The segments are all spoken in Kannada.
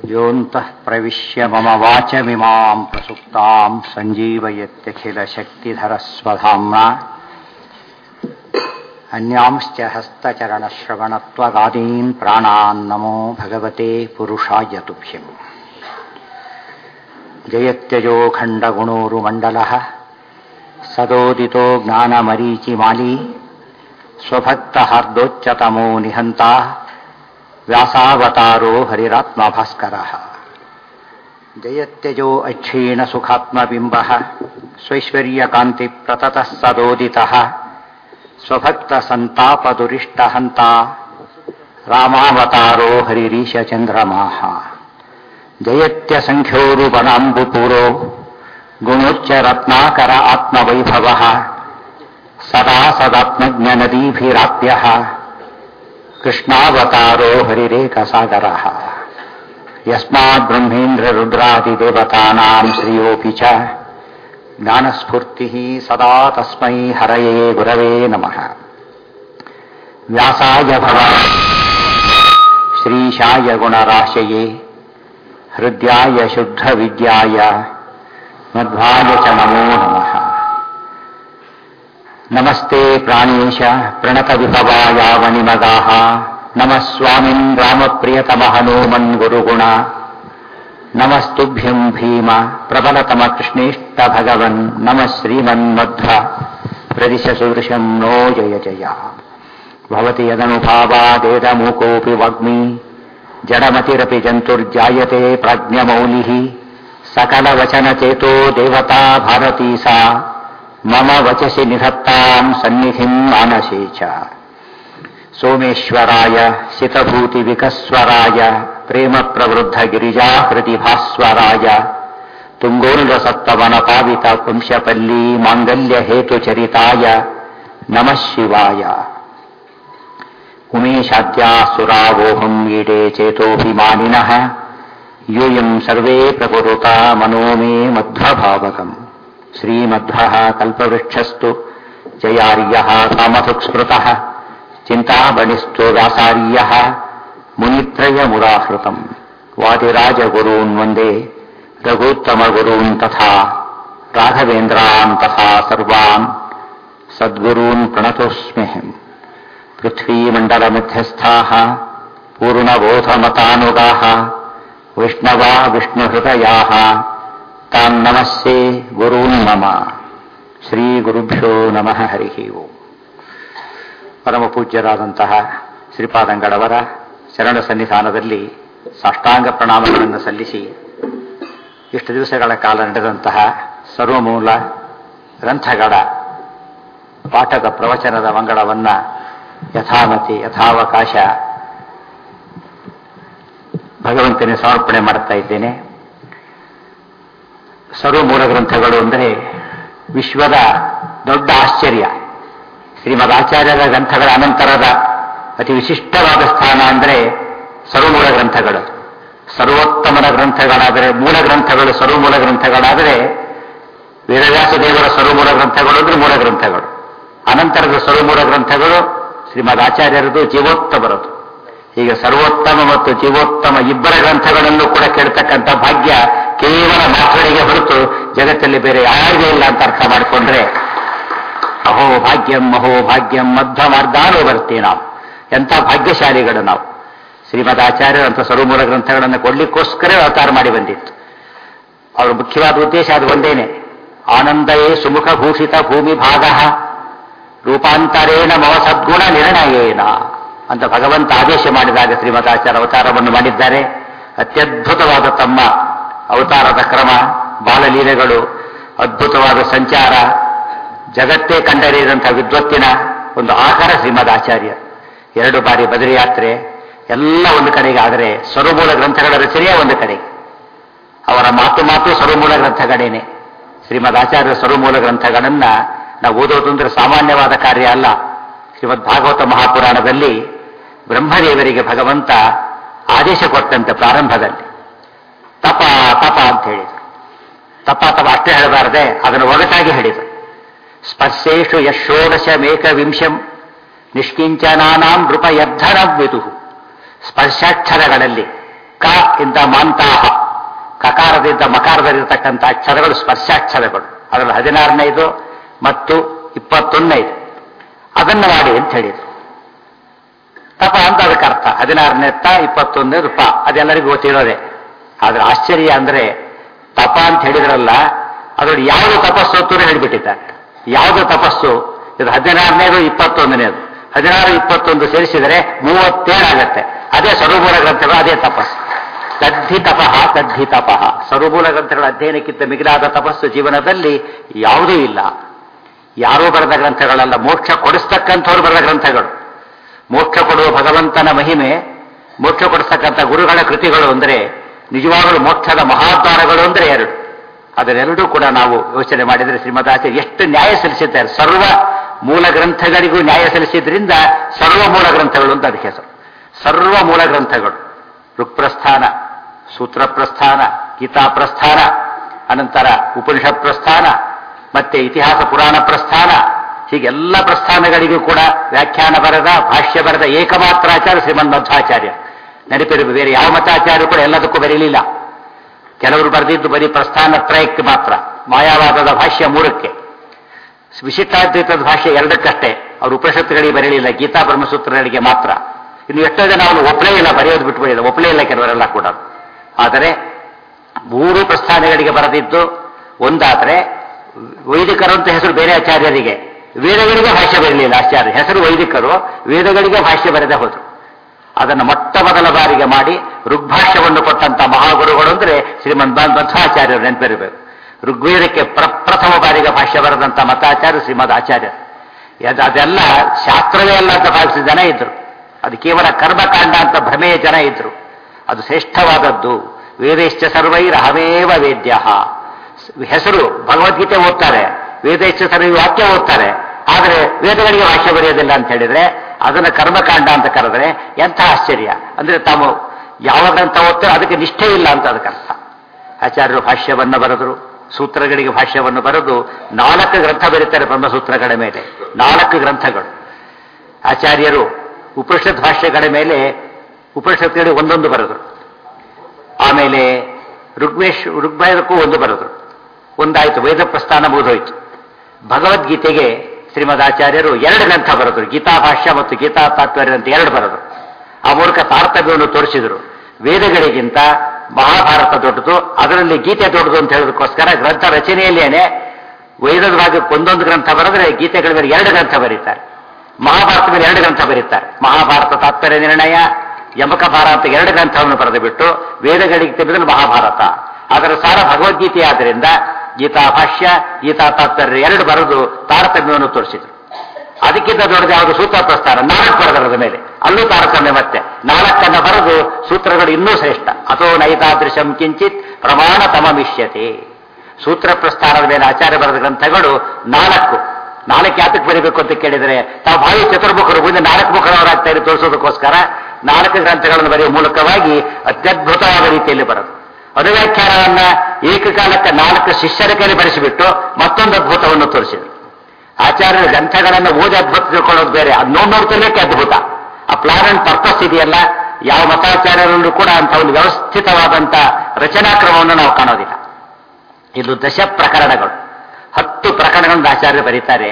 योऽन्तः प्रविश्य मम वाचमिमाम् प्रसुप्ताम् सञ्जीवयत्यखिलशक्तिधरस्वधाम्ना अन्यांश्च हस्तचरणश्रवणत्वगादीन् प्राणान् नमो भगवते पुरुषाय तुभ्यम् जयत्यजो खण्डगुणोरुमण्डलः सदोदितो ज्ञानमरीचिमाली स्वभक्तहार्दोच्चतमो निहन्ता व्यासावतारो हरिरात्मभास्करः जयत्यजो अक्षीणसुखात्मबिम्बः स्वैश्वर्यकान्तिप्रततः सदोदितः स्वभक्तसन्तापदुरिष्टहन्ता रामावतारो हरिरीशचन्द्रमाः जयत्यसङ्ख्योरुपनाम्बुपूरो गुणोच्चरत्नाकर आत्मवैभवः सदा सदात्मज्ञनदीभिराप्यः कृष्णावतारो हरिरेकसागरः यस्माद्ब्रह्मेन्द्ररुद्रादिदेवतानाम् श्रियोऽपि च ज्ञानस्फूर्तिः सदा तस्मै हरये गुरवे नमः व्यासाय भव श्रीशाय गुणराशये हृद्याय शुद्धविद्याय मध्वाय च नमो नमः नमस्ते प्राणेश प्रणतविभवायावनिमगाः नमः स्वामिन् रामप्रियतमहनूमन् गुरुगुण नमस्तुभ्यम् भीम प्रबलतमकृष्णेष्टभगवन् नमः श्रीमन्मध्व प्रदिशसुदृशम् नो जय जय भवति यदनुभावादेदमूकोऽपि वाग्मी जडमतिरपि जन्तुर्जायते प्राज्ञमौलिः सकलवचनचेतो देवता भारती सा मम वचसि निधत्ताम् सन्निधिम् मानसे च सोमेश्वराय सितभूतिविकस्वराय प्रेमप्रवृद्धगिरिजाहृतिभास्वराय तुङ्गोल्रसत्तवनपावित पुंशपल्ली माङ्गल्यहेतुचरिताय नमः शिवाय उमेशाद्यासुरावोऽहम् ईडे चेतोऽभिमानिनः यूयम् सर्वे प्रकुरुता मनो मे मध्वभावकम् श्रीमध्वः कल्पवृक्षस्तु जयार्यः कामधुक्स्मृतः चिन्तामणिस्तु व्यासार्यः मुनित्रयमुदाहृतम् वादिराजगुरून् वन्दे रघूत्तमगुरून् तथा राघवेन्द्रान् तथा सर्वान् सद्गुरून् प्रणतोऽस्म्यहम् पृथ्वीमण्डलमध्यस्थाः पूर्णबोधमतानुगाः वैष्णवा विष्णुहृदयाः तान् नमस्ये गुरून् मम ಶ್ರೀಗುರುಭ್ಯೋ ನಮಃ ಹರಿ ಓಂ ಪರಮ ಪೂಜ್ಯರಾದಂತಹ ಶ್ರೀಪಾದಂಗಡವರ ಶರಣ ಸನ್ನಿಧಾನದಲ್ಲಿ ಸಾಷ್ಟಾಂಗ ಪ್ರಣಾಮಗಳನ್ನು ಸಲ್ಲಿಸಿ ಇಷ್ಟು ದಿವಸಗಳ ಕಾಲ ನಡೆದಂತಹ ಸರ್ವಮೂಲ ಗ್ರಂಥಗಳ ಪಾಠಕ ಪ್ರವಚನದ ಮಂಗಳವನ್ನ ಯಥಾಮತಿ ಯಥಾವಕಾಶ ಭಗವಂತನೇ ಸಮರ್ಪಣೆ ಮಾಡುತ್ತಾ ಇದ್ದೇನೆ ಸರ್ವಮೂಲ ಗ್ರಂಥಗಳು ಅಂದರೆ ವಿಶ್ವದ ದೊಡ್ಡ ಆಶ್ಚರ್ಯ ಶ್ರೀಮದ್ ಆಚಾರ್ಯರ ಗ್ರಂಥಗಳ ಅನಂತರದ ಅತಿ ವಿಶಿಷ್ಟವಾದ ಸ್ಥಾನ ಅಂದರೆ ಸರ್ವಮೂಲ ಗ್ರಂಥಗಳು ಸರ್ವೋತ್ತಮನ ಗ್ರಂಥಗಳಾದರೆ ಮೂಲ ಗ್ರಂಥಗಳು ಸರ್ವಮೂಲ ಗ್ರಂಥಗಳಾದರೆ ವೇದವ್ಯಾಸ ದೇವರ ಸರ್ವಮೂಲ ಗ್ರಂಥಗಳು ಅಂದರೆ ಮೂಲ ಗ್ರಂಥಗಳು ಅನಂತರದ ಸರ್ವಮೂಲ ಗ್ರಂಥಗಳು ಶ್ರೀಮದ್ ಆಚಾರ್ಯರದು ಜೀವೋತ್ತಮರದು ಹೀಗೆ ಸರ್ವೋತ್ತಮ ಮತ್ತು ಜೀವೋತ್ತಮ ಇಬ್ಬರ ಗ್ರಂಥಗಳನ್ನು ಕೂಡ ಕೇಳ್ತಕ್ಕಂಥ ಭಾಗ್ಯ ಕೇವಲ ಮಾತುಗಳಿಗೆ ಹೊರತು ಜಗತ್ತಲ್ಲಿ ಬೇರೆ ಯಾರಿಗೂ ಇಲ್ಲ ಅಂತ ಅರ್ಥ ಮಾಡಿಕೊಂಡ್ರೆ ಅಹೋ ಭಾಗ್ಯಂ ಅಹೋ ಭಾಗ್ಯಂ ಮಧ್ವ ಮಾರ್ಗಾನು ಬರ್ತೀವಿ ನಾವು ಎಂಥ ಭಾಗ್ಯಶಾಲಿಗಳು ನಾವು ಶ್ರೀಮದ್ ಆಚಾರ್ಯರಂಥ ಸರ್ವಮೂಲ ಗ್ರಂಥಗಳನ್ನು ಕೊಡ್ಲಿಕ್ಕೋಸ್ಕರ ಅವತಾರ ಮಾಡಿ ಬಂದಿತ್ತು ಅವರ ಮುಖ್ಯವಾದ ಉದ್ದೇಶ ಅದು ಒಂದೇನೆ ಆನಂದಯೇ ಸುಮುಖ ಭೂಷಿತ ಭೂಮಿ ಭಾಗ ರೂಪಾಂತರೇಣ ಮವ ಸದ್ಗುಣ ನಿರ್ಣಯೇನ ಅಂತ ಭಗವಂತ ಆದೇಶ ಮಾಡಿದಾಗ ಶ್ರೀಮದಾಚಾರ್ಯ ಅವತಾರವನ್ನು ಮಾಡಿದ್ದಾರೆ ಅತ್ಯದ್ಭುತವಾದ ತಮ್ಮ ಅವತಾರದ ಕ್ರಮ ಬಾಲಲೀಲೆಗಳು ಅದ್ಭುತವಾದ ಸಂಚಾರ ಜಗತ್ತೇ ಕಂಡರಿಯದಂತಹ ವಿದ್ವತ್ತಿನ ಒಂದು ಆಕಾರ ಶ್ರೀಮದ್ ಆಚಾರ್ಯ ಎರಡು ಬಾರಿ ಬದರಿ ಯಾತ್ರೆ ಎಲ್ಲ ಒಂದು ಕಡೆಗೆ ಆದರೆ ಸರ್ವಮೂಲ ಗ್ರಂಥಗಳ ರಚನೆಯೇ ಒಂದು ಕಡೆಗೆ ಅವರ ಮಾತು ಮಾತು ಸರ್ವಮೂಲ ಗ್ರಂಥಗಳೇನೆ ಶ್ರೀಮದ್ ಆಚಾರ್ಯ ಸರ್ವಮೂಲ ಗ್ರಂಥಗಳನ್ನ ನಾವು ಓದೋದು ಅಂದ್ರೆ ಸಾಮಾನ್ಯವಾದ ಕಾರ್ಯ ಅಲ್ಲ ಶ್ರೀಮದ್ ಭಾಗವತ ಮಹಾಪುರಾಣದಲ್ಲಿ ಬ್ರಹ್ಮದೇವರಿಗೆ ಭಗವಂತ ಆದೇಶ ಕೊಟ್ಟಂತೆ ಪ್ರಾರಂಭದಲ್ಲಿ ತಪ ತಪ ಅಂತ ಹೇಳಿದರು ತಪ ತಪ ಅಷ್ಟೇ ಹೇಳಬಾರದೆ ಅದನ್ನು ಒಗಟಾಗಿ ಹೇಳಿದರು ಸ್ಪರ್ಶೇಶು ಯಶೋದಶ ಮೇಕವಿಂಶಂ ನಿಷ್ಕಿಂಚನಾನಾಂ ನೃಪ ಯದ್ಧನ ವಿದು ಸ್ಪರ್ಶಾಕ್ಷರಗಳಲ್ಲಿ ಕ ಇಂದ ಮಾಂತಾಹ ಕಕಾರದಿಂದ ಮಕಾರದಲ್ಲಿರ್ತಕ್ಕಂಥ ಅಕ್ಷರಗಳು ಸ್ಪರ್ಶಾಕ್ಷರಗಳು ಅದರಲ್ಲಿ ಹದಿನಾರನೇದು ಮತ್ತು ಇಪ್ಪತ್ತೊಂದನೇದು ಅದನ್ನು ಮಾಡಿ ಅಂತ ಹೇಳಿದ್ರು ತಪ ಅಂತ ಅದಕ್ಕೆ ಅರ್ಥ ಹದಿನಾರನೇ ತ ಇಪ್ಪತ್ತೊಂದನೇದು ಪ ಅದೆಲ್ಲರಿಗೂ ಗೊತ್ತಿರೋದೆ ಆದ್ರೆ ಆಶ್ಚರ್ಯ ಅಂದ್ರೆ ತಪ ಅಂತ ಹೇಳಿದ್ರಲ್ಲ ಅದ್ರಲ್ಲಿ ಯಾವುದು ತಪಸ್ಸು ಅಂತ ಹೇಳಿಬಿಟ್ಟಿದ್ದಾರೆ ಯಾವುದು ತಪಸ್ಸು ಇದು ಹದಿನಾರನೇದು ಇಪ್ಪತ್ತೊಂದನೇದು ಹದಿನಾರು ಇಪ್ಪತ್ತೊಂದು ಸೇರಿಸಿದರೆ ಮೂವತ್ತೇಳು ಆಗತ್ತೆ ಅದೇ ಸರ್ವಮೂಲ ಗ್ರಂಥಗಳು ಅದೇ ತಪಸ್ಸು ತದ್ಧಿ ತಪಃ ತದ್ಧಿ ತಪಃ ಸರ್ವಮೂಲ ಗ್ರಂಥಗಳ ಅಧ್ಯಯನಕ್ಕಿಂತ ಮಿಗಿಲಾದ ತಪಸ್ಸು ಜೀವನದಲ್ಲಿ ಯಾವುದೂ ಇಲ್ಲ ಯಾರೋ ಬರೆದ ಗ್ರಂಥಗಳಲ್ಲ ಮೋಕ್ಷ ಕೊಡಿಸ್ತಕ್ಕಂಥವ್ರು ಬರೆದ ಗ್ರಂಥಗಳು ಮೋಕ್ಷ ಕೊಡುವ ಭಗವಂತನ ಮಹಿಮೆ ಮೋಕ್ಷ ಕೊಡಿಸ್ತಕ್ಕಂಥ ಗುರುಗಳ ಕೃತಿಗಳು ಅಂದರೆ ನಿಜವಾಗಲೂ ಮೋಕ್ಷದ ಮಹಾದ್ವಾರಗಳು ಅಂದರೆ ಎರಡು ಅದರೆರಡೂ ಕೂಡ ನಾವು ಯೋಚನೆ ಮಾಡಿದರೆ ಶ್ರೀಮದಾಚಾರ್ಯ ಎಷ್ಟು ನ್ಯಾಯ ಸಲ್ಲಿಸಿದ್ದಾರೆ ಸರ್ವ ಮೂಲ ಗ್ರಂಥಗಳಿಗೂ ನ್ಯಾಯ ಸಲ್ಲಿಸಿದ್ರಿಂದ ಸರ್ವ ಮೂಲ ಗ್ರಂಥಗಳು ಅಂತ ಅದಕ್ಕೆ ಹೆಸರು ಸರ್ವ ಮೂಲ ಗ್ರಂಥಗಳು ಋಕ್ಪ್ರಸ್ಥಾನ ಸೂತ್ರ ಪ್ರಸ್ಥಾನ ಗೀತಾ ಪ್ರಸ್ಥಾನ ಅನಂತರ ಉಪನಿಷತ್ ಪ್ರಸ್ಥಾನ ಮತ್ತೆ ಇತಿಹಾಸ ಪುರಾಣ ಪ್ರಸ್ಥಾನ ಹೀಗೆಲ್ಲ ಪ್ರಸ್ಥಾನಗಳಿಗೂ ಕೂಡ ವ್ಯಾಖ್ಯಾನ ಬರೆದ ಭಾಷ್ಯ ಬರೆದ ಏಕಮಾತ್ರ ಆಚಾರ್ಯ ಶ್ರೀಮನ್ ಮಧ್ವಾಚಾರ್ಯ ನೆನಪಿರಬೇಕು ಬೇರೆ ಯಾವ ಮತಾಚಾರ್ಯರು ಕೂಡ ಎಲ್ಲದಕ್ಕೂ ಬರೀಲಿಲ್ಲ ಕೆಲವರು ಬರೆದಿದ್ದು ಬರೀ ಪ್ರಸ್ಥಾನ ತ್ರಯಕ್ಕೆ ಮಾತ್ರ ಮಾಯಾವಾದದ ಭಾಷ್ಯ ಮೂರಕ್ಕೆ ವಿಶಿಷ್ಟಾದ್ವೈತದ ಭಾಷೆ ಎರಡಕ್ಕಷ್ಟೇ ಅವರು ಉಪನಿಷತ್ತುಗಳಿಗೆ ಬರೀಲಿಲ್ಲ ಗೀತಾ ಬ್ರಹ್ಮಸೂತ್ರಗಳಿಗೆ ಮಾತ್ರ ಇನ್ನು ಎಷ್ಟೋ ಜನ ಅವನು ಒಪ್ಪಲೇ ಇಲ್ಲ ಬರೆಯೋದು ಬಿಟ್ಟುಬಿಡಿಲ್ಲ ಒಪ್ಪಲೇ ಇಲ್ಲ ಕೆಲವರೆಲ್ಲ ಕೂಡ ಆದರೆ ಮೂರು ಪ್ರಸ್ಥಾನಗಳಿಗೆ ಬರೆದಿದ್ದು ಒಂದಾದ್ರೆ ವೈದಿಕರು ಅಂತ ಹೆಸರು ಬೇರೆ ಆಚಾರ್ಯರಿಗೆ ವೇದಗಳಿಗೆ ಭಾಷೆ ಬರಲಿಲ್ಲ ಆಚಾರ್ಯ ಹೆಸರು ವೈದಿಕರು ವೇದಗಳಿಗೆ ಭಾಷೆ ಬರೆದೇ ಹೋದ್ರು ಅದನ್ನು ಮೊಟ್ಟ ಮೊದಲ ಬಾರಿಗೆ ಮಾಡಿ ಋಗ್ಭಾಷ್ಯವನ್ನು ಕೊಟ್ಟಂತ ಮಹಾಗುರುಗಳು ಅಂದ್ರೆ ಶ್ರೀಮನ್ ಮಧ್ವಾಚಾರ್ಯರು ನೆನಪಿರಬೇಕು ಋಗ್ವೇದಕ್ಕೆ ಪ್ರಪ್ರಥಮ ಬಾರಿಗೆ ಭಾಷ್ಯ ಬರೆದಂತ ಮತಾಚಾರ್ಯ ಶ್ರೀಮದ್ ಆಚಾರ್ಯ ಅದ್- ಅದೆಲ್ಲ ಶಾಸ್ತ್ರವೇ ಅಲ್ಲ ಅಂತ ಭಾವಿಸಿದ ಜನ ಇದ್ರು ಅದು ಕೇವಲ ಕರ್ಮಕಾಂಡ ಅಂತ ಭ್ರಮೆಯ ಜನ ಇದ್ರು ಅದು ಶ್ರೇಷ್ಠವಾದದ್ದು ವೇದೇಶ್ಚ ಸರ್ವೈರಹಮೇವ ವೇದ್ಯ ಹೆಸರು ಭಗವದ್ಗೀತೆ ಓದ್ತಾರೆ ವೇದೇಶ್ಚ ಸರ್ವೈ ವಾಕ್ಯ ಓದ್ತಾರೆ ಆದರೆ ವೇದಗಳಿಗೆ ಭಾಷ್ಯ ಬರೆಯೋದಿಲ್ಲ ಅಂತ ಹೇಳಿದ್ರೆ ಅದನ್ನ ಕರ್ಮಕಾಂಡ ಅಂತ ಕರೆದ್ರೆ ಎಂಥ ಆಶ್ಚರ್ಯ ಅಂದ್ರೆ ತಾವು ಯಾವ ಗ್ರಂಥ ಓದ್ತಾರೋ ಅದಕ್ಕೆ ನಿಷ್ಠೆ ಇಲ್ಲ ಅಂತ ಅದಕ್ಕೆ ಅರ್ಥ ಆಚಾರ್ಯರು ಭಾಷ್ಯವನ್ನು ಬರೆದರು ಸೂತ್ರಗಳಿಗೆ ಭಾಷ್ಯವನ್ನು ಬರೆದು ನಾಲ್ಕು ಗ್ರಂಥ ಬರೀತಾರೆ ಬ್ರಹ್ಮಸೂತ್ರಗಳ ಮೇಲೆ ನಾಲ್ಕು ಗ್ರಂಥಗಳು ಆಚಾರ್ಯರು ಉಪನಿಷತ್ ಭಾಷ್ಯಗಳ ಮೇಲೆ ಉಪನಿಷತ್ಗಳಿಗೆ ಒಂದೊಂದು ಬರೆದರು ಆಮೇಲೆ ಋಗ್ವೇಶ್ ಋಗ್ವೇದಕ್ಕೂ ಒಂದು ಬರೆದರು ಒಂದಾಯಿತು ವೇದ ಪ್ರಸ್ಥಾನ ಮುಗಿದೋಯ್ತು ಭಗವದ್ಗೀತೆಗೆ ಶ್ರೀಮದ್ ಆಚಾರ್ಯರು ಎರಡು ಗ್ರಂಥ ಬರೆದರು ಗೀತಾ ಭಾಷ್ಯ ಮತ್ತು ಗೀತಾ ತಾತ್ಪರ್ಯ ಅಂತ ಎರಡು ಬರೆದರು ಆ ಮೂಲಕ ತಾರತಮ್ಯವನ್ನು ತೋರಿಸಿದರು ವೇದಗಳಿಗಿಂತ ಮಹಾಭಾರತ ದೊಡ್ಡದು ಅದರಲ್ಲಿ ಗೀತೆ ದೊಡ್ಡದು ಅಂತ ಹೇಳೋದಕ್ಕೋಸ್ಕರ ಗ್ರಂಥ ರಚನೆಯಲ್ಲೇನೆ ವೇದದ ಭಾಗಕ್ಕೆ ಒಂದೊಂದು ಗ್ರಂಥ ಬರೆದ್ರೆ ಗೀತೆಗಳ ಮೇಲೆ ಎರಡು ಗ್ರಂಥ ಬರೀತಾರೆ ಮಹಾಭಾರತ ಮೇಲೆ ಎರಡು ಗ್ರಂಥ ಬರೀತಾರೆ ಮಹಾಭಾರತ ತಾತ್ಪರ್ಯ ನಿರ್ಣಯ ಯಮಕ ಭಾರತ ಎರಡು ಗ್ರಂಥವನ್ನು ಬರೆದು ಬಿಟ್ಟು ವೇದಗಳಿಗೆ ತೆಗೆದಲ್ಲಿ ಮಹಾಭಾರತ ಅದರ ಸಾರ ಭಗವದ್ಗೀತೆ ಆದ್ದರಿಂದ ಗೀತಾ ಭಾಷ್ಯ ಗೀತಾ ತಾತ್ಪರ್ಯ ಎರಡು ಬರೆದು ತಾರತಮ್ಯವನ್ನು ತೋರಿಸಿದ್ರು ಅದಕ್ಕಿಂತ ದೊಡ್ಡದು ಯಾವುದು ಸೂತ್ರ ಪ್ರಸ್ಥಾನ ನಾಲ್ಕು ಬರೆದರದ ಮೇಲೆ ಅಲ್ಲೂ ತಾರತಮ್ಯ ಮತ್ತೆ ನಾಲ್ಕನ್ನ ಬರೆದು ಸೂತ್ರಗಳು ಇನ್ನೂ ಶ್ರೇಷ್ಠ ಅಥೋ ನೈತಾದೃಶಂ ಕಿಂಚಿತ್ ಪ್ರಮಾಣ ತಮಮಿಷ್ಯತೆ ಸೂತ್ರ ಪ್ರಸ್ಥಾನದ ಮೇಲೆ ಆಚಾರ್ಯ ಬರೆದ ಗ್ರಂಥಗಳು ನಾಲ್ಕು ನಾಲ್ಕು ಯಾತಕ್ಕೆ ಬರೀಬೇಕು ಅಂತ ಕೇಳಿದರೆ ತಾವು ಭಾವಿ ಚತುರ್ಮುಖರು ಮುಂದೆ ನಾಲ್ಕು ಮುಖರವರಾಗ್ತಾ ಇರೋ ತೋರಿಸೋದಕ್ಕೋಸ್ಕರ ನಾಲ್ಕು ಗ್ರಂಥಗಳನ್ನು ಬರೆಯುವ ಮೂಲಕವಾಗಿ ಅತ್ಯದ್ಭುತವಾದ ರೀತಿಯಲ್ಲಿ ಬರೋದು ಅನುವ್ಯಾಖ್ಯಾನವನ್ನ ಏಕಕಾಲಕ್ಕೆ ನಾಲ್ಕು ಶಿಷ್ಯರ ಕೈಲಿ ಬರೆಸಿಬಿಟ್ಟು ಮತ್ತೊಂದು ಅದ್ಭುತವನ್ನು ತೋರಿಸಿದರು ಆಚಾರ್ಯರ ಗ್ರಂಥಗಳನ್ನು ಓದಿ ಅದ್ಭುತ ತಿಳ್ಕೊಳ್ಳೋದು ಬೇರೆ ಅದು ನೋಡ್ ನೋಡ್ತಿರ್ಲಿಕ್ಕೆ ಅದ್ಭುತ ಆ ಪ್ಲಾನ್ ಅಂಡ್ ಪರ್ಪಸ್ ಇದೆಯಲ್ಲ ಯಾವ ಮತಾಚಾರ್ಯರಲ್ಲೂ ಕೂಡ ಅಂತ ಒಂದು ವ್ಯವಸ್ಥಿತವಾದಂತ ರಚನಾಕ್ರಮವನ್ನು ನಾವು ಕಾಣೋದಿಲ್ಲ ಇದು ದಶ ಪ್ರಕರಣಗಳು ಹತ್ತು ಪ್ರಕರಣಗಳನ್ನು ಆಚಾರ್ಯರು ಬರೀತಾರೆ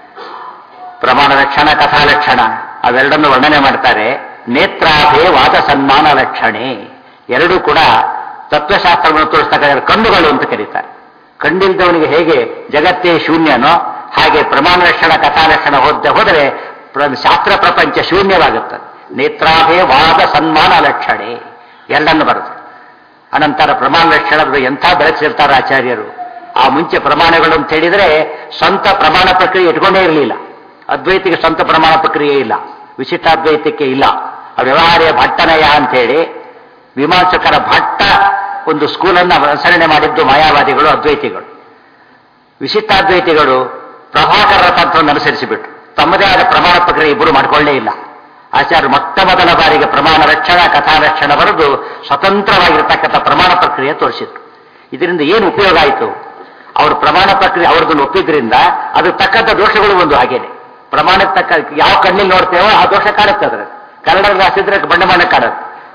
ಪ್ರಮಾಣ ಲಕ್ಷಣ ಕಥಾ ಲಕ್ಷಣ ಅವೆರಡನ್ನು ವರ್ಣನೆ ಮಾಡ್ತಾರೆ ನೇತ್ರಾಭೇ ವಾದ ಸನ್ಮಾನ ಲಕ್ಷಣೆ ಎರಡೂ ಕೂಡ ತತ್ವಶಾಸ್ತ್ರವನ್ನು ತೋರಿಸ್ತಕ್ಕ ಕಣ್ಣುಗಳು ಅಂತ ಕರೀತಾರೆ ಕಣ್ಣಿಲ್ದವನಿಗೆ ಹೇಗೆ ಜಗತ್ತೇ ಶೂನ್ಯನೋ ಹಾಗೆ ಪ್ರಮಾಣ ಲಕ್ಷಣ ಕಥಾ ಲಕ್ಷಣ ಹೋದ ಹೋದರೆ ಪ್ರ- ಶಾಸ್ತ್ರ ಪ್ರಪಂಚ ಶೂನ್ಯವಾಗುತ್ತದೆ ನೇತ್ರಾಭೇ ವಾದ ಸನ್ಮಾನ ಲಕ್ಷಣೆ ಎರಡನ್ನು ಬರುತ್ತೆ ಅನಂತರ ಪ್ರಮಾಣ ಲಕ್ಷಣದ ಎಂಥ ಬೆಳೆಸಿರ್ತಾರೆ ಆಚಾರ್ಯರು ಆ ಮುಂಚೆ ಪ್ರಮಾಣಗಳು ಅಂತ ಹೇಳಿದ್ರೆ ಸ್ವಂತ ಪ್ರಮಾಣ ಪ್ರಕ್ರಿಯೆ ಇಟ್ಕೊಂಡೇ ಇರಲಿಲ್ಲ ಅದ್ವೈತಿಗೆ ಸ್ವಂತ ಪ್ರಮಾಣ ಪ್ರಕ್ರಿಯೆ ಇಲ್ಲ ವಿಶಿಷ್ಟಾದ್ವೈತಕ್ಕೆ ಇಲ್ಲ ಆ ವ್ಯವಹಾರ್ಯ ಭಟ್ಟನಯ ಅಂತೇಳಿ ವಿಮಾಂಸಕರ ಭಟ್ಟ ಒಂದು ಸ್ಕೂಲನ್ನು ಅನುಸರಣೆ ಮಾಡಿದ್ದು ಮಾಯಾವಾದಿಗಳು ಅದ್ವೈತಿಗಳು ವಿಶಿಷ್ಟಾದ್ವೈತಿಗಳು ಪ್ರಭಾಕರರ ತತ್ವವನ್ನು ಅನುಸರಿಸಿಬಿಟ್ಟು ತಮ್ಮದೇ ಆದ ಪ್ರಮಾಣ ಪ್ರಕ್ರಿಯೆ ಇಬ್ಬರು ಮಾಡಿಕೊಳ್ಳೇ ಇಲ್ಲ ಆಚಾರ್ಯ ಮೊಟ್ಟ ಮೊದಲ ಬಾರಿಗೆ ಪ್ರಮಾಣ ರಕ್ಷಣ ಕಥಾ ರಕ್ಷಣ ಬರೆದು ಸ್ವತಂತ್ರವಾಗಿರ್ತಕ್ಕಂಥ ಪ್ರಮಾಣ ಪ್ರಕ್ರಿಯೆ ತೋರಿಸಿದ್ರು ಇದರಿಂದ ಏನು ಉಪಯೋಗ ಆಯಿತು ಅವ್ರ ಪ್ರಮಾಣ ಪ್ರಕ್ರಿಯೆ ಅವ್ರದನ್ನು ಒಪ್ಪಿದ್ರಿಂದ ಅದು ತಕ್ಕಂಥ ದೋಷಗಳು ಒಂದು ಹಾಗೇನೆ ಪ್ರಮಾಣಕ್ಕೆ ತಕ್ಕ ಯಾವ ಕಣ್ಣಿಲ್ ನೋಡ್ತೇವೋ ಆ ದೋಷ ಕಾಣುತ್ತೆ ಅದ್ರ ಕನ್ನಡದಲ್ಲಿ ಹಾಸಿದ್ರೆ ಬಣ್ಣ ಬಣ್ಣ ಕಾಣುತ್ತೆ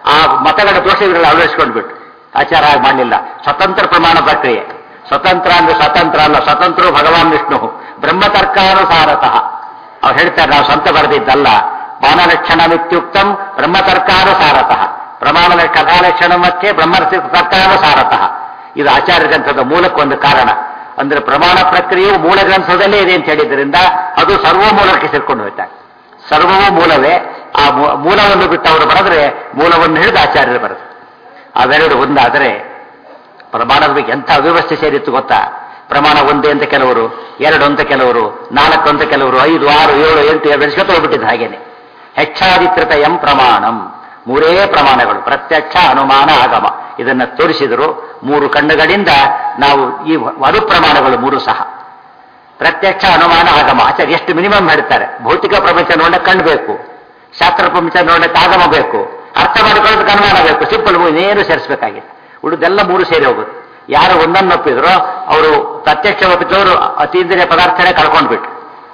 ಆ ಮತಗಳ ದೋಷಗಳನ್ನ ಅಳವಡಿಸ್ಕೊಂಡ್ಬಿಟ್ಟು ಆಚಾರ ಹಾಗೆ ಮಾಡಲಿಲ್ಲ ಸ್ವತಂತ್ರ ಪ್ರಮಾಣ ಪ್ರಕ್ರಿಯೆ ಸ್ವತಂತ್ರ ಅಂದ್ರೆ ಸ್ವತಂತ್ರ ಅಲ್ಲ ಸ್ವತಂತ್ರ ಭಗವಾನ್ ವಿಷ್ಣು ಬ್ರಹ್ಮತರ್ಕಾನುಸಾರತಃ ಅವ್ರು ಹೇಳ್ತಾರೆ ನಾವು ಸ್ವಂತ ಬರೆದಿದ್ದಲ್ಲ ಮಾನಲಕ್ಷಣಮಿತ್ಯುಕ್ತಂ ಬ್ರಹ್ಮತರ್ಕಾನುಸಾರತಃ ಪ್ರಮಾಣ ಕಥಾಲಕ್ಷಣ ಮತ್ತೆ ಬ್ರಹ್ಮ ತರ್ಕಾನುಸಾರತಃ ಇದು ಆಚಾರ್ಯ ಗ್ರಂಥದ ಮೂಲಕ್ಕೊಂದು ಕಾರಣ ಅಂದ್ರೆ ಪ್ರಮಾಣ ಪ್ರಕ್ರಿಯೆಯು ಮೂಲ ಗ್ರಂಥದಲ್ಲೇ ಇದೆ ಅಂತ ಹೇಳಿದ್ರಿಂದ ಅದು ಸರ್ವ ಮೂಲಕ್ಕೆ ಸೇರ್ಕೊಂಡು ಹೋಗ್ತಾರೆ ಸರ್ವವೂ ಮೂಲವೇ ಆ ಮೂ- ಮೂಲವನ್ನು ಬಿಟ್ಟು ಅವರು ಬರೆದ್ರೆ ಮೂಲವನ್ನು ಹಿಡಿದು ಆಚಾರ್ಯರು ಬರೆದು ಅವೆರಡು ಒಂದಾದರೆ ಪ್ರಮಾಣದ ಬಗ್ಗೆ ಎಂಥ ಅವ್ಯವಸ್ಥೆ ಸೇರಿತ್ತು ಗೊತ್ತಾ ಪ್ರಮಾಣ ಒಂದೇ ಅಂತ ಕೆಲವರು ಎರಡು ಅಂತ ಕೆಲವರು ನಾಲ್ಕು ಅಂತ ಕೆಲವರು ಐದು ಆರು ಏಳು ಎಂಟು ಬೆಳೆಸ್ಕೊತ ಹೋಗ್ಬಿಟ್ಟಿದ್ದು ಹಾಗೇನೆ ಹೆಚ್ಚಾದಿತ್ರಿತ ಎಂ ಪ್ರಮಾಣಂ ಮೂರೇ ಪ್ರಮಾಣಗಳು ಪ್ರತ್ಯಕ್ಷ ಅನುಮಾನ ಆಗಮ ಇದನ್ನ ತೋರಿಸಿದರು ಮೂರು ಕಣ್ಣುಗಳಿಂದ ನಾವು ಈ ವಧು ಪ್ರಮಾಣಗಳು ಮೂರು ಸಹ ಪ್ರತ್ಯಕ್ಷ ಅನುಮಾನ ಆಗಮ ಆಚಾರ್ಯ ಎಷ್ಟು ಮಿನಿಮಮ್ ಹೇಳ್ತಾರೆ ಭೌತಿಕ ಪ್ರಪಂಚ ನೋಡಕ್ಕೆ ಕಣ್ಣು ಬೇಕು ಶಾಸ್ತ್ರ ಪ್ರಪಂಚ ನೋಡಕ್ಕೆ ಆಗಮ ಬೇಕು ಅರ್ಥ ಮಾಡಿಕೊಳ್ಳೋದಕ್ಕೆ ಅನುಮಾನ ಬೇಕು ಸಿಂಪಲ್ ಇನ್ನೇನು ಸೇರಿಸಬೇಕಾಗಿದೆ ಉಳಿದೆಲ್ಲ ಮೂರು ಸೇರಿ ಹೋಗುತ್ತೆ ಯಾರು ಒಂದನ್ನು ಒಪ್ಪಿದ್ರೋ ಅವರು ಪ್ರತ್ಯಕ್ಷ ಒಪ್ಪಿದವರು ಅತೀಂದ್ರಿಯ ಪದಾರ್ಥನೇ ಕಳ್ಕೊಂಡ್ಬಿಟ್ರು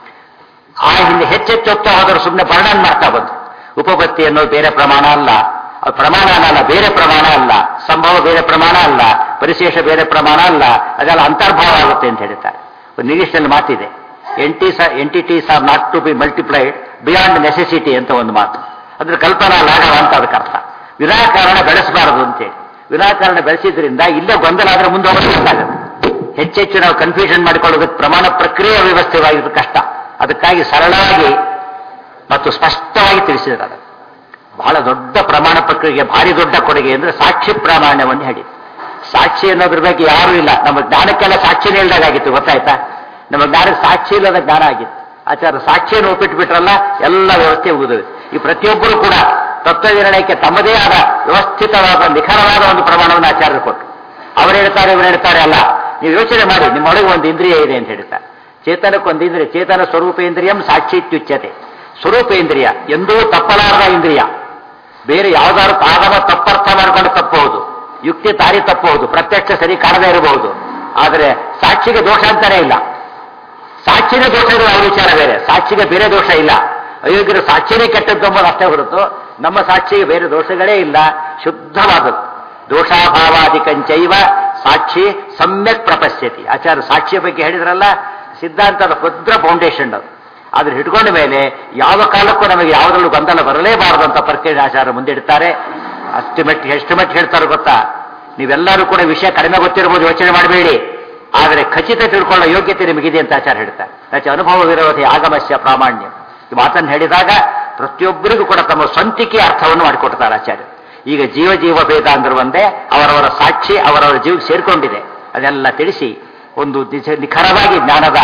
ಆ ಹಿಂದೆ ಹೆಚ್ಚೆಚ್ಚು ಹೋಗ್ತಾ ಹೋದರು ಸುಮ್ಮನೆ ವರ್ಣನ್ ಮಾಡ್ತಾ ಬಂದು ಉಪಪತ್ತಿ ಅನ್ನೋದು ಬೇರೆ ಪ್ರಮಾಣ ಅಲ್ಲ ಅದು ಪ್ರಮಾಣ ಅಲ್ಲ ಬೇರೆ ಪ್ರಮಾಣ ಅಲ್ಲ ಸಂಭವ ಬೇರೆ ಪ್ರಮಾಣ ಅಲ್ಲ ಪರಿಶೇಷ ಬೇರೆ ಪ್ರಮಾಣ ಅಲ್ಲ ಅದೆಲ್ಲ ಅಂತರ್ಭಾವ ಆಗುತ್ತೆ ಅಂತ ಹೇಳ್ತಾರೆ ಒಂದು ಇಂಗ್ಲಿಷ್ನಲ್ಲಿ ಮಾತಿದೆ entities entities are not to be multiplied beyond necessity ಅಂತ ಒಂದು ಮಾತು ಅದ್ರ ಕಲ್ಪನಾ ಲಾಘವ ಅಂತ ಅದಕ್ಕೆ ಅರ್ಥ ವಿನಾಕಾರಣ ಬೆಳೆಸಬಾರದು ಅಂತೇಳಿ ವಿನಾಕಾರಣ ಬೆಳೆಸಿದ್ರಿಂದ ಇಲ್ಲೇ ಗೊಂದಲ ಆದ್ರೆ ಮುಂದೆ ಹೋಗೋದು ಗೊತ್ತಾಗುತ್ತೆ ಹೆಚ್ಚೆಚ್ಚು ನಾವು ಕನ್ಫ್ಯೂಷನ್ ಮಾಡಿಕೊಳ್ಳೋದಕ್ಕೆ ಪ್ರಮಾಣ ಪ್ರಕ್ರಿಯೆ ವ್ಯವಸ್ಥೆವಾಗಿದ್ದು ಕಷ್ಟ ಅದಕ್ಕಾಗಿ ಸರಳವಾಗಿ ಮತ್ತು ಸ್ಪಷ್ಟವಾಗಿ ತಿಳಿಸಿದ್ದಾರೆ ಅದು ಬಹಳ ದೊಡ್ಡ ಪ್ರಮಾಣ ಪ್ರಕ್ರಿಯೆಗೆ ಭಾರಿ ದೊಡ್ಡ ಕೊಡುಗೆ ಅಂದ್ರೆ ಸಾಕ್ಷಿ ಪ್ರಾಮಾಣ್ಯವನ್ನು ಹೇಳಿ ಸಾಕ್ಷಿ ಅನ್ನೋದ್ರ ಬಗ್ಗೆ ಯಾರೂ ಇಲ್ಲ ನಮ್ಮ ಜ್ಞಾನಕ್ಕೆಲ್ಲ ಸಾಕ್ಷಿನೇ ಇಲ್ದಾಗಿತ್ತು ಗೊತ್ತಾಯ್ತಾ ನಮ್ಮ ಜ್ಞಾನಕ್ಕೆ ಸಾಕ್ಷಿ ಇಲ್ಲದ ಜ್ಞಾನ ಆಗಿತ್ತು ಆಚಾರ ಸಾಕ್ಷಿಯನ್ನು ಒಪ್ಪಿಟ್ಬಿಟ್ರಲ್ಲ ಎಲ್ಲ ವ್ಯವಸ್ಥೆ ಮುಗಿದವು ಈ ಪ್ರತಿಯೊಬ್ಬರು ಕೂಡ ತತ್ವ ನಿರ್ಣಯಕ್ಕೆ ತಮ್ಮದೇ ಆದ ವ್ಯವಸ್ಥಿತವಾದ ನಿಖರವಾದ ಒಂದು ಪ್ರಮಾಣವನ್ನು ಆಚಾರ್ಯರು ಕೊಟ್ಟರು ಅವ್ರು ಹೇಳ್ತಾರೆ ಇವ್ರು ಹೇಳ್ತಾರೆ ಅಲ್ಲ ನೀವು ಯೋಚನೆ ಮಾಡಿ ನಿಮ್ಮೊಳಗೆ ಒಂದು ಇಂದ್ರಿಯ ಇದೆ ಅಂತ ಹೇಳ್ತಾರೆ ಚೇತನಕ್ಕೊಂದು ಇಂದ್ರಿಯ ಚೇತನ ಸ್ವರೂಪೇಂದ್ರಿಯಂ ಸಾಕ್ಷಿತ್ಯುಚ್ಯತೆ ಸ್ವರೂಪೇಂದ್ರಿಯ ಎಂದೂ ತಪ್ಪಲಾರದ ಇಂದ್ರಿಯ ಬೇರೆ ಯಾವ್ದಾದ್ರು ಆಗಮ ತಪ್ಪರ್ಥ ಮಾಡ್ಕೊಂಡು ತಪ್ಪಬಹುದು ಯುಕ್ತಿ ತಾರಿ ತಪ್ಪಬಹುದು ಪ್ರತ್ಯಕ್ಷ ಸರಿ ಕಾಣದೇ ಇರಬಹುದು ಆದರೆ ಸಾಕ್ಷಿಗೆ ದೋಷ ಅಂತಾನೆ ಇಲ್ಲ ಸಾಕ್ಷಿಗೆ ದೋಷ ಇರುವ ಅವ್ರ ವಿಚಾರ ಬೇರೆ ಸಾಕ್ಷಿಗೆ ಬೇರೆ ದೋಷ ಇಲ್ಲ ಅಯೋಗ್ಯರ ಸಾಕ್ಷಿನೇ ಕೆಟ್ಟದ್ದು ಎಂಬುದು ಅಷ್ಟೇ ಹೊರತು ನಮ್ಮ ಸಾಕ್ಷಿಗೆ ಬೇರೆ ದೋಷಗಳೇ ಇಲ್ಲ ಶುದ್ಧವಾದದ್ದು ದೋಷಾಭಾವಾದಿಕಂಚೈವ ಸಾಕ್ಷಿ ಸಮ್ಯಕ್ ಪ್ರಪಶ್ಯತಿ ಆಚಾರ್ಯ ಸಾಕ್ಷಿಯ ಬಗ್ಗೆ ಹೇಳಿದ್ರಲ್ಲ ಸಿದ್ಧಾಂತದ ಭದ್ರ ಫೌಂಡೇಶನ್ ಅದು ಅದ್ರ ಹಿಡ್ಕೊಂಡ ಮೇಲೆ ಯಾವ ಕಾಲಕ್ಕೂ ನಮಗೆ ಯಾವುದರಲ್ಲೂ ಗೊಂದಲ ಬರಲೇಬಾರದು ಅಂತ ಪ್ರಕ್ರಿಯೆ ಆಚಾರ ಮುಂದಿಡ್ತಾರೆ ಅಷ್ಟು ಮಟ್ಟಿಗೆ ಎಷ್ಟು ಮಟ್ಟಿಗೆ ಹೇಳ್ತಾರೆ ಗೊತ್ತಾ ನೀವೆಲ್ಲರೂ ಕೂಡ ವಿಷಯ ಕಡಿಮೆ ಗೊತ್ತಿರಬಹುದು ಯೋಚನೆ ಮಾಡಬೇಡಿ ಆದರೆ ಖಚಿತ ತಿಳ್ಕೊಳ್ಳೋ ಯೋಗ್ಯತೆ ನಿಮಗಿದೆ ಅಂತ ಆಚಾರ ಹೇಳ್ತಾರೆ ಯಾಕೆ ಅನುಭವ ವಿರೋಧಿ ಆಗಮಸ್ಯ ಪ್ರಾಮಾಣ್ಯ ಈ ಮಾತನ್ನು ಹೇಳಿದಾಗ ಪ್ರತಿಯೊಬ್ಬರಿಗೂ ಕೂಡ ತಮ್ಮ ಸ್ವಂತಿಕೆ ಅರ್ಥವನ್ನು ಮಾಡಿಕೊಡ್ತಾರೆ ಆಚಾರ್ಯ ಈಗ ಜೀವ ಜೀವ ಭೇದ ಅಂದ್ರೆ ಒಂದೇ ಅವರವರ ಸಾಕ್ಷಿ ಅವರವರ ಜೀವಕ್ಕೆ ಸೇರ್ಕೊಂಡಿದೆ ಅದೆಲ್ಲ ತಿಳಿಸಿ ಒಂದು ನಿಜ- ನಿಖರವಾಗಿ ಜ್ಞಾನದ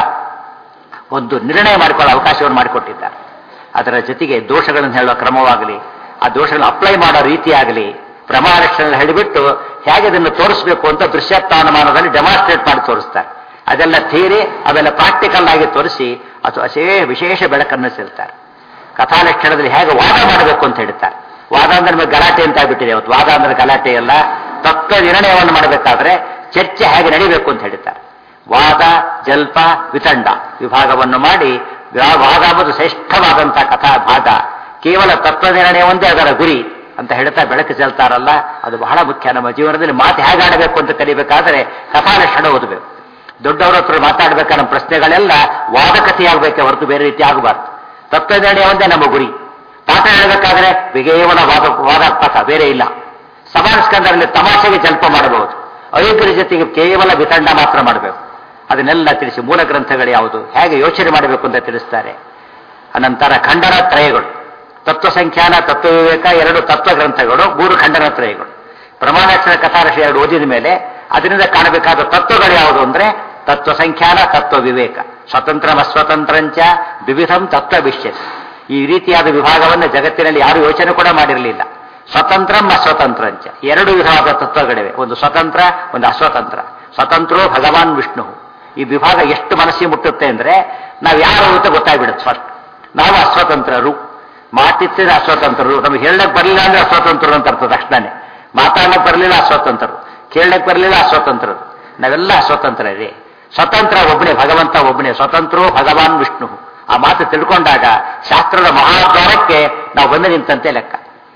ಒಂದು ನಿರ್ಣಯ ಮಾಡಿಕೊಳ್ಳೋ ಅವಕಾಶವನ್ನು ಮಾಡಿಕೊಟ್ಟಿದ್ದಾರೆ ಅದರ ಜೊತೆಗೆ ದೋಷಗಳನ್ನು ಹೇಳುವ ಕ್ರಮವಾಗಲಿ ಆ ದೋಷಗಳನ್ನು ಅಪ್ಲೈ ಮಾಡೋ ರೀತಿ ಆಗಲಿ ಪ್ರಮಾಣಗಳನ್ನು ಹೇಳಿಬಿಟ್ಟು ಹೇಗೆ ಅದನ್ನು ತೋರಿಸಬೇಕು ಅಂತ ದೃಶ್ಯತ್ವಾನುಮಾನದಲ್ಲಿ ಡೆಮಾನ್ಸ್ಟ್ರೇಟ್ ಮಾಡಿ ತೋರಿಸ್ತಾರೆ ಅದೆಲ್ಲ ಥಿಯರಿ ಅವೆಲ್ಲ ಪ್ರಾಕ್ಟಿಕಲ್ ಆಗಿ ತೋರಿಸಿ ಅದು ಅಸೇ ವಿಶೇಷ ಬೆಳಕನ್ನು ಚೆಲ್ತಾರೆ ಕಥಾಲಕ್ಷಣದಲ್ಲಿ ಹೇಗೆ ವಾದ ಮಾಡಬೇಕು ಅಂತ ಹೇಳ್ತಾರೆ ವಾದ ಅಂದ್ರೆ ನಮಗೆ ಗಲಾಟೆ ಅಂತ ಆಗ್ಬಿಟ್ಟಿದೆ ಅವತ್ತು ವಾದ ಅಂದ್ರೆ ಗಲಾಟೆ ಅಲ್ಲ ತತ್ವ ನಿರ್ಣಯವನ್ನು ಮಾಡಬೇಕಾದ್ರೆ ಚರ್ಚೆ ಹೇಗೆ ನಡೀಬೇಕು ಅಂತ ಹೇಳ್ತಾರೆ ವಾದ ಜಲ್ಪ ವಿತಂಡ ವಿಭಾಗವನ್ನು ಮಾಡಿ ವ್ಯಾ- ವಾದ ಎಂಬುದು ಶ್ರೇಷ್ಠವಾದಂತಹ ಕಥಾ ಭಾಗ ಕೇವಲ ತತ್ವ ನಿರ್ಣಯ ಒಂದೇ ಅದರ ಗುರಿ ಅಂತ ಹೇಳ್ತಾ ಬೆಳಕು ಚೆಲ್ತಾರಲ್ಲ ಅದು ಬಹಳ ಮುಖ್ಯ ನಮ್ಮ ಜೀವನದಲ್ಲಿ ಮಾತು ಹೇಗೆ ಆಡಬೇಕು ಅಂತ ಕಲಿಬೇಕಾದ್ರೆ ಕಥಾಲಕ್ಷಣ ಓದಬೇಕು ದೊಡ್ಡವರ ಹತ್ರ ಮಾತಾಡಬೇಕಾದ ನಮ್ಮ ಪ್ರಶ್ನೆಗಳೆಲ್ಲ ವಾದಕತೆಯಾಗಬೇಕೆ ಹೊರತು ಬೇರೆ ರೀತಿ ಆಗಬಾರ್ದು ತತ್ವ ನಿರ್ಣಯ ಒಂದೇ ನಮ್ಮ ಗುರಿ ಪಾಠ ಹೇಳಬೇಕಾದ್ರೆ ಕೇವಲ ವಾದ ವಾದಾತ್ಮಕ ಬೇರೆ ಇಲ್ಲ ಸಮಾನ ಸ್ಕಂದರಲ್ಲಿ ತಮಾಷೆಗೆ ಜಲ್ಪ ಮಾಡಬಹುದು ಅಯೋಗ್ಯರ ಜೊತೆಗೆ ಕೇವಲ ವಿತಂಡ ಮಾತ್ರ ಮಾಡಬೇಕು ಅದನ್ನೆಲ್ಲ ತಿಳಿಸಿ ಮೂಲ ಗ್ರಂಥಗಳು ಯಾವುದು ಹೇಗೆ ಯೋಚನೆ ಮಾಡಬೇಕು ಅಂತ ತಿಳಿಸ್ತಾರೆ ಅನಂತರ ಖಂಡನ ತ್ರಯಗಳು ತತ್ವ ಸಂಖ್ಯಾನ ತತ್ವ ವಿವೇಕ ಎರಡು ತತ್ವ ಗ್ರಂಥಗಳು ಮೂರು ಖಂಡನ ತ್ರಯಗಳು ಪ್ರಮಾಣಾಕ್ಷರ ಕಥಾರಶ ಎರಡು ಓದಿದ ಮೇಲೆ ಅದರಿಂದ ಕಾಣಬೇಕಾದ ತತ್ವಗಳು ಯಾವುದು ಅಂದ್ರೆ ತತ್ವ ಸಂಖ್ಯಾನ ತತ್ವ ವಿವೇಕ ಸ್ವತಂತ್ರ ಅಸ್ವತಂತ್ರಂಚ ವಿವಿಧಂ ತತ್ವ ವಿಶ್ಯತೆ ಈ ರೀತಿಯಾದ ವಿಭಾಗವನ್ನು ಜಗತ್ತಿನಲ್ಲಿ ಯಾರು ಯೋಚನೆ ಕೂಡ ಮಾಡಿರಲಿಲ್ಲ ಸ್ವತಂತ್ರಂ ಅಸ್ವತಂತ್ರಂಚ ಎರಡು ವಿಧವಾದ ತತ್ವಗಳಿವೆ ಒಂದು ಸ್ವತಂತ್ರ ಒಂದು ಅಸ್ವತಂತ್ರ ಸ್ವತಂತ್ರೋ ಭಗವಾನ್ ವಿಷ್ಣು ಈ ವಿಭಾಗ ಎಷ್ಟು ಮನಸ್ಸಿಗೆ ಮುಟ್ಟುತ್ತೆ ಅಂದ್ರೆ ನಾವು ಯಾರು ಅಂತ ಗೊತ್ತಾಗ್ಬಿಡುತ್ತೆ ಫಸ್ಟ್ ನಾವು ಅಸ್ವತಂತ್ರರು ಮಾತಿತ್ತಿದ್ರೆ ಅಸ್ವತಂತ್ರರು ನಮಗೆ ಹೇಳಕ್ ಬರಲಿಲ್ಲ ಅಂದ್ರೆ ಅಸ್ವತಂತ್ರರು ಅಂತ ಅರ್ಥ ತಕ್ಷಣನೇ ಮಾತಾಡಕ್ ಬರಲಿಲ್ಲ ಅಸ್ವತಂತ್ರರು ಕೇಳಕ್ ಬರಲಿಲ್ಲ ಅಸ್ವತಂತ್ರರು ನಾವೆಲ್ಲ ಅಸ್ವತಂತ್ರ ಇದೆ ಸ್ವತಂತ್ರ ಒಬ್ಬನೇ ಭಗವಂತ ಒಬ್ಬನೇ ಸ್ವತಂತ್ರೋ ಭಗವಾನ್ ವಿಷ್ಣು ಆ ಮಾತು ತಿಳ್ಕೊಂಡಾಗ ಶಾಸ್ತ್ರದ ಮಹಾದ್ವಾರಕ್ಕೆ ನಾವು ಬಂದು ನಿಂತಂತೆ ಲೆಕ್ಕ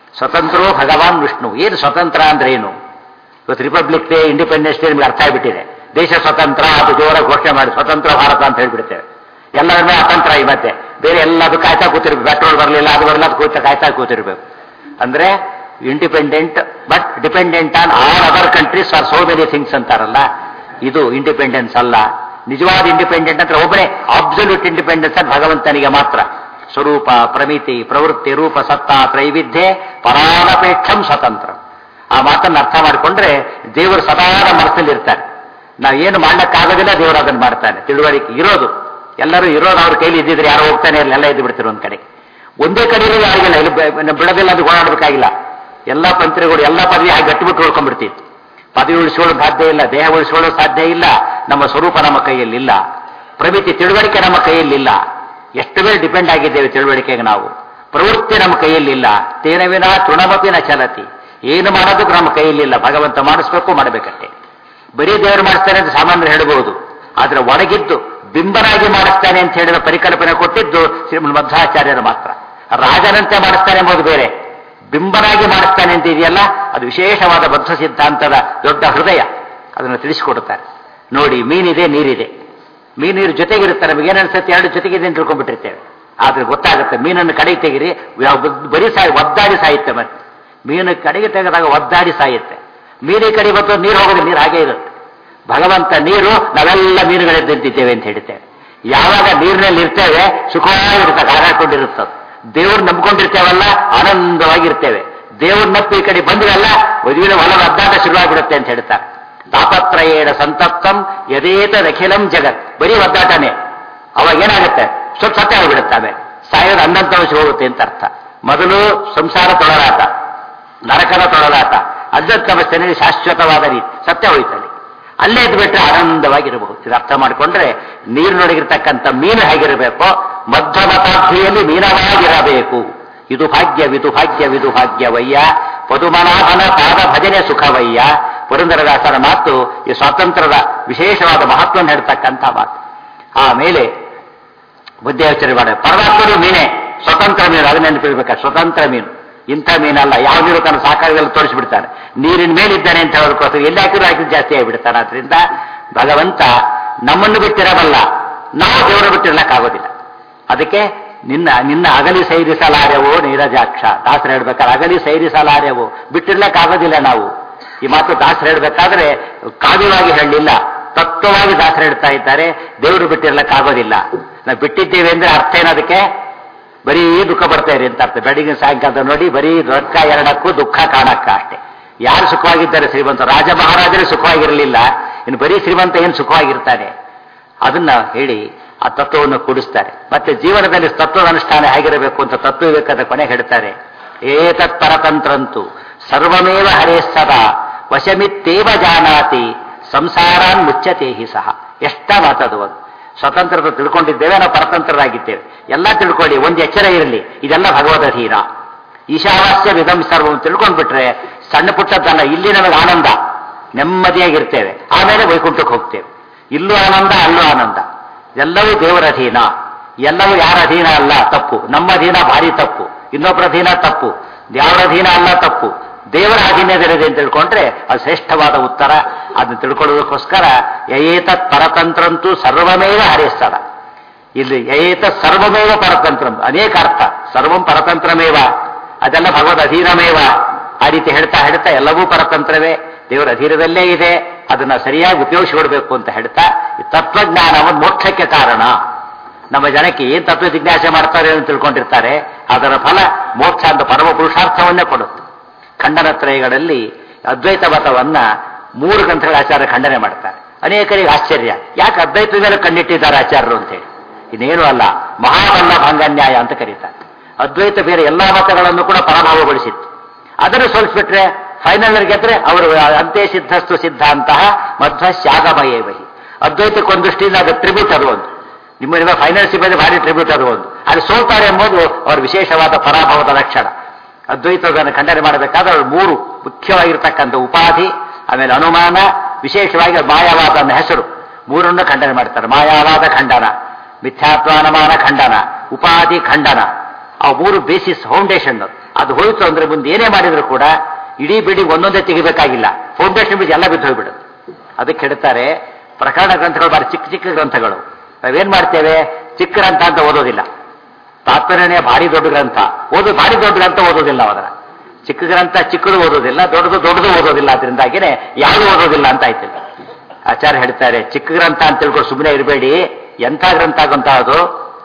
ಸ್ವತಂತ್ರೋ ಭಗವಾನ್ ವಿಷ್ಣು ಏನು ಸ್ವತಂತ್ರ ಅಂದ್ರೆ ಏನು ಇವತ್ತು ರಿಪಬ್ಲಿಕ್ ಡೇ ಇಂಡಿಪೆಂಡೆನ್ಸ್ ಡೇ ನಿಮ್ಗೆ ಅರ್ಥ ಆಗಿಬಿಟ್ಟಿದೆ ದೇಶ ಸ್ವತಂತ್ರ ಅದು ಜೋರ ಘೋಷಣೆ ಮಾಡಿ ಸ್ವತಂತ್ರ ಭಾರತ ಅಂತ ಹೇಳ್ಬಿಡ್ತೇವೆ ಎಲ್ಲರ ಮೇಲೆ ಅತಂತ್ರ ಈ ಮಧ್ಯೆ ಬೇರೆ ಎಲ್ಲದು ಕಾಯ್ತಾ ಕೂತಿರ್ಬೇಕು ಪೆಟ್ರೋಲ್ ಬರಲಿಲ್ಲ ಅದು ಬರಲ್ಲ ಅದು ಕೂತ ಕಾಯ್ತಾ ಕೂತಿರ್ಬೇಕು ಅಂದ್ರೆ independent but dependent on all other countries for so many things ಅಂತಾರಲ್ಲ ಇದು ಇಂಡಿಪೆಂಡೆನ್ಸ್ ಅಲ್ಲ ನಿಜವಾದ ಇಂಡಿಪೆಂಡೆಂಟ್ ಅಂದ್ರೆ ಒಬ್ಬನೇ ಅಬ್ಸಲ್ಯೂಟ್ ಇಂಡಿಪೆಂಡೆನ್ಸ್ ಅಂತ ಭಗವಂತನಿಗೆ ಮಾತ್ರ ಸ್ವರೂಪ ಪ್ರಮಿತಿ ಪ್ರವೃತ್ತಿ ರೂಪ ಸತ್ತ ತ್ರೈವಿಧ್ಯೆ ಪರಾನಪೇಕ್ಷಂ ಸ್ವತಂತ್ರ ಆ ಮಾತನ್ನು ಅರ್ಥ ಮಾಡಿಕೊಂಡ್ರೆ ದೇವರು ಸದಾ ನಮ್ಮ ಮನಸ್ಸಲ್ಲಿ ಇರ್ತಾರೆ ನಾವು ಏನು ಮಾಡ್ಲಿಕ್ಕಾಗೋದಿಲ್ಲ ದೇವರು ಅದನ್ನು ಮಾಡ್ತಾನೆ ತಿಳುವಳಿಕೆ ಇರೋದು ಎಲ್ಲರೂ ಇರೋದು ಅವ್ರ ಕೈಲಿ ಇದ್ದಿದ್ರೆ ಯಾರೋ ಹೋಗ್ತಾನೆ ಇರಲಿ ಎಲ್ಲ ಇದ್ದು ಬಿಡ್ತಿರೋ ಒಂದ್ ಕಡೆ ಒಂದೇ ಕಡೆ ಇರೋದು ಯಾರಿಗಿಲ್ಲ ಇಲ್ಲಿ ಬ- ನಮ್ಮ ಬಿಡದಿಲ್ಲ ಅದು ಓಡಾಡಬೇಕಾಗಿಲ್ಲ ಎಲ್ಲ ಪಂತ್ರಿಗಳು ಎಲ್ಲ ಪದವಿ ಹಾಗೆ ಗಟ್ಟಿಬಿಟ್ಟು ಉಳ್ಕೊಂಡ್ಬಿಡ್ತಿತ್ತು ಪದವಿ ಉಳಿಸ್ಕೊಳ್ಳೋದು ಸಾಧ್ಯ ಇಲ್ಲ ದೇಹ ಉಳಿಸ್ಕೊಳ್ಳೋದು ಸಾಧ್ಯ ಇಲ್ಲ ನಮ್ಮ ಸ್ವರೂಪ ನಮ್ಮ ಕೈಯಲ್ಲಿಲ್ಲ ಪ್ರಮಿತಿ ತಿಳುವಳಿಕೆ ನಮ್ಮ ಕೈಯಲ್ಲಿಲ್ಲ ಎಷ್ಟು ಮೇಲೆ ಡಿಪೆಂಡ್ ಆಗಿದ್ದೇವೆ ತಿಳುವಳಿಕೆಗೆ ನಾವು ಪ್ರವೃತ್ತಿ ನಮ್ಮ ಕೈಯಲ್ಲಿಲ್ಲ ತೇನವಿನ ತೃಣಮಪಿನ ಚಲತಿ ಏನು ಮಾಡೋದಕ್ಕೂ ನಮ್ಮ ಕೈಯಲ್ಲಿಲ್ಲ ಭಗವಂತ ಮಾಡಿಸ್ಬೇಕು ಮಾಡಬೇಕಷ್ಟೇ ಬರೀ ದೇವರು ಮಾಡಿಸ್ತಾನೆ ಅಂತ ಸಾಮಾನ್ಯರು ಹೇಳಬಹುದು ಆದ್ರೆ ಒಳಗಿದ್ದು ಬಿಂಬನಾಗಿ ಮಾಡಿಸ್ತಾನೆ ಅಂತ ಹೇಳಿದ ಪರಿಕಲ್ಪನೆ ಕೊಟ್ಟಿದ್ದು ಶ್ರೀಮನ್ ಮಧ್ವಾಚಾರ್ಯರು ಮಾತ್ರ ರಾಜನಂತೆ ಮಾಡಿಸ್ತಾನೆ ಎಂಬುದು ಬೇರೆ ಬಿಂಬನಾಗಿ ಮಾಡಿಸ್ತಾನೆ ಅಂತ ಇದೆಯಲ್ಲ ಅದು ವಿಶೇಷವಾದ ಬದ್ಧ ಸಿದ್ಧಾಂತದ ದೊಡ್ಡ ಹೃದಯ ಅದನ್ನು ತಿಳಿಸಿಕೊಡುತ್ತಾರೆ ನೋಡಿ ಮೀನಿದೆ ನೀರಿದೆ ಮೀನು ನೀರು ಜೊತೆಗಿರುತ್ತೆ ನಮಗೆ ಏನು ಅನ್ಸುತ್ತೆ ಎರಡು ಜೊತೆಗಿದೆ ಅಂತ ತಿಳ್ಕೊಂಡ್ಬಿಟ್ಟಿರ್ತೇವೆ ಆದ್ರೆ ಗೊತ್ತಾಗುತ್ತೆ ಮೀನನ್ನು ಕಡೆಗೆ ತೆಗಿರಿ ಯಾವ- ಬರೀ ಸಾಯಿ ಒದ್ದಾಡಿ ಸಾಯುತ್ತೆ ಮತ್ತೆ ಮೀನು ಕಡೆಗೆ ತೆಗೆದಾಗ ಒದ್ದಾಡಿ ಸಾಯುತ್ತೆ ಮೀನಿಗೆ ಕಡೆ ಬಂತು ನೀರು ಹೋಗೋದು ನೀರು ಹಾಗೆ ಇರುತ್ತೆ ಭಗವಂತ ನೀರು ನಾವೆಲ್ಲ ಮೀನುಗಳಿದ್ದಂತಿದ್ದೇವೆ ಅಂತ ಹೇಳ್ತೇವೆ ಯಾವಾಗ ನೀರಿನಲ್ಲಿ ಇರ್ತೇವೆ ಸುಖವಾಗಿರ್ತದೆ ಹಾರಾಡ್ಕೊಂಡಿರುತ್ತದೆ ದೇವ್ರು ನಂಬ್ಕೊಂಡಿರ್ತೇವಲ್ಲ ಆನಂದವಾಗಿರ್ತೇವೆ ದೇವ್ರ ನಪ್ಪಿ ಈ ಕಡೆ ಬಂದ್ರಲ್ಲ ಮದುವಿನ ಹೊಲದ ಅದ್ದಾಟ ಶುರುವಾಗಿಬಿಡುತ್ತೆ ಅಂತ ಹೇಳ್ತಾರೆ ತಾಪತ್ರಯೇಣ ಸಂತಪ್ತಂ ಯದೇತ ಅಖಿಲಂ ಜಗತ್ ಬರೀ ಒದ್ದಾಟನೇ ಅವಾಗ ಏನಾಗುತ್ತೆ ಸ್ವಲ್ಪ ಸತ್ಯ ಆಗಿಬಿಡುತ್ತೆ ಆಮೇಲೆ ಸಾಯೋದು ಅಂದಂತವಶ ಹೋಗುತ್ತೆ ಅಂತ ಅರ್ಥ ಮೊದಲು ಸಂಸಾರ ತೊಳಲಾಟ ನರಕದ ತೊಳಲಾಟ ಅಜ್ಜತ್ತವಸ್ಥೆಯಲ್ಲಿ ಶಾಶ್ವತವಾದ ರೀತಿ ಸತ್ಯ ಹೋಯ್ತಲ್ಲಿ ಅಲ್ಲೇ ಇದ್ಬಿಟ್ರೆ ಆನಂದವಾಗಿರಬಹುದು ಇದು ಅರ್ಥ ಮಾಡಿಕೊಂಡ್ರೆ ನೀರಿನೊಳಗಿರ್ತಕ್ಕಂಥ ಮೀನು ಹೇಗಿರಬೇಕೋ ಮಧ್ಯಮತಾಬ್ಧಿಯಲ್ಲಿ ಮೀನವಾಗಿರಬೇಕು ಇದು ಭಾಗ್ಯ ವಿದು ಭಾಗ್ಯ ವಿದು ಭಾಗ್ಯವಯ್ಯ ಪದುಮನಾಭನ ಪಾದ ಭಜನೆ ಸುಖವಯ್ಯ ಪುರಂದರದಾಸರ ಮಾತು ಈ ಸ್ವಾತಂತ್ರ್ಯದ ವಿಶೇಷವಾದ ಮಹತ್ವವನ್ನು ಹೇಳ್ತಕ್ಕಂಥ ಮಾತು ಆಮೇಲೆ ಬುದ್ಧಿ ಯೋಚನೆ ಮಾಡ ಪರಮಾತ್ಮರು ಮೀನೇ ಸ್ವತಂತ್ರ ಮೀನು ಅದನ್ನ ನೆನಪಿರ್ಬೇಕ ಸ್ವತಂತ್ರ ಮೀನು ಇಂಥ ಮೀನಲ್ಲ ಯಾವ ನೀರು ತನ್ನ ಸಾಕಾಗದಲ್ಲಿ ತೋರಿಸ್ಬಿಡ್ತಾನೆ ನೀರಿನ ಮೇಲಿದ್ದಾನೆ ಅಂತ ಹೇಳೋದಕ್ಕೋಸ್ಕರ ಎಲ್ಲಿ ಹಾಕಿದ್ರು ಹಾಕಿದ್ರು ಜಾಸ್ತಿ ಆಗಿಬಿಡ್ತಾನೆ ಆದ್ರಿಂದ ಭಗವಂತ ನಮ್ಮನ್ನು ಬಿಟ್ಟಿರಬಲ್ಲ ನಾವು ದೇವರ ಬಿಟ್ಟಿರ್ಲಕ್ಕಾಗೋದಿಲ್ಲ ಅದಕ್ಕೆ ನಿನ್ನ ನಿನ್ನ ಅಗಲಿ ಸೈರಿಸಲಾರೆವೋ ನೀರಜಾಕ್ಷ ದಾಸರು ಹೇಳ್ಬೇಕಾದ್ರೆ ಅಗಲಿ ಸೈರಿಸಲಾರೆವೋ ಬಿಟ್ಟಿರ್ಲಕ್ಕಾಗೋದಿಲ್ಲ ನಾವು ಈ ಮಾತು ದಾಸರು ಹೇಳ್ಬೇಕಾದ್ರೆ ಕಾವ್ಯವಾಗಿ ಹೇಳಲಿಲ್ಲ ತತ್ವವಾಗಿ ದಾಸರು ಹೇಳ್ತಾ ಇದ್ದಾರೆ ದೇವರು ಬಿಟ್ಟಿರ್ಲಕ್ಕಾಗೋದಿಲ್ಲ ನಾವು ಬಿಟ್ಟಿದ್ದೇವೆ ಅಂದ್ರೆ ಅರ್ಥ ಏನದಕ್ಕೆ ಬರೀ ದುಃಖ ಬರ್ತಾ ಇರಿ ಅಂತ ಅರ್ಥ ಬೆಳಗಿನ ಸಾಯಂಕಾಲ ನೋಡಿ ಬರೀ ರೊಕ್ಕ ಎರಡಕ್ಕೂ ದುಃಖ ಕಾಣಕ್ಕ ಅಷ್ಟೇ ಯಾರು ಸುಖವಾಗಿದ್ದಾರೆ ಶ್ರೀಮಂತ ರಾಜ ಮಹಾರಾಜರೇ ಸುಖವಾಗಿರಲಿಲ್ಲ ಇನ್ನು ಬರೀ ಶ್ರೀಮಂತ ಏನು ಸುಖವಾಗಿರ್ತಾನೆ ಅದನ್ನ ಹೇಳಿ ಆ ತತ್ವವನ್ನು ಕೂಡಿಸ್ತಾರೆ ಮತ್ತೆ ಜೀವನದಲ್ಲಿ ತತ್ವದ ಅನುಷ್ಠಾನ ಹೇಗಿರಬೇಕು ಅಂತ ತತ್ವ ವಿವೇಕದ ಕೊನೆ ಹೇಳ್ತಾರೆ ಏತತ್ ಪರತಂತ್ರಂತು ಸರ್ವಮೇವ ಹರೇ ಸದಾ ವಶಮಿತ್ತೇವ ಜಾನಾತಿ ಸಂಸಾರಾನ್ ಮುಚ್ಚತೆ ಹಿ ಸಹ ಎಷ್ಟ ಮಾತದು ಅದು ಸ್ವತಂತ್ರದ ತಿಳ್ಕೊಂಡಿದ್ದೇವೆ ನಾವು ಪರತಂತ್ರರಾಗಿದ್ದೇವೆ ಎಲ್ಲ ತಿಳ್ಕೊಳ್ಳಿ ಒಂದು ಎಚ್ಚರ ಇರಲಿ ಇದೆಲ್ಲ ಭಗವದಧೀನ ಈಶಾವಾಸ್ಯ ವಿಧಂ ಸರ್ವಂ ತಿಳ್ಕೊಂಡ್ಬಿಟ್ರೆ ಸಣ್ಣ ಪುಟ್ಟದ್ದಲ್ಲ ಇಲ್ಲಿ ನಮಗೆ ಆನಂದ ನೆಮ್ಮದಿಯಾಗಿರ್ತೇವೆ ಆಮೇಲೆ ವೈಕುಂಠಕ್ಕೆ ಹೋಗ್ತೇವೆ ಇಲ್ಲೂ ಆನಂದ ಅಲ್ಲೂ ಆನಂದ ಎಲ್ಲವೂ ದೇವರ ಅಧೀನ ಎಲ್ಲವೂ ಯಾರ ಅಧೀನ ಅಲ್ಲ ತಪ್ಪು ನಮ್ಮ ಅಧೀನ ಭಾರಿ ತಪ್ಪು ಇನ್ನೊಬ್ಬರ ಅಧೀನ ತಪ್ಪು ಯಾವರ ಅಧೀನ ಅಲ್ಲ ತಪ್ಪು ದೇವರ ಅಧೀನದಲ್ಲಿದೆ ಅಂತ ತಿಳ್ಕೊಂಡ್ರೆ ಅದು ಶ್ರೇಷ್ಠವಾದ ಉತ್ತರ ಅದನ್ನು ತಿಳ್ಕೊಳ್ಳೋದಕ್ಕೋಸ್ಕರ ಯಯೇತತ್ ಪರತಂತ್ರಂತೂ ಸರ್ವಮೇವ ಹರಿಸ್ತದ ಇಲ್ಲಿ ಯಯೇತ ಸರ್ವಮೇವ ಪರತಂತ್ರಂ ಅನೇಕ ಅರ್ಥ ಸರ್ವಂ ಪರತಂತ್ರಮೇವ ಅದೆಲ್ಲ ಭಗವದ್ ಅಧೀನಮೇವ ಆ ರೀತಿ ಹೇಳ್ತಾ ಹೇಳ್ತಾ ಎಲ್ಲವೂ ಪರತಂತ್ರವೇ ದೇವರ ಅಧೀನದಲ್ಲೇ ಇದೆ ಅದನ್ನ ಸರಿಯಾಗಿ ಉಪಯೋಗಿಸಿಕೊಡ್ಬೇಕು ಅಂತ ಹೇಳ್ತಾ ಈ ತತ್ವಜ್ಞಾನವನ್ನು ಮೋಕ್ಷಕ್ಕೆ ಕಾರಣ ನಮ್ಮ ಜನಕ್ಕೆ ಏನ್ ತತ್ವ ಜಿಜ್ಞಾಸೆ ಮಾಡ್ತಾರೆ ಅಂತ ತಿಳ್ಕೊಂಡಿರ್ತಾರೆ ಅದರ ಫಲ ಮೋಕ್ಷ ಅಂತ ಪರಮ ಪುರುಷಾರ್ಥವನ್ನೇ ಕೊಡುತ್ತೆ ಖಂಡನತ್ರಯಗಳಲ್ಲಿ ಅದ್ವೈತ ಮತವನ್ನ ಮೂರು ಗ್ರಂಥಗಳ ಆಚಾರ್ಯ ಖಂಡನೆ ಮಾಡ್ತಾರೆ ಅನೇಕರಿಗೆ ಆಶ್ಚರ್ಯ ಯಾಕೆ ಅದ್ವೈತದ ಮೇಲೆ ಕಣ್ಣಿಟ್ಟಿದ್ದಾರೆ ಆಚಾರ್ಯರು ಅಂತ ಹೇಳಿ ಇನ್ನೇನು ಅಲ್ಲ ಮಹಾಬಲ್ಲ ಭಂಗನ್ಯಾಯ ಅಂತ ಕರೀತಾರೆ ಅದ್ವೈತ ಬೇರೆ ಎಲ್ಲಾ ಮತಗಳನ್ನು ಕೂಡ ಪರಾಭವಗೊಳಿಸಿತ್ತು ಅದನ್ನು ಸೋಲಿಸ್ಬಿಟ್ರೆ ಫೈನಲ್ ಗೆದ್ರೆ ಅವರು ಅಂತೆ ಸಿದ್ಧಸ್ತು ಸಿದ್ಧಾಂತ ಮಧ್ವ ಶಾಗಮಯೇ ಬಹಿ ಅದ್ವೈತಕ್ಕೆ ದೃಷ್ಟಿಯಿಂದ ಅದು ಟ್ರಿಬ್ಯೂಟ್ ಅದು ಒಂದು ನಿಮ್ಮ ನಿಮ್ಮ ಫೈನಾನ್ಸ್ ಮೇಲೆ ಭಾರಿ ಟ್ರಿಬ್ಯೂಟ್ ಅದು ಒಂದು ಅಲ್ಲಿ ಸೋಲ್ತಾರೆ ಎಂಬುದು ಅವರ ವಿಶೇಷವಾದ ಪರಾಭವದ ಲಕ್ಷಣ ಅದ್ವೈತವನ್ನು ಖಂಡನೆ ಮಾಡಬೇಕಾದ್ರೆ ಅವರು ಮೂರು ಮುಖ್ಯವಾಗಿರ್ತಕ್ಕಂಥ ಉಪಾಧಿ ಆಮೇಲೆ ಅನುಮಾನ ವಿಶೇಷವಾಗಿ ಮಾಯಾವಾದ ಅನ್ನೋ ಹೆಸರು ಮೂರನ್ನು ಖಂಡನೆ ಮಾಡ್ತಾರೆ ಮಾಯಾವಾದ ಖಂಡನ ಮಿಥ್ಯಾತ್ವಾನುಮಾನ ಖಂಡನ ಉಪಾಧಿ ಖಂಡನ ಆ ಮೂರು ಬೇಸಿಸ್ ಫೌಂಡೇಶನ್ ಅದು ಹೋಯ್ತು ಅಂದ್ರೆ ಮುಂದೆ ಏನೇ ಮಾಡಿದ್ರು ಕೂಡ ಇಡೀ ಬಿಲ್ಡಿಂಗ್ ಒಂದೊಂದೇ ತೆಗಿಬೇಕಾಗಿಲ್ಲ ಫೌಂಡೇಶನ್ ಬೀಜ ಎಲ್ಲ ಬಿದ್ದು ಹೋಗ್ಬಿಡುತ್ತೆ ಅದಕ್ಕೆ ಹೇಳ್ತಾರೆ ಪ್ರಕರಣ ಗ್ರಂಥಗಳು ಬಾರಿ ಚಿಕ್ಕ ಚಿಕ್ಕ ಗ್ರಂಥಗಳು ನಾವೇನ್ ಮಾಡ್ತೇವೆ ಚಿಕ್ಕ ಗ್ರಂಥ ಅಂತ ಓದೋದಿಲ್ಲ ತಾತ್ಪರ್ಯನೇ ಭಾರಿ ದೊಡ್ಡ ಗ್ರಂಥ ಓದು ಭಾರಿ ದೊಡ್ಡ ಗ್ರಂಥ ಓದೋದಿಲ್ಲ ಅದರ ಚಿಕ್ಕ ಗ್ರಂಥ ಚಿಕ್ಕದು ಓದೋದಿಲ್ಲ ದೊಡ್ಡದು ದೊಡ್ಡದು ಓದೋದಿಲ್ಲ ಅದರಿಂದಾಗಿನೇ ಯಾವುದು ಓದೋದಿಲ್ಲ ಅಂತ ಆಯ್ತು ಆಚಾರ್ಯ ಹೇಳ್ತಾರೆ ಚಿಕ್ಕ ಗ್ರಂಥ ಅಂತ ತಿಳ್ಕೊಂಡು ಸುಮ್ಮನೆ ಇರಬೇಡಿ ಎಂಥ ಗ್ರಂಥ ಅಂತ ಅದು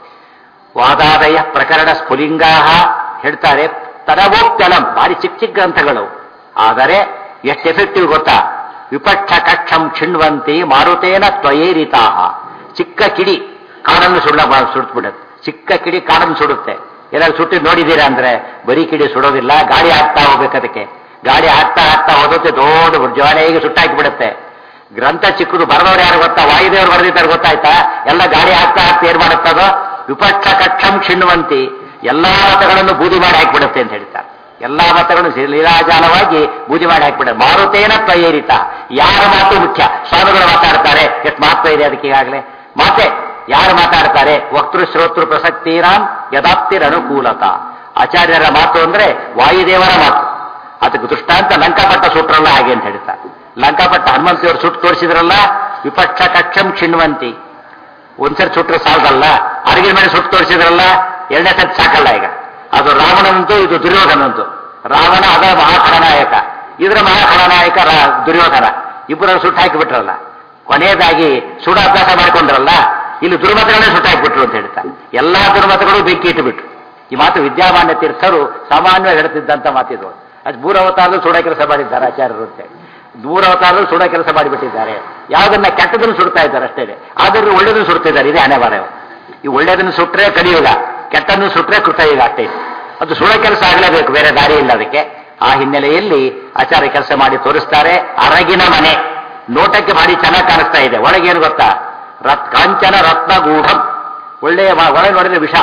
ವಾದಾದಯ ಪ್ರಕರಣ ಸ್ಫುಲಿಂಗಾ ಹೇಳ್ತಾರೆ ತರವೋಕ್ತಲಂ ಭಾರಿ ಚಿಕ್ಕ ಚಿಕ್ಕ ಗ್ರಂಥಗಳು ಆದರೆ ಎಷ್ಟು ಎಫೆಕ್ಟಿವ್ ಗೊತ್ತಾ ವಿಪಕ್ಷ ಕಕ್ಷಂ ಕ್ಷಿಣ್ವಂತಿ ಮಾರುತೇನ ತ್ವಯೇರಿತಾ ಚಿಕ್ಕ ಕಿಡಿ ಕಾಡನ್ನು ಸುಳ್ಳ ಸುಡ್ಬಿಡುತ್ತೆ ಚಿಕ್ಕ ಕಿಡಿ ಕಾಡನ್ನು ಸುಡುತ್ತೆ ಎಲ್ಲರೂ ಸುಟ್ಟು ನೋಡಿದ್ದೀರಾ ಅಂದ್ರೆ ಬರೀ ಕಿಡಿ ಸುಡೋದಿಲ್ಲ ಗಾಳಿ ಹಾಕ್ತಾ ಹೋಗ್ಬೇಕು ಅದಕ್ಕೆ ಗಾಳಿ ಹಾಕ್ತಾ ಹಾಕ್ತಾ ಹೋಗುತ್ತೆ ದೊಡ್ಡ ಜ್ವಾಲೆಗೆ ಸುಟ್ಟಾಕಿ ಬಿಡುತ್ತೆ ಗ್ರಂಥ ಚಿಕ್ಕದು ಬರೆದವ್ರು ಯಾರು ಗೊತ್ತಾ ವಾಯುದೇವರು ಬರೆದಿದ್ದಾರೆ ಗೊತ್ತಾಯ್ತಾ ಎಲ್ಲ ಗಾಳಿ ಹಾಕ್ತಾ ಹಾಕ್ತಾ ಏನ್ ಮಾಡುತ್ತದೋ ವಿಪಕ್ಷ ಕಕ್ಷಂ ಕ್ಷಿಣ್ವಂತಿ ಎಲ್ಲಾ ಮತಗಳನ್ನು ಬೂದಿ ಮಾಡಿ ಹಾಕಿಬಿಡುತ್ತೆ ಅಂತ ಹೇಳ್ತಾರೆ ಎಲ್ಲಾ ಮತಗಳನ್ನು ಲೀಲಾಜಾಲವಾಗಿ ಬೂದಿ ಮಾಡಿ ಹಾಕಿಬಿಡುತ್ತೆ ಮಾರುತೇನ ತ್ವಯೇರಿತ ಯಾರ ಮಾತು ಮುಖ್ಯ ಸ್ವಾಮಿಗಳು ಮಾತಾಡ್ತಾರೆ ಎಷ್ಟು ಮಹತ್ವ ಇದೆ ಅದಕ್ಕೆ ಈಗಾಗಲೇ ಮಾತೆ ಯಾರು ಮಾತಾಡ್ತಾರೆ ವಕ್ತೃ ಶ್ರೋತೃ ಪ್ರಸಕ್ತಿರಾಂ ಯದಾಪ್ತಿರ ಅನುಕೂಲತ ಆಚಾರ್ಯರ ಮಾತು ಅಂದ್ರೆ ವಾಯುದೇವರ ಮಾತು ಅದಕ್ಕೆ ದೃಷ್ಟಾಂತ ಲಂಕಾಪಟ್ಟ ಸುಟ್ರಲ್ಲ ಹಾಗೆ ಅಂತ ಹೇಳ್ತಾರೆ ಲಂಕಾಪಟ್ಟ ಹನುಮಂತಿಯವರು ಸುಟ್ಟು ತೋರಿಸಿದ್ರಲ್ಲ ವಿಪಕ್ಷ ಕಕ್ಷಂ ಕ್ಷಿಣ್ವಂತಿ ಒಂದ್ಸರಿ ಸುಟ್ರೆ ಸಾಲದಲ್ಲ ಅರಗಿನ ಮೇಲೆ ಸುಟ್ಟು ತೋರಿಸಿದ್ರಲ್ಲ ಎರಡನೇ ಸತಿ ಸಾಕಲ್ಲ ಈಗ ಅದು ರಾವಣನಂತೂ ಇದು ದುರ್ಯೋಧನಂತೂ ರಾವಣ ಅದರ ಮಹಾಖಳನಾಯಕ ಇದರ ಮಹಾಖಳನಾಯಕ ರಾ- ದುರ್ಯೋಧನ ಇಬ್ಬರನ್ನು ಸುಟ್ಟು ಹಾಕಿಬಿಟ್ರಲ್ಲ ಕೊನೆಯದಾಗಿ ಸುಡ ಅಭ್ಯಾಸ ಮಾಡಿಕೊಂಡ್ರಲ್ಲ ಇಲ್ಲಿ ದುರ್ಮತಗಳನ್ನೇ ಸುಟ್ಟು ಹಾಕಿಬಿಟ್ರು ಅಂತ ಹೇಳ್ತಾರೆ ಎಲ್ಲಾ ದುರ್ಮತಗಳು ಬೆಂಕಿ ಇಟ್ಟುಬಿಟ್ರು ಈ ಮಾತು ವಿದ್ಯಾಮಾನ್ಯ ತೀರ್ಥರು ಸಾಮಾನ್ಯವಾಗಿ ಹೇಳ್ತಿದ್ದಂತ ಮಾತಿದು ಅದು ಮೂರು ಅವತಾರದಲ್ಲಿ ಸುಡ ಕೆಲಸ ಮಾಡಿದ್ದಾರೆ ಆಚಾರ್ಯರು ಅಂತ ಮೂರು ಅವತಾರದಲ್ಲಿ ಸುಡ ಕೆಲಸ ಮಾಡಿಬಿಟ್ಟಿದ್ದಾರೆ ಯಾವುದನ್ನ ಕೆಟ್ಟದನ್ನು ಸುಡ್ತಾ ಇದ್ದಾರೆ ಅಷ್ಟೇ ಆದ್ರೆ ಒಳ್ಳೇದನ್ನು ಸುಡ್ತಿದ್ದಾರೆ ಇದೇ ಹಣೆ ಬರ ಈ ಒಳ್ಳೇದನ್ನು ಸುಟ್ರೆ ಕಲಿಯುಗ ಕೆಟ್ಟನ್ನು ಸುಟ್ರೆ ಕೃತಯುಗ ಅಷ್ಟೇ ಅದು ಸುಡ ಕೆಲಸ ಆಗಲೇಬೇಕು ಬೇರೆ ದಾರಿ ಇಲ್ಲ ಅದಕ್ಕೆ ಆ ಹಿನ್ನೆಲೆಯಲ್ಲಿ ಆಚಾರ್ಯ ಕೆಲಸ ಮಾಡಿ ತೋರಿಸ್ತಾರೆ ಅರಗಿನ ಮನೆ ನೋಟಕ್ಕೆ ಭಾರಿ ಚೆನ್ನಾಗಿ ಕಾಣಿಸ್ತಾ ಇದೆ ಒಳಗೇನು ಗೊತ್ತಾ ರತ್ ಕಾಂಚನ ರತ್ನ ಗೂಢಂ ಒಳ್ಳೆಯ ಮ- ಒಳಗೆ ನೋಡಿದ್ರೆ ವಿಷ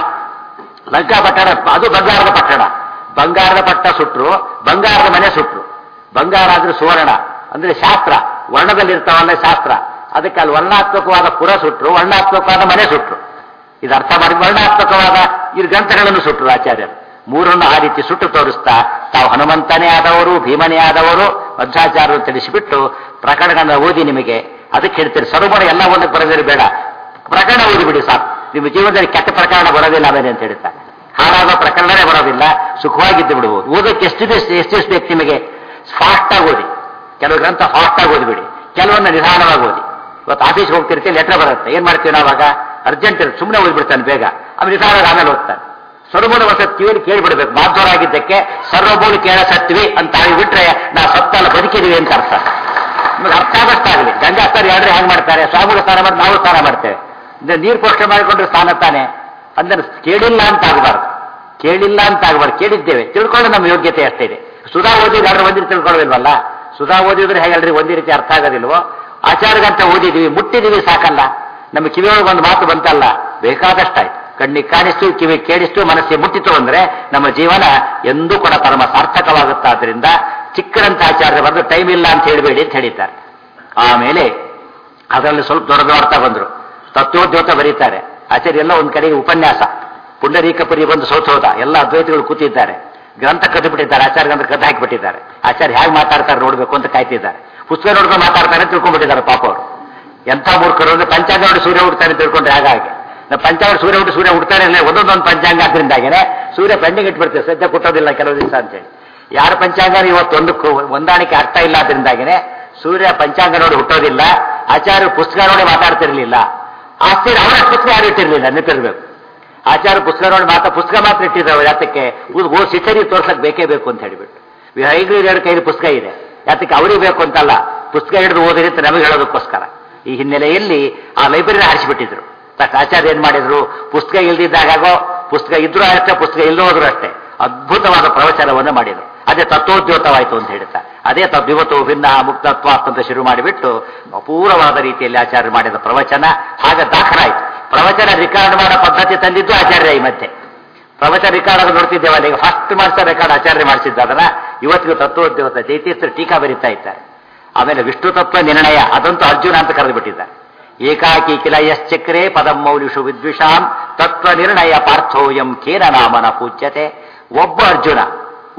ಲಂಕಾ ಪಟ್ಟಣ ಅದು ಬಂಗಾರದ ಪಟ್ಟಣ ಬಂಗಾರದ ಪಟ್ಟ ಸುಟ್ರು ಬಂಗಾರದ ಮನೆ ಸುಟ್ರು ಬಂಗಾರ ಆದ್ರೆ ಸುವರ್ಣ ಅಂದ್ರೆ ಶಾಸ್ತ್ರ ವರ್ಣದಲ್ಲಿ ಇರ್ತಾವಲ್ಲ ಶಾಸ್ತ್ರ ಅದಕ್ಕೆ ಅಲ್ಲಿ ವರ್ಣಾತ್ಮಕವಾದ ಪುರ ಸುಟ್ರು ವರ್ಣಾತ್ಮಕವಾದ ಮನೆ ಸುಟ್ರು ಇದು ಅರ್ಥ ಮಾಡಿ ವರ್ಣಾತ್ಮಕವಾದ ಈ ಗ್ರಂಥಗಳನ್ನು ಸುಟ್ರು ಆಚಾರ್ಯರು ಮೂರನ್ನು ಆ ರೀತಿ ಸುಟ್ಟು ತೋರಿಸ್ತಾ ತಾವು ಹನುಮಂತನೇ ಆದವರು ಭೀಮನೇ ಆದವರು ಮಧ್ವಾಚಾರ್ಯರು ತಿಳಿಸಿಬಿಟ್ಟು ಪ್ರಕರಣಗಳನ್ನ ಓದಿ ನಿಮಗೆ ಅದಕ್ಕೆ ಹೇಳ್ತೀರಿ ಸರೋವರ ಎಲ್ಲ ಒಂದಕ್ಕೆ ಬರೋದಿಲ್ಲ ಬೇಡ ಪ್ರಕರಣ ಓದಿಬಿಡಿ ಸಾಕು ನಿಮ್ಮ ಜೀವನದಲ್ಲಿ ಕೆಟ್ಟ ಪ್ರಕರಣ ಬರೋದಿಲ್ಲ ಅವೇನೆ ಅಂತ ಹೇಳ್ತಾರೆ ಹಾಳಾದ ಪ್ರಕರಣನೇ ಬರೋದಿಲ್ಲ ಸುಖವಾಗಿದ್ದು ಬಿಡ್ಬೋದು ಓದಕ್ಕೆ ಎಷ್ಟಿದೆ ಎಷ್ಟೆಷ್ಟು ಬೇಕು ನಿಮಗೆ ಫಾಸ್ಟ್ ಆಗಿ ಓದಿ ಕೆಲವು ಗ್ರಂಥ ಫಾಸ್ಟ್ ಆಗಿ ಓದಿಬಿಡಿ ಕೆಲವನ್ನ ನಿಧಾನವಾಗಿ ಓದಿ ಇವತ್ತು ಆಫೀಸ್ಗೆ ಹೋಗ್ತಿರ್ತೀವಿ ಲೆಟರ್ ಬರುತ್ತೆ ಏನ್ ಮಾಡ್ತೀವಿ ನಾವಾಗ ಅರ್ಜೆಂಟ್ ಇರುತ್ತೆ ಸುಮ್ಮನೆ ಓದ್ಬಿಡ್ತಾನೆ ಬೇಗ ಆಮೇಲೆ ನಿಧಾನವಾಗಿ ಆಮೇಲೆ ಓದ್ತಾನೆ ಸರ್ವಮೂಲ ವಸತ್ ಕಿವಿಯಲ್ಲಿ ಕೇಳಿಬಿಡ್ಬೇಕು ಬಾಧ್ಯರಾಗಿದ್ದಕ್ಕೆ ಸರ್ವಮೂಲ ಕೇಳ ಸತ್ವಿ ಅಂತ ಬಿಟ್ರೆ ನಾವು ಸತ್ತಲ್ಲ ಬದುಕಿದೀವಿ ಅಂತ ಅರ್ಥ ನಿಮಗೆ ಅರ್ಥ ಆಗಷ್ಟಾಗಲಿ ಗಂಗಾ ಸ್ನಾನ ಯಾರು ಹೆಂಗ್ ಮಾಡ್ತಾರೆ ಸ್ವಾಮಿಗಳು ಸ್ನಾನ ಮಾಡಿ ನಾವು ಸ್ನಾನ ಮಾಡ್ತೇವೆ ಅಂದ್ರೆ ನೀರು ಪೋಷಣೆ ಮಾಡಿಕೊಂಡ್ರೆ ಸ್ನಾನ ತಾನೆ ಅಂದ್ರೆ ಕೇಳಿಲ್ಲ ಅಂತ ಆಗಬಾರ್ದು ಕೇಳಿಲ್ಲ ಅಂತ ಆಗಬಾರ್ದು ಕೇಳಿದ್ದೇವೆ ತಿಳ್ಕೊಂಡು ನಮ್ಮ ಯೋಗ್ಯತೆ ಅಷ್ಟೇ ಇದೆ ಸುಧಾ ಓದಿದ್ರೆ ಎಲ್ಲರೂ ಒಂದಿರಿ ತಿಳ್ಕೊಳ್ಳೋದಿಲ್ವಲ್ಲ ಸುಧಾ ಓದಿದ್ರೆ ಹೇಗೆ ಎಲ್ರಿಗೂ ಒಂದೇ ರೀತಿ ಅರ್ಥ ಆಗೋದಿಲ್ವೋ ಆಚಾರಗಂತ ಓದಿದೀವಿ ಮುಟ್ಟಿದೀವಿ ಸಾಕಲ್ಲ ನಮ್ಮ ಕಿವಿಯೊಳಗೆ ಒಂದು ಮಾತು ಬಂತಲ್ಲ ಬೇಕಾದಷ್ಟಾಯ್ತು ಕಣ್ಣಿಗೆ ಕಾಣಿಸ್ತು ಕಿವಿ ಕೇಳಿಸ್ತು ಮನಸ್ಸಿಗೆ ಮುಟ್ಟಿತು ಅಂದ್ರೆ ನಮ್ಮ ಜೀವನ ಎಂದೂ ಕೂಡ ಪರಮ ಸಾರ್ಥಕವಾಗುತ್ತಾದ್ರಿಂದ ಚಿಕ್ಕರಂತ ಆಚಾರ್ಯ ಬಂದು ಟೈಮ್ ಇಲ್ಲ ಅಂತ ಹೇಳಬೇಡಿ ಅಂತ ಹೇಳಿದ್ದಾರೆ ಆಮೇಲೆ ಅದರಲ್ಲಿ ಸ್ವಲ್ಪ ದೊಡ್ಡ ದೊಡ್ಡ ಬಂದ್ರು ತತ್ವೋದ್ಯೋತ ಬರೀತಾರೆ ಆಚಾರ್ಯ ಎಲ್ಲ ಒಂದ್ ಕಡೆಗೆ ಉಪನ್ಯಾಸ ಪುಂಡರೀಕಪುರಿ ಬಂದು ಸೋತೋದ ಎಲ್ಲ ಅದ್ವೈತಗಳು ಕೂತಿದ್ದಾರೆ ಗ್ರಂಥ ಕದ್ದು ಬಿಟ್ಟಿದ್ದಾರೆ ಆಚಾರ್ಯ ಗ್ರಂಥ ಕದ್ದು ಹಾಕಿಬಿಟ್ಟಿದ್ದಾರೆ ಆಚಾರ್ಯ ಹೇಗೆ ಮಾತಾಡ್ತಾರೆ ನೋಡ್ಬೇಕು ಅಂತ ಕಾಯ್ತಿದ್ದಾರೆ ಪುಸ್ತಕ ನೋಡ್ಕೊಂಡು ಮಾತಾಡ್ತಾರೆ ಅಂತ ತಿಳ್ಕೊಂಡ್ಬಿಟ್ಟಿದ್ದಾರೆ ಪಾಪ ಅವರು ಎಂಥ ಮೂರ್ಖರು ಅಂದ್ರೆ ಪಂಚಾಂಗ ನೋಡಿ ಸೂರ್ಯ ಹುಡ್ತಾನೆ ತಿಳ್ಕೊಂಡ್ರೆ ಹಾಗಾಗಿ ನಾವು ಪಂಚಾಂಗ ಸೂರ್ಯ ಹುಟ್ಟು ಸೂರ್ಯ ಹುಡ್ತಾನೆ ಇಲ್ಲ ಒಂದೊಂದೊಂದು ಪಂಚಾಂಗ ಆದ್ರಿಂದಾಗೇನೆ ಸೂರ್ಯ ಪೆಂಡಿಂಗ್ ಇಟ್ಬಿಡ್ತೇವೆ ಸದ್ಯ ಕೊಟ್ಟೋದಿಲ್ಲ ಕೆಲವು ದಿವಸ ಅಂತೇಳಿ ಯಾರ ಪಂಚಾಂಗ ಇವತ್ತೊಂದು ಹೊಂದಾಣಿಕೆ ಆಗ್ತಾ ಇಲ್ಲ ಆದ್ರಿಂದಾಗೇನೆ ಸೂರ್ಯ ಪಂಚಾಂಗ ನೋಡಿ ಹುಟ್ಟೋದಿಲ್ಲ ಆಚಾರ್ಯ ಪುಸ್ತಕ ನೋಡಿ ಮಾತಾಡ್ತಿರ್ಲಿಲ್ಲ ಆಸ್ತಿ ಅವರ ಪುಸ್ತಕ ಯಾರು ಇಟ್ಟಿರ್ಲಿಲ್ಲ ನೆನಪಿರ್ಬೇಕು ಆಚಾರ್ಯ ಪುಸ್ತಕ ನೋಡಿ ಮಾತಾ ಪುಸ್ತಕ ಮಾತ್ರ ಇಟ್ಟಿದ್ದಾರೆ ಯಾತಕ್ಕೆ ಓ ಸಿಸರಿ ತೋರ್ಸಕ್ ಬೇಕೇ ಬೇಕು ಅಂತ ಹೇಳಿಬಿಟ್ಟು ಐದು ಎರಡು ಕೈಲಿ ಪುಸ್ತಕ ಇದೆ ಯಾತಕ್ಕೆ ಅವ್ರಿಗೆ ಬೇಕು ಅಂತಲ್ಲ ಪುಸ್ತಕ ಹಿಡಿದು ಓದಿರಿ ಅಂತ ನಮಗೆ ಹೇಳೋದಕ್ಕೋಸ್ಕರ ಈ ಹಿನ್ನೆಲೆಯಲ್ಲಿ ಆ ಲೈಬ್ರರಿನ ಆರಿಸಿಬಿಟ್ಟಿದ್ರು ತಕ್ಕ ಆಚಾರ್ಯ ಏನ್ ಮಾಡಿದ್ರು ಪುಸ್ತಕ ಇಲ್ದಿದ್ದಾಗೋ ಪುಸ್ತಕ ಇದ್ರೂ ಅಷ್ಟೇ ಪುಸ್ತಕ ಇಲ್ಲೋ ಹೋದ್ರು ಅಷ್ಟೇ ಅದ್ಭುತವಾದ ಪ್ರವಚನವನ್ನು ಮಾಡಿದ್ರು ಅದೇ ತತ್ವೋದ್ಯೋತವಾಯಿತು ಅಂತ ಹೇಳ್ತಾರೆ ಅದೇ ತದ್ವಿವತ್ತು ಭಿನ್ನ ಮುಕ್ತತ್ವ ಅಂತ ಶುರು ಮಾಡಿಬಿಟ್ಟು ಅಪೂರ್ವವಾದ ರೀತಿಯಲ್ಲಿ ಆಚಾರ್ಯ ಮಾಡಿದ ಪ್ರವಚನ ಹಾಗೆ ದಾಖಲಾಯಿತು ಪ್ರವಚನ ರಿಕಾರ್ಡ್ ಮಾಡೋ ಪದ್ಧತಿ ತಂದಿದ್ದು ಆಚಾರ್ಯ ಈ ಮಧ್ಯೆ ಪ್ರವಚನ ರಿಕಾರ್ಡ್ ಆಗಿ ನೋಡ್ತಿದ್ದೇವಲ್ಲ ಈಗ ಫಸ್ಟ್ ಮಾಡಿಸೋ ರೆಕಾರ್ಡ್ ಆಚಾರ್ಯ ಮಾಡಿಸಿದ್ದಾರಲ್ಲ ಇವತ್ತಿಗೂ ತತ್ವೋದ್ಯೋತ ಜೈತೀರ್ಥರು ಟೀಕಾ ಬರೀತಾ ಇದ್ದಾರೆ ಆಮೇಲೆ ವಿಷ್ಣು ತತ್ವ ನಿರ್ಣಯ ಅದಂತೂ ಅರ್ಜುನ ಅಂತ ಕರೆದು ಬಿಟ್ಟಿದ್ದಾರೆ ಏಕಾಕಿ ಕಿಲ ಯಶ್ಚಕ್ರೆ ಪದಂ ಮೌಲಿಷು ವಿದ್ವಿಷಾಂ ತತ್ವ ನಿರ್ಣಯ ಪಾರ್ಥೋಯಂ ಖೇನ ನಾಮನ ಪೂಜ್ಯತೆ ಒಬ್ಬ ಅರ್ಜುನ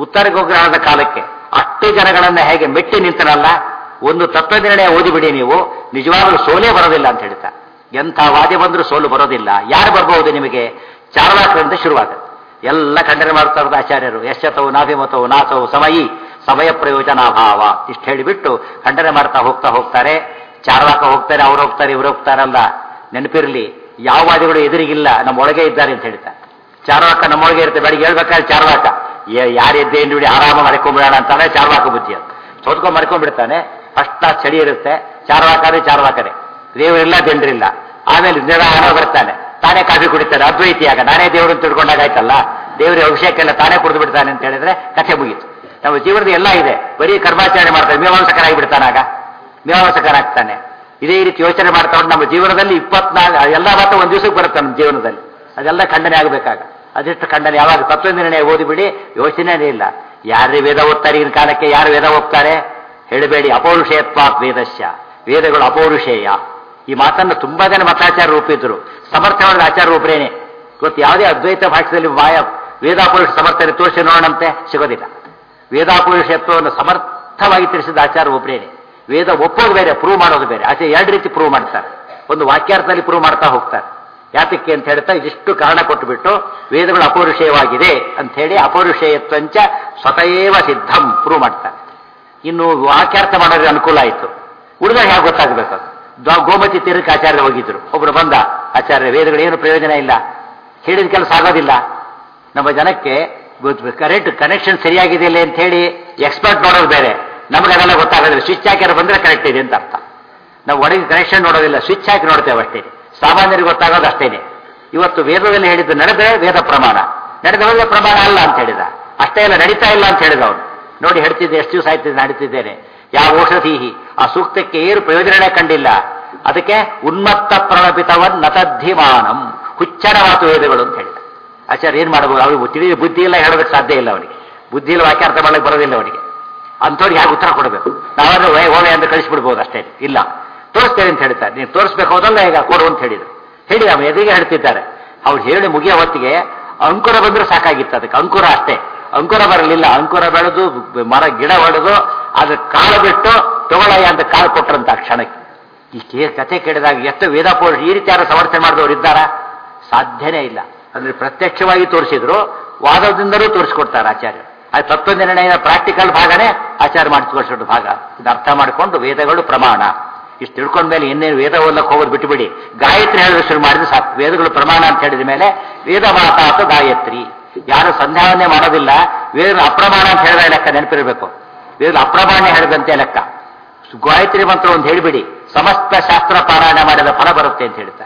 ಉತ್ತರ ಗೋಗ್ರಹದ ಕಾಲಕ್ಕೆ ಅಷ್ಟು ಜನಗಳನ್ನ ಹೇಗೆ ಮೆಟ್ಟಿ ನಿಂತನಲ್ಲ ಒಂದು ತತ್ವನಿರ್ಣಯ ಓದಿಬಿಡಿ ನೀವು ನಿಜವಾಗ್ಲೂ ಸೋಲೇ ಬರೋದಿಲ್ಲ ಅಂತ ಹೇಳ್ತಾ ಎಂಥ ವಾದ್ಯ ಬಂದರೂ ಸೋಲು ಬರೋದಿಲ್ಲ ಯಾರು ಬರ್ಬಹುದು ನಿಮಗೆ ಚಾರವಾಕರಿಂದ ಶುರುವಾಗುತ್ತೆ ಎಲ್ಲ ಖಂಡನೆ ಮಾಡ್ತಾ ಇರೋದು ಆಚಾರ್ಯರು ಯಶತವು ನಾಭಿಮತವು ನಾಥವು ಸಮಯಿ ಸಮಯ ಪ್ರಯೋಜನಾಭಾವ ಇಷ್ಟು ಹೇಳಿಬಿಟ್ಟು ಖಂಡನೆ ಮಾಡ್ತಾ ಹೋಗ್ತಾ ಹೋಗ್ತಾರೆ ಚಾರವಾಕ ಹೋಗ್ತಾರೆ ಅವ್ರು ಹೋಗ್ತಾರೆ ಇವ್ರು ಹೋಗ್ತಾರಲ್ಲ ನೆನಪಿರಲಿ ಯಾವ ವಾದಿಗಳು ಎದುರಿಗಿಲ್ಲ ನಮ್ಮ ಒಳಗೆ ಇದ್ದಾರೆ ಅಂತ ಹೇಳ್ತಾರೆ ಚಾರವಾಕ ನಮ್ಮೊಳಗೆ ಇರುತ್ತೆ ಬೆಳಿಗ್ಗೆ ಹೇಳ್ಬೇಕಾದ್ರೆ ಚಾರವಾಕ ಯಾರು ಎದ್ದೆ ಎಂದು ಬಿಡಿ ಆರಾಮ ಮರ್ಕೊಂಡ್ಬಿಡೋಣ ಅಂತಾನೆ ಚಾರವಾಕ ಬುದ್ಧಿ ಅಂತ ಸೋತ್ಕೊಂಡ್ ಮರ್ಕೊಂಡ್ಬಿಡ್ತಾನೆ ಫಸ್ಟ್ ಕ್ಲಾಸ್ ಚಳಿ ಇರುತ್ತೆ ಚಾರವಾಕರೇ ಚಾರವಾಕರೇ ದೇವರಿಲ್ಲ ಜನರಿಲ್ಲ ಆಮೇಲೆ ನಿರಾಹಾರ ಬರ್ತಾನೆ ತಾನೇ ಕಾಫಿ ಕುಡಿತಾನೆ ಅದ್ವೈತಿಯಾಗ ನಾನೇ ದೇವರು ಅಂತ ತಿಳ್ಕೊಂಡಾಗ ಆಯ್ತಲ್ಲ ದೇವರ ಅಭಿಷೇಕೆಲ್ಲ ತಾನೇ ಕುಡಿದು ಬಿಡ್ತಾನೆ ಅಂತ ಹೇಳಿದ್ರೆ ಕಥೆ ಮುಗೀತು ನಮ್ಮ ಜೀವನದ ಎಲ್ಲ ಇದೆ ಬರೀ ಕರ್ಮಾಚರಣೆ ಮಾಡ್ತಾನೆ ಮೀಮಾಂಸಕರಾಗಿ ಬಿಡ್ತಾನಾಗ ಮೀಮಾಂಸಕರಾಗ್ತಾನೆ ಇದೇ ರೀತಿ ಯೋಚನೆ ಮಾಡ್ತಾ ಉಂಟು ನಮ್ಮ ಜೀವನದಲ್ಲಿ ಇಪ್ಪತ್ನಾಲ್ಕು ಎಲ್ಲ ಮಾತ್ರ ಒಂದು ದಿವಸಕ್ಕೆ ಬರುತ್ತೆ ನಮ್ಮ ಜೀವನದಲ್ಲಿ ಅದೆಲ್ಲ ಖಂಡನೆ ಆಗಬೇಕಾಗ ಅದೆಷ್ಟು ಖಂಡನೆ ಯಾವಾಗ ತತ್ವ ನಿರ್ಣಯ ಓದಿಬಿಡಿ ಯೋಚನೆನೇ ಇಲ್ಲ ಯಾರೇ ವೇದ ಓದ್ತಾರೆ ಈಗಿನ ಕಾಲಕ್ಕೆ ಯಾರು ವೇದ ಓದ್ತಾರೆ ಹೇಳಬೇಡಿ ಅಪೌರುಷೇಯತ್ವಾತ್ ವೇದಸ್ಯ ವೇದಗಳು ಅಪೌರುಷೇಯ ಈ ಮಾತನ್ನು ತುಂಬಾ ಜನ ಮತಾಚಾರ ರೂಪಿದ್ರು ಸಮರ್ಥವಾದ ಆಚಾರ ರೂಪರೇನೆ ಇವತ್ತು ಯಾವುದೇ ಅದ್ವೈತ ಭಾಷೆಯಲ್ಲಿ ಮಾಯ ವೇದಾಪುರುಷ ಸಮರ್ಥನೆ ತೋರಿಸಿ ನೋಡೋಣಂತೆ ಸಿಗೋದಿಲ್ಲ ವೇದಾಪುರುಷತ್ವವನ್ನು ಸಮರ್ಥವಾಗಿ ತಿಳಿಸಿದ ಆಚಾರ ಒಬ್ಬರೇನೆ ವೇದ ಒಪ್ಪೋದು ಬೇರೆ ಪ್ರೂವ್ ಮಾಡೋದು ಬೇರೆ ಆಚೆ ಎರಡು ರೀತಿ ಪ್ರೂವ್ ಮಾಡ್ತಾರೆ ಒಂದು ವಾಕ್ಯಾರ್ಥದಲ್ಲಿ ಪ್ರೂವ್ ಮಾಡ್ತಾ ಹೋಗ್ತಾರೆ ಯಾತಕ್ಕೆ ಅಂತ ಹೇಳ್ತಾ ಇದಿಷ್ಟು ಕಾರಣ ಕೊಟ್ಟುಬಿಟ್ಟು ವೇದಗಳು ಅಪೌರುಷೇಯವಾಗಿದೆ ಅಂತ ಹೇಳಿ ಅಪೌರುಷೇಯತ್ವಂಚ ಸ್ವತಯೇವ ಸಿದ್ಧಂ ಪ್ರೂವ್ ಮಾಡ್ತಾರೆ ಇನ್ನು ವಾಕ್ಯಾರ್ಥ ಮಾಡೋರಿಗೆ ಅನುಕೂಲ ಆಯಿತು ಉಳಿದಾಗ ಹೇಗೆ ಗೊತ್ತಾಗಬೇಕು ದ- ಗೋಮತಿ ತೀರಕ್ಕೆ ಆಚಾರ್ಯ ಹೋಗಿದ್ರು ಒಬ್ರು ಬಂದ ಆಚಾರ್ಯ ವೇದಗಳು ಏನು ಪ್ರಯೋಜನ ಇಲ್ಲ ಹೇಳಿದ ಕೆಲಸ ಆಗೋದಿಲ್ಲ ನಮ್ಮ ಜನಕ್ಕೆ ಕರೆಂಟ್ ಕನೆಕ್ಷನ್ ಸರಿಯಾಗಿದೆ ಇಲ್ಲ ಅಂತ ಹೇಳಿ ಎಕ್ಸ್ಪರ್ಟ್ ನೋಡೋದು ಬೇರೆ ನಮಗೆ ಅದೆಲ್ಲ ಗೊತ್ತಾಗೋದಿಲ್ಲ ಸ್ವಿಚ್ ಹಾಕಿರೋ ಬಂದ್ರೆ ಕರೆಕ್ಟ್ ಇದೆ ಅಂತ ಅರ್ಥ ನಾವು ಒಳಗೆ ಕನೆಕ್ಷನ್ ನೋಡೋದಿಲ್ಲ ಸ್ವಿಚ್ ಹಾಕಿ ನೋಡ್ತೇವೆ ಅಷ್ಟೇ ಸಾಮಾನ್ಯರಿಗೆ ಗೊತ್ತಾಗೋದು ಅಷ್ಟೇನೆ ಇವತ್ತು ವೇದದಲ್ಲಿ ಹೇಳಿದ್ದು ನಡೆದ್ರೆ ವೇದ ಪ್ರಮಾಣ ನಡೆದ ವೇದ ಪ್ರಮಾಣ ಅಲ್ಲ ಅಂತ ಹೇಳಿದ ಅಷ್ಟೇ ಇಲ್ಲ ನಡೀತಾ ಇಲ್ಲ ಅಂತ ಹೇಳಿದ ಅವನು ನೋಡಿ ಹೇಳ್ತಿದ್ದೆ ಎಷ್ಟು ದಿವಸ ಆಯ್ತು ನಡೀತಿದ್ದೇನೆ ಯಾವ ಔಷಧೀಹಿ ಆ ಸೂಕ್ತಕ್ಕೆ ಏನು ಪ್ರಯೋಜನನೇ ಕಂಡಿಲ್ಲ ಅದಕ್ಕೆ ಉನ್ಮತ್ತ ಪ್ರಣಪಿತವನ್ ನತದ್ಧಿಮಾನಂ ಹುಚ್ಚರ ಮಾತು ವೇದಗಳು ಅಂತ ಹೇಳಿದ ಆಚಾರ್ಯ ಏನ್ ಮಾಡಬಹುದು ಅವ್ರಿಗೆ ತಿಳಿ ಬುದ್ಧಿ ಇಲ್ಲ ಹೇಳೋದಕ್ಕೆ ಸಾಧ್ಯ ಇಲ್ಲ ಅವನಿಗೆ ಬುದ್ಧಿ ಇಲ್ಲ ವಾಕ್ಯಾರ್ಥ ಮಾಡಲಿಕ್ಕೆ ಬರೋದಿಲ್ಲ ಅವನಿಗೆ ಅಂಥವ್ರಿಗೆ ಯಾಕೆ ಉತ್ತರ ಕೊಡಬೇಕು ನಾವಾದ್ರೆ ವೇ ಓವೆ ಅಂತ ಕಳಿಸ್ಬಿಡ್ಬೋದು ಅಷ್ಟೇ ಇಲ್ಲ ತೋರಿಸ್ತೇವೆ ಅಂತ ಹೇಳ್ತಾರೆ ನೀವು ತೋರಿಸ್ಬೇಕು ಹೋದಲ್ಲ ಈಗ ಕೊಡು ಅಂತ ಹೇಳಿದ್ರು ಹೇಳಿ ನಾವು ಎದುರಿಗೆ ಹೇಳ್ತಿದ್ದಾರೆ ಅವ್ರು ಹೇಳಿ ಮುಗಿಯೋ ಹೊತ್ತಿಗೆ ಅಂಕುರ ಬಂದ್ರೆ ಸಾಕಾಗಿತ್ತು ಅದಕ್ಕೆ ಅಂಕುರ ಅಷ್ಟೇ ಅಂಕುರ ಬರಲಿಲ್ಲ ಅಂಕುರ ಬೆಳೆದು ಮರ ಗಿಡ ಹೊಡೆದು ಅದ್ರ ಕಾಳು ಬಿಟ್ಟು ತಗೊಳಯ್ಯ ಅಂತ ಕಾಳು ಕೊಟ್ರಂತ ಆ ಕ್ಷಣಕ್ಕೆ ಈ ಕೇ ಕತೆ ಕೇಳಿದಾಗ ಎಷ್ಟು ವೇದಾಪುರುಷ ಈ ರೀತಿ ಯಾರು ಸಮರ್ಥನೆ ಮಾಡಿದವರು ಇದ್ದಾರಾ ಸಾಧ್ಯನೇ ಇಲ್ಲ ಅಂದ್ರೆ ಪ್ರತ್ಯಕ್ಷವಾಗಿ ತೋರಿಸಿದ್ರು ವಾದದಿಂದಲೂ ತೋರಿಸ್ಕೊಡ್ತಾರೆ ಆಚಾರ್ಯ ಆ ತತ್ವ ನಿರ್ಣಯದ ಪ್ರಾಕ್ಟಿಕಲ್ ಭಾಗನೇ ಆಚಾರ ಮಾಡಿ ತೋರಿಸೋ ಭಾಗ ಇದು ಅರ್ಥ ಮಾಡಿಕೊಂಡು ವೇದಗಳು ಪ್ರಮಾಣ ಇಷ್ಟು ತಿಳ್ಕೊಂಡ ಮೇಲೆ ಇನ್ನೇನು ವೇದ ಓದಕ್ಕೆ ಹೋಗೋದು ಬಿಟ್ಟುಬಿಡಿ ಗಾಯತ್ರಿ ಹೇಳಿದ್ರೆ ಶುರು ಮಾಡಿದ್ರೆ ಸಾಕು ವೇದಗಳು ಪ್ರಮಾಣ ಅಂತ ಹೇಳಿದ ಮೇಲೆ ವೇದ ಮಾತಾತು ಗಾಯತ್ರಿ ಯಾರು ಸಂಧ್ಯಾವನ್ನೇ ಮಾಡೋದಿಲ್ಲ ವೇದ ಅಪ್ರಮಾಣ ಅಂತ ಹೇಳಿದ ಲೆಕ್ಕ ನೆನಪಿರಬೇಕು ವೇದ ಅಪ್ರಮಾಣ ಹೇಳಿದಂತೆ ಲೆಕ್ಕ ಗಾಯತ್ರಿ ಮಂತ್ರ ಒಂದು ಹೇಳಿಬಿಡಿ ಸಮಸ್ತ ಶಾಸ್ತ್ರ ಪಾರಾಯಣ ಮಾಡಿದ ಫಲ ಬರುತ್ತೆ ಅಂತ ಹೇಳ್ತಾರೆ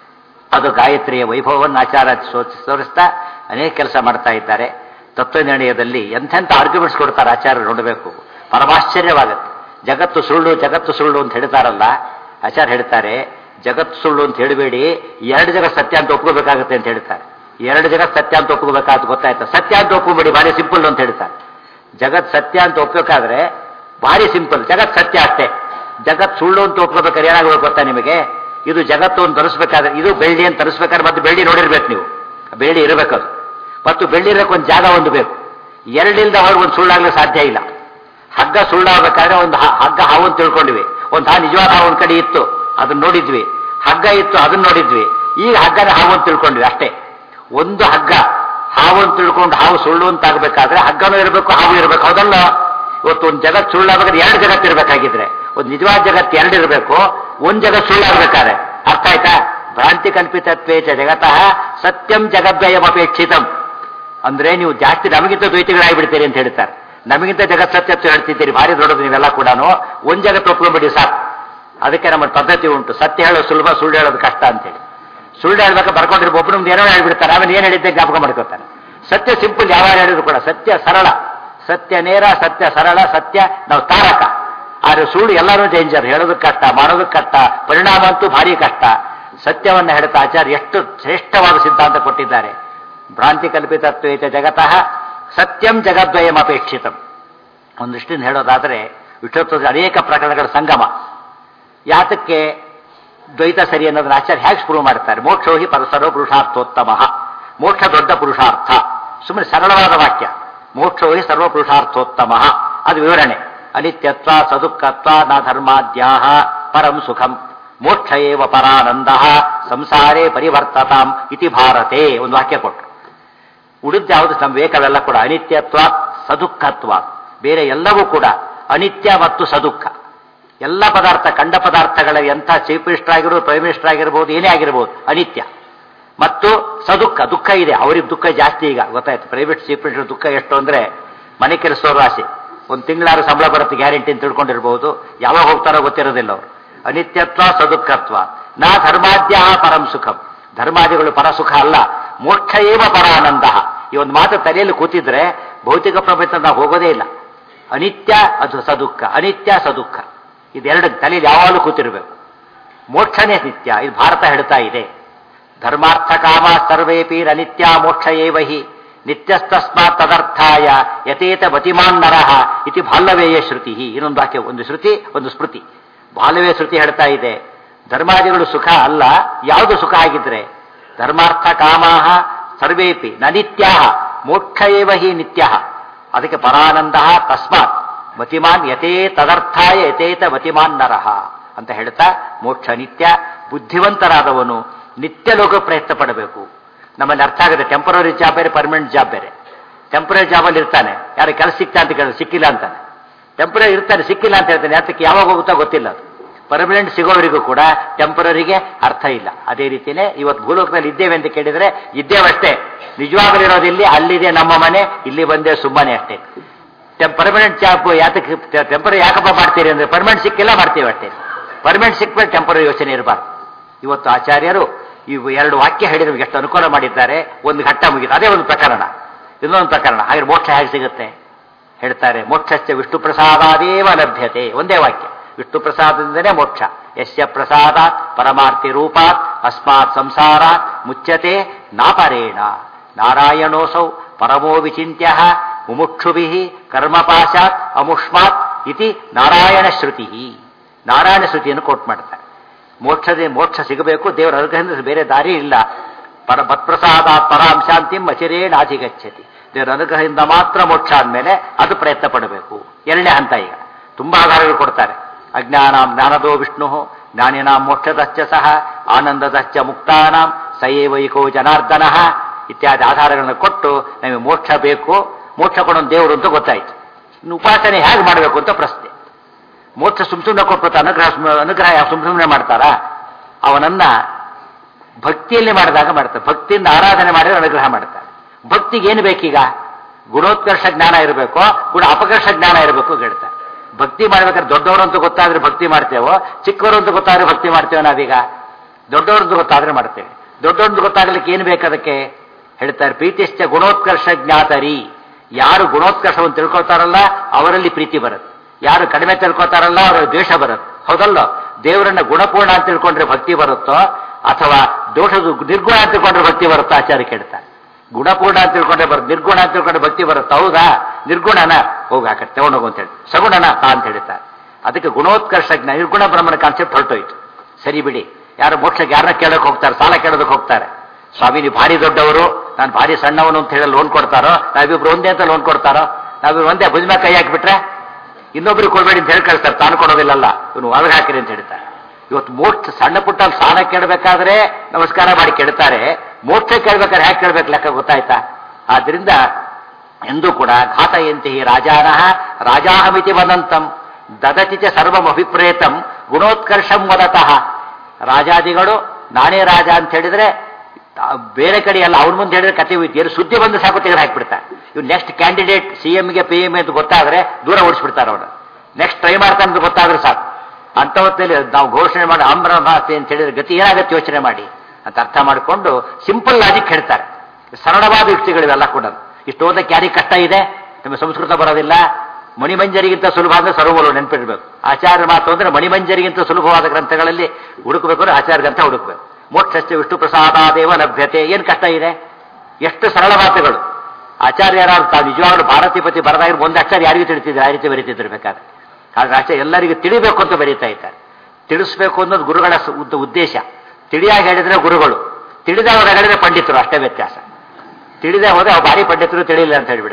ಅದು ಗಾಯತ್ರಿಯ ವೈಭವವನ್ನು ಆಚಾರ ಸೋ- ತೋರಿಸ್ತಾ ಅನೇಕ ಕೆಲಸ ಮಾಡ್ತಾ ಇದ್ದಾರೆ ತತ್ವ ನಿರ್ಣಯದಲ್ಲಿ ಎಂಥೆಂಥ ಆರ್ಗ್ಯುಮೆಂಟ್ಸ್ ಕೊಡ್ತಾರೆ ಆಚಾರ್ಯರು ನೋಡಬೇಕು ಪರಮಾಶ್ಚರ್ಯವಾಗುತ್ತೆ ಜಗತ್ತು ಸುಳ್ಳು ಜಗತ್ತು ಸುಳ್ಳು ಅಂತ ಹೇಳ್ತಾರಲ್ಲ ಆಚಾರ್ಯ ಹೇಳ್ತಾರೆ ಜಗತ್ತು ಸುಳ್ಳು ಅಂತ ಹೇಳಬೇಡಿ ಎರಡು ಜಗತ್ ಸತ್ಯ ಅಂತ ಒಪ್ಕೋಬೇಕಾಗುತ್ತೆ ಅಂತ ಹೇಳ್ತಾರೆ ಎರಡು ಜಗತ್ ಸತ್ಯ ಅಂತ ಒಪ್ಕೋಬೇಕಾದ ಗೊತ್ತಾಯ್ತಾ ಸತ್ಯ ಅಂತ ಒಪ್ಕೊಬೇಡಿ ಭಾರಿ ಸಿಂಪಲ್ ಅಂತ ಹೇಳ್ತಾರೆ ಜಗತ್ ಸತ್ಯ ಅಂತ ಒಪ್ಬೇಕಾದ್ರೆ ಭಾರಿ ಸಿಂಪಲ್ ಜಗತ್ ಸತ್ಯ ಅಷ್ಟೇ ಜಗತ್ ಸುಳ್ಳು ಅಂತ ಒಪ್ಕೋಬೇಕಾದ್ರೆ ಏನಾಗಬೇಕು ಗೊತ್ತಾ ನಿಮಗೆ ಇದು ಜಗತ್ತು ಅಂತ ತರಿಸ್ಬೇಕಾದ್ರೆ ಇದು ಬೆಳ್ಳಿ ಅಂತ ತರಿಸ್ಬೇಕಾದ್ರೆ ಮತ್ತೆ ಬೆಳ್ಳಿ ನೋಡಿರ್ಬೇಕು ನೀವು ಬೆಳ್ಳಿ ಇರಬೇಕದು ಮತ್ತು ಬೆಳ್ಳಿ ಇರಕ್ಕೆ ಒಂದು ಜಾಗ ಒಂದು ಬೇಕು ಎರಡಿಲ್ದ ಅವ್ರಿಗೆ ಒಂದು ಸುಳ್ಳಾಗ್ಲಿಕ್ಕೆ ಸಾಧ್ಯ ಇಲ್ಲ ಹಗ್ಗ ಸುಳ್ಳಾಗಬೇಕಾದ್ರೆ ಒಂದು ಹ- ಹಗ್ಗ ಹಾವು ಅಂತ ತಿಳ್ಕೊಂಡ್ವಿ ಒಂದು ಹಾ ನಿಜವಾದ ಹಾವು ಒಂದ್ ಕಡೆ ಇತ್ತು ಅದನ್ನ ನೋಡಿದ್ವಿ ಹಗ್ಗ ಇತ್ತು ಅದನ್ನ ನೋಡಿದ್ವಿ ಈಗ ಹಗ್ಗನ ಹಾವು ಅಂತ ತಿಳ್ಕೊಂಡ್ವಿ ಅಷ್ಟೇ ಒಂದು ಹಗ್ಗ ಹಾವು ಅಂತ ತಿಳ್ಕೊಂಡು ಹಾವು ಸುಳ್ಳು ಅಂತ ಆಗ್ಬೇಕಾದ್ರೆ ಹಗ್ಗನೂ ಇರಬೇಕು ಹಾವು ಇರಬೇಕು ಹೌದಲ್ಲ ಇವತ್ತು ಒಂದು ಜಗತ್ ಸುಳ್ಳಾಗಬೇಕಾದ್ರೆ ಎರಡು ಜಗತ್ತು ಇರಬೇಕಾಗಿದ್ರೆ ಒಂದು ನಿಜವಾದ ಜಗತ್ತು ಎರಡು ಇರಬೇಕು ಒಂದ್ ಜಗತ್ ಸುಳ್ಳಾಗಬೇಕಾದ್ರೆ ಅರ್ಥ ಆಯ್ತಾ ಭ್ರಾಂತಿ ಕಲ್ಪಿತತ್ವೇ ಚ ಜಗತಃ ಸತ್ಯಂ ಜಗದ್ವಯಂ ಅಪೇಕ್ಷಿತಂ ಅಂದ್ರೆ ನೀವು ಜಾಸ್ತಿ ನಮಗಿಂತ ದ್ವೈತಿಗಳಾಗಿಬಿಡ್ತೀರಿ ಅಂತ ಹೇಳ್ತಾರೆ ನಮಗಿಂತ ಜಗತ್ ಸತ್ಯ ಅಂತ ಹೇಳ್ತಿದ್ದೀರಿ ಭಾರಿ ದೊಡ್ಡದು ನೀವೆಲ್ಲ ಕೂಡ ಒಂದ್ ಜಗತ್ತು ಒಪ್ಕೊಂಡ್ಬಿಡಿ ಸಾಕು ಅದಕ್ಕೆ ನಮ್ಮ ಪದ್ಧತಿ ಉಂಟು ಸತ್ಯ ಹೇಳೋದು ಸುಲಭ ಸುಳ್ಳು ಹೇಳೋದು ಕಷ್ಟ ಅಂತೇಳಿ ಸುಳ್ಳು ಹೇಳ್ಬೇಕು ಬರ್ಕೊಂಡಿರ್ಬೋದು ಒಬ್ಬರು ಏನೋ ಹೇಳ್ಬಿಡ್ತಾರೆ ಆಮೇಲೆ ಏನು ಹೇಳಿದ್ದೆ ಜ್ಞಾಪಕ ಮಾಡ್ಕೊತಾರೆ ಸತ್ಯ ಸಿಂಪಲ್ ಯಾವ ಹೇಳಿದ್ರು ಕೂಡ ಸತ್ಯ ಸರಳ ಸತ್ಯ ನೇರ ಸತ್ಯ ಸರಳ ಸತ್ಯ ನಾವು ತಾರಕ ಆದ್ರೆ ಸುಳ್ಳು ಎಲ್ಲರೂ ಡೇಂಜರ್ ಹೇಳೋದಕ್ಕೆ ಕಷ್ಟ ಮಾಡೋದಕ್ಕೆ ಕಷ್ಟ ಪರಿಣಾಮ ಅಂತೂ ಭಾರಿ ಕಷ್ಟ ಸತ್ಯವನ್ನ ಹೇಳ್ತಾ ಆಚಾರ್ಯ ಎಷ್ಟು ಶ್ರೇಷ್ಠವಾದ ಸಿದ್ಧಾಂತ ಕೊಟ್ಟಿದ್ದಾರೆ ಭ್ರಾಂತಿ ಕಲ್ಪಿತತ್ವೇತ ಜಗತಃ ಸತ್ಯಂ ಜಗದ್ವಯಂ ಅಪೇಕ್ಷಿತಂ ಒಂದು ದೃಷ್ಟಿಯಿಂದ ಹೇಳೋದಾದ್ರೆ ವಿಷ್ಣುತ್ವದ ಅನೇಕ ಪ್ರಕರಣಗಳ ಸಂಗಮ ಯಾತಕ್ಕೆ ದ್ವೈತ ಸರಿ ಅನ್ನೋದನ್ನ ಆಚಾರ್ಯ ಹೇಗೆ ಪ್ರೂವ್ ಮಾಡ್ತಾರೆ ಮೋಕ್ಷೋ ಹಿ ಪರಸರೋ ಪುರುಷಾರ್ಥೋತ್ತಮ ಮೋಕ್ಷ ದೊಡ್ಡ ಪುರುಷಾರ್ಥ ಸುಮ್ಮನೆ ಸರಳವಾದ ವಾಕ್ಯ ಮೋಕ್ಷವೇ ಸರ್ವಪುರುಷಾರ್ಥೋತ್ತಮ ಅದು ವಿವರಣೆ ಅನಿತ್ಯತ್ವ ಸದುಃಖತ್ವ ನ ಧರ್ಮಾದ್ಯಾಹ ಪರಂ ಸುಖಂ ಮೋಕ್ಷ ಏವ ಪರಾನಂದ ಸಂಸಾರೇ ಪರಿವರ್ತತಾಂ ಇತಿ ಭಾರತೆ ಒಂದು ವಾಕ್ಯ ಕೊಟ್ಟರು ಉಳಿದ ಯಾವುದು ನಮ್ಮ ವೇಕವೆಲ್ಲ ಕೂಡ ಅನಿತ್ಯತ್ವ ಸದುಃಖತ್ವ ಬೇರೆ ಎಲ್ಲವೂ ಕೂಡ ಅನಿತ್ಯ ಮತ್ತು ಸದುಃಖ ಎಲ್ಲ ಪದಾರ್ಥ ಕಂಡ ಪದಾರ್ಥಗಳ ಎಂಥ ಚೀಫ್ ಮಿನಿಸ್ಟರ್ ಆಗಿರ್ಬೋದು ಪ್ರೈಮ್ ಮಿನಿಸ್ಟರ್ ಆಗಿರ್ಬೋದು ಏನೇ ಆಗಿರ್ಬೋದು ಅನಿತ್ಯ ಮತ್ತು ಸದುಃಖ ದುಃಖ ಇದೆ ಅವ್ರಿಗೆ ದುಃಖ ಜಾಸ್ತಿ ಈಗ ಗೊತ್ತಾಯ್ತು ಪ್ರೈವೇಟ್ ಚೀಫ್ ಮಿನಿಸ್ಟರ್ ದುಃಖ ಎಷ್ಟು ಅಂದ್ರೆ ಮನೆ ಕೆಲಸದವ್ರ ಆಸೆ ಒಂದು ತಿಂಗಳಾರು ಸಂಬಳ ಬರುತ್ತೆ ಗ್ಯಾರಂಟಿ ಅಂತ ತಿಳ್ಕೊಂಡಿರ್ಬೋದು ಯಾವಾಗ ಹೋಗ್ತಾರೋ ಗೊತ್ತಿರೋದಿಲ್ಲ ಅವರು ಅನಿತ್ಯತ್ವ ಸದುಃಖತ್ವ ನಾ ಧರ್ಮಾದ್ಯ ಪರಂ ಸುಖಂ ಧರ್ಮಾದಿಗಳು ಪರಸುಖ ಅಲ್ಲ ಮೋಕ್ಷ ಏವ ಪರಾನಂದ ಈ ಒಂದು ಮಾತು ತಲೆಯಲ್ಲಿ ಕೂತಿದ್ರೆ ಭೌತಿಕ ಪ್ರಪಂಚ ನಾವು ಹೋಗೋದೇ ಇಲ್ಲ ಅನಿತ್ಯ ಅದು ಸದುಃಖ ಅನಿತ್ಯ ಸದುಃಖ ಇದೆರಡು ತಲೆಯಲ್ಲಿ ಯಾವಾಗಲೂ ಕೂತಿರ್ಬೇಕು ಮೋಕ್ಷನೇ ನಿತ್ಯ ಇದು ಭಾರತ ಹೇಳ್ತಾ ಇದೆ ಧರ್ಮಾರ್ಥ ಕಾಮ ಸರ್ವೇಪಿ ಅನಿತ್ಯ ಮೋಕ್ಷ ಏವ ಹಿ ನಿತ್ಯಸ್ತಸ್ಮಾತ್ ತದರ್ಥಾಯ ಯಥೇತ ಮತಿಮಾನ್ ನರಹ ಇತಿ ಬಾಲ್ಯವೇಯ ಶ್ರುತಿ ಇನ್ನೊಂದು ವಾಕ್ಯ ಒಂದು ಶ್ರುತಿ ಒಂದು ಸ್ಮೃತಿ ಬಾಲ್ಯವೇ ಶ್ರುತಿ ಹೇಳ್ತಾ ಇದೆ ಧರ್ಮಾದಿಗಳು ಸುಖ ಅಲ್ಲ ಯಾವುದು ಸುಖ ಆಗಿದ್ರೆ ಧರ್ಮಾರ್ಥ ಕಾಮಾಹ ಸರ್ವೇಪಿ ನ ನಿತ್ಯ ಮೋಕ್ಷ ಏವ ಹಿ ನಿತ್ಯ ಅದಕ್ಕೆ ಪರಾನಂದ ತಸ್ಮಾತ್ ಮತಿಮಾನ್ ಯಥೇ ತದರ್ಥಾಯ ಯಥೇತ ಮತಿಮಾನ್ ನರಹ ಅಂತ ಹೇಳ್ತಾ ಮೋಕ್ಷ ನಿತ್ಯ ಬುದ್ಧಿವಂತರಾದವನು ನಿತ್ಯ ಲೋಕ ಪ್ರಯತ್ನ ಪಡಬೇಕು ನಮ್ಮಲ್ಲಿ ಅರ್ಥ ಆಗುತ್ತೆ ಟೆಂಪರರಿ ಜಾಬ್ ಬೇರೆ ಪರ್ಮನೆಂಟ್ ಜಾಬ್ ಬೇರೆ ಟೆಂಪರರಿ ಜಾಬಲ್ಲಿ ಇರ್ತಾನೆ ಯಾರು ಕೆಲಸ ಸಿಗ್ತಾ ಅಂತ ಕೇಳಿದ್ರೆ ಸಿಕ್ಕಿಲ್ಲ ಅಂತಾನೆ ಟೆಂಪರರಿ ಇರ್ತಾನೆ ಸಿಕ್ಕಿಲ್ಲ ಅಂತ ಹೇಳ್ತಾನೆ ಯಾತಕ್ಕೆ ಯಾವಾಗ ಹೋಗುತ್ತಾ ಗೊತ್ತಿಲ್ಲ ಅದು ಪರ್ಮನೆಂಟ್ ಸಿಗೋವರಿಗೂ ಕೂಡ ಟೆಂಪರರಿಗೆ ಅರ್ಥ ಇಲ್ಲ ಅದೇ ರೀತಿಯೇ ಇವತ್ತು ಭೂಲೋಕದಲ್ಲಿ ಇದ್ದೇವೆ ಅಂತ ಕೇಳಿದ್ರೆ ಇದ್ದೇವಷ್ಟೇ ನಿಜವಾಗಲೂ ಇರೋದಿಲ್ಲಿ ಅಲ್ಲಿದೆ ನಮ್ಮ ಮನೆ ಇಲ್ಲಿ ಬಂದೆ ಸುಮ್ಮನೆ ಅಷ್ಟೇ ಪರ್ಮನೆಂಟ್ ಜಾಬ್ ಯಾತಕ್ಕೆ ಟೆಂಪರರಿ ಯಾಕಪ್ಪ ಮಾಡ್ತೀರಿ ಅಂದ್ರೆ ಪರ್ಮನೆಂಟ್ ಸಿಕ್ಕಿಲ್ಲ ಮಾಡ್ತೀವಿ ಅಷ್ಟೇ ಪರ್ಮನೆಂಟ್ ಸಿಕ್ಮೇಲೆ ಟೆಂಪರರಿ ಯೋಚನೆ ಇರಬಾರ್ದು ಇವತ್ತು ಆಚಾರ್ಯರು ಇವು ಎರಡು ವಾಕ್ಯ ಹೇಳಿ ನಮಗೆ ಎಷ್ಟು ಅನುಕೂಲ ಮಾಡಿದ್ದಾರೆ ಒಂದು ಘಟ್ಟ ಮುಗಿತು ಅದೇ ಒಂದು ಪ್ರಕರಣ ಇನ್ನೊಂದು ಪ್ರಕರಣ ಹಾಗೆ ಮೋಕ್ಷ ಹೇಗೆ ಸಿಗುತ್ತೆ ಹೇಳ್ತಾರೆ ಮೋಕ್ಷಶ್ಚ ವಿಷ್ಣು ಪ್ರಸಾದಾದೇವ ಲಭ್ಯತೆ ಒಂದೇ ವಾಕ್ಯ ವಿಷ್ಣು ಪ್ರಸಾದದಿಂದಲೇ ಮೋಕ್ಷ ಯಸ್ಯ ಪ್ರಸಾದಾತ್ ಪರಮಾರ್ಥಿ ರೂಪಾತ್ ಅಸ್ಮಾತ್ ಸಂಸಾರಾತ್ ಮುಚ್ಚತೆ ನಾಪರೇಣ ನಾರಾಯಣೋಸೌ ಪರಮೋ ವಿಚಿತ್ಯ ಮುಮುಕ್ಷುಭಿ ಕರ್ಮಪಾಶಾತ್ ಅಮುಷ್ಮಾತ್ ಇತಿ ನಾರಾಯಣ ಶ್ರುತಿ ನಾರಾಯಣ ಶ್ರುತಿಯನ್ನು ಕೋಟ್ ಮಾಡ್ತಾರೆ ಮೋಕ್ಷದೇ ಮೋಕ್ಷ ಸಿಗಬೇಕು ದೇವರ ಅನುಗ್ರಹದಿಂದ ಬೇರೆ ದಾರಿ ಇಲ್ಲ ಪರ ಮತ್ಪ್ರಸಾದ ಪರಾಂ ಶಾಂತಿಂ ಅಚಿರೇಣಾಧಿಗಚ್ಚತಿ ದೇವರ ಅನುಗ್ರಹದಿಂದ ಮಾತ್ರ ಮೋಕ್ಷ ಆದ್ಮೇಲೆ ಅದು ಪ್ರಯತ್ನ ಪಡಬೇಕು ಎರಡನೇ ಹಂತ ಈಗ ತುಂಬಾ ಆಧಾರಗಳು ಕೊಡ್ತಾರೆ ಅಜ್ಞಾನಾಂ ಜ್ಞಾನದೋ ವಿಷ್ಣು ಜ್ಞಾನಿನಾಂ ಮೋಕ್ಷದಶ್ಚ ಸಹ ಆನಂದದಶ್ಚ ಮುಕ್ತಾನಾಂ ಸಯೇವೈಕೋ ಜನಾರ್ದನ ಇತ್ಯಾದಿ ಆಧಾರಗಳನ್ನು ಕೊಟ್ಟು ನಮಗೆ ಮೋಕ್ಷ ಬೇಕು ಮೋಕ್ಷ ಕೊಡೋನು ದೇವರು ಅಂತ ಗೊತ್ತಾಯ್ತು ಇನ್ನು ಉಪಾಸನೆ ಹೇಗೆ ಮಾಡಬೇಕು ಅಂತ ಪ್ರಶ್ನೆ ಮೋಕ್ಷ ಸುಮ್ ಸುಮ್ಮನೆ ಕೊಟ್ಬಿಟ್ಟು ಅನುಗ್ರಹ ಸುಮ್ನೆ- ಅನುಗ್ರಹ ಸುಮ್ ಸುಮ್ಮನೆ ಮಾಡ್ತಾರಾ ಅವನನ್ನ ಭಕ್ತಿಯಲ್ಲಿ ಮಾಡಿದಾಗ ಮಾಡ್ತಾರೆ ಭಕ್ತಿಯಿಂದ ಆರಾಧನೆ ಮಾಡಿದ್ರೆ ಅನುಗ್ರಹ ಮಾಡ್ತಾರೆ ಭಕ್ತಿಗೆ ಏನು ಬೇಕೀಗ ಗುಣೋತ್ಕರ್ಷ ಜ್ಞಾನ ಇರಬೇಕು ಗುಣ ಅಪಕರ್ಷ ಜ್ಞಾನ ಇರಬೇಕು ಹೇಳ್ತಾರೆ ಭಕ್ತಿ ಮಾಡ್ಬೇಕಾದ್ರೆ ದೊಡ್ಡವರು ಅಂತ ಗೊತ್ತಾದ್ರೆ ಭಕ್ತಿ ಮಾಡ್ತೇವೋ ಚಿಕ್ಕವರು ಅಂತ ಗೊತ್ತಾದ್ರೆ ಭಕ್ತಿ ಮಾಡ್ತೇವೆ ನಾವೀಗ ದೊಡ್ಡವರು ಅಂತ ಗೊತ್ತಾದ್ರೆ ಮಾಡ್ತೇವೆ ದೊಡ್ಡವರು ಅಂತ ಗೊತ್ತಾಗ್ಲಿಕ್ಕೆ ಏನು ಬೇಕು ಅದಕ್ಕೆ ಹೇಳ್ತಾರೆ ಪ್ರೀತಿಶ್ಚ ಗುಣೋತ್ಕರ್ಷ ಜ್ಞಾತರಿ ಯಾರು ಗುಣೋತ್ಕರ್ಷವನ್ನು ತಿಳ್ಕೊಳ್ತಾರಲ್ಲ ಅವರಲ್ಲಿ ಪ್ರೀತಿ ಬರುತ್ತೆ ಯಾರು ಕಡಿಮೆ ತಿಳ್ಕೊತಾರಲ್ಲ ಅವರ ದ್ವೇಷ ಬರುತ್ತೆ ಹೌದಲ್ಲ ದೇವರನ್ನ ಗುಣಪೂರ್ಣ ಅಂತ ತಿಳ್ಕೊಂಡ್ರೆ ಭಕ್ತಿ ಬರುತ್ತೋ ಅಥವಾ ದೋಷದ ನಿರ್ಗುಣ ಅಂತ ತಿಳ್ಕೊಂಡ್ರೆ ಭಕ್ತಿ ಬರುತ್ತೋ ಆಚಾರ್ಯ ಕೇಳ್ತಾರೆ ಗುಣಪೂರ್ಣ ಅಂತ ತಿಳ್ಕೊಂಡ್ರೆ ಬರುತ್ತೆ ನಿರ್ಗುಣ ಅಂತ ತಿಳ್ಕೊಂಡ್ರೆ ಭಕ್ತಿ ಬರುತ್ತೆ ಹೌದಾ ನಿರ್ಗುಣನ ಹೋಗಿ ಆ ಕಡೆ ತಗೊಂಡೋಗು ಅಂತ ಹೇಳಿ ಸಗುಣನ ತಾ ಅಂತ ಹೇಳ್ತಾರೆ ಅದಕ್ಕೆ ಗುಣೋತ್ಕರ್ಷ ಜ್ಞಾನ ನಿರ್ಗುಣ ಬ್ರಹ್ಮನ ಕಾನ್ಸೆಪ್ಟ್ ಹೊರಟೋಯ್ತು ಸರಿ ಬಿಡಿ ಯಾರು ಮೋಕ್ಷಕ್ಕೆ ಯಾರನ್ನ ಕೇಳೋಕೆ ಹೋಗ್ತಾರೆ ಸಾಲ ಕೇಳೋದಕ್ಕೆ ಹೋಗ್ತಾರೆ ಸ್ವಾಮಿ ನೀವು ಭಾರಿ ದೊಡ್ಡವರು ನಾನು ಭಾರಿ ಸಣ್ಣವನು ಅಂತ ಹೇಳಿ ಲೋನ್ ಕೊಡ್ತಾರೋ ನಾವಿಬ್ರು ಒಂದೇ ಅಂತ ಲೋನ್ ಕೊಡ್ತಾರೋ ನಾವಿಬ್ರು ಒಂದೇ ಭುಜ ಕೈ ಹಾಕಿಬಿಟ್ರೆ ಇನ್ನೊಬ್ರಿಗೆ ಕೊಡಬೇಡಿ ಅಂತ ಹೇಳಿ ಕಳಿಸ್ತಾರೆ ತಾನು ಕೊಡೋದಿಲ್ಲಲ್ಲ ಇವನು ಒಳಗೆ ಹಾಕಿರಿ ಅಂತ ಹೇಳ್ತಾರೆ ಇವತ್ತು ಮೋಕ್ಷ ಸಣ್ಣ ಪುಟ್ಟ ಸಾಲ ಕೇಳಬೇಕಾದ್ರೆ ನಮಸ್ಕಾರ ಮಾಡಿ ಕೇಳ್ತಾರೆ ಮೋಕ್ಷ ಕೇಳ್ಬೇಕಾದ್ರೆ ಹ್ಯಾಕೆ ಕೇಳ್ಬೇಕು ಲೆಕ್ಕ ಗೊತ್ತಾಯ್ತಾ ಆದ್ರಿಂದ ಎಂದೂ ಕೂಡ ಘಾತಯಂತಿ ರಾಜಾನಃ ರಾಜಾಹಮಿತಿ ವದಂತಂ ದದತಿ ಚ ಸರ್ವಮಭಿಪ್ರೇತಂ ಗುಣೋತ್ಕರ್ಷಂ ವದತಃ ರಾಜಾದಿಗಳು ನಾನೇ ರಾಜ ಅಂತ ಹೇಳಿದ್ರೆ ಆ, ಬೇರೆ ಕಡೆ ಅಲ್ಲ ಅವ್ರ ಮುಂದೆ ಹೇಳಿದ್ರೆ ಕತೆ ಹೋಯ್ತು ಏನು ಸುದ್ದಿ ಬಂದು ಸಾಕು ತೆಗೆದು ಹಾಕ್ಬಿಡ್ತಾರೆ ಇವ್ ನೆಕ್ಸ್ಟ್ ಕ್ಯಾಂಡಿಡೇಟ್ ಸಿ ಎಂಗೆ ಪಿ ಎಂ ಅಂತ ಗೊತ್ತಾದ್ರೆ ದೂರ ಓಡಿಸ್ಬಿಡ್ತಾರೆ ಅವರು ನೆಕ್ಸ್ಟ್ ಟ್ರೈ ಮಾಡ್ತಾನೆ ಅಂತ ಗೊತ್ತಾದ್ರೆ ಸಾಕು ಅಂತ ಹೊತ್ತಲ್ಲಿ ನಾವು ಘೋಷಣೆ ಮಾಡಿ ಆಮ್ರಭಾತೆ ಅಂತ ಹೇಳಿದ್ರೆ ಗತಿ ಏನಾಗತ್ತೆ ಯೋಚನೆ ಮಾಡಿ ಅಂತ ಅರ್ಥ ಮಾಡಿಕೊಂಡು ಸಿಂಪಲ್ ಲಾಜಿಕ್ ಹೇಳ್ತಾರೆ ಸರಳವಾದ ಯುಕ್ತಿಗಳಿವೆಲ್ಲ ಕೂಡ ಇಷ್ಟು ಓದಕ್ಕೆ ಯಾರಿಗೆ ಕಷ್ಟ ಇದೆ ನಿಮಗೆ ಸಂಸ್ಕೃತ ಬರೋದಿಲ್ಲ ಮಣಿಮಂಜರಿಗಿಂತ ಸುಲಭ ಅಂದ್ರೆ ಸರ್ವಗಳು ನೆನಪಿಡಬೇಕು ಆಚಾರ್ಯ ಮಾತು ಅಂದ್ರೆ ಮಣಿಮಂಜರಿಗಿಂತ ಸುಲಭವಾದ ಗ್ರಂಥಗಳಲ್ಲಿ ಹುಡುಕಬೇಕು ಅಂದ್ರೆ ಆಚಾರ್ಯ ಗ್ರಂಥ ಹುಡುಕಬೇಕು ಮೋಕ್ಷಶ್ಚ ವಿಷ್ಣು ಪ್ರಸಾದಾದೇವ ಲಭ್ಯತೆ ಏನು ಕಷ್ಟ ಇದೆ ಎಷ್ಟು ಸರಳ ಮಾತುಗಳು ಆಚಾರ್ಯರಾದ್ರು ತಾವು ನಿಜವಾಗ್ಲೂ ಭಾರತೀಪತಿ ಬರದಾಗಿ ಒಂದು ಅಕ್ಷರ ಯಾರಿಗೂ ತಿಳಿತಿದ್ರು ಆ ರೀತಿ ಬರೀತಿದ್ರು ಬೇಕಾದ್ರೆ ಆದ್ರೆ ಆಚಾರ್ಯ ಎಲ್ಲರಿಗೂ ತಿಳಿಬೇಕು ಅಂತ ಬರೀತಾ ಇದ್ದಾರೆ ತಿಳಿಸ್ಬೇಕು ಅನ್ನೋದು ಗುರುಗಳ ಸ- ಉದ್ದ ಉದ್ದೇಶ ತಿಳಿಯಾಗಿ ಹೇಳಿದ್ರೆ ಗುರುಗಳು ತಿಳಿದವರು ಹೇಳಿದ್ರೆ ಪಂಡಿತರು ಅಷ್ಟೇ ವ್ಯತ್ಯಾಸ ತಿಳಿದೇ ಹೋದ್ರೆ ಅವ್ರು ಭಾರಿ ಪಂಡಿತರು ತಿಳಿಲಿಲ್ಲ ಅಂತ ಹೇಳ್ಬಿಡ್ತಾರೆ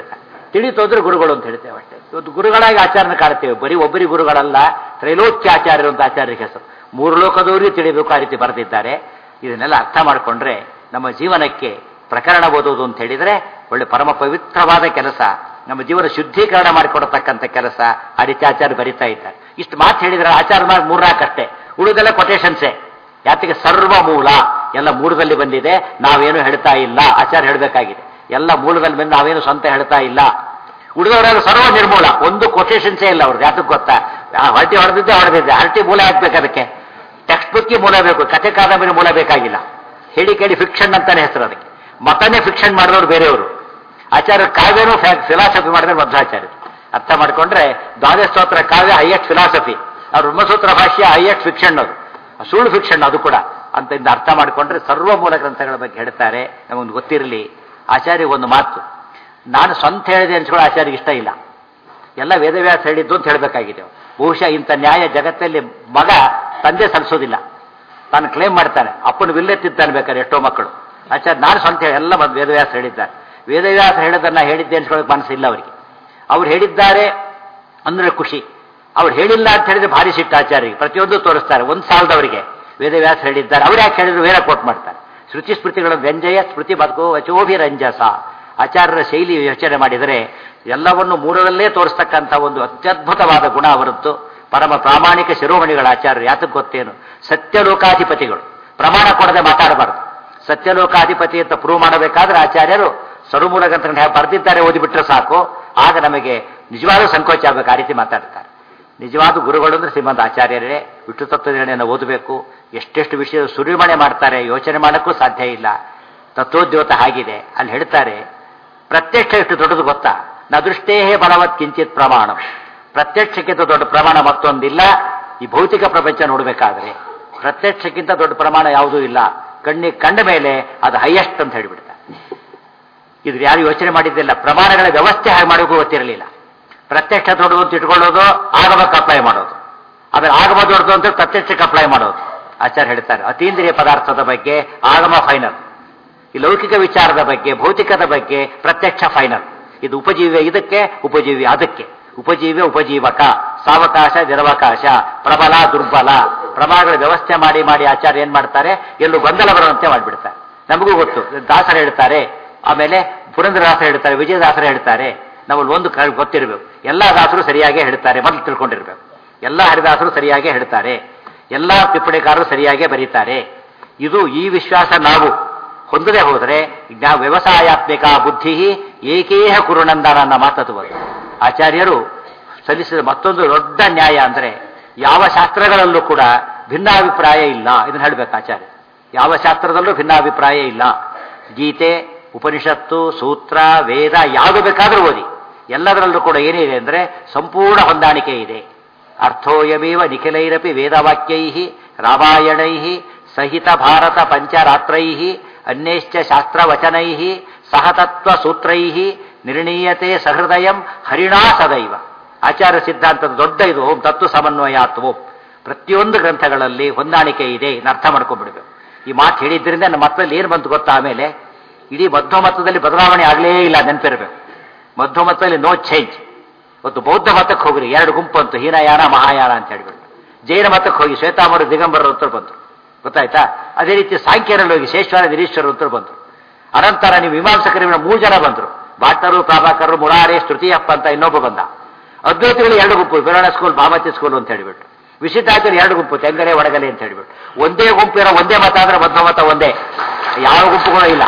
ತಿಳಿತು ಅಂದ್ರೆ ಗುರುಗಳು ಅಂತ ಹೇಳ್ತೇವೆ ಅಷ್ಟೇ ಇವತ್ತು ಗುರುಗಳಾಗಿ ಆಚಾರನ ಕಾಡ್ತೇವೆ ಬರೀ ಒಬ್ಬರಿ ಗುರುಗಳಲ್ಲ ತ್ರೈಲೋಕ್ಯ ಆಚಾರ್ಯರು ಅಂತ ಆಚಾರ್ಯರಿಗೆ ಹೆಸರು ಮೂರು ಲೋಕದವರಿಗೂ ತಿಳಿಬೇಕು ಆ ರೀತಿ ಬರೆದಿದ್ದಾರೆ ಇದನ್ನೆಲ್ಲ ಅರ್ಥ ಮಾಡಿಕೊಂಡ್ರೆ ನಮ್ಮ ಜೀವನಕ್ಕೆ ಪ್ರಕರಣ ಓದೋದು ಅಂತ ಹೇಳಿದ್ರೆ ಒಳ್ಳೆ ಪರಮ ಪವಿತ್ರವಾದ ಕೆಲಸ ನಮ್ಮ ಜೀವನ ಶುದ್ಧೀಕರಣ ಮಾಡಿಕೊಡತಕ್ಕಂಥ ಕೆಲಸ ಆ ರೀತಿ ಆಚಾರ್ಯ ಬರಿತಾ ಇದ್ದಾರೆ ಇಷ್ಟು ಮಾತು ಹೇಳಿದ್ರೆ ಆಚಾರ ಮಾರ್ಗ ಮೂರ್ನಾಲ್ಕಷ್ಟೇ ಉಳಿದೆಲ್ಲ ಕೊಟೇಶನ್ಸೇ ಯಾತಿಗೆ ಸರ್ವ ಮೂಲ ಎಲ್ಲ ಮೂಲದಲ್ಲಿ ಬಂದಿದೆ ನಾವೇನು ಹೇಳ್ತಾ ಇಲ್ಲ ಆಚಾರ ಹೇಳಬೇಕಾಗಿದೆ ಎಲ್ಲ ಮೂಲದಲ್ಲಿ ಬಂದು ನಾವೇನು ಸ್ವಂತ ಹೇಳ್ತಾ ಇಲ್ಲ ಉಳಿದವರೆಲ್ಲ ಸರ್ವ ನಿರ್ಮೂಲ ಒಂದು ಕೊಟೇಶನ್ಸೇ ಇಲ್ಲ ಅವ್ರದ್ದು ಯಾತಕ್ಕೆ ಗೊತ್ತಾ ಆ ಹರಟಿ ಹೊಡೆದಿದ್ದೆ ಹೊಡೆದಿದ್ದೆ ಹರಟಿ ಮೂಲ ಹಾಕ್ಬೇಕು ಅದಕ್ಕೆ ಟೆಕ್ಸ್ಟ್ ಬುಕ್ಗೆ ಮೂಲ ಬೇಕು ಕಥೆ ಕಾದಂಬರಿ ಮೂಲ ಬೇಕಾಗಿಲ್ಲ ಹೇಳಿ ಕೇಳಿ ಫಿಕ್ಷನ್ ಅಂತಾನೆ ಹೆಸರು ಅದಕ್ಕೆ ಮತನೇ ಫಿಕ್ಷನ್ ಮಾಡಿದವರು ಬೇರೆಯವರು ಆಚಾರ್ಯ ಕಾವ್ಯನೂ ಫಿಲಾಸಫಿ ಮಾಡಿದ್ರೆ ಮಧ್ವಾಚಾರ್ಯರು ಅರ್ಥ ಮಾಡ್ಕೊಂಡ್ರೆ ದ್ವಾದಶ ಸ್ತೋತ್ರ ಕಾವ್ಯ ಹೈಯೆಸ್ಟ್ ಫಿಲಾಸಫಿ ಅವ್ರ ಬ್ರಹ್ಮಸೂತ್ರ ಭಾಷ್ಯ ಹೈಯೆಸ್ಟ್ ಫಿಕ್ಷನ್ ಅದು ಸುಳ್ಳು ಫಿಕ್ಷನ್ ಅದು ಕೂಡ ಅಂತ ಇಂದ ಅರ್ಥ ಮಾಡಿಕೊಂಡ್ರೆ ಸರ್ವ ಮೂಲ ಗ್ರಂಥಗಳ ಬಗ್ಗೆ ಹೇಳ್ತಾರೆ ನಮಗೊಂದು ಗೊತ್ತಿರಲಿ ಆಚಾರ್ಯ ಒಂದು ಮಾತು ನಾನು ಸ್ವಂತ ಹೇಳಿದೆ ಅನ್ಸ್ಕೊಳ್ಳೋ ಆಚಾರ್ಯಗೆ ಇಷ್ಟ ಇಲ್ಲ ಎಲ್ಲ ವೇದವ್ಯಾಸ ಹೇಳಿದ್ದು ಅಂತ ಹೇಳಬೇಕಾಗಿದೆ ಬಹುಶಃ ಇಂಥ ನ್ಯಾಯ ಜಗತ್ತಲ್ಲಿ ಮಗ ತಂದೆ ಸಲ್ಲಿಸೋದಿಲ್ಲ ತಾನು ಕ್ಲೇಮ್ ಮಾಡ್ತಾನೆ ಅಪ್ಪನ ವಿಲ್ಲೆತ್ತಿದ್ದಾನೆ ಬೇಕಾದ್ರೆ ಎಷ್ಟೋ ಮಕ್ಕಳು ಆಚಾರ್ಯ ನಾನು ಸ್ವಂತ ಹೇಳಿ ಎಲ್ಲ ಬಂದು ವೇದವ್ಯಾಸ ಹೇಳಿದ್ದಾರೆ ವೇದವ್ಯಾಸ ಹೇಳೋದನ್ನ ಹೇಳಿದ್ದೆ ಅನ್ಸ್ಕೊಳ್ಳೋಕೆ ಮನಸ್ಸಿಲ್ಲ ಅವರಿಗೆ ಅವ್ರು ಹೇಳಿದ್ದಾರೆ ಅಂದ್ರೆ ಖುಷಿ ಅವ್ರು ಹೇಳಿಲ್ಲ ಅಂತ ಹೇಳಿದ್ರೆ ಭಾರಿ ಸಿಟ್ಟು ಆಚಾರ್ಯರಿಗೆ ಪ್ರತಿಯೊಂದು ತೋರಿಸ್ತಾರೆ ಒಂದು ಸಾಲದವರಿಗೆ ವೇದವ್ಯಾಸ ಹೇಳಿದ್ದಾರೆ ಅವ್ರು ಯಾಕೆ ಹೇಳಿದ್ರು ವೇದ ಕೋಟ್ ಮಾಡ್ತಾರೆ ಶ್ರುತಿ ಸ್ಮೃತಿಗಳ ವ್ಯಂಜಯ ಸ್ಮೃತಿ ಬದುಕು ವಚೋಭಿ ರಂಜಸ ಆಚಾರ್ಯರ ಶೈಲಿ ಯೋಚನೆ ಮಾಡಿದರೆ ಎಲ್ಲವನ್ನು ಮೂರರಲ್ಲೇ ತೋರಿಸ್ತಕ್ಕಂಥ ಒಂದು ಅತ್ಯದ್ಭುತವಾದ ಗುಣ ಅವರದ್ದು ಪರಮ ಪ್ರಾಮಾಣಿಕ ಶಿರೋಮಣಿಗಳ ಆಚಾರ್ಯರು ಯಾತಕ್ಕೆ ಗೊತ್ತೇನು ಸತ್ಯಲೋಕಾಧಿಪತಿಗಳು ಪ್ರಮಾಣ ಕೊಡದೆ ಮಾತಾಡಬಾರದು ಸತ್ಯಲೋಕಾಧಿಪತಿ ಅಂತ ಪ್ರೂವ್ ಮಾಡಬೇಕಾದ್ರೆ ಆಚಾರ್ಯರು ಸರುಮೂಲ ಗ್ರಂಥಗಳನ್ನ ಬರೆದಿದ್ದಾರೆ ಓದಿಬಿಟ್ರೆ ಸಾಕು ಆಗ ನಮಗೆ ನಿಜವಾದ ಸಂಕೋಚ ಆಗಬೇಕು ಆ ರೀತಿ ಮಾತಾಡ್ತಾರೆ ನಿಜವಾದ ಗುರುಗಳು ಅಂದ್ರೆ ಶ್ರೀಮಂತ ಆಚಾರ್ಯರೇ ವಿಷ್ಣು ತತ್ವನಿರ್ಣಯನ ಓದಬೇಕು ಎಷ್ಟೆಷ್ಟು ವಿಷಯ ಸುರಿಮಣೆ ಮಾಡ್ತಾರೆ ಯೋಚನೆ ಮಾಡೋಕ್ಕೂ ಸಾಧ್ಯ ಇಲ್ಲ ತತ್ವೋದ್ಯೋತ ಹಾಗಿದೆ ಅಲ್ಲಿ ಹೇಳ್ತಾರೆ ಪ್ರತ್ಯಕ್ಷ ಎಷ್ಟು ದೊಡ್ಡದು ಗೊತ್ತಾ ನ ದೃಷ್ಟೇ ಬಲವತ್ ಕಿಂಚಿತ್ ಪ್ರಮಾಣ ಪ್ರತ್ಯಕ್ಷಕ್ಕಿಂತ ದೊಡ್ಡ ಪ್ರಮಾಣ ಮತ್ತೊಂದಿಲ್ಲ ಈ ಭೌತಿಕ ಪ್ರಪಂಚ ನೋಡಬೇಕಾದ್ರೆ ಪ್ರತ್ಯಕ್ಷಕ್ಕಿಂತ ದೊಡ್ಡ ಪ್ರಮಾಣ ಯಾವುದೂ ಇಲ್ಲ ಕಣ್ಣಿಗೆ ಕಂಡ ಮೇಲೆ ಅದು ಹೈಯೆಸ್ಟ್ ಅಂತ ಹೇಳಿಬಿಡ್ತಾರೆ ಇದು ಯಾರು ಯೋಚನೆ ಮಾಡಿದ್ದಿಲ್ಲ ಪ್ರಮಾಣಗಳ ವ್ಯವಸ್ಥೆ ಹಾಗೆ ಮಾಡೋಕ್ಕೂ ಗೊತ್ತಿರಲಿಲ್ಲ ಪ್ರತ್ಯಕ್ಷ ದೊಡ್ಡದು ಅಂತ ಇಟ್ಕೊಳ್ಳೋದು ಆಗಮಕ್ಕೆ ಅಪ್ಲೈ ಮಾಡೋದು ಆಮೇಲೆ ಆಗಮ ದೊಡ್ಡದು ಅಂತ ಪ್ರತ್ಯಕ್ಷಕ್ಕೆ ಅಪ್ಲೈ ಮಾಡೋದು ಆಚಾರ್ಯ ಹೇಳ್ತಾರೆ ಅತೀಂದ್ರಿಯ ಪದಾರ್ಥದ ಬಗ್ಗೆ ಆಗಮ ಫೈನಲ್ ಈ ಲೌಕಿಕ ವಿಚಾರದ ಬಗ್ಗೆ ಭೌತಿಕದ ಬಗ್ಗೆ ಪ್ರತ್ಯಕ್ಷ ಫೈನಲ್ ಇದು ಉಪಜೀವ್ಯ ಇದಕ್ಕೆ ಉಪಜೀವ್ಯ ಅದಕ್ಕೆ ಉಪಜೀವ್ಯ ಉಪಜೀವಕ ಸಾವಕಾಶ ನಿರವಕಾಶ ಪ್ರಬಲ ದುರ್ಬಲ ಪ್ರಮಾಣಗಳ ವ್ಯವಸ್ಥೆ ಮಾಡಿ ಮಾಡಿ ಆಚಾರ್ಯ ಏನ್ ಮಾಡ್ತಾರೆ ಎಲ್ಲೂ ಗೊಂದಲ ಬರುವಂತೆ ಮಾಡಿಬಿಡ್ತಾರೆ ನಮಗೂ ಗೊತ್ತು ದಾಸರು ಹೇಳ್ತಾರೆ ಆಮೇಲೆ ಪುರಂದರದಾಸರು ಹೇಳ್ತಾರೆ ವಿಜಯದಾಸರು ಹೇಳ್ತಾರೆ ನಾವಲ್ಲಿ ಒಂದು ಕ- ಗೊತ್ತಿರಬೇಕು ಎಲ್ಲ ದಾಸರು ಸರಿಯಾಗೇ ಹೇಳ್ತಾರೆ ಮೊದಲು ತಿಳ್ಕೊಂಡಿರ್ಬೇಕು ಎಲ್ಲ ಹರಿದಾಸರು ಸರಿಯಾಗೇ ಹೇಳ್ತಾರೆ ಎಲ್ಲ ಟಿಪ್ಪಣಿಕಾರರು ಸರಿಯಾಗೇ ಬರೀತಾರೆ ಇದು ಈ ವಿಶ್ವಾಸ ನಾವು ಹೊಂದದೆ ಹೋದರೆ ಜ್ಞಾ ವ್ಯವಸಾಯಾತ್ಮಿಕ ಬುದ್ಧಿ ಏಕೇಹ ಕುರುನಂದನ ಅನ್ನೋ ಮಾತದು ಬಂತು ಆಚಾರ್ಯರು ಸಲ್ಲಿಸಿದ ಮತ್ತೊಂದು ದೊಡ್ಡ ನ್ಯಾಯ ಅಂದ್ರೆ ಯಾವ ಶಾಸ್ತ್ರಗಳಲ್ಲೂ ಕೂಡ ಭಿನ್ನಾಭಿಪ್ರಾಯ ಇಲ್ಲ ಇದನ್ನ ಹೇಳ್ಬೇಕು ಆಚಾರ್ಯ ಯಾವ ಶಾಸ್ತ್ರದಲ್ಲೂ ಭಿನ್ನಾಭಿಪ್ರಾಯ ಇಲ್ಲ ಗೀತೆ ಉಪನಿಷತ್ತು ಸೂತ್ರ ವೇದ ಯಾವುದು ಬೇಕಾದರೂ ಓದಿ ಎಲ್ಲದರಲ್ಲೂ ಕೂಡ ಏನಿದೆ ಅಂದ್ರೆ ಸಂಪೂರ್ಣ ಹೊಂದಾಣಿಕೆ ಇದೆ ಅರ್ಥೋಯಮೇವ ನಿಖಿಲೈರಪಿ ವೇದವಾಕ್ಯೈ ರಾಮಾಯಣೈ ಸಹಿತ ಭಾರತ ಪಂಚರಾತ್ರೈ ಅನ್ಯಶ್ಚ ಶಾಸ್ತ್ರವಚನೈ ಸಹತತ್ವ ಸೂತ್ರೈ ನಿರ್ಣೀಯತೆ ಸಹೃದಯಂ ಹರಿಣಾ ಸದೈವ ಆಚಾರ್ಯ ಸಿದ್ಧಾಂತದ ದೊಡ್ಡ ಇದು ಓಂ ತತ್ವ ಸಮನ್ವಯಾತ್ವೋ ಪ್ರತಿಯೊಂದು ಗ್ರಂಥಗಳಲ್ಲಿ ಹೊಂದಾಣಿಕೆ ಇದೆ ಇದನ್ನ ಅರ್ಥ ಮಾಡ್ಕೊಂಡ್ಬಿಡ್ಬೇಕು ಈ ಮಾತು ಹೇಳಿದ್ರಿಂದ ನಮ್ಮ ಮತದಲ್ಲಿ ಏನು ಬಂತು ಗೊತ್ತಾ ಆಮೇಲೆ ಇಡೀ ಮಧ್ವ ಮತದಲ್ಲಿ ಬದಲಾವಣೆ ಆಗಲೇ ಇಲ್ಲ ನೆನಪಿರ್ಬೇಕು ಮಧ್ವ ಮತದಲ್ಲಿ ನೋ ಚೇಂಜ್ ಇವತ್ತು ಬೌದ್ಧ ಮತಕ್ಕೆ ಹೋಗ್ರಿ ಎರಡು ಗುಂಪು ಅಂತು ಹೀನಯಾನ ಮಹಾಯಾನ ಅಂತ ಹೇಳ್ಬಿಟ್ಟು ಜೈನ ಮತಕ್ಕೆ ಹೋಗಿ ಶ್ವೇತಾಮರು ದಿಗಂಬರರು ಉತ್ತರ ಬಂತು ಗೊತ್ತಾಯ್ತಾ ಅದೇ ರೀತಿ ಸಾಂಖ್ಯರಲ್ಲಿ ಹೋಗಿ ಶೇಶ್ವರ ನಿರೀಶ್ವರ ಉತ್ತರ ಬಂತು ಅನಂತರ ನೀವು ಮೀಮಾಂಸಕರ ಮೂರು ಜನ ಬಂದರು ಭಾಟರು ಪ್ರಾಭಾಕರರು ಮುರಾರೆ ಸ್ತೃತಿಯಪ್ಪ ಅಂತ ಇನ್ನೊಬ್ಬ ಬಂದ ಅದ್ವೈತಿಗಳು ಎರಡು ಗುಂಪು ವಿವರಣ ಸ್ಕೂಲ್ ಭಾಮತಿ ಸ್ಕೂಲ್ ಅಂತ ಹೇಳಿಬಿಟ್ಟು ವಿಶಿಷ್ಟಾಚಾರ್ಯ ಎರಡು ಗುಂಪು ತೆಂಗಲೆ ಒಡಗಲೆ ಅಂತ ಹೇಳಿಬಿಟ್ಟು ಒಂದೇ ಗುಂಪು ಇರೋ ಒಂದೇ ಮತ ಅಂದ್ರೆ ಮಧ್ವ ಮತ ಒಂದೇ ಯಾವ ಗುಂಪುಗಳು ಇಲ್ಲ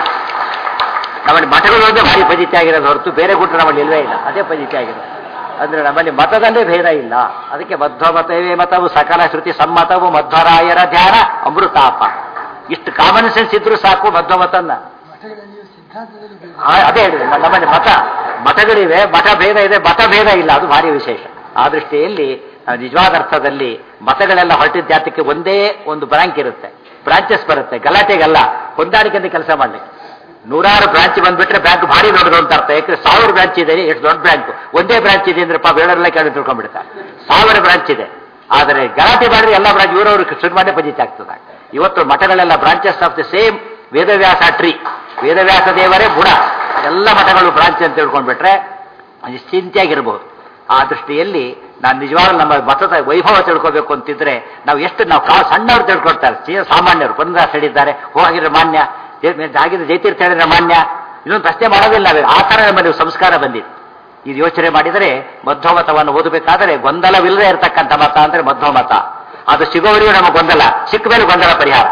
ನಮ್ಮಲ್ಲಿ ಮಠಗಳು ಒಂದೇ ಭಾರಿ ಪದ್ಧತಿ ಆಗಿರೋದು ಹೊರತು ಬೇರೆ ಗುಂಟು ನಮ್ಮಲ್ಲಿ ಇಲ್ವೇ ಇಲ್ಲ ಅದೇ ಪದ್ಧತಿ ಆಗಿರೋದು ಅಂದ್ರೆ ನಮ್ಮಲ್ಲಿ ಮತದಲ್ಲೇ ಭೇದ ಇಲ್ಲ ಅದಕ್ಕೆ ಮಧ್ವ ಮತವೇ ಮತವು ಸಕಲ ಶ್ರುತಿ ಸಮ್ಮತವು ಮಧ್ವರಾಯರ ಧ್ಯಾನ ಅಮೃತಾಪ ಇಷ್ಟು ಕಾಮನ್ ಸೆನ್ಸ್ ಇದ್ರೂ ಸಾಕು ಮಧ್ವ ಮತನ್ನ ಮಠಗಳಲ್ಲಿಯೂ ಸಿದ್ಧಾಂತದಲ್ಲಿ ಬೇರೆ ಆ, ಅದೇ ಹೇಳಿದೆ ನ- ನಮ್ಮಲ್ಲಿ ಮತ ಮತಗಳಿವೆ ಮತ ಭೇದ ಇದೆ ಮತ ಭೇದ ಇಲ್ಲ ಅದು ಭಾರಿ ವಿಶೇಷ ಆ ದೃಷ್ಟಿಯಲ್ಲಿ ಆ, ನಿಜವಾದ ಅರ್ಥದಲ್ಲಿ ಮತಗಳೆಲ್ಲ ಹೊರಟಿದ್ದ ಜಾತಕ್ಕೆ ಒಂದೇ ಒಂದು ಬ್ರಾಂಕ್ ಇರುತ್ತೆ ಬ್ರಾಂಚಸ್ ಬರುತ್ತೆ ಗಲಾಟೆಗಲ್ಲ ಹೊಂದಾಣಿಕೆಯಿಂದ ಕೆಲಸ ಮಾಡ್ಲಿಕ್ಕೆ ನೂರಾರು ಬ್ರಾಂಚ್ ಬಂದ್ಬಿಟ್ರೆ ಬ್ಯಾಂಕ್ ಭಾರಿ ದೊಡ್ಡದು ಅಂತ ಅರ್ಥ ಯಾಕಂದ್ರೆ ಸಾವಿರ ಬ್ರಾಂಚ್ ಇದೆ ಎಷ್ಟು ದೊಡ್ಡ ಬ್ಯಾಂಕ್ ಒಂದೇ ಬ್ರಾಂಚ್ ಇದೆ ಅಂದ್ರೆ ಪಾಪ ಬೇಡರೆಲ್ಲ ಕೇಳಿ ತಿಳ್ಕೊಂಡ್ಬಿಡ್ತಾರೆ ಸಾವಿರ ಬ್ರಾಂಚ್ ಇದೆ ಆದರೆ ಗಲಾಟೆ ಮಾಡಿದ್ರೆ ಎಲ್ಲ ಬ್ರಾಂಚ್ ಇವರವರು ಶುರು ಮಾಡಿ ಪಂಚಾಯತ್ ಆಗ್ತದೆ ಇವತ್ತು ಮಠಗಳೆಲ್ಲ branches of the same Vedavyasa tree Vedavyasa ದೇವರೇ ಗುಣ ಎಲ್ಲ ಮಠಗಳು ಬ್ರಾಂಚ್ ಅಂತ ತಿಳ್ಕೊಂಡ್ಬಿಟ್ರೆ ನಿಶ್ಚಿಂತೆಯಾಗಿರ್ಬೋದು ಆ ದೃಷ್ಟಿಯಲ್ಲಿ ನಾನು ನಿಜವಾಗ್ಲೂ ನಮ್ಮ ಮತದ ವೈಭವ ತಿಳ್ಕೋಬೇಕು ಅಂತಿದ್ರೆ ನಾವು ಎಷ್ಟು ನಾವು ಕಾ ಸಣ್ಣವ್ರು ತಿಳ್ಕೊಳ್ತಾರೆ ಚೀ- ಸಾಮಾನ್ಯರು ಪುರಂದಾಸ್ ಹೇಳಿದ್ದಾರೆ ಹೋಗಿದ್ರೆ ಮಾನ್ಯ ಜೈ- ಹಾಗಿದ್ರೆ ಜಯತೀರ್ಥ ಹೇಳಿದ್ರೆ ಮಾನ್ಯ ಇನ್ನೊಂದು ಪ್ರಶ್ನೆ ಮಾಡೋದಿಲ್ಲ ನಾವೇ. ಆ ಥರ ನಮ್ಮಲ್ಲಿ ಸಂಸ್ಕಾರ ಬಂದಿದೆ ಇದು ಯೋಚನೆ ಮಾಡಿದರೆ ಮಧ್ವಮತವನ್ನು ಓದಬೇಕಾದರೆ ಗೊಂದಲವಿಲ್ಲದೆ ಇರತಕ್ಕಂಥ ಮತ ಅಂದ್ರೆ ಮಧ್ವಮತ ಅದು ಸಿಗೋವರೆಗೂ ನಮ್ಮ ಗೊಂದಲ ಸಿಕ್ಕ ಮೇಲೆ ಗೊಂದಲ ಪರಿಹಾರ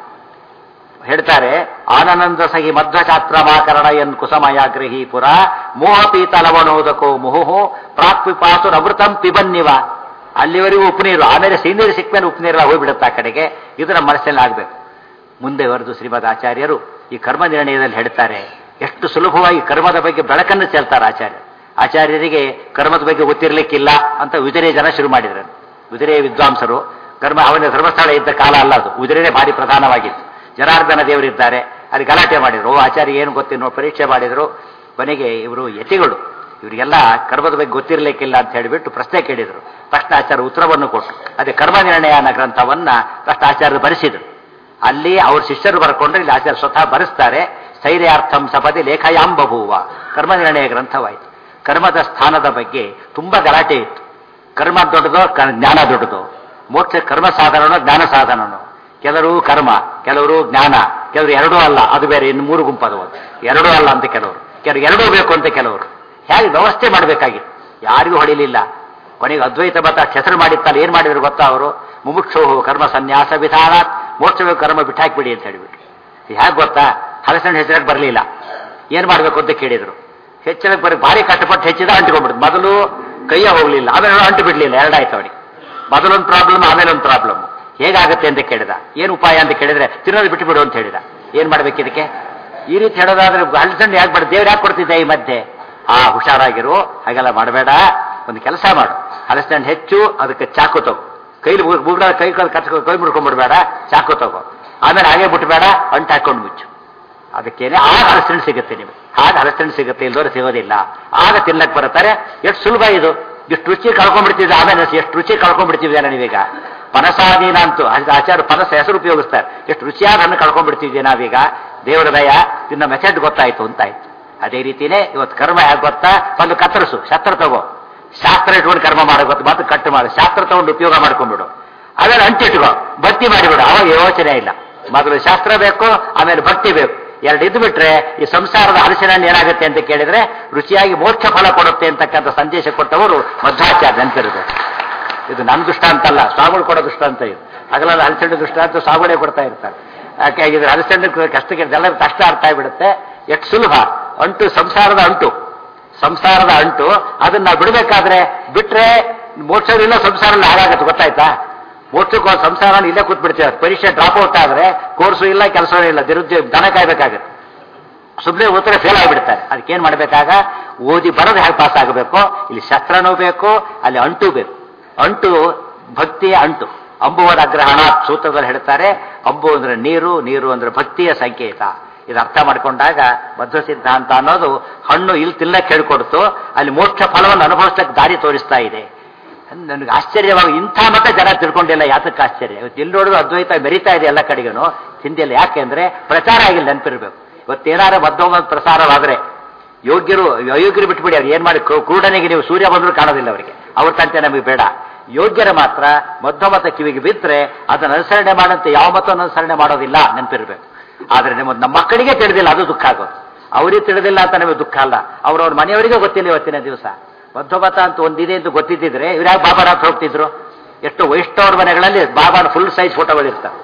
ಹೇಳ್ತಾರೆ ಆನಂದ ಸಹಿ ಮಧ್ವಚಾತ್ರ ಮಾಕರಣ ಎನ್ ಕುಸಮಯಾಗ್ರಹಿ ಪುರ ಮೋಹಪೀತ ಲವಣೋದಕೋ ಮುಹುಹು ಪ್ರಾಕ್ಪಿಪಾಸು ಅಮೃತಂ ಪಿಬನ್ನಿವ ಅಲ್ಲಿವರೆಗೂ ಉಪ್ಪುನೀರು ಆಮೇಲೆ ಸಿಹಿನೀರು ಸಿಕ್ಕ ಮೇಲೆ ಉಪ್ಪುನೀರೆಲ್ಲ ಹೋಗ್ಬಿಡುತ್ತೆ ಆ ಕಡೆಗೆ ಇದು ನಮ್ಮ ಮನಸ್ಸಲ್ಲಿ ಆಗಬೇಕು ಮುಂದೆ ಬರೆದು ಶ್ರೀಮದ್ ಆಚಾರ್ಯರು ಈ ಕರ್ಮ ನಿರ್ಣಯದಲ್ಲಿ ಹೇಳ್ತಾರೆ ಎಷ್ಟು ಸುಲಭವಾಗಿ ಕರ್ಮದ ಬಗ್ಗೆ ಬೆಳಕನ್ನು ಚೆಲ್ತಾರೆ ಆಚಾರ್ಯ ಆಚಾರ್ಯರಿಗೆ ಕರ್ಮದ ಬಗ್ಗೆ ಗೊತ್ತಿರಲಿಕ್ಕಿಲ್ಲ ಅಂತ ಉಜಿರೆ ಜನ ಶುರು ಮಾಡಿದ್ರು ಉಜಿರೆ ವಿದ್ವಾಂಸರು ಕರ್ಮ ಅವನ ಧರ್ಮಸ್ಥಳ ಇದ್ದ ಕಾಲ ಅಲ್ಲ ಅದು ಉಜಿರೆನೇ ಭಾರಿ ಪ್ರಧಾನವಾಗಿತ್ತು ಜನಾರ್ದನ ದೇವರಿದ್ದಾರೆ ಅಲ್ಲಿ ಗಲಾಟೆ ಮಾಡಿದ್ರು ಓ ಆಚಾರ್ಯ ಏನು ಗೊತ್ತಿನೋ ಪರೀಕ್ಷೆ ಮಾಡಿದ್ರು ಕೊನೆಗೆ ಇವರು ಯತಿಗಳು ಇವರಿಗೆಲ್ಲ ಕರ್ಮದ ಬಗ್ಗೆ ಗೊತ್ತಿರಲಿಕ್ಕಿಲ್ಲ ಅಂತ ಹೇಳಿಬಿಟ್ಟು ಪ್ರಶ್ನೆ ಕೇಳಿದರು ತಕ್ಷಣ ಆಚಾರ್ಯ ಉತ್ತರವನ್ನು ಕೊಟ್ಟರು ಅದೇ ಕರ್ಮ ನಿರ್ಣಯ ಅನ್ನೋ ಗ್ರಂಥವನ್ನ ತಕ್ಷಣ ಆಚಾರ್ಯರು ಬರೆಸಿದರು ಅಲ್ಲಿ ಅವ್ರ ಶಿಷ್ಯರು ಬರ್ಕೊಂಡ್ರೆ ಇಲ್ಲಿ ಆಚಾರ್ಯ ಸ್ವತಃ ಬರೆಸ್ತಾರೆ ಸ್ಥೈರ್ಯಾರ್ಥಂ ಸಪದಿ ಲೇಖಯಾಂಬಭೂವ ಕರ್ಮ ನಿರ್ಣಯ ಗ್ರಂಥವಾಯಿತು ಕರ್ಮದ ಸ್ಥಾನದ ಬಗ್ಗೆ ತುಂಬಾ ಗಲಾಟೆ ಇತ್ತು ಕರ್ಮ ದೊಡ್ಡದೋ ಕ- ಜ್ಞಾನ ದೊಡ್ಡದು ಮೋಕ್ಷ ಕರ್ಮ ಸಾಧನನೋ ಜ್ಞಾನ ಸಾಧನನೋ ಕೆಲವರು ಕರ್ಮ ಕೆಲವರು ಜ್ಞಾನ ಕೆಲವರು ಎರಡೂ ಅಲ್ಲ ಅದು ಬೇರೆ ಇನ್ನು ಮೂರು ಗುಂಪದವು ಎರಡೂ ಅಲ್ಲ ಅಂತ ಕೆಲವರು ಕೆಲವರು ಎರಡೂ ಬೇಕು ಅಂತ ಕೆಲವರು ಹೇಗೆ ವ್ಯವಸ್ಥೆ ಮಾಡಬೇಕಾಗಿತ್ತು ಯಾರಿಗೂ ಹೊಡಿಲಿಲ್ಲ ಕೊನೆಗೆ ಅದ್ವೈತ ಮತ ಹೆಸರು ಮಾಡಿತ್ತಲ್ಲ ಏನ್ ಮಾಡಿದ್ರು ಗೊತ್ತಾ ಅವರು ಮುಮುಕ್ಷೋ ಕರ್ಮ ಸನ್ಯಾಸ ವಿಧಾನ ಮೋಕ್ಷವೇ ಕರ್ಮ ಬಿಟ್ಟಾಕ್ಬಿಡಿ ಅಂತ ಹೇಳಿಬಿಟ್ಟು ಹೇಗೆ ಗೊತ್ತಾ ಹಲಸಣ್ಣ ಹೆಸರಾಗಿ ಬರಲಿಲ್ಲ ಏನ್ ಮಾಡ್ಬೇಕು ಅಂತ ಕೇಳಿದ್ರು ಹೆಚ್ಚಿನ ಬರೀ ಭಾರಿ ಕಷ್ಟಪಟ್ಟು ಹೆಚ್ಚಿದ ಅಂಟ್ಕೊಂಡ್ಬಿಡ್ತು ಮೊದಲು ಕೈಯ ಹೋಗ್ಲಿಲ್ಲ ಆಮೇಲೆ ಅಂಟು ಬಿಡ್ಲಿಲ್ಲ ಎರಡಾಯ್ತು ಅವನಿಗೆ ಮೊದಲೊಂದು ಪ್ರಾಬ್ಲಮ್ ಆಮೇಲೆ ಒಂದು ಪ್ರಾಬ್ಲಮ್ ಹೇಗಾಗುತ್ತೆ ಅಂತ ಕೇಳಿದ ಏನು ಉಪಾಯ ಅಂತ ಕೇಳಿದ್ರೆ ತಿನ್ನೋದು ಬಿಟ್ಟು ಬಿಡು ಅಂತ ಹೇಳಿದ ಏನ್ ಮಾಡ್ಬೇಕು ಇದಕ್ಕೆ ಈ ರೀತಿ ಹೇಳೋದಾದ್ರೆ ಹಲಸಣ್ಣ ಯಾಕೆ ಮಾಡ ದೇವ್ರು ಯಾಕೆ ಕೊಡ್ತಿದ್ದೆ ಈ ಮಧ್ಯೆ ಆ ಹುಷಾರಾಗಿರು ಹಾಗೆಲ್ಲ ಮಾಡಬೇಡ ಒಂದು ಕೆಲಸ ಮಾಡು ಹಲಸಣ್ಣ ಹೆಚ್ಚು ಅದಕ್ಕೆ ಚಾಕು ತಗೋ ಕೈಲಿ ಬುಗ್ಡ ಕೈ ಕಾಲು ಕಚ್ಕೊ ಕೈ ಮುಡ್ಕೊಂಡ್ಬಿಡ್ಬೇಡ ಚಾಕು ತಗೋ ಆಮೇಲೆ ಹಾಗೆ ಬಿಟ್ಬೇಡ ಅಂಟು ಹಾಕೊಂಡು ಮುಚ್ಚು ಅದಕ್ಕೇನೆ ಆಗ ಹಲಸಣ್ಣು ಸಿಗುತ್ತೆ ನಿಮಗೆ ಆಗ ಹಲಸಣ್ಣು ಸಿಗುತ್ತೆ ಇಲ್ದೋರು ಸಿಗೋದಿಲ್ಲ ಆಗ ತಿನ್ನಕ್ ಬರ್ತಾರೆ ಎಷ್ಟು ಸುಲಭ ಇದು ಎಷ್ಟು ರುಚಿ ಕಳ್ಕೊಂಡ್ಬಿಡ್ತಿದ್ದೆ ಆಮೇಲೆ ಎಷ್ಟು ರುಚಿ ಕಳ್ಕೊಂಡ್ಬಿಡ್ತಿದ್ದೇನೆ ನೀವೀಗ ಪನಸಾದೀನ ಅಂತೂ ಅದು ಆಚಾರ ಪನಸ ಹೆಸರು ಉಪಯೋಗಿಸ್ತಾರೆ ಎಷ್ಟು ರುಚಿಯಾದ ಹಣ್ಣು ಕಳ್ಕೊಂಡ್ಬಿಡ್ತಿದ್ದೆ ನಾವೀಗ ದೇವರ ದಯ ತಿನ್ನ ಮೆಸೇಜ್ ಗೊತ್ತಾಯ್ತು ಅಂತಾಯ್ತು ಅದೇ ರೀತಿನೇ ಇವತ್ತು ಕರ್ಮ ಹೇಗೆ ಗೊತ್ತಾ ಒಂದು ಕತ್ತರಿಸು ಶಸ್ತ್ರ ತಗೋ ಶಾಸ್ತ್ರ ಇಟ್ಕೊಂಡು ಕರ್ಮ ಮಾಡೋ ಗೊತ್ತು ಮತ್ತೆ ಕಟ್ಟು ಮಾಡು ಶಾಸ್ತ್ರ ತಗೊಂಡು ಉಪಯೋಗ ಮಾಡ್ಕೊಂಡ್ಬಿಡು ಆಮೇಲೆ ಅಂಟಿಟ್ಕೋ ಭಕ್ತಿ ಮಾಡಿಬಿಡು ಅವಾಗ ಯೋಚನೆ ಇಲ್ಲ ಮೊದಲು ಶಾಸ್ತ್ರ ಬೇಕು ಆಮೇಲೆ ಭಕ್ತಿ ಬೇಕು ಎರಡು ಇದ್ದು ಬಿಟ್ರೆ ಈ ಸಂಸಾರದ ಹಲಸಿನ ಹಣ್ಣು ಏನಾಗುತ್ತೆ ಅಂತ ಕೇಳಿದ್ರೆ ರುಚಿಯಾಗಿ ಮೋಕ್ಷ ಫಲ ಕೊಡುತ್ತೆ ಅಂತಕ್ಕಂಥ ಸಂದೇಶ ಕೊಟ್ಟವರು ಮಧ್ವಾಚಾರ್ಯ ನೆನಪಿರಬೇಕು ಇದು ನನ್ನ ದೃಷ್ಟಾಂತ ಅಲ್ಲ ಸ್ವಾಮಿಗಳು ಕೊಡೋ ದೃಷ್ಟಾಂತ ಇದು ಹಗಲಲ್ಲ ಹಲಸಣ್ಣು ದೃಷ್ಟಾಂತ ಸ್ವಾಮಿಗಳೇ ಕೊಡ್ತಾ ಇರ್ತಾರೆ ಯಾಕೆ ಆಗಿದ್ರೆ ಹಲಸಣ್ಣು ಕಷ್ಟಕ್ಕೆ ಎಲ್ಲರಿಗೂ ಕಷ್ಟ ಅರ್ಥ ಆಗ್ಬಿಡುತ್ತೆ ಎಷ್ಟು ಸುಲಭ ಅಂಟು ಸಂಸಾರದ ಅಂಟು ಸಂಸಾರದ ಅಂಟು ಅದನ್ನ ನಾವು ಬಿಡಬೇಕಾದ್ರೆ ಬಿಟ್ರೆ ಮೋಕ್ಷವಿಲ್ಲ ಸಂಸಾರ ಹಾಳಾಗತ್ತೆ ಗೊತ್ತಾಯ್ತಾ ಮೋಕ್ಷಕ್ಕೋ ಸಂಸಾರ ಇಲ್ಲೇ ಕೂತ್ಬಿಡ್ತೀವಿ ಪರೀಕ್ಷೆ ಡ್ರಾಪ್ ಔಟ್ ಆದ್ರೆ ಕೋರ್ಸು ಇಲ್ಲ ಕೆಲಸವೂ ಇಲ್ಲ ನಿರುದ್ಯೋಗ ದನ ಕಾಯ್ಬೇಕಾಗತ್ತೆ ಸುಮ್ಮನೆ ಓದ್ತಾರೆ ಫೇಲ್ ಆಗಿಬಿಡ್ತಾರೆ ಅದಕ್ಕೇನ್ ಮಾಡಬೇಕಾಗ ಓದಿ ಬರೋದು ಹೇಗೆ ಪಾಸ್ ಆಗಬೇಕು ಇಲ್ಲಿ ಶಸ್ತ್ರನೂ ಬೇಕು ಅಲ್ಲಿ ಅಂಟು ಬೇಕು ಅಂಟು ಭಕ್ತಿಯ ಅಂಟು ಅಂಬುವರ ಗ್ರಹಣ ಸೂತ್ರದಲ್ಲಿ ಹೇಳ್ತಾರೆ ಅಂಬು ಅಂದ್ರೆ ನೀರು ನೀರು ಅಂದ್ರೆ ಭಕ್ತಿಯ ಸಂಕೇತ ಇದು ಅರ್ಥ ಮಾಡ್ಕೊಂಡಾಗ ಮಧ್ವ ಸಿದ್ಧಾಂತ ಅನ್ನೋದು ಹಣ್ಣು ಇಲ್ಲಿ ತಿನ್ನಕ್ಕೆ ಹೇಳ್ಕೊಡ್ತು ಅಲ್ಲಿ ಮೋಕ್ಷ ಫಲವನ್ನು ಅನುಭವಿಸಕ್ಕೆ ದಾರಿ ತೋರಿಸ್ತಾ ಇದೆ ನನಗೆ ಆಶ್ಚರ್ಯವಾಗಿ ಇಂಥ ಮತ ಜನ ತಿಳ್ಕೊಂಡಿಲ್ಲ ಯಾತಕ್ಕೆ ಆಶ್ಚರ್ಯ ಇವತ್ತು ಎಲ್ಲಿ ನೋಡಿದ್ರು ಅದ್ವೈತ ಮೆರಿತಾ ಇದೆ ಎಲ್ಲ ಕಡೆಗೂ ಹಿಂದಿಯಲ್ಲಿ ಯಾಕೆ ಅಂದ್ರೆ ಪ್ರಚಾರ ಆಗಿಲ್ಲ ನೆನಪಿರ್ಬೇಕು ಇವತ್ತೇನಾರ ಮಧ್ವ ಪ್ರಸಾರವಾದ್ರೆ ಯೋಗ್ಯರು ಅಯೋಗ್ಯರು ಬಿಟ್ಬಿಡಿ ಅವ್ರು ಏನ್ ಮಾಡಿ ಕ್ರೂ- ಕ್ರೂಡನಿಗೆ ನೀವು ಸೂರ್ಯ ಬಂದರೂ ಕಾಣೋದಿಲ್ಲ ಅವರಿಗೆ ಅವ್ರ ತಂತೆ ನಮಗೆ ಬೇಡ ಯೋಗ್ಯರ ಮಾತ್ರ ಮಧ್ವಮತ ಕಿವಿಗೆ ಬಿದ್ದರೆ ಅದನ್ನು ಅನುಸರಣೆ ಮಾಡಂತೆ ಯಾವ ಮತವನ್ನು ಅನುಸರಣೆ ಮಾಡೋದಿಲ್ಲ ನೆನಪಿರ್ಬೇಕು ಆದ್ರೆ ನಿಮ್ಮ ನಮ್ಮ ಮಕ್ಕಳಿಗೆ ತಿಳಿದಿಲ್ಲ ಅದು ದುಃಖ ಆಗೋದು ಅವರಿಗೆ ತಿಳಿದಿಲ್ಲ ಅಂತ ನಮಗೆ ದುಃಖ ಅಲ್ಲ ಅವ್ರವ್ರ ಮನೆಯವರಿಗೆ ಗೊತ್ತಿಲ್ಲ ಇವತ್ತಿನ ದಿವಸ ಮಧ್ವಮತ ಅಂತ ಒಂದಿದೆ ಅಂತ ಗೊತ್ತಿದ್ದಿದ್ರೆ ಇವ್ರ್ಯಾಗ ಬಾಬಾರಾತ್ ಹೋಗ್ತಿದ್ರು ಎಷ್ಟು ವೈಷ್ಣವ್ರ ಮನೆಗಳಲ್ಲಿ ಬಾಬಾನ ಫುಲ್ ಸೈಜ್ ಫೋಟೋಗಳಿರ್ತಾರೆ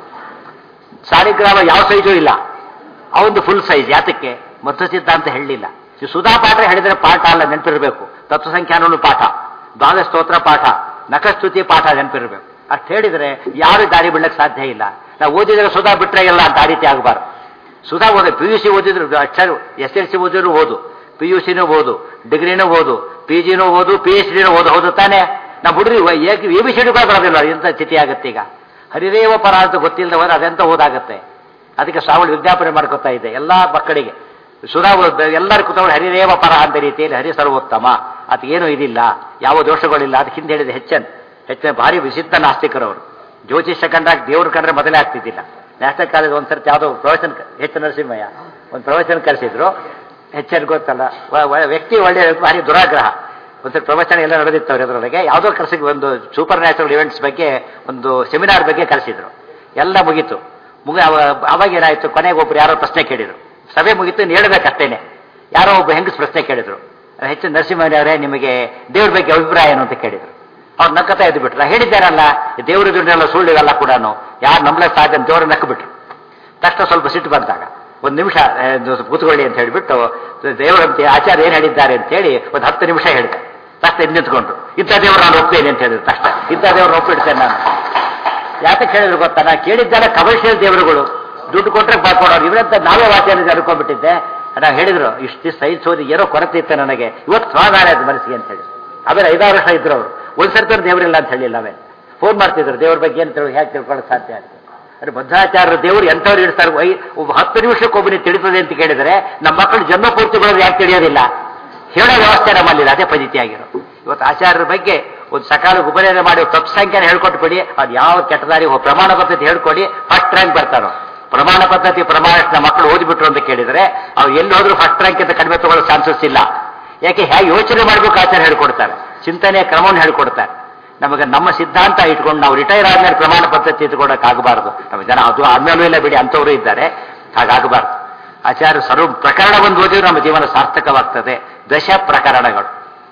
ಸಾಲಿಗ್ರಾಮ ಯಾವ ಸೈಜು ಇಲ್ಲ ಅವಂದು ಫುಲ್ ಸೈಜ್ ಯಾತಕ್ಕೆ ಮಧ್ವ ಸಿದ್ಧಾಂತ ಹೇಳಲಿಲ್ಲ ಈ ಸುಧಾ ಪಾಠ ಹೇಳಿದ್ರೆ ಪಾಠ ಅಲ್ಲ ನೆನಪಿರಬೇಕು ತತ್ವ ಸಂಖ್ಯಾನೂ ಪಾಠ ದ್ವಾದಶ ಸ್ತೋತ್ರ ಪಾಠ ನಖಸ್ತುತಿ ಪಾಠ ನೆನಪಿರಬೇಕು ಅಷ್ಟು ಹೇಳಿದ್ರೆ ಯಾರು ದಾರಿ ಬಿಡಕ್ಕೆ ಸಾಧ್ಯ ಇಲ್ಲ ನಾವು ಓದಿದ್ರೆ ಸುಧಾ ಬಿಟ್ರೆ ಎಲ್ಲ ಅಂತ ಆ ರೀತಿ ಆಗಬಾರ್ದು ಸುಧಾ ಓದ ಪಿ ಯು ಸಿ ಓದಿದ್ರು ಅಕ್ಷರ ಎಸ್ ಎಲ್ ಸಿ ಓದಿದ್ರು ಓದು ಪಿ ಯು ಸಿನೂ ಓದು ಡಿಗ್ರಿನೂ ಓದು ಪಿ ಜಿನೂ ಓದು ಪಿ ಎಚ್ ಡಿನೂ ಓದು ಹೌದು ತಾನೆ ನಾವು ಹುಡುಗಿ ಎ ಬಿ ಸಿ ಡಿ ಬರೋದಿಲ್ಲ ಇಂಥ ಸ್ಥಿತಿ ಆಗುತ್ತೆ ಈಗ ಹರಿದೇವ ಪರ ಅಂತ ಗೊತ್ತಿಲ್ಲದೆ ಹೋದ್ರೆ ಅದೆಂತ ಓದಾಗತ್ತೆ ಅದಕ್ಕೆ ಸ್ವಾಮಿ ವಿಜ್ಞಾಪನೆ ಮಾಡ್ಕೊತಾ ಇದೆ ಎಲ್ಲಾ ಮಕ್ಕಳಿಗೆ ಸುಧಾ ಓದ್- ಎಲ್ಲರೂ ಕೂತ್ಕೊಂಡು ಹರಿದೇವ ಪರ ಅಂತ ರೀತಿಯಲ್ಲಿ ಹರಿ ಸರ್ವೋತ್ತಮ ಅದಕ್ಕೇನು ಇದಿಲ್ಲ ಯಾವ ದೋಷಗಳಿಲ್ಲ ಅದಕ್ಕೆ ಹಿಂದೆ ಹೇಳಿದ ಹೆಚ್ಚನ್ ಹೆಚ್ಚಿನ ಭಾರಿ ವಿಸಿದ್ಧ ನಾಸ್ತಿಕರವರು ಜ್ಯೋತಿಷ್ಯ ಕಂಡಾಗ ದೇವ್ರ ಕಂಡ್ರೆ ಮೊದಲೇ ಆಗ್ತಿದ್ದಿಲ್ಲ ನ್ಯಾಷನಲ್ ಕಾಲೇಜ್ ಒಂದ್ಸರ್ತಿ ಯಾವುದೋ ಪ್ರವಚನ ಹೆಚ್ಚು ನರಸಿಂಹಯ್ಯ ಒಂದು ಪ್ರವಚನ ಕರೆಸಿದ್ರು ಹೆಚ್ಚೇನು ಗೊತ್ತಲ್ಲ ವ- ವ- ವ್ಯಕ್ತಿ ಒಳ್ಳೆ ಭಾರಿ ದುರಾಗ್ರಹ ಒಂದು ಪ್ರವಚನ ಎಲ್ಲ ನಡೆದಿತ್ತು ಅವ್ರ ಎದುರೊಳಗೆ ಯಾವುದೋ ಕರೆಸಿಗೆ ಒಂದು ಸೂಪರ್ ನ್ಯಾಚುರಲ್ ಇವೆಂಟ್ಸ್ ಬಗ್ಗೆ ಒಂದು ಸೆಮಿನಾರ್ ಬಗ್ಗೆ ಕರೆಸಿದ್ರು ಎಲ್ಲ ಮುಗೀತು ಮುಗ ಅವ- ಅವಾಗ ಏನಾಯ್ತು ಕೊನೆಗೆ ಒಬ್ರು ಯಾರೋ ಪ್ರಶ್ನೆ ಕೇಳಿದ್ರು ಸಭೆ ಮುಗೀತು ಇನ್ನು ಹೇಳ್ಬೇಕಷ್ಟೇನೆ ಯಾರೋ ಒಬ್ಬ ಹೆಂಗಸ್ ಪ್ರಶ್ನೆ ಕೇಳಿದ್ರು ಹೆಚ್ಚು ನರಸಿಂಹರವರೇ ನಿಮಗೆ ದೇವ್ರ ಬಗ್ಗೆ ಅಭಿಪ್ರಾಯ ಏನು ಅಂತ ಕೇಳಿದ್ರು ಅವ್ರು ನಕ್ಕತಾ ಎದ್ದು ಬಿಟ್ರು ಹೇಳಿದ್ದಾರಲ್ಲ ದೇವ್ರ ದುಡ್ಡೆಲ್ಲ ಸುಳ್ಳಿವೆಲ್ಲ ಕೂಡ ಯಾರು ನಂಬಲೇ ಸಾಧ್ಯ ಅಂತ ದೇವ್ರ ನಕ್ಕು ಬಿಟ್ರು ತಕ್ಷಣ ಸ್ವಲ್ಪ ಸಿಟ್ಟು ಬಂದಾಗ ಒಂದು ನಿಮಿಷ ಆ, ಒಂದು ಕೂತ್ಕೊಳ್ಳಿ ಅಂತ ಹೇಳಿಬಿಟ್ಟು ದೇವರಂತೆ ಆಚಾರ್ಯ ಏನು ಹೇಳಿದ್ದಾರೆ ಅಂತ ಹೇಳಿ ಒಂದು ಹತ್ತು ನಿಮಿಷ ಹೇಳಿದೆ ತಕ್ಷಣ ಎದ್ದು ನಿಂತ್ಕೊಂಡ್ರು ಇಂಥ ದೇವ್ರು ನಾನು ಒಪ್ತೇನೆ ಅಂತ ಹೇಳಿದ್ರು ತಕ್ಷಣ ಇಂಥ ದೇವ್ರನ್ನ ಒಪ್ಪಿಡ್ತೇನೆ ನಾನು ಯಾತಕ್ಕೆ ಹೇಳಿದ್ರು ಗೊತ್ತಾ ನಾ ಕೇಳಿದ್ದಾನೆ ಕಮರ್ಷಿಯಲ್ ದೇವರುಗಳು ದುಡ್ಡು ಕೊಟ್ಟರೆ ಬಾಕೊಡೋರು ಇವರಂತ ನಾವೇ ವಾಚನ ಅನ್ಕೊಂಡ್ಬಿಟ್ಟಿದ್ದೆ ನಾವು ಹೇಳಿದ್ರು ಇಷ್ಟು ಸೈನ್ಸ್ ಓದಿ ಏನೋ ಕೊರತೆ ಇತ್ತು ನನಗೆ ಇವತ್ತು ಸಮಾಧಾನ ಆಯ್ತು ಮನಸ್ಸಿಗೆ ಅಂತ ಹೇಳಿ ಆಮೇಲೆ ಐದಾರು ವರ್ಷ ಇದ್ರು ಅವರು ಒಂದ್ಸರ್ತಿ ದೇವರಿಲ್ಲ ಅಂತ ಹೇಳಿಲ್ಲ ಅವೇ ಫೋನ್ ಮಾಡ್ತಿದ್ರು ದೇವ್ರ ಬಗ್ಗೆ ಏನು ತಿಳ್ ಹೇಗೆ ತಿಳ್ಕೊಳ್ಳೋಕೆ ಸಾಧ್ಯ ಅಂತ ಅಂದ್ರೆ ಬದ್ಧಾಚಾರ್ಯ ದೇವರು ಎಂಥವ್ರು ಇಡ್ತಾರೆ ವೈ ಒಬ್ಬ ಹತ್ತು ನಿಮಿಷಕ್ಕೆ ಒಬ್ಬನಿಗೆ ತಿಳಿತದೆ ಅಂತ ಕೇಳಿದರೆ ನಮ್ಮ ಮಕ್ಕಳು ಜನ್ಮ ಪೂರ್ತಿಗಳು ಯಾಕೆ ತಿಳಿಯೋದಿಲ್ಲ ಹೇಳೋ ವ್ಯವಸ್ಥೆ ನಮ್ಮಲ್ಲಿಲ್ಲ ಅದೇ ಪದ್ಧತಿ ಆಗಿರೋ ಇವತ್ತು ಆಚಾರ್ಯರ ಬಗ್ಗೆ ಒಂದು ಸಕಾಲ ಉಪನಯನ ಮಾಡಿ ತಪ್ಪು ಸಂಖ್ಯೆನ ಹೇಳ್ಕೊಟ್ಟು ಬಿಡಿ ಅದು ಯಾವ ಕೆಟ್ಟದಾರಿ ಪ್ರಮಾಣ ಪದ್ಧತಿ ಹೇಳ್ಕೊಡಿ ಫಸ್ಟ್ ರ್ಯಾಂಕ್ ಬರ್ತಾರೋ ಪ್ರಮಾಣ ಪದ್ಧತಿ ಪ್ರಮಾಣ ನಮ್ಮ ಮಕ್ಕಳು ಓದಿಬಿಟ್ರು ಅಂತ ಕೇಳಿದರೆ ಅವ್ರು ಎಲ್ಲಿ ಹೋದ್ರು ಫಸ್ಟ್ ರ್ಯಾಂಕ್ ಅಂತ ಕಡಿಮೆ ತಗೊಳ್ಳೋ ಚಾನ್ಸಸ್ ಇಲ್ಲ ಯಾಕೆ ಹೇಗೆ ಯೋಚನೆ ಮಾಡಬೇಕು ಆಚಾರ್ಯ ಹೇಳ್ಕೊಡ್ತಾರೆ ಚಿಂತನೆಯ ಕ್ರಮವನ್ನು ಹೇಳ್ಕೊಡ್ತಾರೆ ನಮಗೆ ನಮ್ಮ ಸಿದ್ಧಾಂತ ಇಟ್ಕೊಂಡು ನಾವು ರಿಟೈರ್ ಆದ್ಮೇಲೆ ಪ್ರಮಾಣ ಪದ್ಧತಿ ಇಟ್ಕೊಳ್ಳೋಕ್ಕಾಗಬಾರ್ದು ನಮ್ಮ ಜನ ಅದು ಆದ್ಮೇಲೂ ಇಲ್ಲ ಬಿಡಿ ಅಂಥವರು ಇದ್ದಾರೆ ಹಾಗಾಗಬಾರ್ದು ಆಚಾರ್ಯ ಸರ್ವ ಪ್ರಕರಣ ಒಂದು ಓದಿದ್ರೆ ನಮ್ಮ ಜೀವನ ಸಾರ್ಥಕವಾಗ್ತದೆ ದಶ ಪ್ರಕರಣಗಳು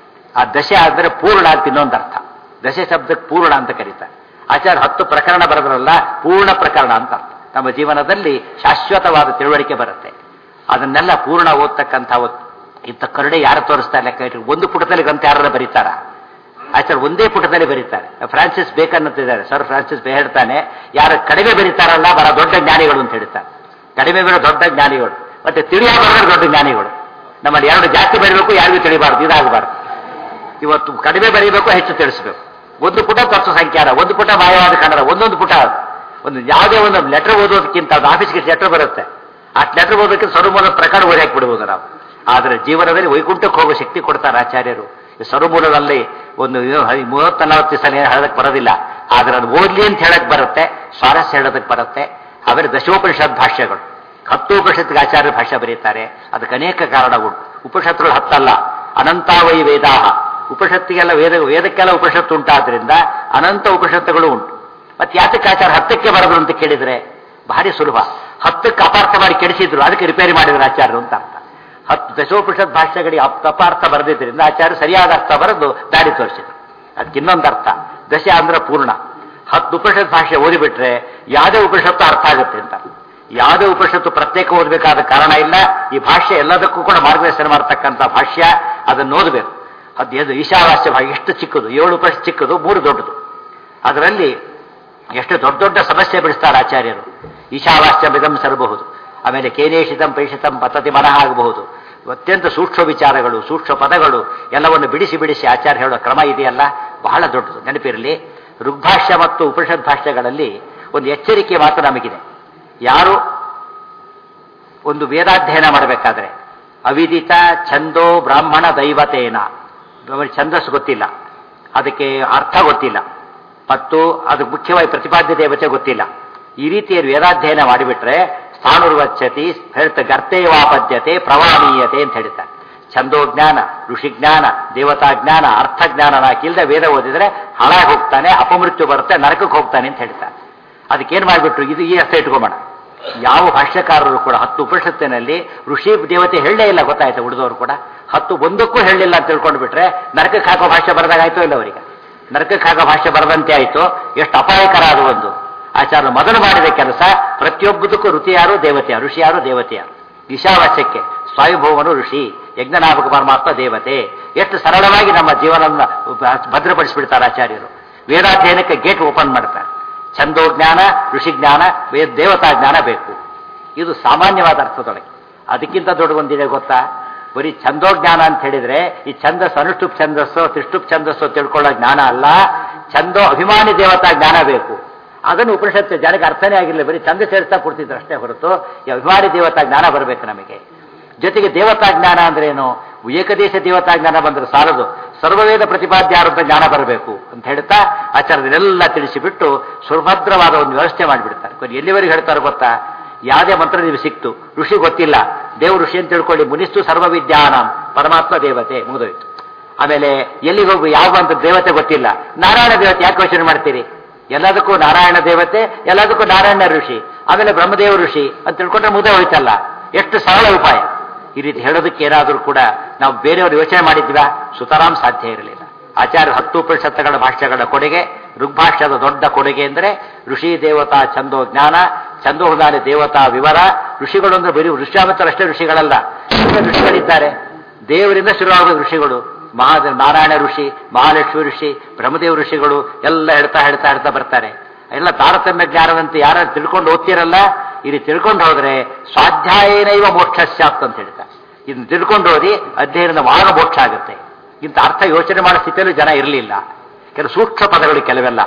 ಆ ದಶೆ ಆದ್ರೆ ಪೂರ್ಣ ಅಂತ ಇನ್ನೊಂದು ಅರ್ಥ ದಶೆ ಶಬ್ದಕ್ಕೆ ಪೂರ್ಣ ಅಂತ ಕರೀತಾರೆ ಆಚಾರ್ಯ ಹತ್ತು ಪ್ರಕರಣ ಬರೆದ್ರಲ್ಲ ಪೂರ್ಣ ಪ್ರಕರಣ ಅಂತ ಅರ್ಥ ನಮ್ಮ ಜೀವನದಲ್ಲಿ ಶಾಶ್ವತವಾದ ತಿಳುವಳಿಕೆ ಬರುತ್ತೆ ಅದನ್ನೆಲ್ಲ ಪೂರ್ಣ ಓದ್ತಕ್ಕಂಥ ಒತ್- ಇಂಥ ಕರುಣೆ ಯಾರು ತೋರಿಸ್ತಾ ಲೆಕ್ಕ ಇಟ್ರು ಒಂದು ಪುಟದಲ್ಲಿ ಗ್ರಂಥ ಯಾರು ಬರೀತಾರ ಆಚಾರ್ಯ ಒಂದೇ ಪುಟದಲ್ಲಿ ಬರೀತಾರೆ ಫ್ರಾನ್ಸಿಸ್ ಬೇಕನ್ ಅಂತಿದ್ದಾರೆ ಸರ್ ಫ್ರಾನ್ಸಿಸ್ ಬೇ ಹೇಳ್ತಾನೆ ಯಾರು ಕಡಿಮೆ ಬರೀತಾರಲ್ಲ ಬರ ದೊಡ್ಡ ಜ್ಞಾನಿಗಳು ಅಂತ ಹೇಳ್ತಾರೆ ಕಡಿಮೆ ಬರೋ ದೊಡ್ಡ ಜ್ಞಾನಿಗಳು ಮತ್ತೆ ತಿಳಿಯಬಾರ್ದು ದೊಡ್ಡ ಜ್ಞಾನಿಗಳು ನಮ್ಮಲ್ಲಿ ಎರಡು ಜಾಸ್ತಿ ಬರೀಬೇಕು ಯಾರಿಗೂ ತಿಳಿಬಾರ್ದು ಇದಾಗಬಾರ್ದು ಇವತ್ತು ಕಡಿಮೆ ಬರೀಬೇಕು ಹೆಚ್ಚು ತಿಳಿಸ್ಬೇಕು ಒಂದು ಪುಟ ತತ್ವ ಸಂಖ್ಯಾನ ಒಂದು ಪುಟ ಮಾಯವಾದ ಕನ್ನಡ ಒಂದೊಂದು ಪುಟ ಒಂದು ಯಾವುದೇ ಒಂದು ಲೆಟರ್ ಓದೋದಕ್ಕಿಂತ ಅದು ಆಫೀಸ್ಗೆ ಲೆಟರ್ ಬರುತ್ತೆ ಆ ಲೆಟರ್ ಓದೋದಕ್ಕೆ ಸರ್ವಮೂಲ ಪ್ರಕಾರ ಓದಿ ಹಾಕ್ಬಿಡ್ಬೋದು ನಾವು ಆದರೆ ಜೀವನದಲ್ಲಿ ವೈಕುಂಠಕ್ಕೆ ಹೋಗೋ ಶಕ್ತಿ ಕೊಡ್ತಾರೆ ಆಚಾರ್ಯರು ಈ ಸರ್ವಮೂಲದಲ್ಲಿ ಒಂದು ಮೂವತ್ತ ನಲವತ್ತು ದಿವಸ ಹೇಳೋದಕ್ಕೆ ಬರೋದಿಲ್ಲ ಆದರೆ ಅದು ಓದ್ಲಿ ಅಂತ ಹೇಳಕ್ ಬರುತ್ತೆ ಸ್ವಾರಸ್ಯ ಹೇಳೋದಕ್ಕೆ ಬರುತ್ತೆ ಆಮೇಲೆ ದಶೋಪನಿಷತ್ ಭಾಷ್ಯಗಳು ಹತ್ತು ಉಪನಿಷತ್ತಿಗೆ ಆಚಾರ್ಯ ಭಾಷೆ ಬರೀತಾರೆ ಅದಕ್ಕೆ ಅನೇಕ ಕಾರಣಗಳು ಉಪನಿಷತ್ತುಗಳು ಹತ್ತಲ್ಲ ಅನಂತಾವೈ ವೇದಾಹ ಉಪನಿಷತ್ತಿಗೆಲ್ಲ ವೇದ ವೇದಕ್ಕೆಲ್ಲ ಉಪನಿಷತ್ತು ಉಂಟಾದ್ರಿಂದ ಅನಂತ ಉಪನಿಷತ್ತುಗಳು ಉಂಟು ಮತ್ತೆ ಯಾತಕ್ಕೆ ಆಚಾರ ಹತ್ತಕ್ಕೆ ಬರೋದು ಅಂತ ಕೇಳಿದ್ರೆ ಭಾರಿ ಸುಲಭ ಹತ್ತಕ್ಕೆ ಅಪಾರ್ಥ ಮಾಡಿ ಕೆಡಿಸಿದ್ರು ಅದಕ್ಕೆ ರಿಪೇರಿ ಮಾಡಿದ್ರು ಆಚಾರ್ಯರು ಅಂತ ಅರ್ಥ ಹತ್ತು ದಶೋಪನಿಷತ್ ಭಾಷೆಗಳಿಗೆ ಅಪ್- ಅಪಾರ್ಥ ಬರೆದಿದ್ದರಿಂದ ಆಚಾರ್ಯ ಸರಿಯಾದ ಅರ್ಥ ಬರೆದು ದಾರಿ ತೋರಿಸಿದ್ರು ಅದಕ್ಕೆ ಇನ್ನೊಂದು ಅರ್ಥ ದಶ ಅಂದ್ರೆ ಪೂರ್ಣ ಹತ್ತು ಉಪನಿಷತ್ ಭಾಷೆ ಓದಿಬಿಟ್ರೆ ಯಾವುದೇ ಉಪನಿಷತ್ತು ಅರ್ಥ ಆಗುತ್ತೆ ಅಂತ ಯಾವುದೇ ಉಪನಿಷತ್ತು ಪ್ರತ್ಯೇಕ ಓದಬೇಕಾದ ಕಾರಣ ಇಲ್ಲ ಈ ಭಾಷೆ ಎಲ್ಲದಕ್ಕೂ ಕೂಡ ಮಾರ್ಗದರ್ಶನ ಮಾಡ್ತಕ್ಕಂಥ ಭಾಷ್ಯ ಅದನ್ನು ಓದಬೇಕು ಅದು ಎದು ಈಶಾವಾಸ್ಯ ಭಾಗ ಎಷ್ಟು ಚಿಕ್ಕದು ಏಳು ಉಪನಿಷತ್ ಚಿಕ್ಕದು ಮೂರು ದೊಡ್ಡದು ಅದರಲ್ಲಿ ಎಷ್ಟು ದೊಡ್ಡ ದೊಡ್ಡ ಸಮಸ್ಯೆ ಬಿಡಿಸ್ತಾರೆ ಆಚಾರ್ಯರು ಈಶಾವಾಸ್ಯ ಬಿದಂ ಸರಬಹುದು ಆಮೇಲೆ ಕೇನೇಶಿತಂ ಪೇಷಿತಂ ಪತತಿ ಮನಃ ಆಗಬಹುದು ಅತ್ಯಂತ ಸೂಕ್ಷ್ಮ ವಿಚಾರಗಳು ಸೂಕ್ಷ್ಮ ಪದಗಳು ಎಲ್ಲವನ್ನು ಬಿಡಿಸಿ ಬಿಡಿಸಿ ಆಚಾರ್ಯ ಹೇಳೋ ಕ್ರಮ ಇದೆಯಲ್ಲ ಬಹಳ ದೊಡ್ಡದು ನೆನಪಿರಲಿ ಋಗ್ಭಾಷ್ಯ ಮತ್ತು ಉಪನಿಷತ್ ಭಾಷ್ಯಗಳಲ್ಲಿ ಒಂದು ಎಚ್ಚರಿಕೆ ಮಾತು ನಮಗಿದೆ ಯಾರು ಒಂದು ವೇದಾಧ್ಯಯನ ಮಾಡಬೇಕಾದ್ರೆ ಅವಿದಿತ ಛಂದೋ ಬ್ರಾಹ್ಮಣ ದೈವತೇನ ಅವರಿಗೆ ಛಂದಸ್ಸು ಗೊತ್ತಿಲ್ಲ ಅದಕ್ಕೆ ಅರ್ಥ ಗೊತ್ತಿಲ್ಲ ಮತ್ತು ಅದಕ್ಕೆ ಮುಖ್ಯವಾಗಿ ಪ್ರತಿಪಾದ್ಯ ದೇವತೆ ಗೊತ್ತಿಲ್ಲ ಈ ರೀತಿಯ ವೇದಾಧ್ಯಯನ ಮಾಡಿಬಿಟ್ರೆ ಸ್ಥಾನುರ್ವಚ್ಚತಿ ಹೇಳ್ತ ಗರ್ತೇವಾಪದ್ಯತೆ ಪ್ರವಾಣೀಯತೆ ಅಂತ ಹೇಳ್ತಾರೆ ಛಂದೋಜ್ಞಾನ ಋಷಿಜ್ಞಾನ ದೇವತಾಜ್ಞಾನ ಅರ್ಥಜ್ಞಾನ ನಾಕಿಲ್ದೆ ವೇದ ಓದಿದ್ರೆ ಹಾಳಾಗಿ ಹೋಗ್ತಾನೆ ಅಪಮೃತ್ಯು ಬರುತ್ತೆ ನರಕಕ್ಕೆ ಹೋಗ್ತಾನೆ ಅಂತ ಹೇಳ್ತಾರೆ ಅದಕ್ಕೇನು ಮಾಡಿಬಿಟ್ರು ಇದು ಈ ಅರ್ಥ ಇಟ್ಕೊಂಬೋಣ ಯಾವ ಭಾಷ್ಯಕಾರರು ಕೂಡ ಹತ್ತು ಉಪನಿಷತ್ತಿನಲ್ಲಿ ಋಷಿ ದೇವತೆ ಹೇಳಲೇ ಇಲ್ಲ ಗೊತ್ತಾಯ್ತು ಉಳಿದವರು ಕೂಡ ಹತ್ತು ಒಂದಕ್ಕೂ ಹೇಳಲಿಲ್ಲ ಅಂತ ತಿಳ್ಕೊಂಡು ಬಿಟ್ರೆ ನರಕಕ್ಕೆ ಹಾಕೋ ಭಾಷೆ ಬರೆದಾಗಾಯ್ತೋ ಇಲ್ಲ ಅವರಿಗೆ ನರಕಕ್ಕೆ ಹಾಕೋ ಭಾಷೆ ಬರದಂತೆ ಆಯಿತು ಎಷ್ಟು ಅಪಾಯಕರ ಅದು ಒಂದು ಆಚಾರ್ಯ ಮೊದಲು ಮಾಡಿದ ಕೆಲಸ ಪ್ರತಿಯೊಬ್ಬದಕ್ಕೂ ಋತಿ ಯಾರು ದೇವತೆ ಯಾರು ಋಷಿ ಯಾರು ದೇವತೆ ಯಾರು ಈಶಾವಾಸ್ಯಕ್ಕೆ ಸ್ವಯಂಭವನು ಋಷಿ ಯಜ್ಞನಾಮಕ ಪರಮಾತ್ಮ ದೇವತೆ ಎಷ್ಟು ಸರಳವಾಗಿ ನಮ್ಮ ಜೀವನವನ್ನು ಭದ್ರಪಡಿಸಿಬಿಡ್ತಾರೆ ಆಚಾರ್ಯರು ವೇದಾಧ್ಯಯನಕ್ಕೆ ಗೇಟ್ ಓಪನ್ ಮಾಡ್ತಾರೆ ಛಂದೋಜ್ಞಾನ ಋಷಿಜ್ಞಾನ ವೇದ ದೇವತಾ ಜ್ಞಾನ ಬೇಕು ಇದು ಸಾಮಾನ್ಯವಾದ ಅರ್ಥದೊಳಗೆ ಅದಕ್ಕಿಂತ ದೊಡ್ಡ ಒಂದಿದೆ ಗೊತ್ತಾ ಬರೀ ಛಂದೋಜ್ಞಾನ ಅಂತ ಹೇಳಿದ್ರೆ ಈ ಛಂದಸ್ ಅನುಷ್ಠುಪ್ ಛಂದಸ್ಸು ತಿಷ್ಟುಪ್ ಛಂದಸ್ಸು ತಿಳ್ಕೊಳ್ಳೋ ಜ್ಞಾನ ಅಲ್ಲ ಛಂದೋ ಅಭಿಮಾನಿ ದೇವತಾ ಜ್ಞಾನ ಬೇಕು ಅದನ್ನು ಉಪನಿಷತ್ತು ಜನಕ್ಕೆ ಅರ್ಥನೇ ಆಗಿರಲಿಲ್ಲ ಬರೀ ಛಂದ ಸೇರಿಸ್ತಾ ಕೊಡ್ತಿದ್ರು ಅಷ್ಟೇ ಹೊರತು ಈ ಅಭಿಮಾನಿ ದೇವತಾ ಜ್ಞಾನ ಬರಬೇಕು ನಮಗೆ ಜೊತೆಗೆ ದೇವತಾ ಜ್ಞಾನ ಅಂದ್ರೆ ಏನು ಏಕದೇಶ ದೇವತಾ ಜ್ಞಾನ ಬಂದ್ರೆ ಸಾಲದು ಸರ್ವವೇದ ಪ್ರತಿಪಾದ್ಯಾರಂತ ಜ್ಞಾನ ಬರಬೇಕು ಅಂತ ಹೇಳ್ತಾ ಆಚಾರ್ಯದನ್ನೆಲ್ಲ ತಿಳಿಸಿಬಿಟ್ಟು ಸುಭದ್ರವಾದ ಒಂದು ವ್ಯವಸ್ಥೆ ಮಾಡಿಬಿಡ್ತಾರೆ ಕೊನೆ ಎಲ್ಲಿವರೆಗೆ ಹೇಳ್ತಾರೆ ಗೊತ್ತಾ ಯಾವುದೇ ಮಂತ್ರ ನೀವು ಸಿಕ್ತು ಋಷಿ ಗೊತ್ತಿಲ್ಲ ದೇವ ಋಷಿ ಅಂತ ತಿಳ್ಕೊಳ್ಳಿ ಮುನಿಸ್ತು ಸರ್ವ ವಿದ್ಯಾನಾಂ ಪರಮಾತ್ಮ ದೇವತೆ ಮುಗಿದೋಯ್ತು ಆಮೇಲೆ ಎಲ್ಲಿಗೆ ಹೋಗು ಯಾವ ಅಂತ ದೇವತೆ ಗೊತ್ತಿಲ್ಲ ನಾರಾಯಣ ದೇವತೆ ಯಾಕೆ ಯೋಚನೆ ಮಾಡ್ತೀರಿ ಎಲ್ಲದಕ್ಕೂ ನಾರಾಯಣ ದೇವತೆ ಎಲ್ಲದಕ್ಕೂ ನಾರಾಯಣ ಋಷಿ ಆಮೇಲೆ ಬ್ರಹ್ಮದೇವ ಋಷಿ ಅಂತ ತಿಳ್ಕೊಂಡ್ರೆ ಮುಗ್ದೆ ಹೋಯ್ತಲ್ಲ ಎಷ್ಟು ಸರಳ ಉಪಾಯ ಈ ರೀತಿ ಹೇಳೋದಕ್ಕೆ ಏನಾದರೂ ಕೂಡ ನಾವು ಬೇರೆಯವರು ಯೋಚನೆ ಮಾಡಿದ್ವಾ ಸುತರಾಮ್ ಸಾಧ್ಯ ಇರಲಿಲ್ಲ ಆಚಾರ್ಯ ಹತ್ತು ಉಪನಿಷತ್ತುಗಳ ಭಾಷ್ಯಗಳ ಕೊಡುಗೆ ಋಗ್ಭಾಷ್ಯದ ದೊಡ್ಡ ಕೊಡುಗೆ ಅಂದರೆ ಋಷಿ ದೇವತಾ ಛಂದೋ ಜ್ಞಾನ ಛಂದೋಜ್ಞಾನ ದೇವತಾ ವಿವರ ಋಷಿಗಳು ಅಂದ್ರೆ ಬರೀ ಋಷ್ಯಾಮತ್ತರಷ್ಟೇ ಋಷಿಗಳಲ್ಲ ಇನ್ನೂ ಋಷಿಗಳಿದ್ದಾರೆ ದೇವರಿಂದ ಶುರುವಾಗುವ ಋಷಿಗಳು ಮಹಾ ನಾರಾಯಣ ಋಷಿ ಮಹಾಲಕ್ಷ್ಮಿ ಋಷಿ ಬ್ರಹ್ಮದೇವ ಋಷಿಗಳು ಎಲ್ಲ ಹೇಳ್ತಾ ಹೇಳ್ತಾ ಹೇಳ್ತಾ ಬರ್ತಾರೆ ಎಲ್ಲ ತಾರತಮ್ಯ ಜ್ಞಾನದಂತೆ ಯಾರು ತಿಳ್ಕೊಂಡು ಓದ್ತಿರಲ್ಲ ಇಲ್ಲಿ ತಿಳ್ಕೊಂಡು ಹೋದ್ರೆ ಸ್ವಾಧ್ಯಾಯನೈವ ಮೋಕ್ಷ ಸ್ಯಾತ್ ಅಂತ ಹೇಳ್ತಾರೆ ಇದನ್ನ ತಿಳ್ಕೊಂಡು ಓದಿ ಅಧ್ಯಯನದ ಮಾರ್ಗ ಮೋಕ್ಷ ಆಗುತ್ತೆ ಇಂಥ ಅರ್ಥ ಯೋಚನೆ ಮಾಡೋ ಸ್ಥಿತಿಯಲ್ಲೂ ಜನ ಇರಲಿಲ್ಲ ಕೆಲವು ಸೂಕ್ಷ್ಮ ಪದಗಳು ಕೆಲವೆಲ್ಲ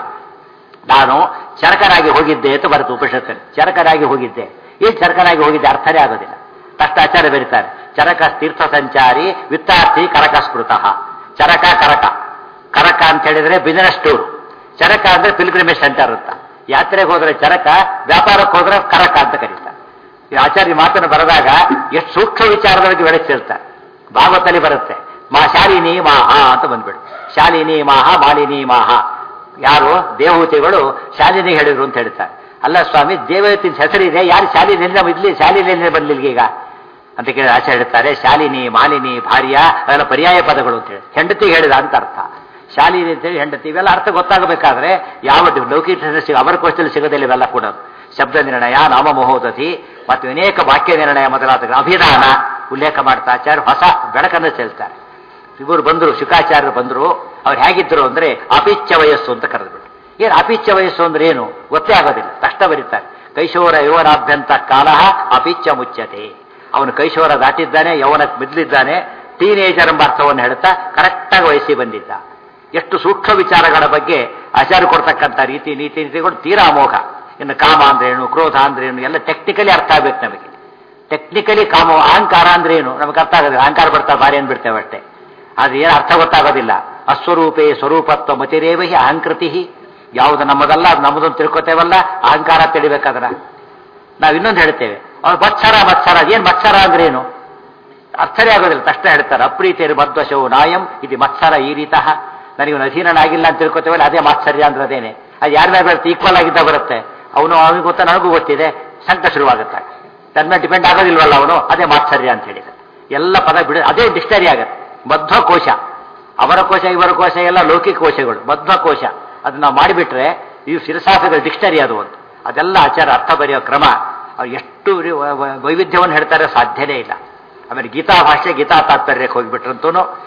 ನಾನು ಚರಕನಾಗಿ ಹೋಗಿದ್ದೆ ಅಂತ ಬರುತ್ತೆ ಉಪನಿಷತ್ತಲ್ಲಿ ಚರಕನಾಗಿ ಹೋಗಿದ್ದೆ ಏನ್ ಚರಕನಾಗಿ ಹೋಗಿದ್ದೆ ಅರ್ಥನೇ ಆಗೋದಿಲ್ಲ ತಷ್ಟ ಆಚಾರ್ಯ ಬರೀತಾರೆ ಚರಕ ತೀರ್ಥ ಸಂಚಾರಿ ವಿತ್ತಾರ್ಥಿ ಕರಕ ಸ್ಮೃತಃ ಚರಕ ಕರಕ ಕರಕ ಅಂತ ಹೇಳಿದ್ರೆ ಬಿಸಿನೆಸ್ ಟೂರ್ ಚರಕ ಅಂದ್ರೆ ಪಿಲ್ಗ್ರಿಮೇಜ್ ಸೆಂಟರ್ ಅಂತ ಯಾತ್ರೆಗೆ ಹೋದ್ರೆ ಚರಕ ವ್ಯಾಪಾರಕ್ಕೆ ಹೋದ್ರೆ ಕರಕ ಅಂತ ಕರೀತಾರೆ ಈ ಆಚಾರ್ಯ ಮಾತನ್ನು ಬರೆದಾಗ ಎಷ್ಟು ಸೂಕ್ಷ್ಮ ವಿಚಾರದೊಳಗೆ ಬೆಳೆಸಿರ್ತಾರೆ ಭಾಗವತಲ್ಲಿ ಬರುತ್ತೆ ಮಾ ಶಾಲಿನಿ ಮಾಹ ಅಂತ ಬಂದ್ಬಿಡು ಶಾಲಿನಿ ಮಾಹ ಮಾಲಿನಿ ಮಾಹ ಯಾರು ದೇವಹೂತಿಗಳು ಶಾಲಿನಿ ಹೇಳಿದ್ರು ಅಂತ ಹೇಳ್ತಾರೆ ಅಲ್ಲ ಸ್ವಾಮಿ ದೇವಹೂತಿ ಹೆಸರಿದೆ ಯಾರು ಶಾಲಿನಿ ನಮ್ಮ ಇದ್ಲಿ ಶಾಲಿನಿ ಬಂದಿಲ್ಲ ಈಗ ಅಂತ ಕೇಳಿ ಆಚೆ ಹೇಳ್ತಾರೆ ಶಾಲಿನಿ ಮಾಲಿನಿ ಭಾರ್ಯ ಅವೆಲ್ಲ ಪರ್ಯಾಯ ಪದಗಳು ಅಂತ ಹೇಳಿ ಹೆಂಡತಿ ಹೇಳಿದ ಅಂತ ಅರ್ಥ ಶಾಲಿನಿ ಅಂತೇಳಿ ಹೆಂಡತಿ ಇವೆಲ್ಲ ಅರ್ಥ ಗೊತ್ತಾಗಬೇಕಾದ್ರೆ ಯಾವ ಲೌಕಿಕ ಸಿಗ ಅವರ ಕೋಶದಲ್ಲಿ ಸಿಗೋದಿಲ್ಲ ಇವೆಲ್ಲ ಕೂಡ ಶಬ್ದ ನಿರ್ಣಯ ನಾಮ ಮಹೋದತಿ ಮತ್ತು ಅನೇಕ ವಾಕ್ಯ ನಿರ್ಣಯ ಮೊದಲಾದ ಅಭಿಧಾನ ಉಲ್ಲೇಖ ಮಾಡ್ತಾ ಆಚಾರ್ಯ ಹೊಸ ಬೆಳಕನ್ನು ಚೆಲ್ತಾರೆ ಇವರು ಬಂದರು ಶುಕಾಚಾರ್ಯರು ಬಂದರು ಅವ್ರು ಹೇಗಿದ್ದರು ಅಂದ್ರೆ ಅಪಿಚ್ಛ ವಯಸ್ಸು ಅಂತ ಕರೆದ್ಬಿಟ್ಟು ಏನು ಅಪಿಚ್ಛ ವಯಸ್ಸು ಅಂದ್ರೆ ಏನು ಗೊತ್ತೇ ಆಗೋದಿಲ್ಲ ತಕ್ಷಣ ಬರೀತಾರೆ ಕೈಶೋರ ಯುವನಾಭ್ಯಂತ ಕಾಲ ಅಪಿಚ್ಛ ಮುಚ್ಚತೆ ಅವನು ಕೈಶೋರ ದಾಟಿದ್ದಾನೆ ಯೌವನಕ್ಕೆ ಬಿದ್ದಿದ್ದಾನೆ ಟೀನೇಜರ್ ಎಂಬ ಅರ್ಥವನ್ನು ಹೇಳ್ತಾ ಕರೆಕ್ಟಾಗಿ ವಯಸ್ಸಿ ಬಂದಿದ್ದ ಎಷ್ಟು ಸೂಕ್ಷ್ಮ ವಿಚಾರಗಳ ಬಗ್ಗೆ ಆಚಾರ್ಯ ಕೊಡ್ತಕ್ಕಂಥ ರೀತಿ ನೀತಿ ನೀತಿಗಳು ತೀರಾ ಅಮೋಘ ಇನ್ನು ಕಾಮ ಅಂದ್ರೇನು ಕ್ರೋಧ ಅಂದ್ರೇನು ಎಲ್ಲ ಟೆಕ್ನಿಕಲಿ ಅರ್ಥ ಆಗ್ಬೇಕು ನಮಗೆ ಟೆಕ್ನಿಕಲಿ ಕಾಮ ಅಹಂಕಾರ ಅಂದ್ರೆ ಏನು ನಮಗೆ ಅರ್ಥ ಆಗೋದಿಲ್ಲ ಅಹಂಕಾರ ಬರ್ತಾ ಬಾರಿ ಅಂದ್ಬಿಡ್ತೇವೆ ಅಷ್ಟೇ ಅದು ಏನು ಅರ್ಥ ಗೊತ್ತಾಗೋದಿಲ್ಲ ಅಸ್ವರೂಪೇ ಸ್ವರೂಪತ್ವ ಮತಿರೇವಹಿ ಅಹಂಕೃತಿ ಯಾವುದು ನಮ್ಮದಲ್ಲ ಅದು ನಮ್ಮದು ಅಂತ ತಿಳ್ಕೊತೇವಲ್ಲ ಅಹಂಕಾರ ತಿಳಿಬೇಕಾದ್ರ ನಾವು ಇನ್ನೊಂದು ಹೇಳ್ತೇವೆ ಅವ್ರು ಮತ್ಸರ ಮತ್ಸರ ಏನ್ ಮತ್ಸರ ಅಂದ್ರೆ ಏನು ಅರ್ಥನೇ ಆಗೋದಿಲ್ಲ ತಕ್ಷಣ ಹೇಳ್ತಾರೆ ಅಪ್ರೀತಿಯರು ಮಧ್ವಶವು ನಾಯಂ ಇದು ಮತ್ಸರ ಈ ರೀತಃ ನನಗೆ ಅಧೀನನಾಗಿಲ್ಲ ಅಂತ ತಿಳ್ಕೊತೇವಲ್ಲ ಅದೇ ಮಾತ್ಸರ್ಯ ಅಂದ್ರೆ ಅದೇನೆ ಅದು ಯಾರ ಮೇಲೆ ಬರುತ್ತೆ ಈಕ್ವಲ್ ಆಗಿದ್ದ ಬರುತ್ತೆ ಅವನು ಅವನಿಗೆ ಗೊತ್ತಾ ನನಗೂ ಗೊತ್ತಿದೆ ಸಂಕಟ ಶುರುವಾಗುತ್ತೆ ತನ್ನ ಮೇಲೆ ಡಿಪೆಂಡ್ ಆಗೋದಿಲ್ವಲ್ಲ ಅವನು ಅದೇ ಮಾತ್ಸರ್ಯ ಅಂತ ಹೇಳಿದ ಎಲ್ಲ ಪದ ಬಿಡ ಅದೇ ಡಿಕ್ಷನರಿ ಆಗುತ್ತೆ ಮಧ್ವ ಕೋಶ ಅವರ ಕೋಶ ಇವರ ಕೋಶ ಎಲ್ಲ ಲೌಕಿಕ ಕೋಶಗಳು ಮಧ್ವ ಕೋಶ ಅದನ್ನ ನಾವು ಮಾಡಿಬಿಟ್ರೆ ಇವು ಫಿಲಸಾಫಿಕಲ್ ಡಿಕ್ಷನರಿ ಅದು ಒಂದು ಅದೆಲ್ಲ ಆಚಾರ ಅರ್ಥ ಬರೆಯೋ ಕ್ರಮ ಅವ್ರು ಎಷ್ಟು ವ- ವ- ವೈವಿಧ್ಯವನ್ನು ಹೇಳ್ತಾರೆ ಸಾಧ್ಯನೇ ಇಲ್ಲ ಆಮೇಲೆ ಗೀತಾ ಭಾಷೆ ಗೀತಾ ತಾತ್ಪರ್ಯಕ್ಕೆ ಹೋಗ್ಬಿಟ್ರಂತೂ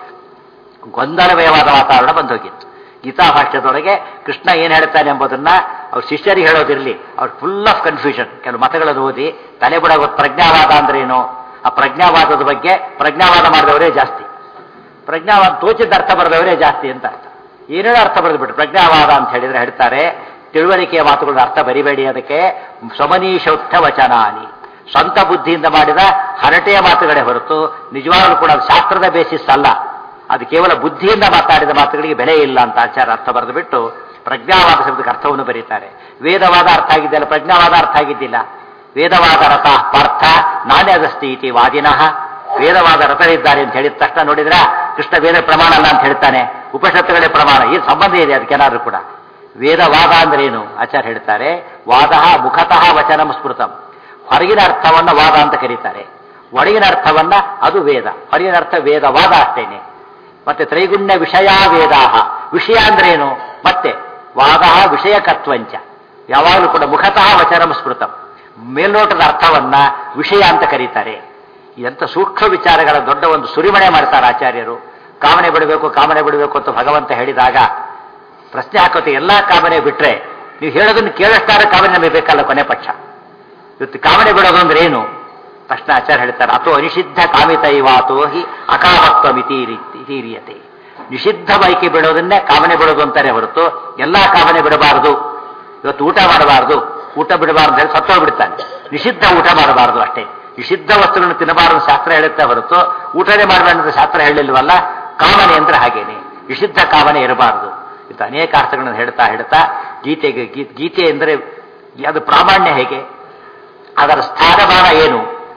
ಗೊಂದಲಮಯವಾದ ವಾತಾವರಣ ಬಂದು ಹೋಗಿತ್ತು ಗೀತಾ ಭಾಷ್ಯದೊಳಗೆ ಕೃಷ್ಣ ಏನ್ ಹೇಳ್ತಾನೆ ಎಂಬುದನ್ನ ಅವ್ರ ಶಿಷ್ಯರಿಗೆ ಹೇಳೋದಿರಲಿ ಅವ್ರು ಫುಲ್ ಆಫ್ ಕನ್ಫ್ಯೂಷನ್ ಕೆಲವು ಮತಗಳನ್ನು ಓದಿ ತಲೆ ಬಿಡ ಪ್ರಜ್ಞಾವಾದ ಅಂದ್ರೆ ಏನು ಆ ಪ್ರಜ್ಞಾವಾದದ ಬಗ್ಗೆ ಪ್ರಜ್ಞಾವಾದ ಮಾಡಿದವರೇ ಜಾಸ್ತಿ ಪ್ರಜ್ಞಾವಾದ ತೋಚಿದ ಅರ್ಥ ಬರೆದವರೇ ಜಾಸ್ತಿ ಅಂತ ಅರ್ಥ ಏನೇನೋ ಅರ್ಥ ಬರೆದ್ಬಿಟ್ಟು ಪ್ರಜ್ಞಾವಾದ ಅಂತ ಹೇಳಿದ್ರೆ ಹೇಳ್ತಾರೆ ತಿಳುವಳಿಕೆಯ ಮಾತುಗಳ ಅರ್ಥ ಬರಿಬೇಡಿ ಅದಕ್ಕೆ ಸ್ವಮನೀಶೌತ್ಥ ವಚನಾನಿ ಸ್ವಂತ ಬುದ್ಧಿಯಿಂದ ಮಾಡಿದ ಹರಟೆಯ ಮಾತುಗಳೇ ಹೊರತು ನಿಜವಾಗಲೂ ಕೂಡ ಅದು ಶಾಸ್ತ್ರದ ಬೇಸಿಸ್ ಅಲ್ಲ ಅದು ಕೇವಲ ಬುದ್ಧಿಯಿಂದ ಮಾತಾಡಿದ ಮಾತುಗಳಿಗೆ ಬೆಲೆ ಇಲ್ಲ ಅಂತ ಆಚಾರ ಅರ್ಥ ಬರೆದು ಬಿಟ್ಟು ಪ್ರಜ್ಞಾವಾದ ಶಬ್ದಕ್ಕೆ ಅರ್ಥವನ್ನು ಬರೀತಾರೆ ವೇದವಾದ ಅರ್ಥ ಆಗಿದ್ದಲ್ಲ ಪ್ರಜ್ಞಾವಾದ ಅರ್ಥ ಆಗಿದ್ದಿಲ್ಲ ವೇದವಾದ ರಥ ಪಾರ್ಥ ನಾನೇ ಅದಸ್ತಿ ಇತಿ ವಾದಿನಃ ವೇದವಾದ ರಥರಿದ್ದಾರೆ ಅಂತ ಹೇಳಿದ ತಕ್ಷಣ ನೋಡಿದ್ರ ಕೃಷ್ಣ ವೇದ ಪ್ರಮಾಣ ಅಲ್ಲ ಅಂತ ಹೇಳ್ತಾನೆ ಉಪನಿಷತ್ತುಗಳೇ ಪ್ರಮಾಣ ಈ ಸಂಬಂಧ ಇದೆ ಅದಕ್ಕೇನಾದ್ರೂ ಕೂಡ ವೇದವಾದ ಅಂದ್ರೆ ಏನು ಆಚಾರ್ಯ ಹೇಳ್ತಾರೆ ವಾದ ಮುಖತಃ ವಚನಂ ಸ್ಮೃತಂ ಹೊರಗಿನ ಅರ್ಥವನ್ನ ವಾದ ಅಂತ ಕರೀತಾರೆ ಒಳಗಿನ ಅರ್ಥವನ್ನ ಅದು ವೇದ ಹೊರಗಿನ ಅರ್ಥ ವೇದವಾದ ಅಷ್ಟೇನೆ ಮತ್ತೆ ತ್ರೈಗುಣ್ಯ ವಿಷಯ ವೇದಾಹ ವಿಷಯ ಅಂದ್ರೆ ಏನು ಮತ್ತೆ ವಾದ ವಿಷಯಕತ್ವಂಚ ಯಾವಾಗಲೂ ಕೂಡ ಮುಖತಃ ವಚನಂ ಸ್ಮೃತಂ ಮೇಲ್ನೋಟದ ಅರ್ಥವನ್ನ ವಿಷಯ ಅಂತ ಕರೀತಾರೆ ಎಂತ ಸೂಕ್ಷ್ಮ ವಿಚಾರಗಳ ದೊಡ್ಡ ಒಂದು ಸುರಿಮಣೆ ಮಾಡ್ತಾರೆ ಆಚಾರ್ಯರು ಕಾಮನೆ ಬಿಡಬೇಕು ಕಾಮನೆ ಬಿಡಬೇಕು ಅಂತ ಭಗವಂತ ಹೇಳಿದಾಗ ಪ್ರಶ್ನೆ ಹಾಕೋತೆ ಎಲ್ಲಾ ಕಾಮನೆ ಬಿಟ್ರೆ ನೀವು ಹೇಳೋದನ್ನು ಕೇಳಷ್ಟಾರ ಕಾಮನೆ ನಮಗೆ ಬೇಕಲ್ಲ ಕೊನೆ ಪಕ್ಷ ಇವತ್ತು ಕಾಮನೆ ಬಿಡೋದು ಅಂದ್ರೆ ಏನು ತಕ್ಷಣ ಆಚಾರ್ಯ ಹೇಳ್ತಾರೆ ಅಥೋ ಅನಿಷಿದ್ಧ ಕಾಮಿತೈವಾತೋ ಹಿ ಅಕಾಮತ್ವಮಿತೀರಿಯತೆ ನಿಷಿದ್ಧ ಬೈಕಿ ಬಿಡೋದನ್ನೇ ಕಾಮನೆ ಬಿಡೋದು ಅಂತಾರೆ ಹೊರತು ಎಲ್ಲಾ ಕಾಮನೆ ಬಿಡಬಾರದು ಇವತ್ತು ಊಟ ಮಾಡಬಾರದು ಊಟ ಬಿಡಬಾರ್ದು ಅಂತ ಹೇಳಿ ಸತ್ತೋಗ್ಬಿಡ್ತಾನೆ ನಿಷಿದ್ಧ ಊಟ ಮಾಡಬಾರದು ಅಷ್ಟೇ ನಿಷಿದ್ಧ ವಸ್ತುಗಳನ್ನು ತಿನ್ನಬಾರದು ಶಾಸ್ತ್ರ ಹೇಳುತ್ತೆ ಹೊರತು ಊಟನೇ ಮಾಡಬಾರ್ದು ಅಂತ ಶಾಸ್ತ್ರ ಹೇಳಿಲ್ವಲ್ಲ ಕಾಮನೆ ಅಂದ್ರೆ ಹಾಗೇನೆ ನಿಷಿದ್ಧ ಕಾಮನೆ ಇರಬಾರದು ಇದು ಅನೇಕ ಅರ್ಥಗಳನ್ನು ಹೇಳ್ತಾ ಹೇಳ್ತಾ ಗೀತೆಗೆ ಗೀ- ಗೀತೆ ಎಂದರೆ ಅದು ಪ್ರಾಮಾಣ್ಯ ಹೇಗೆ ಅದರ ಸ್ಥಾನಮಾನ ಏನು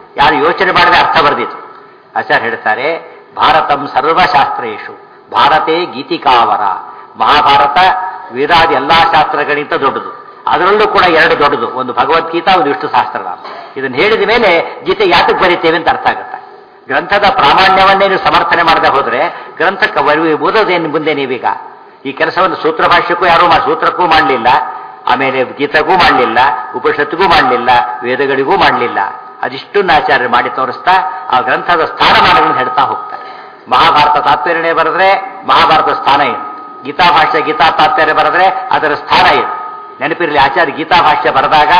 ಯಾರು ಯೋಚನೆ ಮಾಡದೆ ಅರ್ಥ ಬರೆದಿತ್ತು ಆಚಾರ್ಯ ಹೇಳ್ತಾರೆ ಭಾರತಂ ಸರ್ವಶಾಸ್ತ್ರೇಶು ಭಾರತೇ ಗೀತಿಕಾವರ ಮಹಾಭಾರತ ವೇದಾದಿ ಎಲ್ಲಾ ಶಾಸ್ತ್ರಗಳಿಗಿಂತ ದೊಡ್ಡದು ಅದರಲ್ಲೂ ಕೂಡ ಎರಡು ದೊಡ್ಡದು ಒಂದು ಭಗವದ್ಗೀತಾ ಒಂದು ವಿಷ್ಣು ಶಾಸ್ತ್ರ ಇದನ್ನು ಹೇಳಿದ ಮೇಲೆ ಗೀತೆ ಯಾತಕ್ಕೆ ಬರೀತೇವೆ ಅಂತ ಅರ್ಥ ಆಗುತ್ತೆ ಗ್ರಂಥದ ಪ್ರಾಮಾಣ್ಯವನ್ನೇ ನೀವು ಸಮರ್ಥನೆ ಮಾಡದೆ ಹೋದ್ರೆ ಗ್ರಂಥಕ್ಕೆ ಬರುವ ಓದೋದೇನು ಮುಂದೆ ನೀವೀಗ ಈ ಕೆಲಸವನ್ನು ಸೂತ್ರ ಭಾಷ್ಯಕ್ಕೂ ಯಾರೂ ಮಾ ಸೂತ್ರಕ್ಕೂ ಮಾಡಲಿಲ್ಲ ಆಮೇಲೆ ಗೀತಕ್ಕೂ ಮಾಡಲಿಲ್ಲ ಉಪನಿಷತ್ತಿಗೂ ಮಾಡಲಿಲ್ಲ ವೇದಗಳಿಗೂ ಮಾಡಲಿಲ್ಲ ಅದಿಷ್ಟನ್ನು ಆಚಾರ್ಯರು ಮಾಡಿ ತೋರಿಸ್ತಾ ಆ ಗ್ರಂಥದ ಸ್ಥಾನಮಾನಗಳನ್ನು ಹೇಳ್ತಾ ಹೋಗ್ತಾರೆ ಮಹಾಭಾರತ ತಾತ್ಪರ್ಯನೇ ಬರೆದ್ರೆ ಮಹಾಭಾರತ ಸ್ಥಾನ ಏನು ಗೀತಾ ಭಾಷ್ಯ ಗೀತಾ ತಾತ್ಪರ್ಯ ಬರೆದ್ರೆ ಅದರ ಸ್ಥಾನ ಏನು ನೆನಪಿರಲಿ ಆಚಾರ್ಯ ಗೀತಾ ಭಾಷ್ಯ ಬರೆದಾಗ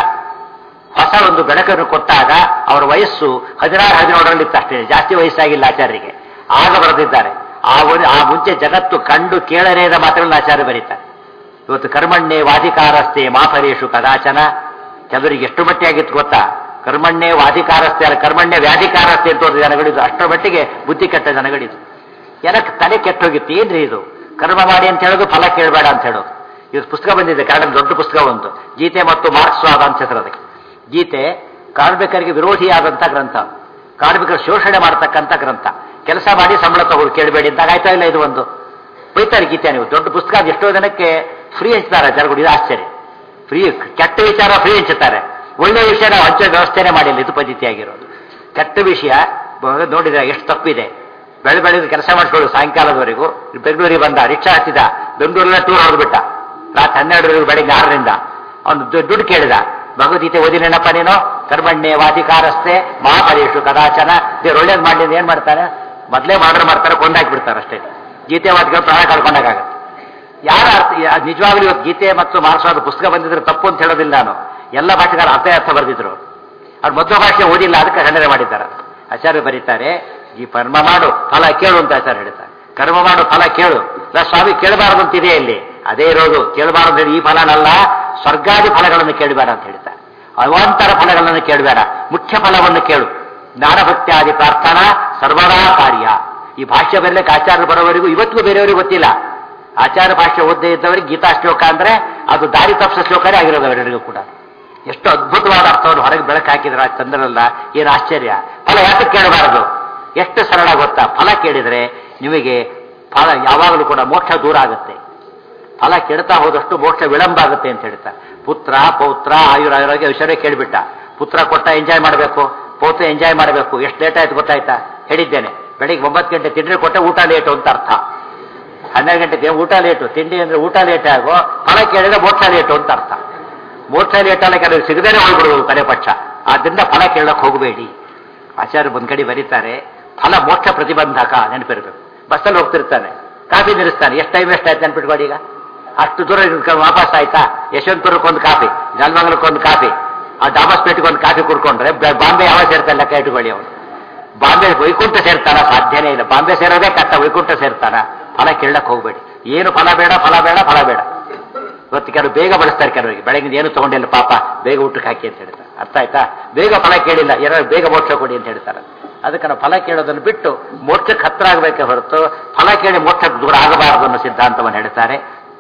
ಹೊಸ ಒಂದು ಬೆಳಕನ್ನು ಕೊಟ್ಟಾಗ ಅವರ ವಯಸ್ಸು ಹದಿನಾರು ಹದಿನೇಳರಲ್ಲಿತ್ತು ಅಷ್ಟೇ ಜಾಸ್ತಿ ವಯಸ್ಸಾಗಿಲ್ಲ ಆಚಾರ್ಯರಿಗೆ ಆಗ ಬರೆದಿದ್ದಾರೆ ಆ ಒಂದು ಆ ಮುಂಚೆ ಜಗತ್ತು ಕಂಡು ಕೇಳರೇದ ಮಾತುಗಳನ್ನ ಆಚಾರ್ಯ ಬರೀತಾರೆ ಇವತ್ತು ಕರ್ಮಣ್ಣೆ ವಾಧಿಕಾರಸ್ಥೆ ಮಾಫಲೇಶು ಕದಾಚನ ಕೆಲವರಿಗೆ ಎಷ್ಟು ಮಟ್ಟಿಯಾಗಿತ್ತು ಗೊತ್ತಾ ಕರ್ಮಣ್ಣೆ ವಾಧಿಕಾರಸ್ಥೆ ಅಲ್ಲ ಕರ್ಮಣ್ಣೆ ವ್ಯಾಧಿಕಾರಸ್ಥೆ ಅಂತ ಒಂದು ಜನಗಳಿದ್ದು ಅಷ್ಟರ ಮಟ್ಟಿಗೆ ಬುದ್ಧಿ ಕೆಟ್ಟ ಜನಗಳಿದ್ದು ಏನಕ್ಕೆ ತಲೆ ಕೆಟ್ಟೋಗಿತ್ತು ಏನ್ರಿ ಇದು ಕರ್ಮ ಮಾಡಿ ಅಂತ ಹೇಳೋದು ಫಲ ಕೇಳಬೇಡ ಅಂತ ಹೇಳೋದು ಇದು ಪುಸ್ತಕ ಬಂದಿದೆ ಕನ್ನಡ ದೊಡ್ಡ ಪುಸ್ತಕ ಒಂದು ಗೀತೆ ಮತ್ತು ಮಾರ್ಕ್ಸ್ವಾದ ಅಂತ ಹೆಸರು ಅದಕ್ಕೆ ಗೀತೆ ಕಾರ್ಮಿಕರಿಗೆ ವಿರೋಧಿಯಾದಂಥ ಗ್ರಂಥ ಕಾರ್ಮಿಕರ ಶೋಷಣೆ ಮಾಡತಕ್ಕಂಥ ಗ್ರಂಥ ಕೆಲಸ ಮಾಡಿ ಸಂಬಳ ತಗೊಳ್ಳಿ ಕೇಳಬೇಡಿ ಅಂದಾಗ ಆಯ್ತಾ ಇಲ್ಲ ಇದು ಒಂದು ಬೈತಾರೆ ಗೀತೆ ನೀವು ದೊಡ್ಡ ಪುಸ್ತಕ ಅದು ಎಷ್ಟೋ ಜನಕ್ಕೆ ಫ್ರೀ ಹಂಚ್ತಾರೆ ಜನಗಳು ಇದು ಆಶ್ಚರ್ಯ ಫ್ರೀ ಕೆಟ್ಟ ವಿಚಾರ ಫ್ರೀ ಹಂಚುತ್ತಾರೆ ಒಳ್ಳೆ ವಿಷಯ ನಾವು ಹಂಚೋ ವ್ಯವಸ್ಥೆನೇ ಮಾಡಿಲ್ಲ ಇದು ಪದ್ಧತಿಯಾಗಿರೋದು ಕೆಟ್ಟ ವಿಷಯ ಬ- ನೋಡಿದ್ರೆ ಎಷ್ಟು ತಪ್ಪಿದೆ ಬೆಳೆ ಬೆಳೆದು ಕೆಲಸ ಮಾಡಿಸ್ಕೊಳ್ಳೋದು ಸಾಯಂಕಾಲದವರೆಗೂ ಬೆಂಗಳೂರಿಗೆ ಬಂದ ರಿಕ್ಷಾ ಹತ್ತಿದ ಬೆಂಗಳೂರಲ್ಲ ಟೂರ್ ಹೊಡೆದ್ಬಿಟ್ಟ ರಾತ್ರಿ ಹನ್ನೆರಡರವರೆಗೂ ಬೆಳಿಗ್ಗೆ ಆರರಿಂದ ಅವನು ದು- ದುಡ್ಡು ಕೇಳಿದ ಭಗವದ್ಗೀತೆ ಓದಿನೇನಪ್ಪ ನೀನು ಕರ್ಮಣ್ಣೆ ವಾಧಿಕಾರಸ್ಥೆ ಮಹಾಪರೇಶು ಕದಾಚನ ದೇವ್ರು ಒಳ್ಳೇದು ಮಾಡಿದ ಏನ್ ಮಾಡ್ತಾನೆ ಮೊದಲೇ ಮಾಡ್ರೆ ಮಾಡ್ತಾರೆ ಕೊಂದಾಕ್ಬಿಡ್ತಾರೆ ಅಷ್ಟೇ ಗೀತೆ ವಾದಿಗಳು ಪ್ರಾಣ ಕಳ್ಕೊಂಡಾಗತ್ತೆ ಯಾರ ಅರ್ಥ ಯಾ- ನಿಜವಾಗ್ಲೂ ಇವತ್ತು ಗೀತೆ ಮತ್ತು ಮಾರ್ಕ್ಸ್ವಾದ ಪುಸ್ತಕ ಬಂದಿದ್ರೆ ತಪ್ಪು ಅಂತ ಹೇಳೋದಿಲ್ಲ ನಾನು ಎಲ್ಲ ಭಾಷೆಗಾರ ಅರ್ಥ ಅರ್ಥ ಬರೆದಿದ್ರು ಅವ್ರು ಮೊದಲ ಭಾಷೆ ಓದಿಲ್ಲ ಅದಕ್ಕೆ ಖಂಡನೆ ಮಾಡಿದ್ದಾರೆ ಆಚಾರ್ಯ ಬರೀತಾರೆ ಈ ಕರ್ಮ ಮಾಡು ಫಲ ಕೇಳು ಅಂತ ಆಚಾರ್ಯ ಹೇಳ್ತಾರೆ ಕರ್ಮ ಮಾಡು ಫಲ ಕೇಳು ಇಲ್ಲ ಸ್ವಾಮಿ ಕೇಳಬಾರದು ಅಂತ ಇದೆ ಇಲ್ಲಿ ಅದೇ ಇರೋದು ಕೇಳಬಾರದು ಹೇಳಿ ಈ ಫಲನಲ್ಲ ಸ್ವರ್ಗಾದಿ ಫಲಗಳನ್ನು ಕೇಳಬೇಡ ಅಂತ ಹೇಳ್ತಾರೆ ಅವಾಂತರ ಫಲಗಳನ್ನು ಕೇಳಬೇಡ ಮುಖ್ಯ ಫಲವನ್ನು ಕೇಳು ಜ್ಞಾನಭಕ್ತ್ಯಾದಿ ಪ್ರಾರ್ಥನಾ ಸರ್ವದಾ ಕಾರ್ಯ ಈ ಭಾಷ್ಯ ಬರಲಿಕ್ಕೆ ಆಚಾರ್ಯ ಬರೋವರೆಗೂ ಇವತ್ತಿಗೂ ಬೇರೆಯವರಿಗೂ ಗೊತ್ತಿಲ್ಲ ಆಚಾರ ಭಾಷೆ ಓದದೇ ಇದ್ದವರಿಗೆ ಗೀತಾ ಶ್ಲೋಕ ಅಂದ್ರೆ ಅದು ದಾರಿ ತಪ್ಪಿಸೋ ಶ್ಲೋಕನೇ ಆಗಿರೋದು ಅವರೆಲ್ಲರಿಗೂ ಕೂಡ ಎಷ್ಟು ಅದ್ಭುತವಾದ ಅರ್ಥವನ್ನು ಹೊರಗೆ ಬೆಳಕು ಹಾಕಿದ್ರೆ ಆ ಚಂದ್ರಲ್ಲ ಏನು ಆಶ್ಚರ್ಯ ಫಲ ಯಾಕೆ ಕೇಳಬಾರದು ಎಷ್ಟು ಸರಳ ಗೊತ್ತಾ ಫಲ ಕೇಳಿದ್ರೆ ನಿಮಗೆ ಫಲ ಯಾವಾಗಲೂ ಕೂಡ ಮೋಕ್ಷ ದೂರ ಆಗುತ್ತೆ ಫಲ ಕೆಡ್ತಾ ಹೋದಷ್ಟು ಮೋಕ್ಷ ವಿಳಂಬ ಆಗುತ್ತೆ ಅಂತ ಹೇಳ್ತಾರೆ ಪುತ್ರ ಪೌತ್ರ ಆಯುರ ಆಯುರಾಗ್ಯ ಐಶ್ವರ್ಯ ಕೇಳಿಬಿಟ್ಟ ಪುತ್ರ ಕೊಟ್ಟ ಎಂಜಾಯ್ ಮಾಡಬೇಕು ಪೌತ್ರ ಎಂಜಾಯ್ ಮಾಡಬೇಕು ಎಷ್ಟು ಲೇಟ್ ಆಯ್ತು ಗೊತ್ತಾಯ್ತಾ ಹೇಳಿದ್ದೇನೆ ಬೆಳಿಗ್ಗೆ ಒಂಬತ್ತು ಗಂಟೆ ತಿಂಡಿ ಕೊಟ್ಟೆ ಊಟ ಲೇಟು ಅಂತ ಅರ್ಥ ಹನ್ನೆರಡು ಗಂಟೆಗೆ ಊಟ ಲೇಟು ತಿಂಡಿ ಅಂದ್ರೆ ಊಟ ಲೇಟ್ ಆಗೋ ಫಲ ಕೇಳಿದ್ರೆ ಮೋಕ್ಷ ಲೇಟು ಅಂತ ಅರ್ಥ ಮೋಕ್ಷ ಲೇಟ್ ಅಲ್ಲ ಕೆಲವು ಸಿಗದೇನೆ ಹೋಗ್ಬಿಡುವುದು ಕಡೆ ಪಕ್ಷ ಆದ್ರಿಂದ ಫಲ ಕೇಳಕ್ ಹೋಗಬೇಡಿ ಆಚಾರ್ಯ ಒಂದ್ ಕಡೆ ಬರೀತಾರೆ ಫಲ ಮೋಕ್ಷ ಪ್ರತಿಬಂಧಕ ನೆನಪಿರ್ಬೇಕು ಬಸ್ಸಲ್ಲಿ ಹೋಗ್ತಿರ್ತಾನೆ ಕಾಫಿ ನಿಲ್ಲಿಸ್ತಾನೆ ಎಷ್ಟು ಟೈಮ್ ಎಷ್ಟು ಆಯ್ತು ನೆನ್ಪಿಟ್ಕೊಳ್ಳಿ ಈಗ ಅಷ್ಟು ದೂರ ಇದ್ಕೊಂಡು ವಾಪಸ್ ಆಯ್ತಾ ಯಶವಂತಪುರಕ್ಕೊಂದು ಕಾಫಿ ಜಲ್ಮಂಗಲಕ್ಕೊಂದು ಕಾಫಿ ಆ ಡಾಮಸ್ಪೇಟ್ಗೆ ಒಂದು ಕಾಫಿ ಕುಡ್ಕೊಂಡ್ರೆ ಬ- ಬಾಂಬೆ ಯಾವ ಸೇರ್ತಾನೆ ಲೆಕ್ಕ ಇಟ್ಕೊಳ್ಳಿ ಅವನು ಬಾಂಬೆ ವೈಕುಂಠ ಸೇರ್ತಾನ ಸಾಧ್ಯನೇ ಇಲ್ಲ ಬಾಂಬೆ ಸೇರೋದೇ ಕಷ್ಟ ವೈಕುಂಠ ಸೇರ್ತಾನ ಫಲ ಕೇಳಕ್ ಹೋಗ್ಬೇಡಿ ಏನು ಫಲ ಬೇಡ ಫಲ ಬೇಡ ಫಲ ಬೇಡ ಇವತ್ತು ಕೆಲವು ಬೇಗ ಬಳಸ್ತಾರೆ ಕೆಲವರಿಗೆ ಬೆಳಗಿಂದ ಏನು ತಗೊಂಡಿಲ್ಲ ಪಾಪ ಬೇಗ ಊಟಕ್ಕೆ ಹಾಕಿ ಅಂತ ಹೇಳ್ತಾರೆ ಅರ್ಥ ಆಯ್ತಾ ಬೇಗ ಫಲ ಕೇಳಿಲ್ಲ ಏನಾದ್ರು ಬೇಗ ಮೋಕ್ಷ ಕೊಡಿ ಅಂತ ಹೇಳ್ತಾರೆ ಅದಕ್ಕೆ ನಾವು ಫಲ ಕೇಳೋದನ್ನು ಬಿಟ್ಟು ಮೋಕ್ಷಕ್ಕೆ ಹತ್ರ ಆಗಬೇಕೆ ಹೊರತು ಫಲ ಕೇಳಿ ಮೋಕ್ಷಕ್ಕೆ ದೂರ ಆಗಬಾರದು ಅನ್ನೋ ಸಿದ್ಧಾಂತವನ್ನು ಹೇಳ್ತಾರೆ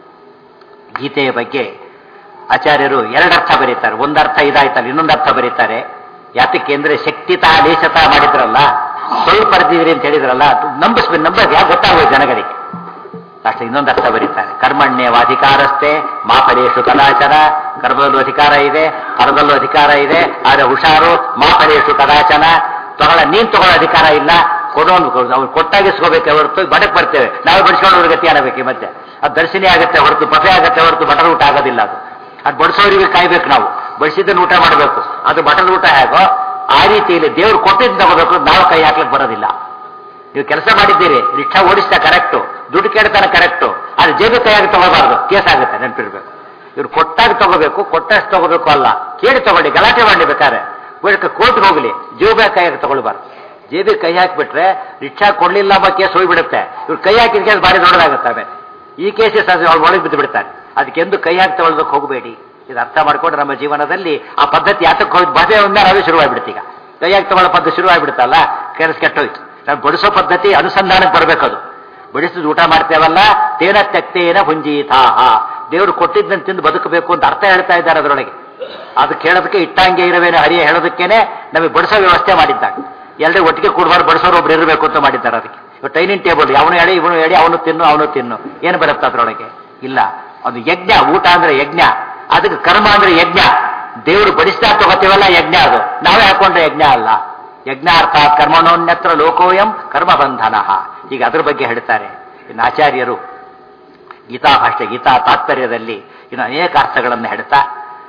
ಗೀತೆಯ ಬಗ್ಗೆ ಆಚಾರ್ಯರು ಎರಡರ್ಥ ಬರೀತಾರೆ ಒಂದರ್ಥ ಇದಾಯ್ತಲ್ಲ ಇನ್ನೊಂದು ಅರ್ಥ ಬರೀತಾರೆ ಯಾತಕ್ಕೆ ಅಂದ್ರೆ ಶಕ್ತಿತಃ ಲೇಷತಃ ಮಾಡಿದ್ರಲ್ಲ ಸ್ವಲ್ಪ ಅರ್ದಿದ್ರಿ ಅಂತ ಹೇಳಿದ್ರಲ್ಲ ಅದು ನಂಬಿಸ್ಬೇಕು ನಂಬಕ್ ಯಾಕೆ ಗೊತ್ತಾಗೋದು ಜನಗಳಿಗೆ ಅಷ್ಟೇ ಇನ್ನೊಂದು ಅರ್ಥ ಬರೀತಾರೆ ಕರ್ಮಣ್ಯ ಅಧಿಕಾರಸ್ಥೆ ಮಾಫಲೇಶು ಕದಾಚನ ಕರ್ಮದಲ್ಲೂ ಅಧಿಕಾರ ಇದೆ ಫಲದಲ್ಲೂ ಅಧಿಕಾರ ಇದೆ ಆದ್ರೆ ಹುಷಾರು ಮಾಫಲೇಶು ಕದಾಚನ ತಗೊಳ ನೀನ್ ತಗೊಳ್ಳೋ ಅಧಿಕಾರ ಇಲ್ಲ ಕೊಡೋನು ಅವ್ರು ಕೊಟ್ಟಾಗಿಸ್ಕೋಬೇಕೆ ಹೊರತು ಬಡಕ್ ಬರ್ತೇವೆ ನಾವು ಬಡಿಸ್ಕೊಂಡು ಗತಿ ಆಗಬೇಕು ಈ ಮಧ್ಯೆ ಅದು ದರ್ಶನಿ ಆಗುತ್ತೆ ಹೊರತು ಬಫೆ ಆಗುತ್ತೆ ಹೊರತು ಬಟರ್ ಊಟ ಆಗೋದಿಲ್ಲ ಅದು ಅದು ಬಡಿಸೋರಿಗೆ ಕಾಯ್ಬೇಕು ನಾವು ಬಡಿಸಿದ್ದನ್ನು ಊಟ ಮಾಡಬೇಕು ಅದು ಬಟರ್ ಊಟ ಹೇಗೋ ಆ ರೀತಿಯಲ್ಲಿ ದೇವ್ರು ಕೊಟ್ಟಿದ್ದು ತಗೋಬೇಕು ನಾವು ಕೈ ಹಾಕ್ಲಿಕ್ಕೆ ಬರೋದಿಲ್ಲ ನೀವು ಕೆಲಸ ಮಾಡಿದ್ದೀರಿ ರಿಕ್ಷಾ ಓಡಿಸ್ತಾ ಕರೆಕ್ಟು ದುಡ್ಡು ಕೇಳ್ತಾನೆ ಕರೆಕ್ಟು ಆದ್ರೆ ಜೇಬು ಕೈಯಾಗಿ ತಗೋಬಾರ್ದು ಕೇಸ್ ಆಗುತ್ತೆ ನೆನಪಿರ್ಬೇಕು ಇವ್ರು ಕೊಟ್ಟಾಗ ತಗೋಬೇಕು ಕೊಟ್ಟಷ್ಟು ತಗೋಬೇಕು ಅಲ್ಲ ಕೇಳಿ ತಗೊಳ್ಳಿ ಗಲಾಟೆ ಮಾಡಿ ಬೇಕಾದ್ರೆ ಬೇಕಾದ್ರೆ ಕೋರ್ಟ್ಗೆ ಹೋಗ್ಲಿ ಜೇಬು ಕೈಯಾಗಿ ತಗೊಳ್ಬಾರ್ದು ಜೇಬಿಗೆ ಕೈ ಹಾಕಿಬಿಟ್ರೆ ರಿಕ್ಷಾ ಕೊಡ್ಲಿಲ್ಲ ಎಂಬ ಕೇಸ್ ಹೋಗ್ಬಿಡುತ್ತೆ ಇವ್ರು ಕೈ ಹಾಕಿದ ಕೇಸ್ ಭಾರಿ ದೊಡ್ಡದಾಗುತ್ತೆ ಆಮೇಲೆ ಈ ಕೇಸಸ್ ಅವ್ರು ಒಳಗೆ ಬಿದ್ದು ಬಿಡ್ತಾರೆ ಅದಕ್ಕೆ ಎಂದು ಕೈ ಹಾಕಿ ತಗೊಳ್ಳೋದಕ್ಕೆ ಹೋಗಬೇಡಿ ಇದು ಅರ್ಥ ಮಾಡ್ಕೊಂಡ್ರೆ ನಮ್ಮ ಜೀವನದಲ್ಲಿ ಆ ಪದ್ಧತಿ ಯಾತಕ್ಕೆ ಹೋಗಿ ಬದೇ ಒಂದೇ ನಾವೇ ಶುರುವಾಗ್ಬಿಡ್ತು ಈಗ ಕೈ ಹಾಕಿ ತಗೊಳ್ಳೋ ಪದ್ಧತಿ ಶುರುವಾಗ್ಬಿಡುತ್ತಲ್ಲ ಕೆಲಸ ಕೆಟ್ಟೋಯ್ತು ನಾವು ಬಡಿಸೋ ಪದ್ಧತಿ ಅನುಸಂಧಾನಕ್ಕೆ ಬರಬೇಕದು ಬಡಿಸಿದ ಊಟ ಮಾಡ್ತೇವಲ್ಲ ತೇನ ತೆಕ್ತೇನ ಹುಂಜೀತಾಹ ದೇವರು ಕೊಟ್ಟಿದ್ದನ್ನು ತಿಂದು ಬದುಕಬೇಕು ಅಂತ ಅರ್ಥ ಹೇಳ್ತಾ ಇದ್ದಾರೆ ಅದರೊಳಗೆ ಅದು ಕೇಳೋದಕ್ಕೆ ಇಟ್ಟಂಗೆ ಇರವೇನೋ ಹರಿಯ ಹೇಳೋದಕ್ಕೇನೆ ನಮಗೆ ಬಡಿಸೋ ವ್ಯವಸ್ಥೆ ಮಾಡಿದ್ದಾಗ ಎಲ್ಲರೂ ಒಟ್ಟಿಗೆ ಕೂಡಬಾರ್ದು ಬಡಿಸೋರು ಒಬ್ರು ಇರಬೇಕು ಅಂತ ಮಾಡಿದ್ದಾರೆ ಅದಕ್ಕೆ ಇವಾಗ ಡೈನಿಂಗ್ ಟೇಬಲ್ ಅವನು ಹೇಳಿ ಇವನು ಹೇಳಿ ಅವನು ತಿನ್ನು ಅವನು ತಿನ್ನು ಏನು ಬರುತ್ತೆ ಅದ್ರೊಳಗೆ ಇಲ್ಲ ಅದು ಯಜ್ಞ ಊಟ ಅಂದ್ರೆ ಯಜ್ಞ ಅದಕ್ಕೆ ಕರ್ಮ ಅಂದ್ರೆ ಯಜ್ಞ ದೇವರು ಬಡಿಸಿದಾಗ ತಗೋತೀವಲ್ಲ ಯಜ್ಞ ಅದು ನಾವೇ ಹಾಕೊಂಡ್ರೆ ಯಜ್ಞ ಅಲ್ಲ ಯಜ್ಞ ಅರ್ಥಾತ್ ಕರ್ಮಣೋನ್ಯತ್ರ ಲೋಕೋಯಂ ಕರ್ಮ ಬಂಧನ ಈಗ ಅದ್ರ ಬಗ್ಗೆ ಹೇಳ್ತಾರೆ ಇನ್ನು ಆಚಾರ್ಯರು ಗೀತಾ ಭಾಷೆ ಗೀತಾ ತಾತ್ಪರ್ಯದಲ್ಲಿ ಇನ್ನು ಅನೇಕ ಅರ್ಥಗಳನ್ನು ಹೇಳ್ತಾ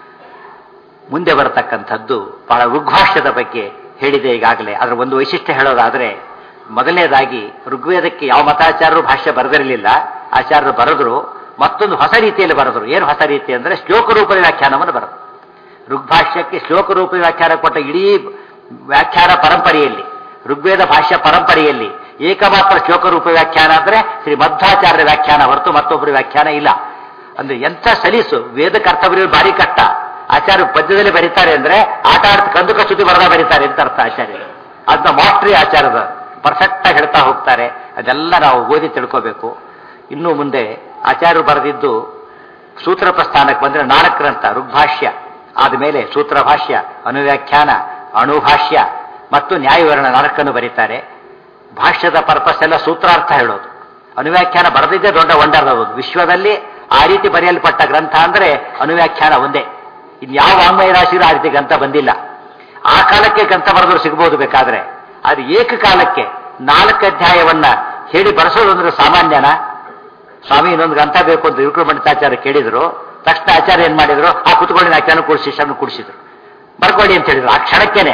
ಮುಂದೆ ಬರತಕ್ಕಂಥದ್ದು ಬಹಳ ಋಗ್ಭಾಷ್ಯದ ಬಗ್ಗೆ ಹೇಳಿದೆ ಈಗಾಗಲೇ ಅದರ ಒಂದು ವೈಶಿಷ್ಟ್ಯ ಹೇಳೋದಾದ್ರೆ ಮೊದಲನೇದಾಗಿ ಋಗ್ವೇದಕ್ಕೆ ಯಾವ ಮತಾಚಾರ್ಯರು ಭಾಷ್ಯ ಬರೆದಿರಲಿಲ್ಲ ಆಚಾರ್ಯರು ಬರೆದ್ರು ಮತ್ತೊಂದು ಹೊಸ ರೀತಿಯಲ್ಲಿ ಬರೆದ್ರು ಏನು ಹೊಸ ರೀತಿ ಅಂದ್ರೆ ಶ್ಲೋಕ ರೂಪದ ವ್ಯಾಖ್ಯಾನವನ್ನು ಬರೆದ್ರು ಋಗ್ಭಾಷ್ಯಕ್ಕೆ ಶ್ಲೋಕ ರೂಪ ವ್ಯಾಖ್ಯಾನ ಕೊಟ್ಟ ಇಡೀ ವ್ಯಾಖ್ಯಾನ ಪರಂಪರೆಯಲ್ಲಿ ಋಗ್ವೇದ ಭಾಷ್ಯ ಪರಂಪರೆಯಲ್ಲಿ ಏಕಮಾತ್ರ ಶ್ಲೋಕ ರೂಪ ವ್ಯಾಖ್ಯಾನ ಅಂದ್ರೆ ಶ್ರೀ ಮಧ್ವಾಚಾರ್ಯ ವ್ಯಾಖ್ಯಾನ ಹೊರತು ಮತ್ತೊಬ್ಬರು ವ್ಯಾಖ್ಯಾನ ಇಲ್ಲ ಅಂದ್ರೆ ಎಂಥ ಸಲೀಸು ವೇದಕ್ಕೆ ಅರ್ಥ ಬರೆಯೋದು ಭಾರಿ ಕಷ್ಟ ಆಚಾರ್ಯ ಪದ್ಯದಲ್ಲಿ ಬರೀತಾರೆ ಅಂದ್ರೆ ಆಟ ಆಡ್ತ ಕಂದುಕ ಶ್ರುತಿ ಬರದ ಬರೀತಾರೆ ಅಂತ ಅರ್ಥ ಆಚಾರ್ಯರು ಅದನ್ನ ಮಾಸ್ಟ್ರಿ ಆಚಾರದ ಪರ್ಫೆಕ್ಟ್ ಆಗಿ ಹೇಳ್ತಾ ಹೋಗ್ತಾರೆ ಅದೆಲ್ಲ ನಾವು ಓದಿ ತಿಳ್ಕೋಬೇಕು ಇನ್ನು ಮುಂದೆ ಆಚಾರ್ಯರು ಬರೆದಿದ್ದು ಸೂತ್ರ ಪ್ರಸ್ಥಾನಕ್ಕೆ ಬಂದ್ರೆ ನಾಲ್ಕು ಗ್ರಂಥ ಋಗ್ಭಾಷ್ಯ ಆದಮೇಲೆ ಸೂತ್ರ ಭಾಷ್ಯ ಅನುವ್ಯಾಖ್ಯಾನ ಅಣುಭಾಷ್ಯ ಮತ್ತು ನ್ಯಾಯವಿವರಣ ನಾಲ್ಕನ್ನು ಬರೀತಾರೆ ಭಾಷ್ಯದ ಪರ್ಪಸ್ ಎಲ್ಲ ಸೂತ್ರಾರ್ಥ ಹೇಳೋದು ಅನುವ್ಯಾಖ್ಯಾನ ಬರೆದಿದ್ದೇ ದೊಡ್ಡ ವಂಡರ್ ಅದು ವಿಶ್ವದಲ್ಲಿ ಆ ರೀತಿ ಬರೆಯಲ್ಪಟ್ಟ ಗ್ರಂಥ ಅಂದ್ರೆ ಅನುವ್ಯಾಖ್ಯಾನ ಒಂದೇ ಇನ್ಯಾವ ವಾಂಗ್ಮಯ ರಾಶಿಯೂ ಆ ರೀತಿ ಗ್ರಂಥ ಬಂದಿಲ್ಲ ಆ ಕಾಲಕ್ಕೆ ಗ್ರಂಥ ಬರೆದ್ರು ಸಿಗಬಹುದು ಬೇಕಾದ್ರೆ ಅದು ಏಕಕಾಲಕ್ಕೆ ನಾಲ್ಕು ಅಧ್ಯಾಯವನ್ನ ಹೇಳಿ ಬರೆಸೋದು ಅಂದ್ರೆ ಸಾಮಾನ್ಯನ ಸ್ವಾಮಿ ಇನ್ನೊಂದು ಗ್ರಂಥ ಬೇಕು ಅಂತ ವಿಕ್ರಮಣಿತಾಚಾರ್ಯ ಕೇಳಿದ್ರು ತಕ್ಷಣ ಆಚಾರ್ಯ ಏನ್ ಮಾಡಿದ್ರು ಆ ಕುತ್ಕೊಳ್ಳಿ ಆಚಾರ್ಯ ಕೂಡಿಸಿ ಶಿಷ್ಯನ ಕೂಡಿಸಿದ್ರು ಬರ್ಕೊಳ್ಳಿ ಅಂತ ಹೇಳಿದ್ರು ಆ ಕ್ಷಣಕ್ಕೇನೆ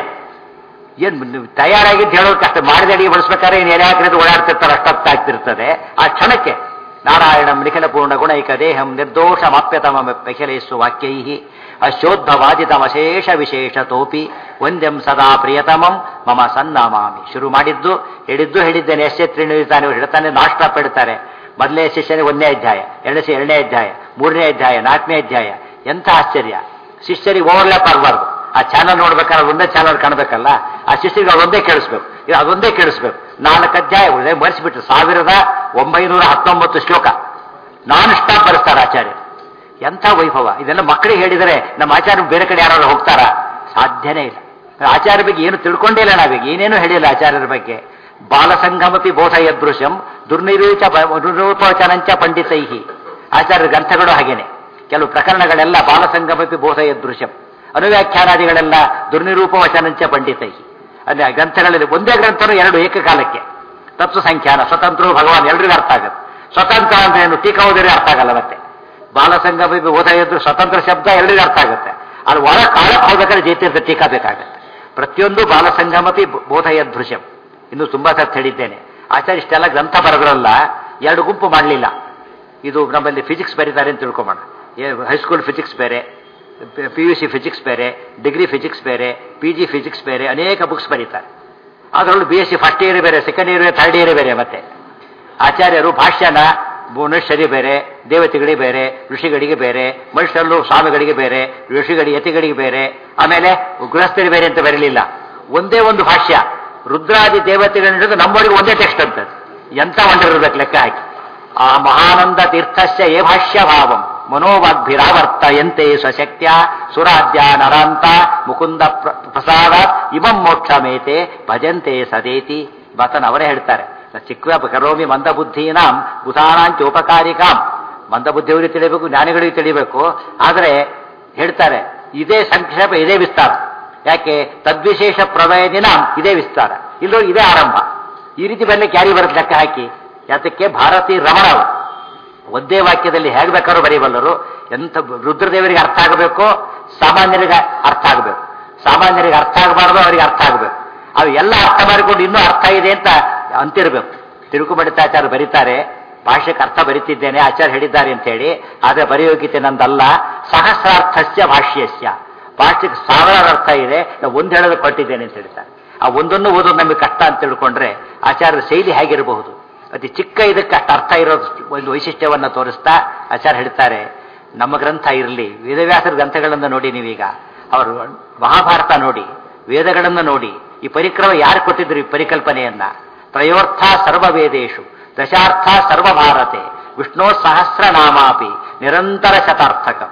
ಏನ್ ನೀವು ತಯಾರಾಗಿದ್ದು ಹೇಳೋದು ಕಷ್ಟ ಮಾಡಿದ ಅಡಿಗೆ ಬಳಸ್ಬೇಕಾದ್ರೆ ಏನು ಎಲೆ ಹಾಕಿರೋದು ಓಡಾಡ್ತಿರ್ತಾರೆ ಅಷ್ಟೊತ್ತಾಗ್ತಿರ್ತದೆ ಆ ಕ್ಷಣಕ್ಕೆ ನಾರಾಯಣ ನಿಖಿಲ ಪೂರ್ಣ ಗುಣೈಕ ದೇಹಂ ನಿರ್ದೋಷ ಮಾಪ್ಯತಮ ಪೆಖಲೇಸು ವಾಕ್ಯೈ ಅಶೋದ್ಧವಾದಿತಮಶೇಷ ವಿಶೇಷ ತೋಪಿ ಒಂದೆಂ ಸದಾ ಪ್ರಿಯತಮಂ ಮಮ ಸನ್ನಮಾಮಿ ಶುರು ಮಾಡಿದ್ದು ಹೇಳಿದ್ದು ಹೇಳಿದ್ದೇನೆ ಎಷ್ಟೇ ತ್ರಿಣಿತಾನೆ ಹೇಳ್ತಾನೆ ನಾಷ್ಟ ಪಡ್ತಾರೆ ಮೊದಲನೇ ಶಿಷ್ಯನಿಗೆ ಒಂದನೇ ಅಧ್ಯಾಯ ಎರಡನೇ ಎರಡನೇ ಅಧ್ಯಾಯ ಮೂರನೇ ಅಧ್ಯಾಯ ನಾಲ್ಕನೇ ಅಧ್ಯಾಯ ಎಂಥ ಆಶ್ಚರ್ಯ ಶಿಷ್ಯರಿಗೆ ಓವರ್ಲ್ಯಾಪ್ ಆಗಬಾರ್ದು ಆ ಚಾನಲ್ ನೋಡ್ಬೇಕಾದ್ರೆ ಒಂದೇ ಚಾನಲ್ ಕಾಣಬೇಕಲ್ಲ ಆ ಶಿಷ್ಯರಿಗೆ ಅದೊಂದೇ ಕೇಳಿಸ್ಬೇಕು ಇದು ಅದೊಂದೇ ಕೇಳಿಸ್ಬೇಕು ನಾಲ್ಕು ಅಧ್ಯಾಯ ಮರೆಸಿಬಿಟ್ರು ಸಾವಿರದ ಒಂಬೈನೂರ ಹತ್ತೊಂಬತ್ತು ಶ್ಲೋಕ ನಾನ್ ಸ್ಟಾಪ್ ಬರೆಸ್ತಾರೆ ಆಚಾರ್ಯ ಎಂಥ ವೈಭವ ಇದೆಲ್ಲ ಮಕ್ಕಳಿಗೆ ಹೇಳಿದರೆ ನಮ್ಮ ಆಚಾರ್ಯ ಬೇರೆ ಕಡೆ ಯಾರು ಹೋಗ್ತಾರಾ ಸಾಧ್ಯನೇ ಇಲ್ಲ ಆಚಾರ್ಯ ಬಗ್ಗೆ ಏನು ತಿಳ್ಕೊಂಡೇ ಇಲ್ಲ ನಾವೀಗ ಏನೇನು ಹೇಳಿಲ್ಲ ಆಚಾರ್ಯರ ಬಗ್ಗೆ ಬಾಲಸಂಗಮಪಿ ಬೋಧಯದೃಶ್ಯಂ ದುರ್ನಿರೂಚ ದುರ್ನಿರೂಪವಚನಂಚ ಪಂಡಿತೈಹಿ ಆಚಾರ್ಯ ಗ್ರಂಥಗಳು ಹಾಗೇನೆ ಕೆಲವು ಪ್ರಕರಣಗಳೆಲ್ಲ ಬಾಲಸಂಗಮಪಿ ಬೋಧಯದೃಶ್ಯಂ ಅನುವ್ಯಾಖ್ಯಾನಾದಿಗಳೆಲ್ಲ ದುರ್ನಿರೂಪವಚನಂಚ ಪಂಡಿತೈಹಿ ಅಂದ್ರೆ ಆ ಗ್ರಂಥಗಳಲ್ಲಿ ಒಂದೇ ಗ್ರಂಥನು ಎರಡು ಏಕಕಾಲಕ್ಕೆ ತತ್ವ ಸಂಖ್ಯಾನ ಸ್ವತಂತ್ರ ಭಗವಾನ್ ಎಲ್ರಿಗೂ ಅರ್ಥ ಆಗುತ್ತೆ ಸ್ವತಂತ್ರ ಅಂದ್ರೆ ಏನು ಟೀಕಾ ಓದಿದ್ರೆ ಅರ್ಥ ಆಗಲ್ಲ ಮತ್ತೆ ಬಾಲಸಂಗಮಪಿ ಬೋಧಯದ್ರು ಸ್ವತಂತ್ರ ಶಬ್ದ ಎಲ್ರಿಗೂ ಅರ್ಥ ಆಗುತ್ತೆ ಅದು ಒಳ ಕಾಲಕ್ಕೆ ಹೋಗ್ಬೇಕಾದ್ರೆ ಜೈತೀರ್ಥ ಟೀಕಾ ಬೇಕಾಗುತ್ತೆ ಪ್ರತಿಯೊಂದು ಬಾಲಸಂಗಮಪಿ ಬೋಧಯದೃಶ್ಯಂ ಇನ್ನು ತುಂಬಾ ಸತ್ ಹೇಳಿದ್ದೇನೆ ಆಚಾರ್ಯ ಇಷ್ಟೆಲ್ಲ ಗ್ರಂಥ ಬರೆದ್ರಲ್ಲ ಎರಡು ಗುಂಪು ಮಾಡಲಿಲ್ಲ ಇದು ನಮ್ಮಲ್ಲಿ ಫಿಸಿಕ್ಸ್ ಬರೀತಾರೆ ಅಂತ ತಿಳ್ಕೊಂಬೋಣ ಹೈಸ್ಕೂಲ್ ಫಿಸಿಕ್ಸ್ ಬೇರೆ ಪಿ ಯು ಸಿ ಫಿಸಿಕ್ಸ್ ಬೇರೆ ಡಿಗ್ರಿ ಫಿಸಿಕ್ಸ್ ಬೇರೆ ಪಿ ಜಿ ಫಿಸಿಕ್ಸ್ ಬೇರೆ ಅನೇಕ ಬುಕ್ಸ್ ಬರೀತಾರೆ ಅದರಲ್ಲೂ B S C first year ಬೇರೆ ಸೆಕೆಂಡ್ ಇಯರ್ ಥರ್ಡ್ ಇಯರ್ ಬೇರೆ ಮತ್ತೆ ಆಚಾರ್ಯರು ಭಾಷ್ಯನ ಮನುಷ್ಯರಿಗೆ ಬೇರೆ ದೇವತೆಗಳಿಗೆ ಬೇರೆ ಋಷಿಗಳಿಗೆ ಬೇರೆ ಮನುಷ್ಯರಲ್ಲೂ ಸ್ವಾಮಿಗಳಿಗೆ ಬೇರೆ ಋಷಿಗಳಿಗೆ ಯತಿಗಳಿಗೆ ಬೇರೆ ಆಮೇಲೆ ಗೃಹಸ್ಥರಿಗೆ ಬೇರೆ ಅಂತ ಬರಲಿಲ್ಲ ಒಂದೇ ಒಂದು ಭಾಷ್ಯ ರುದ್ರಾದಿ ದೇವತೆಗಳಿಂದ ನಮ್ಮೊಳಗೆ ಒಂದೇ ಟೆಕ್ಸ್ಟ್ ಅಂತ ಎಂತ ಒಂದಿರಬೇಕು ಲೆಕ್ಕ ಹಾಕಿ ಆ ಮಹಾನಂದ ತೀರ್ಥಸ್ಯ ಏ ಭಾಷ್ಯ ಭಾವಂ ಮನೋವಾಗ್ಭಿರಾವರ್ತಯಂತೆ ಸ್ವಶಕ್ತ್ಯ ಸುರಾಧ್ಯ ನರಾಂತ ಮುಕುಂದ ಪ್ರಸಾದ ಇಮಂ ಮೋಕ್ಷಮೇತೆ ಭಜಂತೆ ಸದೇತಿ ಬತನ್ ಅವರೇ ಹೇಳ್ತಾರೆ ಚಿಕ್ಕ ಕರೋಮಿ ಮಂದಬುದ್ಧೀನಾಂ ಉಪಕಾರಿಕಾಂ ಮಂದಬುದ್ಧಿಯವರಿಗೆ ತಿಳಿಬೇಕು ಜ್ಞಾನಿಗಳಿಗೆ ತಿಳಿಬೇಕು ಆದರೆ ಹೇಳ್ತಾರೆ ಇದೇ ಸಂಕ್ಷೇಪ ಇದೇ ವಿಸ್ತಾರ ಯಾಕೆ ತದ್ವಿಶೇಷ ಪ್ರವಯದಿನ ಇದೇ ವಿಸ್ತಾರ ಇಲ್ಲೋ ಇದೇ ಆರಂಭ ಈ ರೀತಿ ಬರ್ಲಿಕ್ಕೆ ಯಾರಿಗೆ ಬರುತ್ತೆ ಲೆಕ್ಕ ಹಾಕಿ ಯಾತಕ್ಕೆ ಭಾರತೀ ರಮಣ ಅವರು ಒಂದೇ ವಾಕ್ಯದಲ್ಲಿ ಹೇಗೆ ಬೇಕಾದ್ರೂ ಬರೀಬಲ್ಲರು ಎಂಥ ರುದ್ರದೇವರಿಗೆ ಅರ್ಥ ಆಗಬೇಕು ಸಾಮಾನ್ಯರಿಗೆ ಅರ್ಥ ಆಗಬೇಕು ಸಾಮಾನ್ಯರಿಗೆ ಅರ್ಥ ಆಗಬಾರ್ದು ಅವರಿಗೆ ಅರ್ಥ ಆಗಬೇಕು ಅವು ಎಲ್ಲ ಅರ್ಥ ಮಾಡಿಕೊಂಡು ಇನ್ನೂ ಅರ್ಥ ಇದೆ ಅಂತ ಅಂತಿರಬೇಕು ತಿರುಕುಮಡಿತಾಚಾರ್ಯ ಬರೀತಾರೆ ಭಾಷೆಗೆ ಅರ್ಥ ಬರಿತಿದ್ದೇನೆ ಆಚಾರ್ಯ ಹೇಳಿದ್ದಾರೆ ಅಂತ ಹೇಳಿ ಆದರೆ ಬರೆಯೋಗಿತೆ ನಂದಲ್ಲ ಸಹಸ್ರಾರ್ಥಸ್ಯ ಭಾಷ್ಯಸ್ಯ ಭಾಷೆಗೆ ಸಾವಿರಾರು ಅರ್ಥ ಇದೆ ನಾವು ಒಂದು ಹೇಳೋದು ಕೊಟ್ಟಿದ್ದೇನೆ ಅಂತ ಹೇಳ್ತಾರೆ ಆ ಒಂದನ್ನು ಓದೋದು ನಮಗೆ ಕಷ್ಟ ಅಂತ ತಿಳ್ಕೊಂಡ್ರೆ ಆಚಾರ್ಯರ ಶೈಲಿ ಹೇಗಿರಬಹುದು ಅತಿ ಚಿಕ್ಕ ಇದಕ್ಕೆ ಅಷ್ಟು ಅರ್ಥ ಇರೋದು ಒಂದು ವೈಶಿಷ್ಟ್ಯವನ್ನು ತೋರಿಸ್ತಾ ಆಚಾರ್ಯ ಹೇಳ್ತಾರೆ ನಮ್ಮ ಗ್ರಂಥ ಇರಲಿ ವೇದವ್ಯಾಸರ ಗ್ರಂಥಗಳನ್ನು ನೋಡಿ ನೀವೀಗ ಅವರು ಮಹಾಭಾರತ ನೋಡಿ ವೇದಗಳನ್ನು ನೋಡಿ ಈ ಪರಿಕ್ರಮ ಯಾರು ಕೊಟ್ಟಿದ್ರು ಈ ಪರಿಕಲ್ಪನೆಯನ್ನ ತ್ರಯೋರ್ಥ ಸರ್ವವೇದೇಶು ದಶಾರ್ಥ ಸರ್ವಭಾರತೆ ವಿಷ್ಣು ಸಹಸ್ರನಾಮಾಪಿ ನಿರಂತರ ಶತಾರ್ಥಕ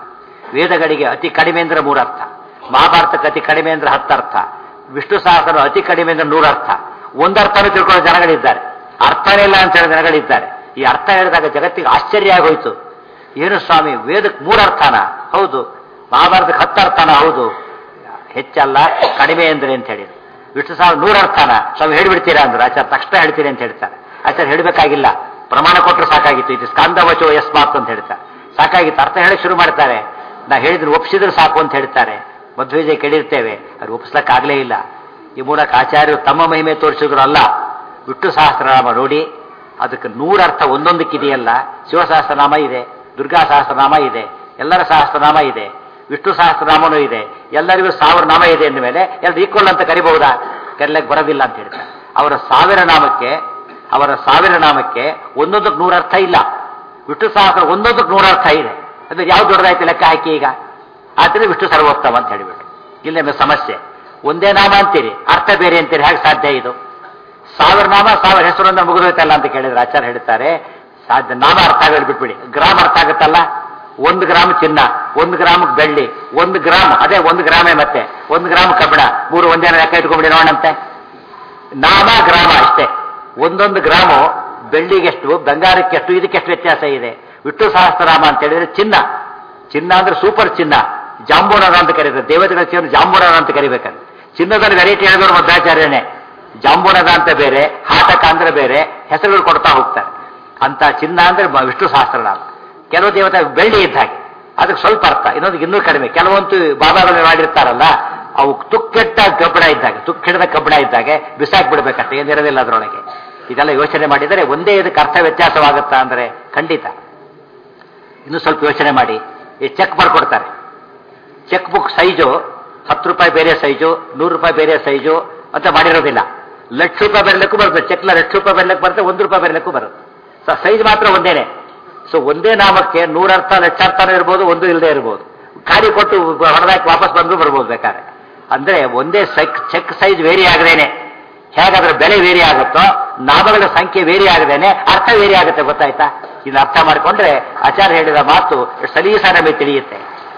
ವೇದಗಳಿಗೆ ಅತಿ ಕಡಿಮೆ ಅಂದ್ರೆ ಮೂರರ್ಥ ಮಹಾಭಾರತಕ್ಕೆ ಅತಿ ಕಡಿಮೆ ಅಂದ್ರೆ ಹತ್ತರ್ಥ ವಿಷ್ಣು ಸಹಸ್ರ ಅತಿ ಕಡಿಮೆ ಅಂದ್ರೆ ನೂರರ್ಥ ಒಂದರ್ಥನೂ ತಿಳ್ಕೊಳ್ಳೋ ಜನಗಳಿದ್ದಾರೆ ಅರ್ಥನೇ ಇಲ್ಲ ಅಂತ ಹೇಳೋ ಜನಗಳಿದ್ದಾರೆ ಈ ಅರ್ಥ ಹೇಳಿದಾಗ ಜಗತ್ತಿಗೆ ಆಶ್ಚರ್ಯ ಆಗೋಯ್ತು ಏನು ಸ್ವಾಮಿ ವೇದಕ್ಕೆ ಮೂರರ್ಥನ ಹೌದು ಮಹಾಭಾರತಕ್ಕೆ ಹತ್ತರ್ಥನ ಹೌದು ಹೆಚ್ಚಲ್ಲ ಕಡಿಮೆ ಅಂದ್ರೆ ಅಂತ ಹೇಳಿದ್ರು ವಿಷ್ಣು ಸಾವಿರ ನೂರರ್ಥನ ಸ್ವಾಮಿ ಹೇಳಿಬಿಡ್ತೀರಾ ಅಂದ್ರು ಆಚಾರ್ಯ ತಕ್ಷಣ ಹೇಳ್ತೀರಿ ಅಂತ ಹೇಳ್ತಾರೆ ಆಚಾರ್ಯ ಹೇಳಬೇಕಾಗಿಲ್ಲ ಪ್ರಮಾಣ ಕೊಟ್ಟರು ಸಾಕಾಗಿತ್ತು ಇದು ಸ್ಕಂದವಚೋ ಯಸ್ಮಾತ್ ಅಂತ ಹೇಳ್ತಾರೆ ಸಾಕಾಗಿತ್ತು ಅರ್ಥ ಹೇಳಕ್ ಶುರು ಮಾಡ್ತಾರೆ ನಾ ಹೇಳಿದ್ರು ಒಪ್ಪಿಸಿದ್ರು ಸಾಕು ಅಂತ ಹೇಳ್ತಾರೆ ಮಧ್ವೇಜೆ ಕೇಳಿರ್ತೇವೆ ಅದು ಒಪ್ಪಿಸ್ಲಕ್ಕಾಗಲೇ ಇಲ್ಲ ಈ ಮೂಲಕ ಆಚಾರ್ಯರು ತಮ್ಮ ಮಹಿಮೆ ತೋರಿಸಿದ್ರು ಅಲ್ಲ ವಿಷ್ಣು ಸಹಸ್ರನಾಮ ನೋಡಿ ಅದಕ್ಕೆ ನೂರರ್ಥ ಒಂದೊಂದಕ್ಕಿದೆಯಲ್ಲ ಶಿವಸಹಸ್ರನಾಮ ಇದೆ ದುರ್ಗಾ ಸಹಸ್ರನಾಮ ಇದೆ ಎಲ್ಲರ ಸಹಸ್ರನಾಮ ಇದೆ ವಿಷ್ಣು ಸಹಸ್ರನಾಮನೂ ಇದೆ ಎಲ್ಲರಿಗೂ ಸಾವಿರ ನಾಮ ಇದೆ ಅಂದ ಮೇಲೆ ಎಲ್ಲರೂ ಈಕ್ವಲ್ ಅಂತ ಕರಿಬಹುದಾ ಕರಿಲಕ್ಕೆ ಬರೋದಿಲ್ಲ ಅಂತ ಹೇಳ್ತಾರೆ ಅವರ ಸಾವಿರ ನಾಮಕ್ಕೆ ಅವರ ಸಾವಿರ ನಾಮಕ್ಕೆ ಒಂದೊಂದಕ್ಕೆ ನೂರರ್ಥ ಇಲ್ಲ ವಿಷ್ಣು ಸಹಸ್ರ ಒಂದೊಂದಕ್ಕೆ ನೂರರ್ಥ ಇದೆ ಅಂದ್ರೆ ಯಾವ್ದು ದೊಡ್ಡದಾಯ್ತು ಲೆಕ್ಕ ಹಾಕಿ ಈಗ ಆದ್ರೆ ವಿಷ್ಣು ಸರ್ವೋತ್ತಮ ಅಂತ ಹೇಳಿಬಿಟ್ಟು ಇಲ್ಲಿ ನಮಗೆ ಸಮಸ್ಯೆ ಒಂದೇ ನಾಮ ಅಂತೀರಿ ಅರ್ಥ ಬೇರೆ ಅಂತೀರಿ ಹೇಗೆ ಸಾಧ್ಯ ಇದು ಸಾವಿರ ನಾಮ ಸಾವಿರ ಹೆಸರನ್ನ ಮುಗಿದೋಯ್ತಲ್ಲ ಅಂತ ಕೇಳಿದ್ರೆ ಆಚಾರ್ಯ ಹೇಳ್ತಾರೆ ಸಾಧ್ಯ ನಾಮ ಅರ್ಥ ಹೇಳ್ಬಿಟ್ಬಿಡಿ ಗ್ರಾಮ್ ಅರ್ಥ ಆಗುತ್ತಲ್ಲ ಒಂದು ಗ್ರಾಮ್ ಚಿನ್ನ ಒಂದು ಗ್ರಾಮ್ ಬೆಳ್ಳಿ ಒಂದು ಗ್ರಾಮ್ ಅದೇ ಒಂದು ಗ್ರಾಮೇ ಮತ್ತೆ ಒಂದು ಗ್ರಾಮ್ ಕಬ್ಬಿಣ ಮೂರು ಒಂದೇ ಲೆಕ್ಕ ಇಟ್ಕೊಂಡ್ಬಿಡಿ ನೋಡಂತೆ ನಾಮ ಗ್ರಾಮ ಅಷ್ಟೇ ಒಂದೊಂದು ಗ್ರಾಮು ಬೆಳ್ಳಿಗೆಷ್ಟು ಬಂಗಾರಕ್ಕೆಷ್ಟು ಇದಕ್ಕೆಷ್ಟು ವ್ಯತ್ಯಾಸ ಇದೆ ವಿಷ್ಣು ಸಹಸ್ರನಾಮ ಅಂತ ಹೇಳಿದ್ರೆ ಚಿನ್ನ ಚಿನ್ನ ಅಂದ್ರೆ ಸೂಪರ್ ಚಿನ್ನ ಜಾಂಬೂನರ ಅಂತ ಕರೀತಾರೆ ದೇವತೆಗಳ ಚಿನ್ನ ಜಾಂಬೂನರ ಅಂತ ಕರಿಬೇಕಂತ ಚಿನ್ನದಲ್ಲಿ ವೆರೈಟಿ ಹೇಳಿದವರು ಮಧ್ವಾಚಾರ್ಯನೇ ಜಾಂಬೂನದ ಅಂತ ಬೇರೆ ಹಾಟಕ ಅಂದ್ರೆ ಬೇರೆ ಹೆಸರುಗಳು ಕೊಡ್ತಾ ಹೋಗ್ತಾರೆ ಅಂತ ಚಿನ್ನ ಅಂದ್ರೆ ಮ- ವಿಷ್ಣು ಸಹಸ್ರನಾಮ ಕೆಲವು ದೇವತೆ ಬೆಳ್ಳಿ ಇದ್ದ ಹಾಗೆ ಅದಕ್ಕೆ ಸ್ವಲ್ಪ ಅರ್ಥ ಇನ್ನೊಂದು ಇನ್ನೂ ಕಡಿಮೆ ಕೆಲವಂತೂ ಬಾಬಾಗಳು ಮಾಡಿರ್ತಾರಲ್ಲ ಅವು ತುಕ್ಕೆಟ್ಟ ಕಬ್ಬಣ ಇದ್ದಾಗ ತುಕ್ಕಿಡದ ಕಬ್ಬಣ ಇದ್ದಾಗೆ ಬಿಸಾಕ್ ಬಿಡ್ಬೇಕಷ್ಟೇ ಏನಿರೋದಿಲ್ಲ ಅದರೊಳಗೆ ಇದೆಲ್ಲ ಯೋಚನೆ ಮಾಡಿದರೆ ಒಂದೇ ಇದಕ್ಕೆ ಅರ್ಥ ವ್ಯತ್ಯಾಸವಾಗುತ್ತಾ ಅಂದ್ರೆ ಖಂಡಿತ ಇನ್ನು ಸ್ವಲ್ಪ ಯೋಚನೆ ಮಾಡಿ ಈ ಚೆಕ್ ಬರ್ಕೊಡ್ತಾರೆ ಚೆಕ್ ಬುಕ್ ಸೈಜು ಹತ್ತು ರೂಪಾಯಿ ಬೇರೆ ಸೈಜು ನೂರು ರೂಪಾಯಿ ಬೇರೆ ಸೈಜು ಅಂತ ಮಾಡಿರೋದಿಲ್ಲ ಲಕ್ಷ ರೂಪಾಯಿ ಬರಲಿಕ್ಕೂ ಬರುತ್ತೆ ಚೆಕ್ಲ ಲಕ್ಷ ರೂಪಾಯಿ ಬರಲಿಕ್ಕೆ ಬರುತ್ತೆ ಒಂದು ರೂಪಾಯಿ ಬರಲಿಕ್ಕೂ ಬರುತ್ತೆ ಸೊ ಸೈಜ್ ಮಾತ್ರ ಒಂದೇನೆ ಸೊ ಒಂದೇ ನಾಮಕ್ಕೆ ನೂರರ್ಥ ಲಕ್ಷಾರ್ಥನೂ ಇರ್ಬೋದು ಒಂದು ಇಲ್ಲದೆ ಇರ್ಬೋದು ಖಾಲಿ ಕೊಟ್ಟು ಹೊಡೆದಾಕಿ ವಾಪಸ್ ಬಂದ್ರು ಬರ್ಬೋದು ಬೇಕಾದ್ರೆ ಅಂದ್ರೆ ಒಂದೇ ಸೆಕ್ ಚೆಕ್ ಸೈಜ್ ವೇರಿ ಆಗದೇನೆ ಹೇಗಾದ್ರೆ ಬೆಲೆ ವೇರಿ ಆಗುತ್ತೋ ನಾಮಗಳ ಸಂಖ್ಯೆ ವೇರಿ ಆಗದೇನೆ ಅರ್ಥ ವೇರಿ ಆಗುತ್ತೆ ಗೊತ್ತಾಯ್ತಾ ಇದನ್ನ ಅರ್ಥ ಮಾಡಿಕೊಂಡ್ರೆ ಆಚಾರ್ಯ ಹೇಳಿದ ಮಾತು ಸಲೀಸ ನಮಗೆ ತಿಳಿಯುತ್ತೆ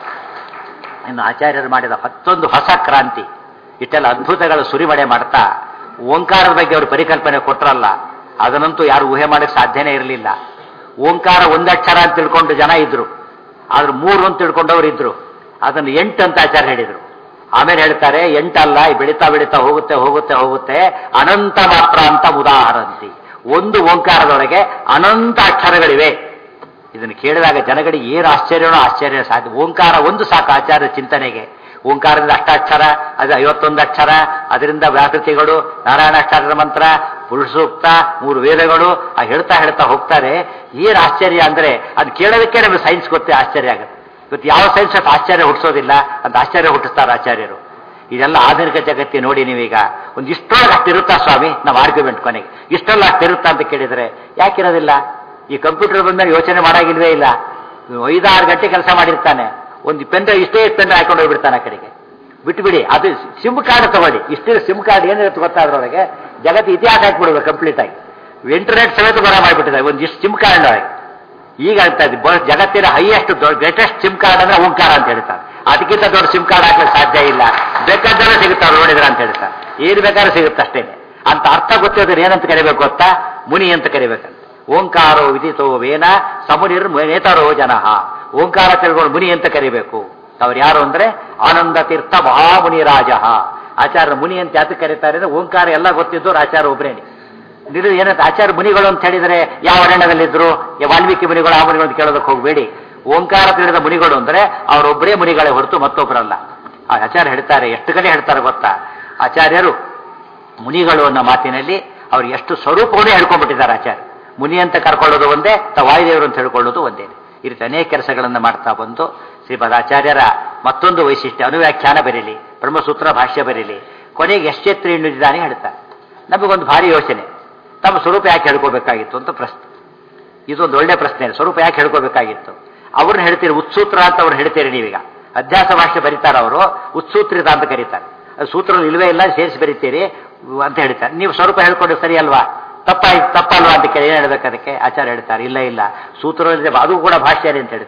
ಇನ್ನು ಆಚಾರ್ಯರು ಮಾಡಿದ ಮತ್ತೊಂದು ಹೊಸ ಕ್ರಾಂತಿ ಇಷ್ಟೆಲ್ಲ ಅದ್ಭುತಗಳ ಸುರಿಮಳೆ ಮಾಡ್ತಾ ಓಂಕಾರದ ಬಗ್ಗೆ ಅವರು ಪರಿಕಲ್ಪನೆ ಕೊಟ್ರಲ್ಲ ಅದನ್ನಂತೂ ಯಾರು ಊಹೆ ಮಾಡಕ್ಕೆ ಸಾಧ್ಯನೇ ಇರಲಿಲ್ಲ ಓಂಕಾರ ಒಂದಕ್ಷರ ಅಂತ ತಿಳ್ಕೊಂಡು ಜನ ಇದ್ರು ಆದ್ರೆ ಮೂರು ಅಂತ ತಿಳ್ಕೊಂಡವ್ರು ಇದ್ರು ಅದನ್ನು ಎಂಟು ಅಂತ ಆಚಾರ್ಯ ಹೇಳಿದ್ರು ಆಮೇಲೆ ಹೇಳ್ತಾರೆ ಎಂಟಲ್ಲ ಈ ಬೆಳೀತಾ ಬೆಳೀತಾ ಹೋಗುತ್ತೆ ಹೋಗುತ್ತೆ ಹೋಗುತ್ತೆ ಅನಂತ ಮಾತ್ರ ಅಂತ ಉದಾಹರಂತಿ ಒಂದು ಓಂಕಾರದೊಳಗೆ ಅನಂತ ಅಕ್ಷರಗಳಿವೆ ಇದನ್ನು ಕೇಳಿದಾಗ ಜನಗಳಿಗೆ ಏನು ಆಶ್ಚರ್ಯನೋ ಆಶ್ಚರ್ಯ ಸಾಧ್ಯ ಓಂಕಾರ ಒಂದು ಸಾಕು ಆಚಾರ್ಯ ಚಿಂತನೆಗೆ ಓಂಕಾರದಿಂದ ಅಷ್ಟಾಕ್ಷರ ಅದು ಐವತ್ತೊಂದು ಅಕ್ಷರ ಅದರಿಂದ ವ್ಯಾಕೃತಿಗಳು ನಾರಾಯಣಾಕ್ಷರದ ಮಂತ್ರ ಪುರುಷ ಸೂಕ್ತ ಮೂರು ವೇದಗಳು ಆ ಹೇಳ್ತಾ ಹೇಳ್ತಾ ಹೋಗ್ತಾರೆ ಏನು ಆಶ್ಚರ್ಯ ಅಂದ್ರೆ ಅದು ಕೇಳೋದಕ್ಕೆ ನಮಗೆ ಸೈನ್ಸ್ ಗೊತ್ತೇ ಆಶ್ಚರ್ಯ ಆಗುತ್ತೆ ಇವತ್ತು ಯಾವ ಸೈನ್ಸ್ ಅಷ್ಟು ಆಶ್ಚರ್ಯ ಹುಟ್ಟಿಸೋದಿಲ್ಲ ಅಂತ ಆಶ್ಚರ್ಯ ಹುಟ್ಟಿಸ್ತಾರೆ ಆಚಾರ್ಯರು ಇದೆಲ್ಲ ಆಧುನಿಕ ಜಗತ್ತಿ ನೋಡಿ ನೀವೀಗ ಒಂದು ಇಷ್ಟೊಳಗೆ ಅಷ್ಟಿರುತ್ತಾ ಸ್ವಾಮಿ ನಾವು ಆರ್ಗ್ಯುಮೆಂಟ್ ಕೊನೆಗೆ ಇಷ್ಟೆಲ್ಲ ಅಷ್ಟಿರುತ್ತಾ ಅಂತ ಕೇಳಿದರೆ ಯಾಕಿರೋದಿಲ್ಲ ಈ ಕಂಪ್ಯೂಟರ್ ಬಂದಾಗ ಯೋಚನೆ ಮಾಡಾಗಿಲ್ವೇ ಇಲ್ಲ ಐದಾರು ಗಂಟೆ ಕೆಲಸ ಮಾಡಿರ್ತಾನೆ ಒಂದು ಪೆನ್ ಇಷ್ಟೇ ಪೆನ್ ಹಾಕೊಂಡು ಹೋಗ್ಬಿಡ್ತಾನೆ ಆ ಕಡೆಗೆ ಬಿಟ್ಬಿಡಿ ಅದು ಸಿಮ್ ಕಾರ್ಡ್ ತಗೊಳ್ಳಿ ಇಷ್ಟೇ ಸಿಮ್ ಕಾರ್ಡ್ ಏನಿರುತ್ತೆ ಗೊತ್ತಾ ಅದ್ರೊಳಗೆ ಜಗತ್ತು ಇತಿಹಾಸ ಹಾಕ್ಬಿಡ್ಬೇಕು ಕಂಪ್ಲೀಟ್ ಆಗಿ ಇಂಟರ್ನೆಟ್ ಸಮೇತ ಬರ ಮಾಡಿಬಿಟ್ಟಿದೆ ಒಂದು ಇಷ್ಟು ಸಿಮ್ ಕಾರ್ಡ್ ಒಳಗೆ ಈಗ ಆಗ್ತಾ ಇದೆ ಬ- ಜಗತ್ತಿನ ಹೈಯೆಸ್ಟ್ ಗ್ರೇಟೆಸ್ಟ್ ಸಿಮ್ ಕಾರ್ಡ್ ಅಂದ್ರೆ ಓಂಕಾರ ಅಂತ ಹೇಳ್ತಾರೆ ಅದಕ್ಕಿಂತ ದೊಡ್ಡ ಸಿಮ್ ಕಾರ್ಡ್ ಹಾಕಲು ಸಾಧ್ಯ ಇಲ್ಲ ಬೇಕಾದ್ರೆ ಸಿಗುತ್ತಾರೆ ನೋಡಿದ್ರ ಅಂತ ಹೇಳ್ತಾರೆ ಏನು ಬೇಕಾದ್ರೆ ಸಿಗುತ್ತೆ ಅಷ್ಟೇ ಅಂತ ಅರ್ಥ ಗೊತ್ತಿದ್ರೆ ಏನಂತ ಕರಿಬೇಕು ಗೊತ್ತಾ ಮುನಿ ಅಂತ ಕರಿಬೇಕಂತ ಓಂಕಾರೋ ವಿದಿತೋ ವೇನ ಸಮುನಿರ್ ನೇತರೋ ಜನಃ ಓಂಕಾರ ತಿಳ್ಕೊಂಡು ಮುನಿ ಅಂತ ಕರಿಬೇಕು ಅವ್ರು ಯಾರು ಅಂದ್ರೆ ಆನಂದ ತೀರ್ಥ ಮಹಾಮುನಿ ರಾಜ ಆಚಾರ್ಯ ಮುನಿ ಅಂತ ಯಾತಕ್ಕೆ ಕರೀತಾರೆ ಅಂದ್ರೆ ಓಂಕಾರ ಎಲ್ಲ ಗೊತ್ತಿದ್ದವ್ರು ಆಚಾರ್ಯ ಒಬ್ರೇನೆ ಇದು ಏನಂತ ಆಚಾರ್ಯ ಮುನಿಗಳು ಅಂತ ಹೇಳಿದರೆ ಯಾವ ಅರಣ್ಯದಲ್ಲಿದ್ರು ಯಾವ ವಾಲ್ಮೀಕಿ ಮುನಿಗಳು ಆ ಮುನಿಗಳು ಅಂತ ಕೇಳೋದಕ್ಕೆ ಹೋಗಬೇಡಿ ಓಂಕಾರ ತಿಳಿದ ಮುನಿಗಳು ಅಂದ್ರೆ ಅವರೊಬ್ಬರೇ ಮುನಿಗಳೇ ಹೊರತು ಮತ್ತೊಬ್ಬರಲ್ಲ ಆ ಆಚಾರ್ಯ ಹೇಳ್ತಾರೆ ಎಷ್ಟು ಕಡೆ ಹೇಳ್ತಾರೆ ಗೊತ್ತಾ ಆಚಾರ್ಯರು ಮುನಿಗಳು ಅನ್ನೋ ಮಾತಿನಲ್ಲಿ ಅವ್ರು ಎಷ್ಟು ಸ್ವರೂಪವನ್ನೇ ಹೇಳ್ಕೊಂಡ್ಬಿಟ್ಟಿದ್ದಾರೆ ಆಚಾರ್ಯ ಮುನಿ ಅಂತ ಕರ್ಕೊಳ್ಳೋದು ಒಂದೇ ತ ವಾಯುದೇವರು ಅಂತ ಹೇಳ್ಕೊಳ್ಳೋದು ಒಂದೇ ಈ ರೀತಿ ಅನೇಕ ಕೆಲಸಗಳನ್ನು ಮಾಡ್ತಾ ಬಂದು ಶ್ರೀಪದ ಆಚಾರ್ಯರ ಮತ್ತೊಂದು ವೈಶಿಷ್ಟ್ಯ ಅನುವ್ಯಾಖ್ಯಾನ ಬರೀಲಿ ಬ್ರಹ್ಮಸೂತ್ರ ಭಾಷ್ಯ ಬರೀಲಿ ಕೊನೆಗೆ ಎಷ್ಟೆತ್ತರ ಹಿಡಿದಿದ್ದಾನೆ ಹೇಳ್ತಾರೆ ನಮಗೊಂದು ಭಾರಿ ಯೋಚನೆ ತಮ್ಮ ಸ್ವರೂಪ ಯಾಕೆ ಹೇಳ್ಕೋಬೇಕಾಗಿತ್ತು ಅಂತ ಪ್ರಶ್ನೆ ಇದೊಂದು ಒಳ್ಳೆ ಪ್ರಶ್ನೆ ಸ್ವರೂಪ ಯಾಕೆ ಹೇಳ್ಕೋಬೇಕಾಗಿತ್ತು ಅವ್ರನ್ನ ಹೇಳ್ತೀರಿ ಉತ್ಸೂತ್ರ ಅಂತ ಅವ್ರು ಹೇಳ್ತೀರಿ ನೀವೀಗ ಅಧ್ಯಾಸ ಭಾಷೆ ಬರೀತಾರೆ ಅವರು ಉತ್ಸೂತ್ರಿತ ಅಂತ ಕರೀತಾರೆ ಅದು ಸೂತ್ರ ಇಲ್ವೇ ಇಲ್ಲ ಸೇರಿಸಿ ಬರೀತೀರಿ ಅಂತ ಹೇಳ್ತಾರೆ ನೀವು ಸ್ವರೂಪ ಹೇಳ್ಕೊಂಡು ಸರಿ ಅಲ್ವಾ ತಪ್ಪಾಯ್ತು ತಪ್ಪಲ್ವಾ ಅಂತ ಕೇಳಿ ಏನು ಹೇಳ್ಬೇಕು ಅದಕ್ಕೆ ಆಚಾರ್ಯ ಹೇಳ್ತಾರೆ ಇಲ್ಲ ಇಲ್ಲ ಸೂತ್ರ ಅದು ಕೂಡ ಭಾಷೆಯಲ್ಲಿ ಅಂತ ಹೇಳ್ತಾರೆ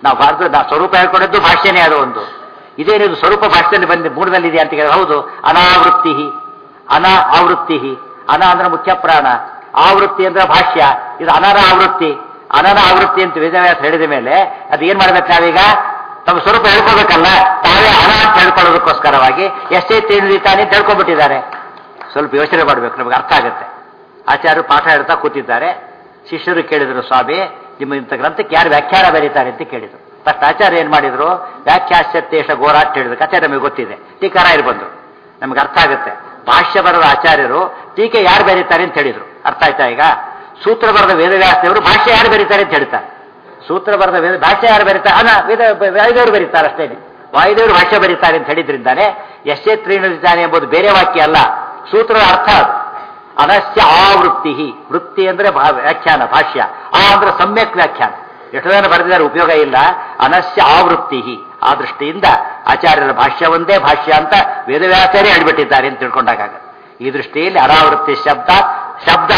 ನಾವು ಭಾರತ ನಾವು ಸ್ವರೂಪ ಹೇಳ್ಕೊಂಡಿದ್ದು ಭಾಷ್ಯನೇ ಅದು ಒಂದು ಇದೇನಿದು ಸ್ವರೂಪ ಭಾಷೆಯಲ್ಲಿ ಬಂದು ಮೂರದಲ್ಲಿ ಇದೆ ಅಂತ ಕೇಳಿದ್ರೆ ಹೌದು ಅನಾವೃತ್ತಿ ಅನಾ ಆವೃತ್ತಿ ಅನ ಅಂದ್ರೆ ಮುಖ್ಯ ಪ್ರಾಣ ಆವೃತ್ತಿ ಅಂದ್ರೆ ಭಾಷ್ಯ ಇದು ಅನರ ಆವೃತ್ತಿ ಅನರ ಆವೃತ್ತಿ ಅಂತ ವೇದವ್ಯಾಸ ಹೇಳಿದ ಮೇಲೆ ಅದು ಏನ್ ಮಾಡ್ಬೇಕು ನಾವೀಗ ತಮ್ಮ ಸ್ವರೂಪ ಹೇಳ್ಕೋಬೇಕಲ್ಲ ತಾವೇ ಅನ ಅಂತ ಹೇಳ್ಕೊಳ್ಳೋದಕ್ಕೋಸ್ಕರವಾಗಿ ಎಷ್ಟೇ ತಿಳಿತಾನೆ ಅಂತ ಹೇಳ್ಕೊಂಡ್ಬಿಟ್ಟಿದ್ದಾರೆ ಸ್ವಲ್ಪ ಯೋಚನೆ ಮಾಡಬೇಕು ನಮಗೆ ಅರ್ಥ ಆಗುತ್ತೆ ಆಚಾರ್ಯರು ಪಾಠ ಹೇಳ್ತಾ ಕೂತಿದ್ದಾರೆ ಶಿಷ್ಯರು ಕೇಳಿದ್ರು ಸ್ವಾಮಿ ನಿಮ್ಮ ಇಂಥ ಗ್ರಂಥಕ್ಕೆ ಯಾರು ವ್ಯಾಖ್ಯಾನ ಬರೀತಾರೆ ಅಂತ ಕೇಳಿದ್ರು ಫಸ್ಟ್ ಆಚಾರ್ಯ ಏನ್ ಮಾಡಿದ್ರು ವ್ಯಾಖ್ಯಾಸ್ಯತೇಶ ಗೋರ ಅಂತ ಹೇಳಿದ್ರು ಆಚಾರ್ಯ ನಮಗೆ ಗೊತ್ತಿದೆ ಟೀಕಾರಾಯರು ಬಂದ್ರು ನಮ್ಗೆ ಅರ್ಥ ಆಗುತ್ತೆ ಭಾಷ್ಯ ಬರೆದ ಆಚಾರ್ಯರು ಟೀಕೆ ಯಾರು ಬರೀತಾರೆ ಅಂತ ಹೇಳಿದ್ರು ಅರ್ಥ ಆಯ್ತಾ ಈಗ ಸೂತ್ರ ಬರೆದ ವೇದವ್ಯಾಸದೇವರು ಭಾಷ್ಯ ಯಾರು ಬರೀತಾರೆ ಅಂತ ಹೇಳ್ತಾರೆ ಸೂತ್ರ ಬರೆದ ವೇದ ಭಾಷ್ಯ ಯಾರು ಬರೀತಾರೆ ಅಲ್ಲ ವೇದ ವಾಯುದೇವರು ಬರೀತಾರೆ ಅಷ್ಟೇ ವಾಯುದೇವರು ಭಾಷ್ಯ ಬರೀತಾರೆ ಅಂತ ಹೇಳಿದ್ರಿಂದಾನೆ ಎಷ್ಟೇ ತ್ರೀಣಿದ್ದಾನೆ ಎಂಬುದು ಬೇರೆ ವಾಕ್ಯ ಅಲ್ಲ ಸೂತ್ರದ ಅರ್ಥ ಅದು ಅನಸ್ಯ ಆವೃತ್ತಿ ವೃತ್ತಿ ಅಂದ್ರೆ ಭಾ- ವ್ಯಾಖ್ಯಾನ ಭಾಷ್ಯ ಆ ಅಂದ್ರೆ ಸಮ್ಯಕ್ ವ್ಯಾಖ್ಯಾನ ಎಷ್ಟು ಜನ ಬರೆದಿದ್ದಾರೆ ಉಪಯೋಗ ಇಲ್ಲ ಅನಸ್ಯ ಆವೃತ್ತಿ ಆ ದೃಷ್ಟಿಯಿಂದ ಆಚಾರ್ಯರ ಭಾಷ್ಯ ಒಂದೇ ಭಾಷ್ಯ ಅಂತ ವೇದವ್ಯಾಸರೇ ಹೇಳ್ಬಿಟ್ಟಿದ್ದಾರೆ ಅಂತ ತಿಳ್ಕೊಂಡಾಗ ಈ ದೃಷ್ಟಿಯಲ್ಲಿ ಅನಾವೃತ್ತಿ ಶಬ್ದ ಶಬ್ದ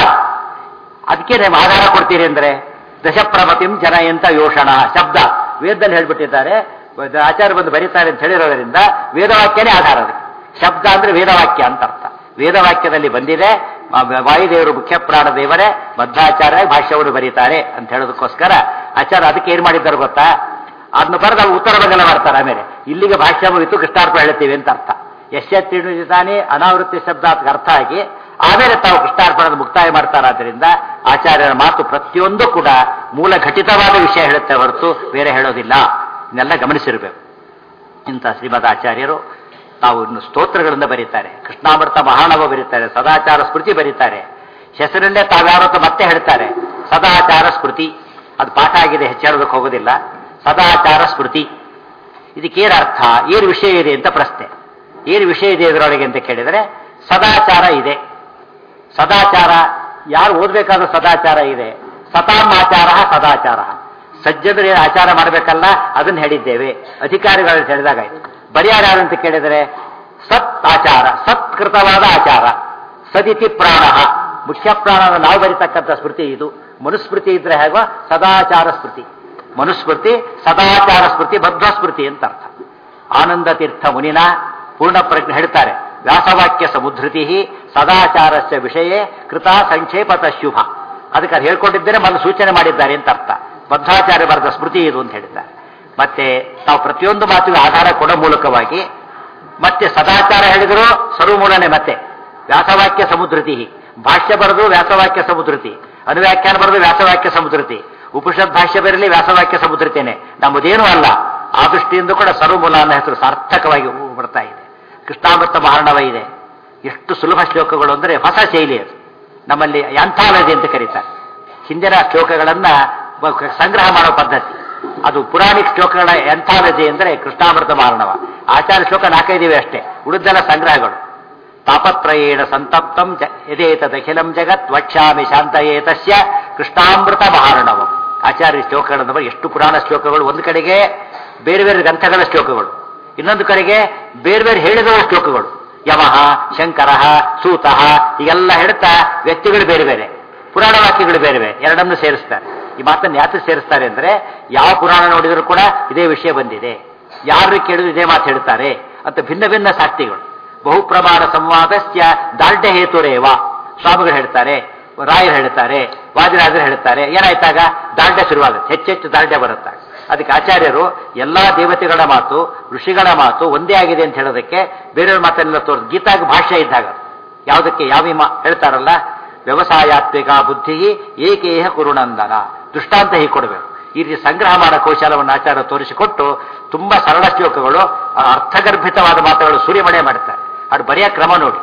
ಅದಕ್ಕೆ ನೀವು ಆಧಾರ ಕೊಡ್ತೀರಿ ಅಂದ್ರೆ ದಶಪ್ರಮತಿಂ ಜನಯಂತ ಯೋಷಣ ಶಬ್ದ ವೇದದಲ್ಲಿ ಹೇಳ್ಬಿಟ್ಟಿದ್ದಾರೆ ಆಚಾರ್ಯ ಬಂದು ಬರೀತಾರೆ ಅಂತ ಹೇಳಿರೋದ್ರಿಂದ ವೇದವಾಕ್ಯನೇ ಆಧಾರ ಅದಕ್ಕೆ ಶಬ್ದ ಅಂದ್ರೆ ವೇದವಾಕ್ಯ ಅಂತ ಅರ್ಥ ವೇದವಾಕ್ಯದಲ್ಲಿ ಬಂದಿದೆ ಆ ವಾಯುದೇವರು ಮುಖ್ಯ ಪ್ರಾಣ ದೇವರೇ ಮಧ್ವಾಚಾರ್ಯ ಭಾಷ್ಯವನ್ನು ಬರೀತಾರೆ ಅಂತ ಹೇಳೋದಕ್ಕೋಸ್ಕರ ಆಚಾರ್ಯ ಅದಕ್ಕೆ ಏನ್ ಮಾಡಿದ್ದಾರೆ ಗೊತ್ತಾ ಅದನ್ನ ಬರೆದ ಉತ್ತರ ಬದಲ ಮಾಡ್ತಾರೆ ಆಮೇಲೆ ಇಲ್ಲಿಗೆ ಭಾಷ್ಯ ಮುಗಿತು ಕೃಷ್ಣಾರ್ಪ ಹೇಳ್ತೀವಿ ಅಂತ ಅರ್ಥ ಯಶ್ಯತಿತಾನೆ ಅನಾವೃತ್ತಿ ಶಬ್ದ ಅದಕ್ಕೆ ಅರ್ಥ ಆಗಿ ಆಮೇಲೆ ತಾವು ಕೃಷ್ಣಾರ್ಪಣದ ಮುಕ್ತಾಯ ಮಾಡ್ತಾರಾದ್ರಿಂದ ಆಚಾರ್ಯರ ಮಾತು ಪ್ರತಿಯೊಂದು ಕೂಡ ಮೂಲ ಘಟಿತವಾದ ವಿಷಯ ಹೇಳುತ್ತೆ ಹೊರತು ಬೇರೆ ಹೇಳೋದಿಲ್ಲ ಇದನ್ನೆಲ್ಲ ಗಮನಿಸಿರಬೇಕು ಇಂಥ ಶ್ರೀಮದ್ ಆಚಾರ್ಯರು ತಾವು ಇನ್ನು ಸ್ತೋತ್ರಗಳಿಂದ ಬರೀತಾರೆ ಕೃಷ್ಣಾಮೃತ ಮಹಾನವ ಬರೀತಾರೆ ಸದಾಚಾರ ಸ್ಮೃತಿ ಬರೀತಾರೆ ಹೆಸರಲ್ಲೇ ತಾವ್ಯಾವತ್ತು ಮತ್ತೆ ಹೇಳ್ತಾರೆ ಸದಾಚಾರ ಸ್ಮೃತಿ ಅದು ಪಾಠ ಆಗಿದೆ ಹೆಚ್ಚೇಳೋದಕ್ಕೆ ಹೋಗೋದಿಲ್ಲ ಸದಾಚಾರ ಸ್ಮೃತಿ ಇದಕ್ಕೇನು ಅರ್ಥ ಏನು ವಿಷಯ ಇದೆ ಅಂತ ಪ್ರಶ್ನೆ ಏನು ವಿಷಯ ಇದೆ ಇದರೊಳಗೆ ಅಂತ ಕೇಳಿದರೆ ಸದಾಚಾರ ಇದೆ ಸದಾಚಾರ ಯಾರು ಓದಬೇಕಾದ ಸದಾಚಾರ ಇದೆ ಸತಾಂ ಆಚಾರ ಸದಾಚಾರ ಸಜ್ಜನರು ಏನು ಆಚಾರ ಮಾಡಬೇಕಲ್ಲ ಅದನ್ನ ಹೇಳಿದ್ದೇವೆ ಅಧಿಕಾರಿಗಳು ಹೇಳಿದಾಗಾಯ್ತು ಬರಿಯಾರ ಯಾರು ಅಂತ ಕೇಳಿದರೆ ಸತ್ ಆಚಾರ ಸತ್ಕೃತವಾದ ಆಚಾರ ಸದಿತಿ ಪ್ರಾಣ ಮುಖ್ಯ ಪ್ರಾಣನ ನಾವು ಬರಿತಕ್ಕಂಥ ಸ್ಮೃತಿ ಇದು ಮನುಸ್ಮೃತಿ ಇದ್ರೆ ಹೇಗೋ ಸದಾಚಾರ ಸ್ಮೃತಿ ಮನುಸ್ಮೃತಿ ಸದಾಚಾರ ಸ್ಮೃತಿ ಬದ್ಧ ಸ್ಮೃತಿ ಅಂತ ಅರ್ಥ ಆನಂದ ತೀರ್ಥ ಮುನಿನ ಪೂರ್ಣ ಪ್ರಜ್ಞೆ ಹೇಳ್ತಾರೆ ವ್ಯಾಸವಾಕ್ಯ ಸಮುದ್ರತಿ ಸದಾಚಾರಸ್ಯ ವಿಷಯ ಕೃತ ಸಂಕ್ಷೇಪತ ಶುಭ ಅದಕ್ಕೆ ಅದು ಹೇಳ್ಕೊಂಡಿದ್ದೇನೆ ಮೊದಲು ಸೂಚನೆ ಮಾಡಿದ್ದಾರೆ ಅಂತ ಅರ್ಥ ಬದ್ಧಾಚಾರ್ಯ ಬರೆದ ಸ್ಮೃತಿ ಇದು ಅಂತ ಹೇಳಿದ್ದಾರೆ ಮತ್ತೆ ತಾವು ಪ್ರತಿಯೊಂದು ಮಾತಿಗೆ ಆಧಾರ ಕೊಡೋ ಮೂಲಕವಾಗಿ ಮತ್ತೆ ಸದಾಚಾರ ಹೇಳಿದ್ರು ಸರ್ವಮೂಲನೆ ಮತ್ತೆ ವ್ಯಾಸವಾಕ್ಯ ಸಮುದ್ರತಿ ಭಾಷ್ಯ ಬರೆದು ವ್ಯಾಸವಾಕ್ಯ ಸಮುದ್ರತಿ ಅನುವ್ಯಾಖ್ಯಾನ ಬರೆದು ವ್ಯಾಸವಾಕ್ಯ ಸಮುದ್ರತಿ ಉಪನಿಷತ್ ಭಾಷ್ಯ ಬರಲಿ ವ್ಯಾಸವಾಕ್ಯ ಸಮುದ್ರತೇನೆ ನಮ್ಮದೇನೂ ಅಲ್ಲ ಆ ದೃಷ್ಟಿಯಿಂದ ಕೂಡ ಸರ್ವಮೂಲ ಅನ್ನೋ ಹೆಸರು ಸಾರ್ಥಕವಾಗಿ ಬರ್ತಾ ಇದೆ ಕೃಷ್ಣಾಮೃತ ಮಹಾರ್ಣವ ಇದೆ ಎಷ್ಟು ಸುಲಭ ಶ್ಲೋಕಗಳು ಅಂದರೆ ಹೊಸ ಶೈಲಿ ಅದು ನಮ್ಮಲ್ಲಿ ಯಾಂಥಾಲಜಿ ಅಂತ ಕರೀತಾರೆ ಹಿಂದಿನ ಶ್ಲೋಕಗಳನ್ನ ಬ- ಸಂಗ್ರಹ ಮಾಡೋ ಪದ್ಧತಿ ಅದು ಪುರಾಣಿಕ್ ಶ್ಲೋಕಗಳ ಎಂಥಾಲಜಿ ಅಂದರೆ ಕೃಷ್ಣಾಮೃತ ಮಾರಣವ ಆಚಾರ ಶ್ಲೋಕ ನಾಲ್ಕೈದಿವೆ ಅಷ್ಟೇ ಉಳಿದೆಲ್ಲ ಸಂಗ್ರಹಗಳು ತಾಪತ್ರಯೇಣ ಸಂತಪ್ತಂ ಜ ಯದೇತದಖಿಲಂ ಜಗತ್ ವಕ್ಷ್ಯಾಮಿ ಶಾಂತಯೇ ತಸ್ಯ ಕೃಷ್ಣಾಮೃತ ಮಹಾರಣವಂ ಆಚಾರ್ಯ ಶ್ಲೋಕಗಳನ್ನು ನೋಡಿ ಎಷ್ಟು ಪುರಾಣ ಶ್ಲೋಕಗಳು ಒಂದು ಕಡೆಗೆ ಬೇರೆ ಬೇರೆ ಗ್ರಂಥಗಳ ಶ್ಲೋಕಗಳು ಇನ್ನೊಂದು ಕಡೆಗೆ ಬೇರೆ ಬೇರೆ ಹೇಳಿದವ ಶ್ಲೋಕಗಳು ಯಮಃ ಶಂಕರ ಸೂತಃ ಹೀಗೆಲ್ಲ ಹೇಳ್ತಾ ವ್ಯಕ್ತಿಗಳು ಬೇರೆ ಬೇರೆ ಪುರಾಣ ವಾಕ್ಯಗಳು ಬೇರೆ ಬೇರೆ ಎರಡನ್ನು ಸೇರಿಸ್ತಾರೆ ಈ ಮಾತನ್ನು ಯಾಕೆ ಸೇರಿಸ್ತಾರೆ ಅಂದ್ರೆ ಯಾವ ಪುರಾಣ ನೋಡಿದರೂ ಕೂಡ ಇದೇ ವಿಷಯ ಬಂದಿದೆ ಯಾರು ಕೇಳಿದ್ರು ಇದೇ ಮಾತು ಹೇಳ್ತಾರೆ ಅಂತ ಭಿನ್ನ ಭಿನ್ನ ಸಾಕ್ತಿಗಳು ಬಹು ಪ್ರಮಾಣ ಸಂವಾದಸ್ಯ ದಾರ್ಢ್ಯ ಹೇತುರೇವ ಸ್ವಾಮಿಗಳು ಹೇಳ್ತಾರೆ ರಾಯರು ಹೇಳ್ತಾರೆ ವಾದಿರಾಜರು ಹೇಳ್ತಾರೆ ಏನಾಯ್ತಾಗ ದಾರ್ಢ್ಯ ಶುರುವಾಗುತ್ತೆ ಹೆಚ್ಚೆಚ್ಚು ದಾರ್ಢ್ಯ ಬರುತ್ತೆ ಅದಕ್ಕೆ ಆಚಾರ್ಯರು ಎಲ್ಲಾ ದೇವತೆಗಳ ಮಾತು ಋಷಿಗಳ ಮಾತು ಒಂದೇ ಆಗಿದೆ ಅಂತ ಹೇಳೋದಕ್ಕೆ ಬೇರೆಯವ್ರ ಮಾತನ್ನೆಲ್ಲ ತೋರಿಸ್ ಗೀತಾಗ ಭಾಷೆ ಇದ್ದಾಗ ಯಾವುದಕ್ಕೆ ಯಾವ ಮಾ ಹೇಳ್ತಾರಲ್ಲ ವ್ಯವಸಾಯಾತ್ಮಿಕ ಬುದ್ಧಿ ಏಕೇಹ ಕುರುನಂದನ ದೃಷ್ಟಾಂತ ಹೀಗೆ ಕೊಡಬೇಕು ಈ ರೀತಿ ಸಂಗ್ರಹ ಮಾಡೋ ಕೌಶಲವನ್ನು ಆಚಾರ ತೋರಿಸಿಕೊಟ್ಟು ತುಂಬಾ ಸರಳ ಶ್ಲೋಕಗಳು ಆ ಅರ್ಥಗರ್ಭಿತವಾದ ಮಾತುಗಳು ಸೂರ್ಯಮಣೆ ಮಾಡ್ತಾರೆ ಅದು ಬರೆಯ ಕ್ರಮ ನೋಡಿ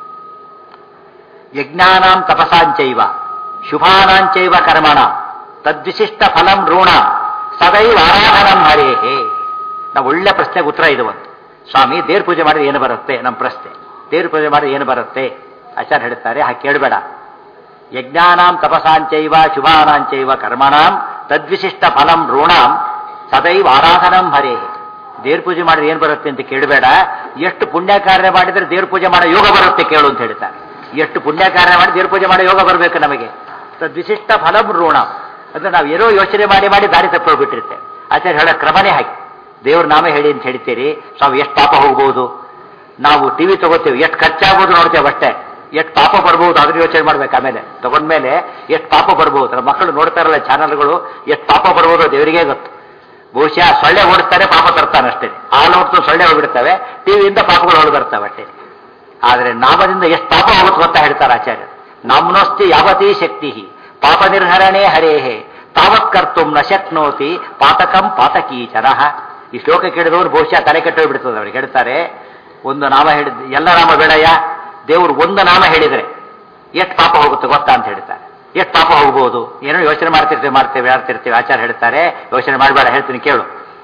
ಯಜ್ಞಾನಾಂ ತಪಸಾಂಚೈವ ಶುಭಾನಾಂಚೈವ ಕರ್ಮಣ ತದ್ವಿಶಿಷ್ಟ ಫಲಂ ಋಣ ಸದೈವ ಆರಾಧನಂ ಹರೇಹೇ ನಾವು ಒಳ್ಳೆ ಪ್ರಶ್ನೆಗೆ ಉತ್ತರ ಇದು ಒಂದು ಸ್ವಾಮಿ ದೇವ್ರ ಪೂಜೆ ಮಾಡಿದ್ರೆ ಏನು ಬರುತ್ತೆ ನಮ್ಮ ಪ್ರಶ್ನೆ ದೇವ್ರ ಪೂಜೆ ಮಾಡಿದ್ರೆ ಏನು ಬರುತ್ತೆ ಆಚಾರ್ಯ ಹೇಳ್ತಾರೆ ಹಾಗೆ ಕೇಳಬೇಡ ಯಜ್ಞಾನಾಂ ತಪಸಾಂಚೈವ ಶುಭಾನಾಂಚೈವ ಕರ್ಮಣಾಂ ತದ್ವಿಶಿಷ್ಟ ಫಲಂ ಋಣಾಂ ಸದೈವ ಆರಾಧನಂ ಹರೇಹೇ ದೇವ್ರ ಪೂಜೆ ಮಾಡಿದ್ರೆ ಏನು ಬರುತ್ತೆ ಅಂತ ಕೇಳಬೇಡ ಎಷ್ಟು ಪುಣ್ಯ ಕಾರ್ಯ ಮಾಡಿದ್ರೆ ದೇವ್ರ ಪೂಜೆ ಮಾಡೋ ಯೋಗ ಬರುತ್ತೆ ಕೇಳು ಅಂತ ಹೇಳ್ತಾರೆ ಎಷ್ಟು ಪುಣ್ಯ ಕಾರ್ಯ ಮಾಡಿ ದೇವ್ರ ಪೂಜೆ ಮಾಡೋ ಯೋಗ ಬರಬೇಕು ನಮಗೆ ತದ್ವಿಶಿಷ್ಟ ಫಲಂ ಋಣ ಅಂದ್ರೆ ನಾವು ಏನೋ ಯೋಚನೆ ಮಾಡಿ ಮಾಡಿ ದಾರಿ ತಪ್ಪೋಗ್ಬಿಟ್ಟಿರುತ್ತೆ ಆಚಾರ್ಯ ಹೇಳೋ ಕ್ರಮನೇ ಹಾಗೆ ದೇವ್ರ ನಾಮ ಹೇಳಿ ಅಂತ ಹೇಳ್ತೀರಿ ಸ್ವಾಮಿ ಎಷ್ಟು ಪಾಪ ಹೋಗ್ಬೋದು ನಾವು ಟಿವಿ ತಗೋತೀವಿ ಎಷ್ಟು ಖರ್ಚಾಗ್ಬೋದು ನೋಡ್ತೇವೆ ಅಷ್ಟೇ ಎಷ್ಟು ಪಾಪ ಬರ್ಬೋದು ಅದ್ರ ಯೋಚನೆ ಮಾಡ್ಬೇಕು ಆಮೇಲೆ ತಗೊಂಡ್ಮೇಲೆ ಎಷ್ಟು ಪಾಪ ಬರ್ಬೋದು ನಮ್ಮ ಮಕ್ಕಳು ನೋಡ್ತಾರಲ್ಲ ಚಾನಲ್ಗಳು ಎಷ್ಟು ಪಾಪ ಬರ್ಬೋದು ದೇವರಿಗೆ ಗೊತ್ತು ಬಹುಶಃ ಸೊಳ್ಳೆ ಓಡಿಸ್ತಾರೆ ಪಾಪ ತರ್ತಾನೆ ಅಷ್ಟೇ ಹಾಲು ಹೊತ್ತು ಸೊಳ್ಳೆ ಹೋಗ್ಬಿಡ್ತವೆ ಟಿವಿಯಿಂದ ಪಾಪಗಳು ಹೊರಗೆ ಬರ್ತವೆ ಅಷ್ಟೇ ಆದರೆ ನಾಮದಿಂದ ಎಷ್ಟು ಪಾಪ ಹೋಗುತ್ತೆ ಅಂತ ಹೇಳ್ತಾರೆ ಆಚಾರ್ಯ ನಾಮ್ನೋಸ್ತಿ ಯಾವತೀ ಶಕ್ತಿ ಪಾಪ ನಿರ್ಹರಣೆ ಹರೇಹೇ ತಾವತ್ ಕರ್ತು ನ ಶಕ್ನೋತಿ ಪಾತಕಂ ಪಾತಕೀಚನ ಈ ಶ್ಲೋಕ ಕೇಳಿದವರು ಬಹುಶಃ ತಲೆ ಕೆಟ್ಟೋಗ್ಬಿಡ್ತದೆ ಅವ್ರಿಗೆ ಹೇಳ್ತಾರೆ ಒಂದು ನಾಮ ಹೇಳಿದ್ ಎಲ್ಲ ನಾಮ ಬೇಡಯ್ಯ ದೇವರು ಒಂದು ನಾಮ ಹೇಳಿದ್ರೆ ಎಷ್ಟು ಪಾಪ ಹೋಗುತ್ತೆ ಗೊತ್ತಾ ಅಂತ ಹೇಳ್ತಾರೆ ಎಷ್ಟು ಪಾಪ ಹೋಗ್ಬೋದು ಏನೋ ಯೋಚನೆ ಮಾಡ್ತಿರ್ತೀವಿ ಮಾಡ್ತೇವೆ ಆಡ್ತಿರ್ತೀವಿ ಆಚಾರ ಹೇಳ್ತಾರೆ ಯೋಚನೆ ಮಾಡಬೇಡ ಹೇಳ್ತೀನಿ ಕೇಳು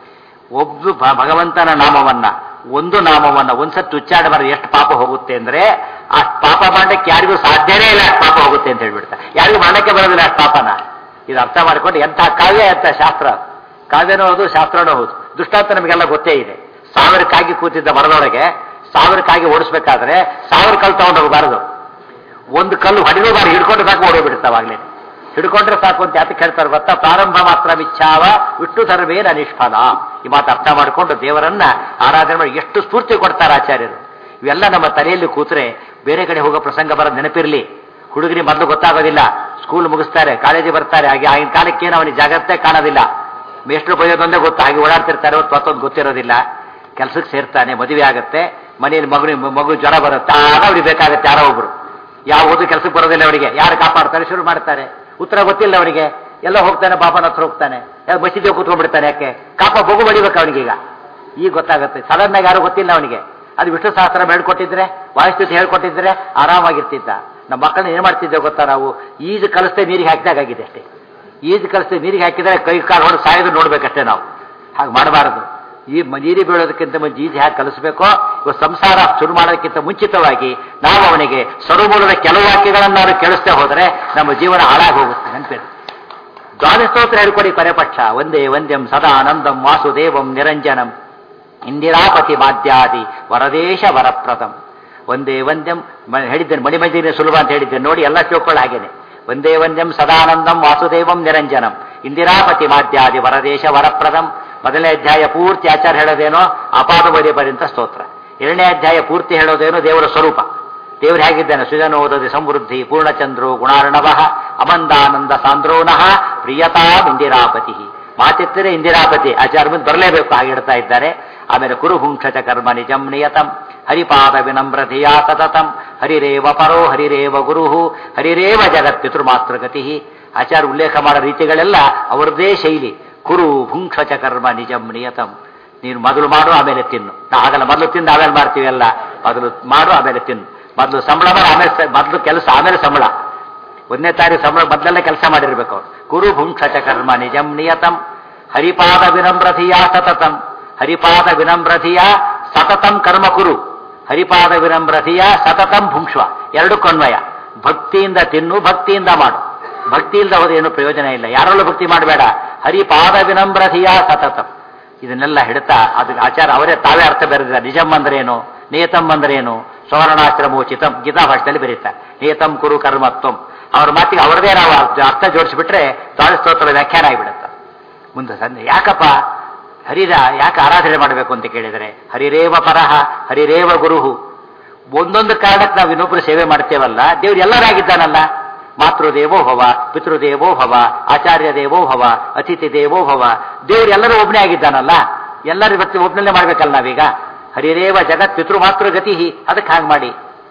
ಒಬ್ಬ ಭ- ಭಗವಂತನ ನಾಮವನ್ನ ಒಂದು ನಾಮವನ್ನ ಒಂದ್ಸತ್ತು ಉಚ್ಚಾರಣೆ ಮಾಡಿದ್ರೆ ಎಷ್ಟು ಪಾಪ ಹೋಗುತ್ತೆ ಅಂದ್ರೆ ಆ ಪಾಪ ಮಾಡಕ್ಕೆ ಯಾರಿಗೂ ಸಾಧ್ಯನೇ ಇಲ್ಲ ಅಷ್ಟು ಪಾಪ ಹೋಗುತ್ತೆ ಅಂತ ಹೇಳ್ಬಿಡ್ತಾರೆ ಯಾರಿಗೂ ಮಾಡಕ್ಕೆ ಬರೋದಿಲ್ಲ ಅಷ್ಟು ಪಾಪನ ಇದು ಅರ್ಥ ಮಾಡ್ಕೊಂಡು ಎಂಥ ಕಾವ್ಯ ಎಂಥ ಶಾಸ್ತ್ರ ಕಾವ್ಯನೂ ಹೌದು ಶಾಸ್ತ್ರನೂ ಹೌದು ದುಷ್ಟಾಂತ ನಮಗೆಲ್ಲ ಗೊತ್ತೇ ಇದೆ ಸಾವಿರಕ್ಕಾಗಿ ಕೂತಿದ್ದ ಮರದೊಳಗೆ ಸಾವಿರಕ್ಕಾಗಿ ಓಡಿಸ್ಬೇಕಾದ್ರೆ ಸಾವಿರ ಕಲ್ಲು ತಗೊಂಡು ಹೋಗಬಾರದು ಒಂದು ಕಲ್ಲು ಹೊಡೆದು ಬಾರಿ ಹಿಡ್ಕೊಂಡು ಸಾಕು ಓಡೋಗ್ಬಿಡ್ತಾವಾಗ್ಲೇ ಹಿಡ್ಕೊಂಡ್ರೆ ಸಾಕು ಅಂತ ಯಾತಕ್ಕೆ ಹೇಳ್ತಾರೆ ಗೊತ್ತಾ ಪ್ರಾರಂಭ ಮಾತ್ರ ಮಿಚ್ಛಾವ ವಿಷ್ಣು ಸರ್ವೇನ ನಿಷ್ಫಲ ಈ ಮಾತು ಅರ್ಥ ಮಾಡಿಕೊಂಡು ದೇವರನ್ನ ಆರಾಧನೆ ಮಾಡಿ ಎಷ್ಟು ಸ್ಫೂರ್ತಿ ಕೊಡ್ತಾರೆ ಆಚಾರ್ಯರು ಇವೆಲ್ಲ ನಮ್ಮ ತಲೆಯಲ್ಲಿ ಕೂತ್ರೆ ಬೇರೆ ಕಡೆ ಹೋಗೋ ಪ್ರಸಂಗ ಬರೋದು ನೆನಪಿರ್ಲಿ ಹುಡುಗರಿ ಮೊದಲು ಗೊತ್ತಾಗೋದಿಲ್ಲ ಸ್ಕೂಲ್ ಮುಗಿಸ್ತಾರೆ ಕಾಲೇಜಿಗೆ ಬರ್ತಾರೆ ಹಾಗೆ ಆಗಿನ ಕಾಲಕ್ಕೇನು ಅವನಿಗೆ ಜಾಗ್ರತೆ ಕಾಣೋದಿಲ್ಲ ಮೇಷ್ಟ್ರು ಬೈಯೋದೊಂದೇ ಗೊತ್ತು ಹಾಗೆ ಓಡಾಡ್ತಿರ್ತಾರೆ ಹೊತ್ತು ಮತ್ತೊಂದು ಗೊತ್ತಿರೋದಿಲ್ಲ ಕೆಲಸಕ್ಕೆ ಸೇರ್ತಾನೆ ಮದುವೆ ಆಗುತ್ತೆ ಮನೆಯಲ್ಲಿ ಮಗು ಮಗು ಜ್ವರ ಬರುತ್ತೆ ಆಗ ಅವ್ರಿಗೆ ಬೇಕಾಗುತ್ತೆ ಯಾರೋ ಒಬ್ರು ಯಾವ ಓದು ಕೆಲಸಕ್ಕೆ ಬರೋದಿಲ್ಲ ಅವರಿಗೆ ಯಾರು ಕಾಪಾಡ್ತಾರೆ ಶುರು ಮಾಡ್ತಾರೆ ಉತ್ತರ ಗೊತ್ತಿಲ್ಲ ಅವರಿಗೆ ಎಲ್ಲ ಹೋಗ್ತಾನೆ ಬಾಬನ ಹತ್ರ ಹೋಗ್ತಾನೆ ಯಾವ ಮಸೀದಿಗೆ ಕೂತ್ಕೊಂಡ್ಬಿಡ್ತಾನೆ ಯಾಕೆ ಕಾಪ ಬಗು ಬಡಿಬೇಕು ಅವನಿಗೀಗ ಈಗ ಗೊತ್ತಾಗುತ್ತೆ ಸಡನ್ ಆಗಿ ಯಾರು ಗೊತ್ತಿಲ್ಲ ಅವನಿಗೆ ಅದು ವಿಷ್ಣು ಸಹಸ್ರ ಹೇಳ್ಕೊಟ್ಟಿದ್ರೆ ವಾಯುಸ್ಥಿತಿ ಹೇಳ್ಕೊಟ್ಟಿದ್ರೆ ಆರಾಮಾಗಿರ್ತಿದ್ದ ನಮ್ಮ ಮಕ್ಕಳನ್ನ ಏನ್ ಮಾಡ್ತಿದ್ದೇವೆ ಗೊತ್ತಾ ನಾವು ಈಜು ಕಲಿಸ್ತೇ ನೀರಿಗೆ ಹಾಕಿದಾಗಿದೆ ಅಷ್ಟೇ ಈಜು ಕಲಿಸ್ತೇ ನೀರಿಗೆ ಹಾಕಿದ್ರೆ ಕೈ ಕಾಲು ಹೊಡೆದು ಸಾಯೋದು ನೋಡ್ಬೇಕಷ್ಟೇ ನಾವು ಹಾಗೆ ಮಾಡಬಾರದು ಈ ಮ- ನೀರಿಗೆ ಬೀಳೋದಕ್ಕಿಂತ ಮುಂಚೆ ಈಜು ಹೇಗೆ ಕಲಿಸ್ಬೇಕೋ ಇವಾಗ ಸಂಸಾರ ಶುರು ಮಾಡೋದಕ್ಕಿಂತ ಮುಂಚಿತವಾಗಿ ನಾವು ಅವನಿಗೆ ಸರುಮೂಲದ ಕೆಲವು ವಾಕ್ಯಗಳನ್ನು ನಾವು ಕೇಳಿಸ್ತೇ ಹೋದರೆ ನಮ್ಮ ಜೀವನ ಹಾಳಾಗಿ ಹೋಗುತ್ತೆ ನೆನಪಿರು ದ್ವಾದಶ ಸ್ತೋತ್ರ ಹೇಳ್ಕೊಡಿ ಪರಪಕ್ಷ ಒಂದೇ ವಂದ್ಯಂ ಸದಾನಂದಂ ವಾಸುದೇವಂ ನಿರಂಜನಂ ಇಂದಿರಾಪತಿ ಮಾಧ್ಯಾದಿ ವರದೇಶ ವರಪ್ರದಂ ಒಂದೇ ವಂದ್ಯಂ ಮ- ಹೇಳಿದ್ದೇನೆ ಮಣಿಮಂದಿರ ಸುಲಭ ಅಂತ ಹೇಳಿದ್ದೇನೆ ನೋಡಿ ಎಲ್ಲ ಶ್ಲೋಕಗಳು ಹಾಗೇನೆ ಒಂದೇ ವಂದ್ಯಂ ಸದಾನಂದಂ ವಾಸುದೇವಂ ನಿರಂಜನಂ ಇಂದಿರಾಪತಿ ಮಾಧ್ಯಾದಿ ವರದೇಶ ವರಪ್ರದಂ ಮೊದಲನೇ ಅಧ್ಯಾಯ ಪೂರ್ತಿ ಆಚಾರ ಹೇಳೋದೇನೋ ಅಪಾದವರಿ ಪರ್ಯಂತ ಸ್ತೋತ್ರ ಎರಡನೇ ಅಧ್ಯಾಯ ಪೂರ್ತಿ ಹೇಳೋದೇನೋ ದೇವರ ಸ್ವರೂಪ ದೇವರು ಹೇಗಿದ್ದಾನೆ ಸುಜನೋದದಿ ಸಮೃದ್ಧಿ ಪೂರ್ಣಚಂದ್ರೋ ಗುಣಾರ್ಣವ ಅಮಂದಾನಂದ ಸಾಂದ್ರೋನಃ ಪ್ರಿಯತಾಂ ಇಂದಿರಾಪತಿ ಮಾತಿತ್ತರೆ ಇಂದಿರಾಪತಿ ಆಚಾರ ಮುಂದೆ ಬರಲೇಬೇಕು ಹಾಗೆ ಹೇಳ್ತಾ ಇದ್ದಾರೆ ಆಮೇಲೆ ಕುರುಭುಂಕ್ಷಚ ಕರ್ಮ ನಿಜಂ ನಿಯತಂ ಹರಿಪಾದ ವಿನಮ್ರತೆಯಾ ಸತತಂ ಹರಿರೇವ ಪರೋ ಹರಿರೇವ ಗುರು ಹರಿರೇವ ಜಗತ್ ಪಿತೃಮಾತೃಗತಿ ಆಚಾರ ಉಲ್ಲೇಖ ಮಾಡೋ ರೀತಿಗಳೆಲ್ಲ ಅವರದೇ ಶೈಲಿ ಕುರು ಭುಂಕ್ಷಚ ಕರ್ಮ ನಿಜಂ ನಿಯತಂ ನೀನು ಮೊದಲು ಮಾಡು ಆಮೇಲೆ ತಿನ್ನು ನಾ ಹಾಗಲ್ಲ ಮೊದಲು ತಿಂದು ಆಮೇಲೆ ಮಾಡ್ತೀವಿ ಎಲ್ಲ ಮೊದಲು ಮಾಡು ಆಮೇಲೆ ತಿನ್ನು ಮೊದಲು ಸಂಬಳ ಮಾಡಿ ಆಮೇಲೆ ಸ- ಮೊದಲು ಕೆಲಸ ಆಮೇಲೆ ಸಂಬಳ ಒಂದನೇ ತಾರೀಕು ಸಂಬಳ ಮೊದಲೆಲ್ಲ ಕೆಲಸ ಮಾಡಿರ್ಬೇಕು ಅವ್ರು ಕುರು ಭುಂಕ್ಷಚ ಕರ್ಮ ನಿಜಂ ನಿಯತಂ ಹರಿಪಾದ ವಿನಮ್ರಧಿಯ ಸತತಂ ಹರಿಪಾದ ವಿನಮ್ರಧಿಯ ಸತತಂ ಕರ್ಮ ಕುರು ಹರಿಪಾದ ವಿನಮ್ರಧಿಯ ಸತತಂ ಭುಂಕ್ಷ್ವ ಎರಡು ಕನ್ವಯ ಭಕ್ತಿಯಿಂದ ತಿನ್ನು ಭಕ್ತಿಯಿಂದ ಮಾಡು ಭಕ್ತಿಯಿಂದ ಹೋದ ಏನು ಪ್ರಯೋಜನ ಇಲ್ಲ ಯಾರಲ್ಲೂ ಭಕ್ತಿ ಮಾಡಬೇಡ ಹರಿಪಾದ ವಿನಮ್ರಧಿಯ ಸತತಂ ಇದನ್ನೆಲ್ಲ ಹಿಡ್ತಾ ಅದಕ್ಕೆ ಆಚಾರ ಅವರೇ ತಾವೇ ಅರ್ಥ ಬರೆದಿದ್ದಾರೆ ನಿಜಂ ಅಂದ್ರೇನು ನಿಯತಂ ಅಂದ್ರೇನು ಸ್ವರ್ಣಾಶ್ರಮೋಚಿತಂ ಗೀತಾ ಭಾಷೆಯಲ್ಲಿ ಬರೀತಾರೆ ನಿಯತಂ ಕುರು ಕರ್ಮತ್ವಂ ಅವ್ರ ಮಾತಿಗೆ ಅವರದೇ ನಾವು ಅರ್ಥ- ಅರ್ಥ ಜೋಡಿಸಿಬಿಟ್ರೆ ತಾಳು ಸ್ತೋತ್ರದ ವ್ಯಾಖ್ಯಾನ ಆಗಿಬಿಡುತ್ತೆ ಮುಂದೆ ಸಂದೆ ಯಾಕಪ್ಪ ಹರಿದ ಯಾಕೆ ಆರಾಧನೆ ಮಾಡಬೇಕು ಅಂತ ಕೇಳಿದರೆ ಹರಿರೇವ ಪರಹ ಹರಿರೇವ ಗುರುಹು ಒಂದೊಂದು ಕಾರಣಕ್ಕೆ ನಾವು ಇನ್ನೊಬ್ರು ಸೇವೆ ಮಾಡ್ತೇವಲ್ಲ ದೇವ್ರು ಎಲ್ಲರಾಗಿದ್ದಾನಲ್ಲ ಮಾತೃದೇವೋ ಭವ ಪಿತೃದೇವೋ ಭವ ಆಚಾರ್ಯ ದೇವೋ ಭವ ಅತಿಥಿ ದೇವೋ ಭವ ದೇವ್ರು ಎಲ್ಲರೂ ಒಬ್ಬನೇ ಆಗಿದ್ದಾನಲ್ಲ ಎಲ್ಲರೂ ಇವತ್ತು ಒಬ್ಬನಲ್ಲೇ ಮಾಡ್ಬೇಕಲ್ಲ ನಾವೀಗ ಹರಿರೇವ ಜಗತ್ ಪಿತೃ ಮಾತೃ ಗತಿ ಅದಕ್ಕೆ ಹಾಗೆ ಮಾಡಿ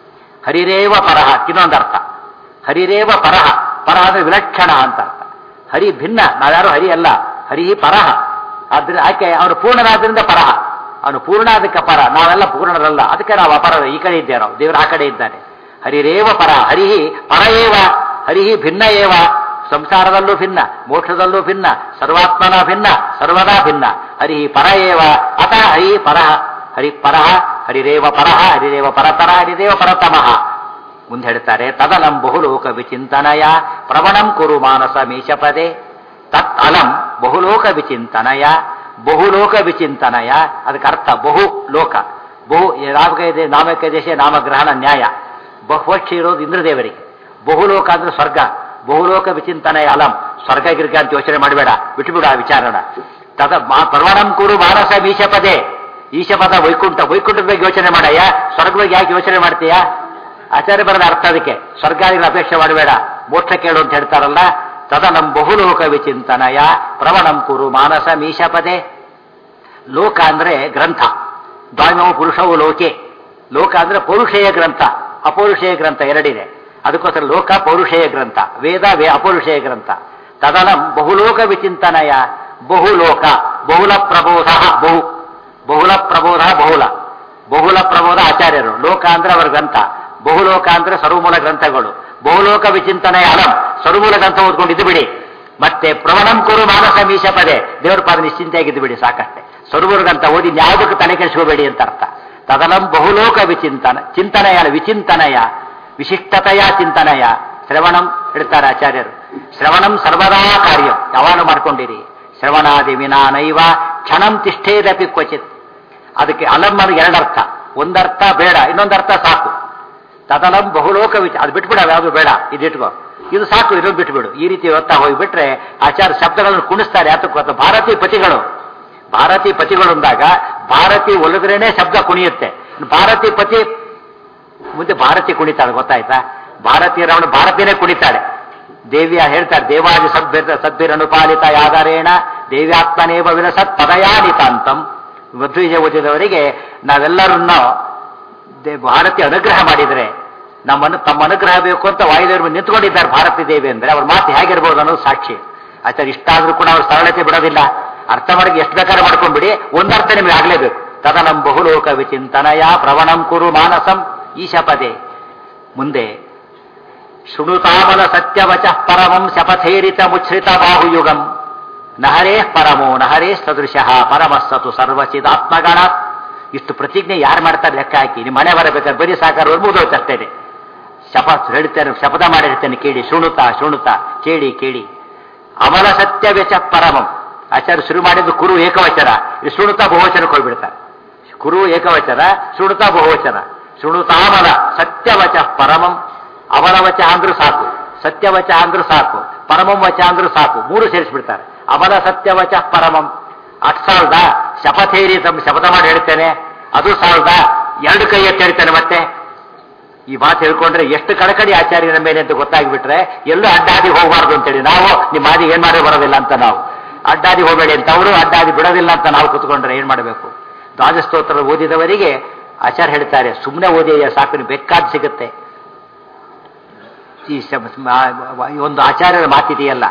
ಹರಿರೇವ ಪರಹ ಇನ್ನೊಂದು ಅರ್ಥ ಹರಿರೇವ ಪರಹ ಪರಹ ಅಂದ್ರೆ ವಿಲಕ್ಷಣ ಅಂತ ಅರ್ಥ ಹರಿ ಭಿನ್ನ ನಾವ್ಯಾರು ಹರಿ ಅಲ್ಲ ಹರಿ ಪರಹ ಆದ್ರೆ ಆಕೆ ಅವನು ಪೂರ್ಣನಾದ್ರಿಂದ ಪರಹ ಅವನು ಪೂರ್ಣ ಅದಕ್ಕೆ ಪರ ನಾವೆಲ್ಲ ಪೂರ್ಣರಲ್ಲ ಅದಕ್ಕೆ ನಾವು ಅಪರ ಈ ಕಡೆ ಇದ್ದೇವೆ ನಾವು ದೇವರು ಆ ಕಡೆ ಇದ್ದಾನೆ ಹರಿರೇವ ಪರ ಹರಿಹಿ ಪರ ಏವ ಹರಿಹಿ ಭಿನ್ನ ಏವ ಸಂಸಾರದಲ್ಲೂ ಭಿನ್ನ ಮೋಕ್ಷದಲ್ಲೂ ಭಿನ್ನ ಸರ್ವಾತ್ಮನ ಭಿನ್ನ ಸರ್ವದಾ ಭಿನ್ನ ಹರಿಹಿ ಪರ ಏವ ಅತ ಹರಿ ಪರಹ ಹರಿ ಪರಹ ಹರಿರೇವ ಪರಹ ಹರಿರೇವ ಪರತರ ಹರಿದೇವ ಪರತಮಃ ಮುಂದೆ ಹೇಳ್ತಾರೆ ತದಲಂ ಬಹುಲೋಕ ವಿಚಿಂತನಯ ಪ್ರವಣಂ ಕುರು ಮಾನಸ ಮೀಶಪದೆ ತತ್ ಅಲಂ ಬಹುಲೋಕ ವಿಚಿಂತನಯ ಬಹುಲೋಕ ವಿಚಿಂತನಯ ಅದಕ್ಕೆ ಅರ್ಥ ಬಹು ಲೋಕ ಬಹು ನಾಮಕ ನಾಮಕ ದೇಶ ನಾಮಗ್ರಹಣ ನ್ಯಾಯ ಬಹುವಕ್ಷಿ ಇರೋದು ಇಂದ್ರದೇವರಿಗೆ ಬಹುಲೋಕ ಅಂದ್ರೆ ಸ್ವರ್ಗ ಬಹುಲೋಕ ವಿಚಿಂತನಯ ಅಲಂ ಸ್ವರ್ಗ ಗಿರ್ಗ ಅಂತ ಯೋಚನೆ ಮಾಡಬೇಡ ಬಿಟ್ಟುಬಿಡು ಆ ವಿಚಾರನ ತದ ಮಾ- ಪ್ರವಣಂ ಕುರು ಮಾನಸ ಮೀಶಪದೇ ಈಶಪದ ವೈಕುಂಠ ವೈಕುಂಠದ ಬಗ್ಗೆ ಯೋಚನೆ ಮಾಡಯ್ಯ ಸ್ವರ್ಗ ಬಗ್ಗೆ ಯಾಕೆ ಯೋಚನೆ ಮಾಡ್ತೀಯಾ ಆಚಾರ್ಯ ಬರದ ಅರ್ಥ ಅದಕ್ಕೆ ಸ್ವರ್ಗಾದಿಗಳ ಅಪೇಕ್ಷೆ ಮಾಡಬೇಡ ಮೋಕ್ಷ ಕೇಳು ಅಂತ ಹೇಳ್ತಾರಲ್ಲ ತದನಂ ಬಹುಲೋಕ ವಿಚಿಂತನಯ ಪ್ರವಣಂ ಕುರು ಮಾನಸ ಮೀಶಪದೇ ಲೋಕ ಅಂದ್ರೆ ಗ್ರಂಥ ದ್ವಾಮವು ಪುರುಷವು ಲೋಕೆ ಲೋಕ ಅಂದ್ರೆ ಪೌರುಷೇಯ ಗ್ರಂಥ ಅಪೌರುಷೇಯ ಗ್ರಂಥ ಎರಡಿದೆ ಅದಕ್ಕೋಸ್ಕರ ಲೋಕ ಪೌರುಷೇಯ ಗ್ರಂಥ ವೇದ ವೇ ಅಪೌರುಷೇಯ ಗ್ರಂಥ ತದನಂ ಬಹುಲೋಕ ವಿಚಿಂತನಯ ಬಹುಲೋಕ ಬಹುಲ ಪ್ರಬೋಧ ಬಹು ಬಹುಲ ಪ್ರಬೋಧ ಬಹುಲ ಬಹುಲ ಪ್ರಬೋಧ ಆಚಾರ್ಯರು ಲೋಕ ಅಂದ್ರೆ ಅವರ ಗ್ರಂಥ ಬಹುಲೋಕ ಅಂದ್ರೆ ಸರ್ವಮೂಲ ಗ್ರಂಥಗಳು ಬಹುಲೋಕ ವಿಚಿಂತನೆಯ ಅಲಂ ಸರ್ವಮೂಲ ಗ್ರಂಥ ಓದ್ಕೊಂಡಿದ್ದು ಬಿಡಿ ಮತ್ತೆ ಪ್ರವಣಂ ಕುರು ಮಾನಸ ಮೀಶ ಪದೇ ದೇವರ ಪಾದ ನಿಶ್ಚಿಂತೆಯಾಗಿದ್ದು ಬಿಡಿ ಸಾಕಷ್ಟೇ ಸ್ವರ್ಗಂತ ಓದಿ ಯಾವುದಕ್ಕೂ ತಲೆ ಕೆಡಿಸ್ಕೋಬೇಡಿ ಅಂತ ಅರ್ಥ ತದಲಂ ಬಹುಲೋಕ ವಿಚಿಂತನ ಚಿಂತನೆಯ ವಿಚಿಂತನಯ ವಿಶಿಷ್ಟತೆಯ ಚಿಂತನೆಯ ಶ್ರವಣಂ ಹೇಳ್ತಾರೆ ಆಚಾರ್ಯರು ಶ್ರವಣಂ ಸರ್ವದಾ ಕಾರ್ಯ ಯಾವಾಗ ಮಾಡ್ಕೊಂಡಿರಿ ಶ್ರವಣಾದಿ ವಿನಾ ನೈವ ಕ್ಷಣಂ ತಿಷ್ಠೇದಪಿ ಕ್ವಚಿತ್ ಅದಕ್ಕೆ ಅಲಂ ಅನ್ನೋದು ಎರಡರ್ಥ ಒಂದರ್ಥ ಬೇಡ ಇನ್ನೊಂದರ್ಥ ಸಾಕು ತದಲಂ ಬಹುಲೋಕ ವಿಚ ಅದು ಬಿಟ್ಬಿಡ ಯಾವುದು ಬೇಡ ಇದಿಟ್ಕೋ ಇದು ಸಾಕು ಇದನ್ನು ಬಿಟ್ಬಿಡು ಈ ರೀತಿ ಓದ್ತಾ ಹೋಗಿಬಿಟ್ರೆ ಆಚಾರ ಶಬ್ದಗಳನ್ನು ಕುಣಿಸ್ತಾರೆ ಯಾತಕ್ಕೆ ಗೊತ್ತಾ ಭಾರತೀಯ ಪತಿಗಳು ಭಾರತೀಯ ಪತಿಗಳು ಅಂದಾಗ ಭಾರತಿ ಒಳಗರೇನೆ ಶಬ್ದ ಕುಣಿಯುತ್ತೆ ಭಾರತಿ ಪತಿ ಮುಂದೆ ಭಾರತಿ ಕುಣಿತಾಳೆ ಗೊತ್ತಾಯ್ತಾ ಭಾರತೀಯರವನು ಭಾರತೀಯನೇ ಕುಣಿತಾಳೆ ದೇವಿಯ ಹೇಳ್ತಾರೆ ದೇವಾದಿ ಸದ್ಭಿರ ಸದ್ಭಿರನುಪಾಲಿತ ಯಾದರೇಣ ದೇವ್ಯಾತ್ಮನೇವ ವಿಲಸತ್ ಪದಯಾನಿತಾಂತಂ ಮಧ್ವಿಜಯ ಓದಿದವರಿಗೆ ನಾವೆಲ್ಲರನ್ನೂ ದೇ- ಭಾರತಿ ಅನುಗ್ರಹ ಮಾಡಿದರೆ ನಮ್ಮನ್ನು ತಮ್ಮ ಅನುಗ್ರಹ ಬೇಕು ಅಂತ ವಾಯುದೇವರು ನಿಂತ್ಕೊಂಡಿದ್ದಾರೆ ಭಾರತಿ ದೇವಿ ಅಂದ್ರೆ ಅವ್ರ ಮಾತು ಹೇಗಿರ್ಬೋದು ಅನ್ನೋದು ಸಾಕ್ಷಿ ಆಚಾರ್ಯ ಇಷ್ಟಾದ್ರೂ ಕೂಡ ಅವ್ರ ಸರಳತೆ ಬಿಡೋದಿಲ್ಲ ಅರ್ಥ ಮಾಡಿ ಎಷ್ಟು ಬೇಕಾದ್ರೆ ಮಾಡ್ಕೊಂಡ್ಬಿಡಿ ಒಂದರ್ಥ ನಿಮಗೆ ಆಗ್ಲೇಬೇಕು ತದನಂ ಬಹುಲೋಕ ವಿಚಿಂತನಯ ಪ್ರವಣಂ ಕುರು ಮಾನಸಂ ಈಶಪದೇ ಮುಂದೆ ಶೃಣುತಾಮಲ ಸತ್ಯವಚ ಪರಮಂ ಶಪಥೇರಿತ ಮುಚ್ಛ್ರಿತ ಬಾಹುಯುಗಂ ನಹರೇ ಪರಮೋ ನಹರೇ ಸದೃಶಃ ಪರಮಸ್ಸತು ಸರ್ವಚಿದಾತ್ಮಗಣ ಇಷ್ಟು ಪ್ರತಿಜ್ಞೆ ಯಾರು ಮಾಡ್ತಾರೆ ಲೆಕ್ಕ ಹಾಕಿ ನಿಮ್ಮ ಮನೆ ಬರಬೇಕಾದ್ರೆ ಬರೀ ಸಾಕಾರ ಮುಗಿದೋಯ್ತು ಅಷ್ಟೇನೆ ಶಪ ಹೇಳ್ತೇನೆ ಶಪಥ ಮಾಡಿರ್ತೇನೆ ಕೇಳಿ ಶೃಣುತ ಶೃಣುತ ಕೇಳಿ ಕೇಳಿ ಅಮಲ ಸತ್ಯವೆಚ ಪರಮಂ ಆಚಾರ್ಯ ಶುರು ಮಾಡಿದ್ದು ಕುರು ಏಕವಚನ ಇದು ಶೃಣುತ ಬಹುವಚನಕ್ಕೆ ಹೋಗ್ಬಿಡ್ತಾರೆ ಕುರು ಏಕವಚನ ಶೃಣುತ ಬಹುವಚನ ಶೃಣುತಾಮಲ ಸತ್ಯವಚ ಪರಮಂ ಅವನ ವಚ ಅಂದ್ರೂ ಸಾಕು ಸತ್ಯವಚ ಅಂದ್ರೂ ಸಾಕು ಪರಮಂ ವಚ ಅಂದ್ರೂ ಸಾಕು ಮೂರು ಸೇರಿಸ್ಬಿಡ್ತಾರೆ ಅವನ ಸತ್ಯವಚ ಪರಮಂ ಅಟ್ ಸಾಲ್ದ ಶಪಥೇರಿ ತಮ್ಮ ಶಪಥ ಮಾಡಿ ಹೇಳ್ತೇನೆ ಅದು ಸಾಲ್ದ ಎರಡು ಕೈ ಎತ್ತಿ ಹೇಳ್ತೇನೆ ಮತ್ತೆ ಈ ಮಾತು ಹೇಳ್ಕೊಂಡ್ರೆ ಎಷ್ಟು ಕಡಕಡಿ ಆಚಾರ್ಯನ ಮೇಲೆ ಅಂತ ಗೊತ್ತಾಗ್ಬಿಟ್ರೆ ಎಲ್ಲೂ ಅಡ್ಡಾದಿ ಹೋಗಬಾರ್ದು ಅಂತೇಳಿ ನಾವು ನಿಮ್ಮ ಮಾದಿ ಏನ್ ಮಾಡಿ ಬರೋದಿಲ್ಲ ಅಂತ ನಾವು ಅಡ್ಡಾದಿ ಹೋಗಬೇಡಿ ಅಂತ ಅವರು ಅಡ್ಡಾದಿ ಬಿಡೋದಿಲ್ಲ ಅಂತ ನಾವು ಕುತ್ಕೊಂಡ್ರೆ ಏನ್ ಮಾಡಬೇಕು ದ್ವಾದಸ್ತೋತ್ರ ಓದಿದವರಿಗೆ ಆಚಾರ್ಯ ಹೇಳ್ತಾರೆ ಸುಮ್ಮನೆ ಓದಿ ಸಾಕು ನೀವು ಬೇಕಾದ್ ಸಿಗುತ್ತೆ ಈ ಶ- ಮ- ಈ ಒಂದು ಆಚಾರ್ಯರ ಮಾತಿದೆಯಲ್ಲ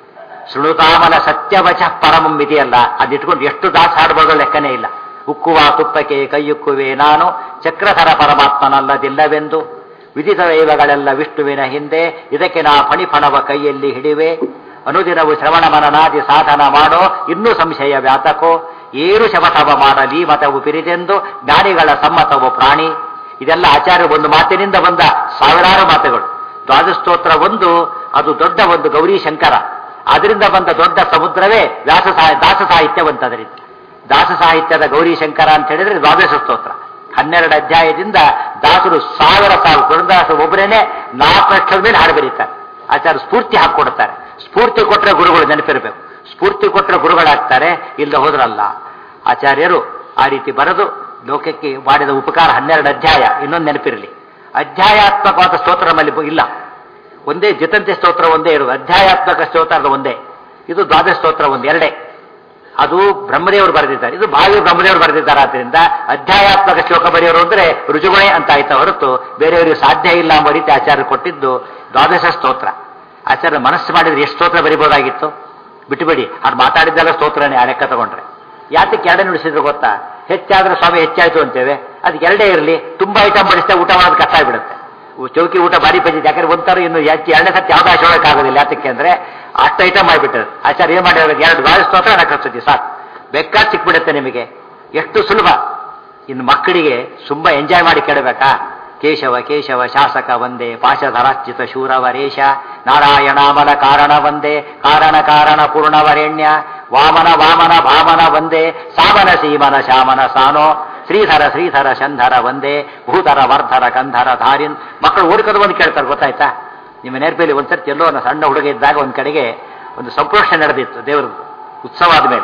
ಶೃಣುತಾಮಲ ಸತ್ಯವಚ ಪರಮಂ ಇದೆಯಲ್ಲ ಅದಿಟ್ಕೊಂಡು ಎಷ್ಟು ದಾಸ ಹಾಡ್ಬೋದು ಲೆಕ್ಕನೇ ಇಲ್ಲ ಉಕ್ಕುವ ತುಪ್ಪಕ್ಕೆ ಕೈಯುಕ್ಕುವೆ ನಾನು ಚಕ್ರಧರ ಪರಮಾತ್ಮನಲ್ಲದಿಲ್ಲವೆಂದು ವಿಧಿತ ದೈವಗಳೆಲ್ಲ ವಿಷ್ಣುವಿನ ಹಿಂದೆ ಇದಕ್ಕೆ ನಾ ಫಣಿಫಣವ ಕೈಯಲ್ಲಿ ಹಿಡಿವೆ ಅನುದಿನವು ಶ್ರವಣ ಮನನಾದಿ ಸಾಧನ ಮಾಡೋ ಇನ್ನೂ ಸಂಶಯ ವ್ಯಾತಕೋ ಏರು ಶಪಥವ ಮಾಡಲಿ ಮತವು ಪಿರಿದೆಂದು ಜ್ಞಾನಿಗಳ ಸಮ್ಮತವು ಪ್ರಾಣಿ ಇದೆಲ್ಲ ಆಚಾರ್ಯ ಒಂದು ಮಾತಿನಿಂದ ಬಂದ ಸಾವಿರಾರು ಮಾತುಗಳು ದ್ವಾದಸ್ತೋತ್ರ ಒಂದು ಅದು ದೊಡ್ಡ ಒಂದು ಗೌರಿ ಶಂಕರ ಅದರಿಂದ ಬಂದ ದೊಡ್ಡ ಸಮುದ್ರವೇ ವ್ಯಾಸ ಸಾಹಿ ದಾಸ ಸಾಹಿತ್ಯ ಬಂತದರಿಂದ ದಾಸ ಸಾಹಿತ್ಯದ ಗೌರಿ ಶಂಕರ ಅಂತ ಹೇಳಿದ್ರೆ ದ್ವಾದಶ ಸ್ತೋತ್ರ ಹನ್ನೆರಡು ಅಧ್ಯಾಯದಿಂದ ದಾಸರು ಸಾವಿರ ಸಾವಿರ ಪುರಂದಾಸ ಒಬ್ಬರೇನೆ ನಾಲ್ಕು ಲಕ್ಷದ ಮೇಲೆ ಹಾಡು ಬರೀತಾರೆ ಆಚಾರ್ಯ ಸ್ಫೂರ್ತಿ ಹಾಕೊಡ್ತಾರೆ ಸ್ಫೂರ್ತಿ ಕೊಟ್ಟರೆ ಗುರುಗಳು ನೆನಪಿರಬೇಕು ಸ್ಫೂರ್ತಿ ಕೊಟ್ಟರೆ ಗುರುಗಳಾಗ್ತಾರೆ ಇಲ್ಲ ಹೋದ್ರಲ್ಲ ಆಚಾರ್ಯರು ಆ ರೀತಿ ಬರೆದು ಲೋಕಕ್ಕೆ ಮಾಡಿದ ಉಪಕಾರ ಹನ್ನೆರಡು ಅಧ್ಯಾಯ ಇನ್ನೊಂದು ನೆನಪಿರಲಿ ಅಧ್ಯಾಯಾತ್ಮಕವಾದ ಸ್ತೋತ್ರ ನಮ್ಮಲ್ಲಿ ಇಲ್ಲ ಒಂದೇ ಜಿತಂತೆ ಸ್ತೋತ್ರ ಒಂದೇ ಇರುವುದು ಅಧ್ಯಾಯಾತ್ಮಕ ಸ್ತೋತ್ರದ ಒಂದೇ ಇದು ದ್ವಾದಶ ಸ್ತೋತ್ರ ಒಂದು ಎರಡೇ ಅದು ಬ್ರಹ್ಮದೇವರು ಬರೆದಿದ್ದಾರೆ ಇದು ಭಾವಿ ಬ್ರಹ್ಮದೇವರು ಬರೆದಿದ್ದಾರೆ ಆದ್ರಿಂದ ಅಧ್ಯಾಯಾತ್ಮಕ ಶ್ಲೋಕ ಬರೆಯೋರು ಅಂದ್ರೆ ರುಜುಗುಣೆ ಅಂತ ಆಯ್ತಾ ಹೊರತು ಬೇರೆಯವರಿಗೆ ಸಾಧ್ಯ ಇಲ್ಲ ಎಂಬ ರೀತಿ ಆಚಾರ್ಯ ಕೊಟ್ಟಿದ್ದು ದ್ವಾದಶ ಸ್ತೋತ್ರ ಆಚಾರ್ಯ ಮನಸ್ಸು ಮಾಡಿದ್ರೆ ಎಷ್ಟು ಸ್ತೋತ್ರ ಬರಿಬೋದಾಗಿತ್ತು ಬಿಟ್ಟುಬಿಡಿ ಅವ್ರು ಮಾತಾಡಿದ್ದೆಲ್ಲ ಸ್ತೋತ್ರನೇ ಆ ಲೆಕ್ಕ ತಗೊಂಡ್ರೆ ಯಾತಕ್ಕೆ ಎರಡೇ ನುಡಿಸಿದ್ರು ಗೊತ್ತಾ ಹೆಚ್ಚಾದ್ರೆ ಸ್ವಾಮಿ ಹೆಚ್ಚಾಯ್ತು ಅಂತೇವೆ ಅದಕ್ಕೆ ಎರಡೇ ಇರಲಿ ತುಂಬಾ ಐಟಮ್ ಬಡಿಸಿದ್ರೆ ಊಟ ಮಾಡೋದು ಕಷ್ಟ ಆಗ್ಬಿಡುತ್ತೆ ಉ- ಚೌಕಿ ಊಟ ಭಾರಿ ಪಂಚಿತ್ ಯಾಕಂದ್ರೆ ಒಂಥರ ಇನ್ನು ಹೆಚ್ಚು ಎರಡನೇ ಸತಿ ಯಾವ್ದು ಆಗೋದಿಲ್ಲ ಯಾತಕ್ಕೆ ಅಂದ್ರೆ ಅಷ್ಟು ಐಟಮ್ ಮಾಡಿಬಿಟ್ಟರು ಆಚಾರ್ಯ ಏನ್ ಮಾಡಿರೋದು ಎರಡು ಗಾಳಿ ಸ್ತೋತ್ರ ನಕರಿಸ್ತೀವಿ ಸಾಕು ಬೇಕಾದ್ ಸಿಕ್ಬಿಡುತ್ತೆ ನಿಮಗೆ ಎಷ್ಟು ಸುಲಭ ಇನ್ನು ಮಕ್ಕಳಿಗೆ ತುಂಬಾ ಎಂಜಾಯ್ ಮಾಡಿ ಕೇಳಬೇಕಾ ಕೇಶವ ಕೇಶವ ಶಾಸಕ ಒಂದೇ ಪಾಶಧರಾಶ್ಚಿತ ಶೂರವರೇಶ ನಾರಾಯಣಾಮಲ ಕಾರಣ ಒಂದೇ ಕಾರಣ ಕಾರಣ ಪೂರ್ಣವರೇಣ್ಯ ವಾಮನ ವಾಮನ ಭಾಮನ ಒಂದೇ ಸಾಮನ ಸೀಮನ ಶಾಮನ ಸಾನೋ ಶ್ರೀಧರ ಶ್ರೀಧರ ಶಂಧರ ಒಂದೇ ಭೂಧರ ವರ್ಧರ ಗಂಧರ ಧಾರಿನ್ ಮಕ್ಕಳು ಓಡ್ಕೊಂಡು ಬಂದು ಕೇಳ್ತಾರೆ ಗೊತ್ತಾಯ್ತಾ ನಿಮ್ಮ ನೆನಪಲ್ಲಿ ಒಂದ್ಸರ್ತಿ ಎಲ್ಲೋ ಒಂದು ಸಣ್ಣ ಹುಡುಗ ಇದ್ದಾಗ ಒಂದ್ ಕಡೆಗೆ ಒಂದು ಸಂಪ್ರೋಷಣೆ ನಡೆದಿತ್ತು ದೇವ್ರದ್ದು ಉತ್ಸವ ಆದ್ಮೇಲೆ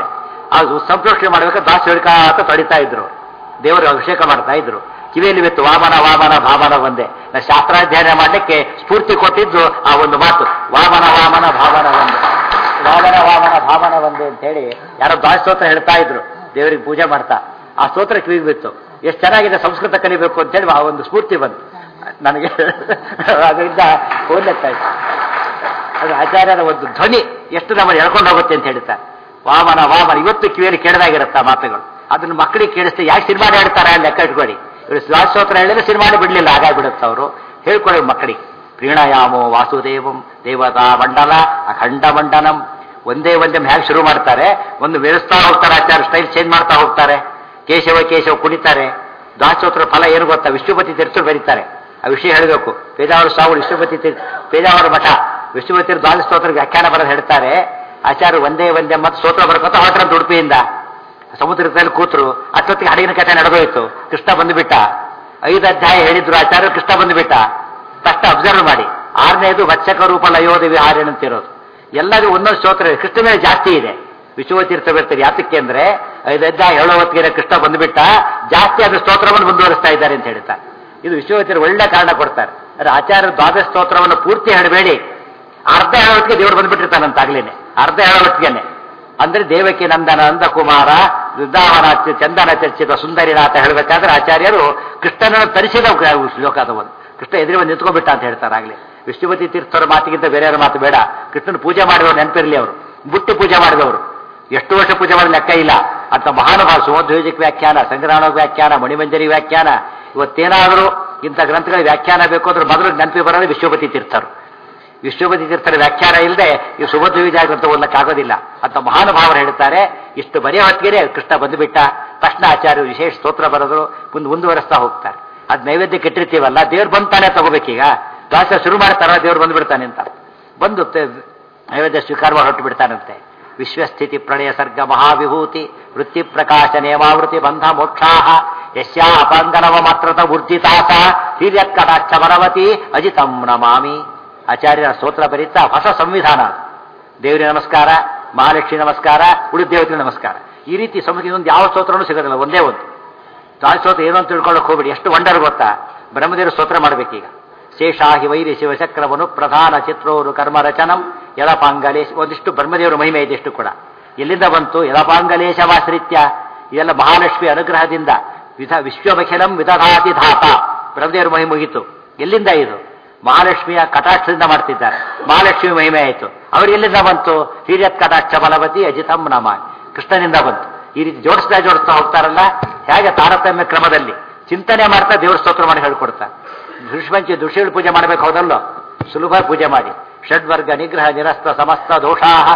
ಅದು ಸಂಪ್ರೋಕ್ಷಣೆ ಮಾಡಬೇಕು ದಾಸ ಹೇಳ್ಕ ಅಂತ ತಡಿತಾ ಇದ್ರು ದೇವರು ಅಭಿಷೇಕ ಮಾಡ್ತಾ ಇದ್ರು ಕಿವಿಯಲ್ಲಿ ಬಿತ್ತು ವಾಮನ ವಾಮನ ಭಾವನ ಒಂದೇ ನಾ ಶಾಸ್ತ್ರಾಧ್ಯಯನ ಮಾಡಲಿಕ್ಕೆ ಸ್ಫೂರ್ತಿ ಕೊಟ್ಟಿದ್ದು ಆ ಒಂದು ಮಾತು ವಾಮನ ವಾಮನ ಭಾವನ ಒಂದೇ ವಾಮನ ವಾಮನ ಭಾವನ ಒಂದೇ ಅಂತ ಹೇಳಿ ಯಾರೋ ದಾಸ ಸ್ತೋತ್ರ ಹೇಳ್ತಾ ಇದ್ರು ದೇವರಿಗೆ ಪೂಜೆ ಮಾಡ್ತಾ ಆ ಸ್ತೋತ್ರ ಕಿವಿಗೆ ಬಿತ್ತು ಎಷ್ಟು ಚೆನ್ನಾಗಿದೆ ಸಂಸ್ಕೃತ ಕಲಿಬೇಕು ಅಂತ ಹೇಳಿ ಆ ಒಂದು ಸ್ಫೂರ್ತಿ ಬಂತು ನನಗೆ ಅದರಿಂದ ಓದ್ಲೆತ್ತಾ ಇತ್ತು ಅದು ಆಚಾರ್ಯರ ಒಂದು ಧ್ವನಿ ಎಷ್ಟು ನಮ್ಮನ್ನು ಎಳ್ಕೊಂಡು ಹೋಗುತ್ತೆ ಅಂತ ಹೇಳ್ತಾರೆ ವಾಮನ ವಾಮನ ಇವತ್ತು ಕಿವಿಯಲ್ಲಿ ಕೇಳದಾಗಿರುತ್ತೆ ಆ ಮಾತುಗಳು ಅದನ್ನ ಮಕ್ಕಳಿಗೆ ಕೇಳಿಸ್ತೆ ಯಾಕೆ ಸಿನಿಮಾ ಹೇಳ್ತಾರೆ ಅಂತ ಲೆಕ್ಕ ಇಟ್ಕೊಳ್ಳಿ ಇವರು ಶ್ವಾಸೋತ್ರ ಹೇಳಿದ್ರೆ ಸಿನಿಮಾ ಬಿಡ್ಲಿಲ್ಲ ಹಾಗಾಗ್ಬಿಡುತ್ತೆ ಅವರು ಹೇಳ್ಕೊಳ್ಳಿ ಮಕ್ಕಳಿಗೆ ಪ್ರೀಣಯಾಮೋ ವಾಸುದೇವಂ ದೇವತಾ ಮಂಡಲ ಅಖಂಡ ಮಂಡನಂ ಒಂದೇ ಒಂದೇ ಹೇಗೆ ಶುರು ಮಾಡ್ತಾರೆ ಒಂದು ಬೆಳೆಸ್ತಾ ಹೋಗ್ತಾರೆ ಆಚಾರ ಸ್ಟೈಲ್ ಚೇಂಜ್ ಮಾಡ್ತಾ ಹೋಗ್ತಾರೆ ಕೇಶವ ಕೇಶವ ಕುಣಿತಾರೆ ದಾಸೋತ್ರ ಫಲ ಏನು ಗೊತ್ತಾ ವಿಷ್ಣುಪತಿ ತೀರ್ಥರು ಬರೀತಾರೆ ಆ ವಿಷಯ ಹೇಳಬೇಕು ಪೇಜಾವರ ಸ್ವಾಮಿ ವಿಷ್ಣುಪತಿ ತೀರ್ಥ ಪೇಜಾವರ ಮಠ ವಿಷ್ಣುಪತಿ ದ್ವಾದ ಸ್ತೋತ್ರ ವ್ಯಾಖ್ಯಾನ ಬರೆದು ಹೇಳ್ತಾರೆ ಆಚಾರ್ಯ ಒಂದೇ ಒಂದೇ ಮತ್ತು ಸ್ತೋತ್ರ ಬರ್ಕೊತ ಹೊರಟ್ರ ಉಡುಪಿಯಿಂದ ಸಮುದ್ರದಲ್ಲಿ ಕೂತರು ಅಷ್ಟೊತ್ತಿಗೆ ಹಡಗಿನ ಕಥೆ ನಡೆದೋಯ್ತು ಕೃಷ್ಣ ಬಂದುಬಿಟ್ಟ ಐದು ಅಧ್ಯಾಯ ಹೇಳಿದ್ರು ಆಚಾರ್ಯ ಕೃಷ್ಣ ಬಂದುಬಿಟ್ಟ ತಕ್ಷಣ ಅಬ್ಸರ್ವ್ ಮಾಡಿ ಆರನೇದು ವತ್ಸಕ ರೂಪ ಲಯೋಧ ವಿಹಾರೇಣ ಅಂತಿರೋದು ಎಲ್ಲರಿಗೂ ಒಂದೊಂದು ಸ್ತೋತ್ರ ಇದೆ. ಕೃಷ್ಣ ಮೇಲೆ ಜಾಸ್ತಿ ಇದೆ ವಿಶ್ವತೀರ್ಥ ಬರ್ತಾರೆ ಯಾತಕ್ಕೆ ಅಂದ್ರೆ ಐದು ಅಧ್ಯಾಯ ಹೇಳೋ ಹೊತ್ತಿಗೆ ಕೃಷ್ಣ ಬಂದುಬಿಟ್ಟ ಜಾಸ್ತಿ ಆದ ಸ್ತೋತ್ರವನ್ನು ಮುಂದುವರಿಸ್ತಾ ಇದ್ದಾರೆ ಅಂತ ಹೇಳ್ತಾರೆ ಇದು ವಿಶ್ವತೀರ್ಥ ಒಳ್ಳೆ ಕಾರಣ ಕೊಡ್ತಾರೆ ಅಂದ್ರೆ ಆಚಾರ್ಯ ದ್ವಾದಶ ಸ್ತೋತ್ರವನ್ನು ಪೂರ್ತಿ ಹೇಳಬೇಡಿ ಅರ್ಧ ಹೇಳೋತ್ತಿಗೆ ದೇವರು ಬಂದ್ಬಿಟ್ಟಿರ್ತಾನಂತಾಗ್ಲೇನೆ ಅರ್ಧ ಹೇಳೋತ್ತಿಗೆನೆ ಅಂದ್ರೆ ದೇವಕಿ ನಂದನ ನಂದ ಕುಮಾರ ವೃಂದಾವನ ಚಂದನ ಚರ್ಚಿತ ಸುಂದರಿನಾಥ ಹೇಳಬೇಕಾದ್ರೆ ಆಚಾರ್ಯರು ಕೃಷ್ಣನನ್ನು ತರಿಸಿದ ಶ್ಲೋಕ ಅದು ಒಂದು ಕೃಷ್ಣ ಎದುರು ಬಂದು ನಿಂತ್ಕೊಂಡ್ಬಿಟ್ಟ ಅಂತ ಹೇಳ್ತಾರೆ ಆಗ್ಲಿ ವಿಷ್ಣುಪತಿ ತೀರ್ಥರ ಮಾತಿಗಿಂತ ಬೇರೆಯವರ ಮಾತು ಬೇಡ ಕೃಷ್ಣನ ಪೂಜೆ ಮಾಡಿದವರು ನೆನಪಿರಲಿ ಅವರು ಬುಟ್ಟಿ ಪೂಜೆ ಮಾಡಿದವರು ಎಷ್ಟು ವರ್ಷ ಪೂಜೆ ಮಾಡಿದ ಲೆಕ್ಕ ಇಲ್ಲ ಅಂತ ಮಹಾನುಭಾವ ಸುಮಧ್ವಜಕ್ ವ್ಯಾಖ್ಯಾನ ಸಂಗ್ರಹಣ ವ್ಯಾಖ್ಯಾನ ಮಣಿಮಂಜರಿ ವ್ಯಾಖ್ಯಾನ ಇವತ್ತೇನಾದರೂ ಇಂಥ ಗ್ರಂಥಗಳ ವ್ಯಾಖ್ಯಾನ ಬೇಕು ಅಂದ್ರೆ ಮೊದಲು ನೆನಪಿ ಬರೋದು ವಿಶ್ವಪತಿ ತೀರ್ಥರು ವಿಶ್ವಪತಿ ತೀರ್ಥರ ವ್ಯಾಖ್ಯಾನ ಇಲ್ಲದೆ ಈ ಸುಭದ್ರವಿಜಯ ಗ್ರಂಥ ಓದಲಿಕ್ಕಾಗೋದಿಲ್ಲ ಅಂತ ಮಹಾನುಭಾವರು ಹೇಳ್ತಾರೆ ಇಷ್ಟು ಬರೆಯ ಹೊತ್ತಿಗೆ ಕೃಷ್ಣ ಬಂದುಬಿಟ್ಟ ತಕ್ಷಣ ಆಚಾರ್ಯರು ವಿಶೇಷ ಸ್ತೋತ್ರ ಬರೆದ್ರು ಮುಂದೆ ಮುಂದುವರೆಸ್ತಾ ಹೋಗ್ತಾರೆ ಅದ್ ನೈವೇದ್ಯ ಕೆಟ್ಟಿರ್ತೀವಲ್ಲ ದೇವ್ರು ಬಂತಾನೆ ತಗೋಬೇಕೀಗ ದಾಸ ಶುರು ಮಾಡ್ತಾರ ದೇವ್ರು ಬಂದ್ಬಿಡ್ತಾನೆ ಅಂತ ಬಂದು ತೆ- ನೈವೇದ್ಯ ಸ್ವೀಕಾರ ಮಾಡಿ ಹೊರಟು ಬಿಡ್ತಾನಂತೆ ವಿಶ್ವಸ್ಥಿತಿ ಪ್ರಳಯ ಸರ್ಗ ಮಹಾವಿಭೂತಿ ವೃತ್ತಿ ಪ್ರಕಾಶ ನೇಮಾವೃತಿ ಬಂಧ ಮೋಕ್ಷಾಹ ಯಸ್ಯಾ ಅಪಾಂಗನವ ಮಾತ್ರತ ಊರ್ಜಿತಾಸ ಹಿರಿಯತ್ಕಟಾಕ್ಷ ಬರವತಿ ಅಜಿತಂ ನಮಾಮಿ ಆಚಾರ್ಯರ ಸ್ತೋತ್ರ ಬರೀತಾ ಹೊಸ ಸಂವಿಧಾನ ಅದು. ದೇವರಿಗೆ ನಮಸ್ಕಾರ ಮಹಾಲಕ್ಷ್ಮಿ ನಮಸ್ಕಾರ ಉಳಿದ ದೇವತೆಗೆ ನಮಸ್ಕಾರ ಈ ರೀತಿ ಸಮಸ್ಯೆ ಇನ್ನೊಂದು ಯಾವ ಸ್ತೋತ್ರನೂ ಸಿಗೋದಿಲ್ಲ ಒಂದೇ ಒಂದು ತಾಯಿ ಸ್ತೋತ್ರ ಏನು ಅಂತ ತಿಳ್ಕೊಳ್ಳೋಕೆ ಹೋಗ್ಬೇಡಿ ಎಷ್ಟು ವಂಡರ್ ಗೊತ್ತಾ ಬ್ರಹ್ಮದೇವರು ಸ್ತೋತ್ರ ಮಾಡಬೇಕೀಗ ಶೇಷಾಹಿ ವೈರಿ ಶಿವಚಕ್ರವನು ಪ್ರಧಾನ ಚಿತ್ರೋರು ಕರ್ಮ ರಚನಂ ಯಲಪಾಂಗಲೇಶ ಒಂದಿಷ್ಟು ಬ್ರಹ್ಮದೇವರ ಮಹಿಮೆ ಇದಿಷ್ಟು ಕೂಡ ಎಲ್ಲಿಂದ ಬಂತು ಯಲಪಾಂಗಲೇಶವಾಶ್ರಿತ್ಯ ಇದೆಲ್ಲ ಮಹಾಲಕ್ಷ್ಮಿ ಅನುಗ್ರಹದಿಂದ ವಿಧ ವಿಶ್ವಮಖಿಲಂ ವಿದಧಾತಿ ಧಾತ ಬ್ರಹ್ಮದೇವರ ಮಹಿಮೆ ಮುಗಿತು ಎಲ್ಲಿಂದ ಇದು ಮಹಾಲಕ್ಷ್ಮಿಯ ಕಟಾಕ್ಷದಿಂದ ಮಾಡ್ತಿದ್ದಾರೆ ಮಹಾಲಕ್ಷ್ಮಿ ಮಹಿಮೆ ಆಯಿತು ಅವ್ರು ಎಲ್ಲಿಂದ ಬಂತು ಹಿರಿಯತ್ ಕಟಾಕ್ಷ ಬಲವತಿ ಅಜಿತಂ ನಮ ಕೃಷ್ಣನಿಂದ ಬಂತು ಈ ರೀತಿ ಜೋಡಿಸ್ತಾ ಜೋಡಿಸ್ತಾ ಹೋಗ್ತಾರಲ್ಲ ಹೇಗೆ ತಾರತಮ್ಯ ಕ್ರಮದಲ್ಲಿ ಚಿಂತನೆ ಮಾಡ್ತಾ ದೇವ್ರ ಸ್ತೋತ್ರ ಮಾಡಿ ಹೇಳ್ಕೊಡ್ತಾರೆ ದುಷ್ಪಂಚಿ ದುಷಿಗಳು ಪೂಜೆ ಮಾಡಬೇಕು ಹೌದಲ್ಲೋ ಸುಲಭ ಪೂಜೆ ಮಾಡಿ ಷಡ್ವರ್ಗ ನಿಗ್ರಹ ನಿರಸ್ತ ಸಮಸ್ತ ದೋಷಾಹ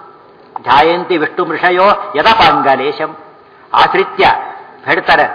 ಧ್ಯಾಯಂತಿ ವಿಷ್ಣು ಮೃಷಯೋ ಯದಪಾಂಗಲೇಶಂ ಆಶ್ರಿತ್ಯ ಹೇಳ್ತಾರೆ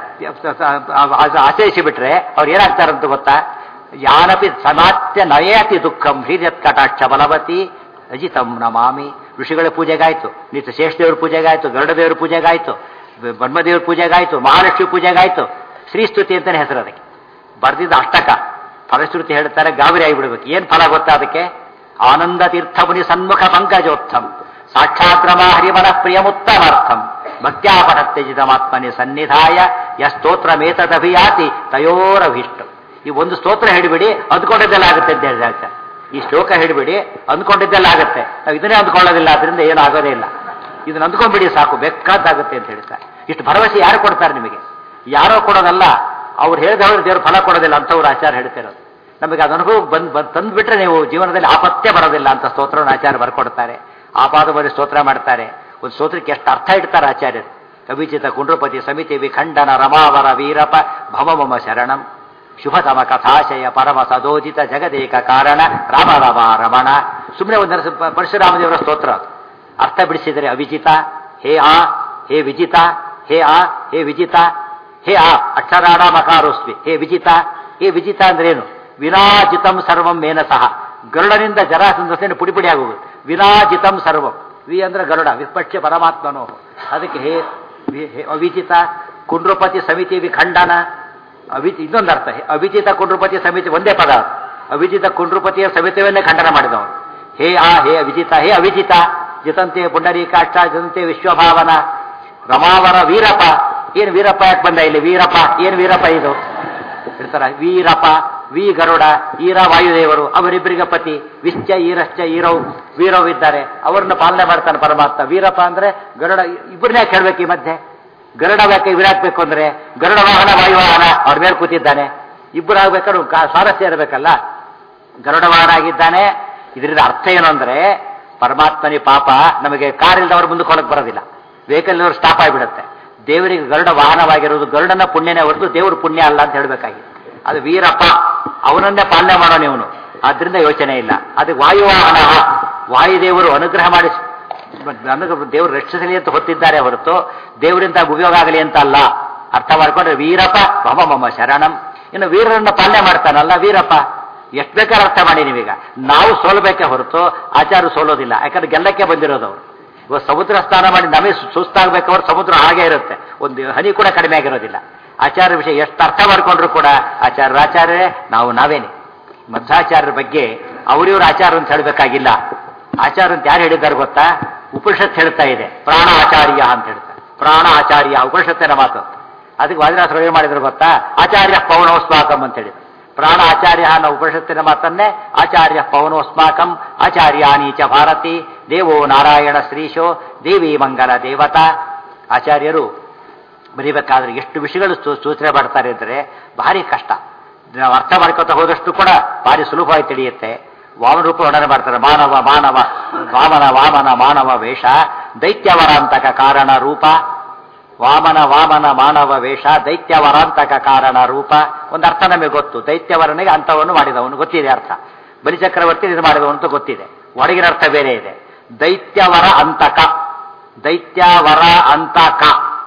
ಆಚರಿಸಿ ಬಿಟ್ರೆ ಅವ್ರು ಏನಾಗ್ತಾರಂತ ಗೊತ್ತಾ ಯಾನಪಿ ಸಮಾತ್ಯ ನಯತಿ ದುಃಖಂ ಹಿರಿಯತ್ ಕಟಾಕ್ಷ ಬಲವತಿ ಅಜಿತಂ ನಮಾಮಿ ಋಷಿಗಳ ಪೂಜೆಗಾಯ್ತು ನಿತ್ಯ ಶೇಷದೇವ್ರ ಪೂಜೆಗಾಯ್ತು ಗರುಡದೇವ್ರ ಪೂಜೆಗಾಯ್ತು ಬ್ರಹ್ಮದೇವ್ರ ಪೂಜೆಗಾಯ್ತು ಮಹಾಲಕ್ಷ್ಮಿ ಪೂಜೆಗಾಯ್ತು ಶ್ರೀಸ್ತುತಿ ಅಂತಾನೆ ಹೆಸರು ಅದಕ್ಕೆ ಬರ್ದಿದ್ದ ಅಷ್ಟಕ ಫಲಶ್ರುತಿ ಹೇಳ್ತಾರೆ ಗಾಬರಿ ಆಗಿಬಿಡ್ಬೇಕು ಏನ್ ಫಲ ಗೊತ್ತಾ ಅದಕ್ಕೆ ಆನಂದ ತೀರ್ಥ ಮುನಿ ಸನ್ಮುಖ ಪಂಕಜೋತ್ಥಂ ಸಾಕ್ಷಾತ್ರಮ ಹರಿಮನ ಪ್ರಿಯಮುತ್ತಮರ್ಥಂ ಭಕ್ತ್ಯಾಪನತ್ಯಜಿತಮಾತ್ಮನಿ ಸನ್ನಿಧಾಯ ಯಸ್ತೋತ್ರಮೇತದಭಿಯಾತಿ ತಯೋರಭಿಷ್ಟು ಈ ಒಂದು ಸ್ತೋತ್ರ ಹೇಳಿಬಿಡಿ ಅಂದ್ಕೊಂಡಿದ್ದೆಲ್ಲ ಆಗುತ್ತೆ ಅಂತ ಹೇಳಿದ ಆಚಾರ್ಯ. ಈ ಶ್ಲೋಕ ಹೇಳಿಬಿಡಿ ಅಂದ್ಕೊಂಡಿದ್ದೆಲ್ಲ ಆಗುತ್ತೆ ನಾವು ಇದನ್ನೇ ಅಂದ್ಕೊಳ್ಳೋದಿಲ್ಲ ಅದರಿಂದ ಏನು ಆಗೋದೇ ಇಲ್ಲ ಇದನ್ನ ಅಂದ್ಕೊಂಡ್ಬಿಡಿ ಸಾಕು ಬೇಕಾದ್ದಾಗುತ್ತೆ ಅಂತ ಹೇಳ್ತಾರೆ ಇಷ್ಟು ಭರವಸೆ ಯಾರು ಕೊಡ್ತಾರೆ ನಿಮಗೆ ಯಾರೋ ಕೊಡೋದಲ್ಲ ಅವ್ರು ಹೇಳಿದವರು ದೇವರು ಫಲ ಕೊಡೋದಿಲ್ಲ ಅಂತವ್ರು ಆಚಾರ ಹೇಳ್ತಿರೋದು ನಮಗೆ ಅದು ಅನುಭವ ಬಂದ್ ಬಂದ್ ತಂದ್ಬಿಟ್ರೆ ನೀವು ಜೀವನದಲ್ಲಿ ಆಪತ್ತೇ ಬರೋದಿಲ್ಲ ಅಂತ ಸ್ತೋತ್ರವನ್ನು ಆಚಾರ ಬರ್ಕೊಡ್ತಾರೆ ಆಪಾದ ಬರೀ ಸ್ತೋತ್ರ ಮಾಡ್ತಾರೆ ಒಂದು ಸ್ತೋತ್ರಕ್ಕೆ ಎಷ್ಟು ಅರ್ಥ ಇಡ್ತಾರೆ ಆಚಾರ್ಯರು ಕವಿಚಿತ ಕುಂಡ್ರಪತಿ ಸಮಿತಿ ವಿಖಂಡನ ರಮಾವರ ವೀರಪ ಭವಮಮ ಶರಣಂ ಶುಭತಮ ಕಥಾಶಯ ಪರಮ ಸದೋದಿತ ಜಗದೇಕ ಕಾರಣ ರಾಮ ರಾಮ ರಮಣ ಸುಮ್ಮನೆ ಒಂದು ಪರಶುರಾಮದೇವರ ಸ್ತೋತ್ರ ಅದು. ಅರ್ಥ ಬಿಡಿಸಿದರೆ ಅವಿಜಿತ ಹೇ ಆ ಹೇ ವಿಜಿತ ಹೇ ಆ ಹೇ ವಿಜಿತ ಹೇ ಆ ಅಕ್ಷರಾಣ ಮಕಾರೋಸ್ಮಿ ಹೇ ವಿಜಿತ ಹೇ ವಿಜಿತ ಅಂದ್ರೇನು ವಿನಾಜಿತಂ ಸರ್ವಂ ಮೇನ ಸಹ ಗರುಡನಿಂದ ಜರಾಸಂದಸೇನೆ ಪುಡಿ ಪುಡಿ ಆಗೋಗುತ್ತೆ ವಿನಾಜಿತಂ ಸರ್ವಂ ವಿ ಅಂದ್ರೆ ಗರುಡ ವಿಪಕ್ಷ ಪರಮಾತ್ಮನೋ ಅದಕ್ಕೆ ಹೇ ವಿ- ಹೇ ಅವಿಜಿತ ಕುಂಡ್ರಪತಿ ಸಮಿತಿ ವಿಖಂಡನ ಅವಿ ಇನ್ನೊಂದು ಅರ್ಥ ಅವಿಜಿತ ಕುಂಡ್ರಪತಿ ಸಮಿತಿ ಒಂದೇ ಪದ ಅದು. ಅವಿಜಿತ ಕುಂಡ್ರಪತಿಯ ಸಮಿತಿಯನ್ನೇ ಖಂಡನ ಮಾಡಿದವನು ಹೇ ಆ ಹೇ ಅವಿಜಿತ ಹೇ ಅವಿಜಿತ ಜಿತಂತೆ ಪುಂಡರೀಕಾಷ್ಟ ಜತಂತೆ ವಿಶ್ವಭಾವನ ರಮಾವರ ವೀರಪ್ಪ ಏನು ವೀರಪ್ಪ ಯಾಕೆ ಬಂದ ಇಲ್ಲಿ ವೀರಪ್ಪ ಏನು ವೀರಪ್ಪ ಇದು ಹೇಳ್ತಾರ ವೀರಪ್ಪ ವಿ ಗರುಡ ಈರ ವಾಯುದೇವರು ಅವರಿಬ್ಬರಿಗೆ ಪತಿ ವಿಶ್ಚ ಈರಶ್ಚ ಈರವ್ ವೀರವ್ ಇದ್ದಾರೆ ಅವ್ರನ್ನ ಪಾಲನೆ ಮಾಡ್ತಾನೆ ಪರಮಾತ್ಮ ವೀರಪ್ಪ ಅಂದ್ರೆ ಗರುಡ ಇಬ್ಬರನ್ನೇ ಕೇಳ್ಬೇಕು ಈ ಮಧ್ಯೆ ಗರುಡ ಬೇಕೆ ಇವ್ರಾಕ್ಬೇಕು ಅಂದ್ರೆ ಗರುಡ ವಾಹನ ವಾಯುವಾಹನ ಅವ್ರ ಮೇಲೆ ಕೂತಿದ್ದಾನೆ ಇಬ್ಬರು ಆಗ್ಬೇಕಾದ್ರೆ ಕಾ- ಸ್ವಾರಸ್ಯ ಇರಬೇಕಲ್ಲ ಗರುಡ ವಾಹನ ಆಗಿದ್ದಾನೆ ಇದರಿಂದ ಅರ್ಥ ಏನು ಅಂದ್ರೆ ಪರಮಾತ್ಮನಿ ಪಾಪ ನಮಗೆ ಕಾರ್ ಇಲ್ದವ್ರ ಮುಂದಕ್ಕೆ ಹೊರಗೆ ಬರೋದಿಲ್ಲ ವೆಹಿಕಲ್ ಸ್ಟಾಪ್ ಆಗಿಬಿಡುತ್ತೆ ದೇವರಿಗೆ ಗರುಡ ವಾಹನವಾಗಿರೋದು ಗರುಡನ ಪುಣ್ಯನೇ ಹೊರತು ದೇವ್ರ ಪುಣ್ಯ ಅಲ್ಲ ಅಂತ ಹೇಳ್ಬೇಕಾಗಿದೆ ಅದು ವೀರಪ್ಪ ಅವನನ್ನೇ ಪಾಲನೆ ಮಾಡೋನು ಇವನು ಆದ್ರಿಂದ ಯೋಚನೆ ಇಲ್ಲ ಅದಕ್ಕೆ ವಾಯುವಾಹನ ವಾಯುದೇವರು ಅನುಗ್ರಹ ಮಾಡಿ ನನಗೆ ದೇವರು ರಕ್ಷಿಸಲಿ ಅಂತ ಹೊತ್ತಿದ್ದಾರೆ ಹೊರತು ದೇವರಿಂದ ಉಪಯೋಗ ಆಗಲಿ ಅಂತ ಅಲ್ಲ ಅರ್ಥ ಮಾಡ್ಕೊಂಡ್ರೆ ವೀರಪ್ಪ ಮಮ ಮಮ ಶರಣಂ ಇನ್ನು ವೀರರನ್ನ ಪಾಲನೆ ಮಾಡ್ತಾನಲ್ಲ ವೀರಪ್ಪ ಎಷ್ಟು ಬೇಕಾದ್ರೆ ಅರ್ಥ ಮಾಡಿ ನೀವೀಗ ನಾವು ಸೋಲ್ಬೇಕೆ ಹೊರತು ಆಚಾರ ಸೋಲೋದಿಲ್ಲ ಯಾಕಂದ್ರೆ ಗೆಲ್ಲಕ್ಕೆ ಬಂದಿರೋದು ಅವರು ಇವಾಗ ಸಮುದ್ರ ಸ್ನಾನ ಮಾಡಿ ನಮಗೆ ಸು- ಸುಸ್ತಾಗ್ಬೇಕು ಅವ್ರ ಸಮುದ್ರ ಹಾಗೆ ಇರುತ್ತೆ ಒಂದು ಹನಿ ಕೂಡ ಕಡಿಮೆ ಆಗಿರೋದಿಲ್ಲ ಆಚಾರ್ಯ ವಿಷಯ ಎಷ್ಟು ಅರ್ಥ ಮಾಡ್ಕೊಂಡ್ರು ಕೂಡ ಆಚಾರ್ಯರ ಆಚಾರ್ಯರೇ ನಾವು ನಾವೇನೆ ಮಧ್ವಾಚಾರ್ಯರ ಬಗ್ಗೆ ಅವರಿವ್ರ ಆಚಾರ ಅಂತ ಹೇಳಬೇಕಾಗಿಲ್ಲ ಆಚಾರ ಅಂತ ಯಾರು ಹೇಳಿದ್ದಾರೆ ಗೊತ್ತಾ ಉಪನಿಷತ್ ಹೇಳ್ತಾ ಇದೆ ಪ್ರಾಣ ಆಚಾರ್ಯ ಅಂತ ಹೇಳ್ತಾರೆ ಪ್ರಾಣ ಆಚಾರ್ಯ ಉಪನಿಷತ್ತಿನ ಮಾತು ಅದಕ್ಕೆ ವಾದಿರಾಸರು ಏನು ಮಾಡಿದ್ರು ಗೊತ್ತಾ ಆಚಾರ್ಯ ಪವನೋಸ್ಮಾಕಂ ಅಂತ ಹೇಳಿದ್ರು ಪ್ರಾಣ ಆಚಾರ್ಯ ಅನ್ನೋ ಉಪನಿಷತ್ತಿನ ಮಾತನ್ನೇ ಆಚಾರ್ಯ ಪವನೋಸ್ಮಾಕಂ ಆಚಾರ್ಯಾನಿ ಚ ಭಾರತಿ ದೇವೋ ನಾರಾಯಣ ಶ್ರೀಶೋ ದೇವಿ ಮಂಗಲ ದೇವತಾ ಆಚಾರ್ಯರು ಬರೀಬೇಕಾದ್ರೆ ಎಷ್ಟು ವಿಷಯಗಳು ಸೂ- ಸೂಚನೆ ಮಾಡ್ತಾರೆ ಅಂದರೆ ಭಾರಿ ಕಷ್ಟ ನಾವು ಅರ್ಥ ಮಾಡ್ಕೊತಾ ಹೋದಷ್ಟು ಕೂಡ ಭಾರಿ ಸುಲಭವಾಗಿ ತಿಳಿಯುತ್ತೆ ವಾಮನ ರೂಪ ವರ್ಣನೆ ಮಾಡ್ತಾರೆ ಮಾನವ ಮಾನವ ವಾಮನ ವಾಮನ ಮಾನವ ವೇಷ ದೈತ್ಯವರಾಂತಕ ಕಾರಣ ರೂಪ ವಾಮನ ವಾಮನ ಮಾನವ ವೇಷ ದೈತ್ಯವರಾಂತಕ ಕಾರಣ ರೂಪ ಒಂದು ಅರ್ಥ ನಮಗೆ ಗೊತ್ತು ದೈತ್ಯವರನಿಗೆ ಅಂತವನ್ನು ಮಾಡಿದವನು ಗೊತ್ತಿದೆ ಅರ್ಥ ಬಲಿಚಕ್ರವರ್ತಿ ಇದು ಮಾಡಿದವನು ಅಂತ ಗೊತ್ತಿದೆ ಒಳಗಿನ ಅರ್ಥ ಬೇರೆ ಇದೆ ದೈತ್ಯವರ ಅಂತಕ ದೈತ್ಯವರ ಅಂತಕ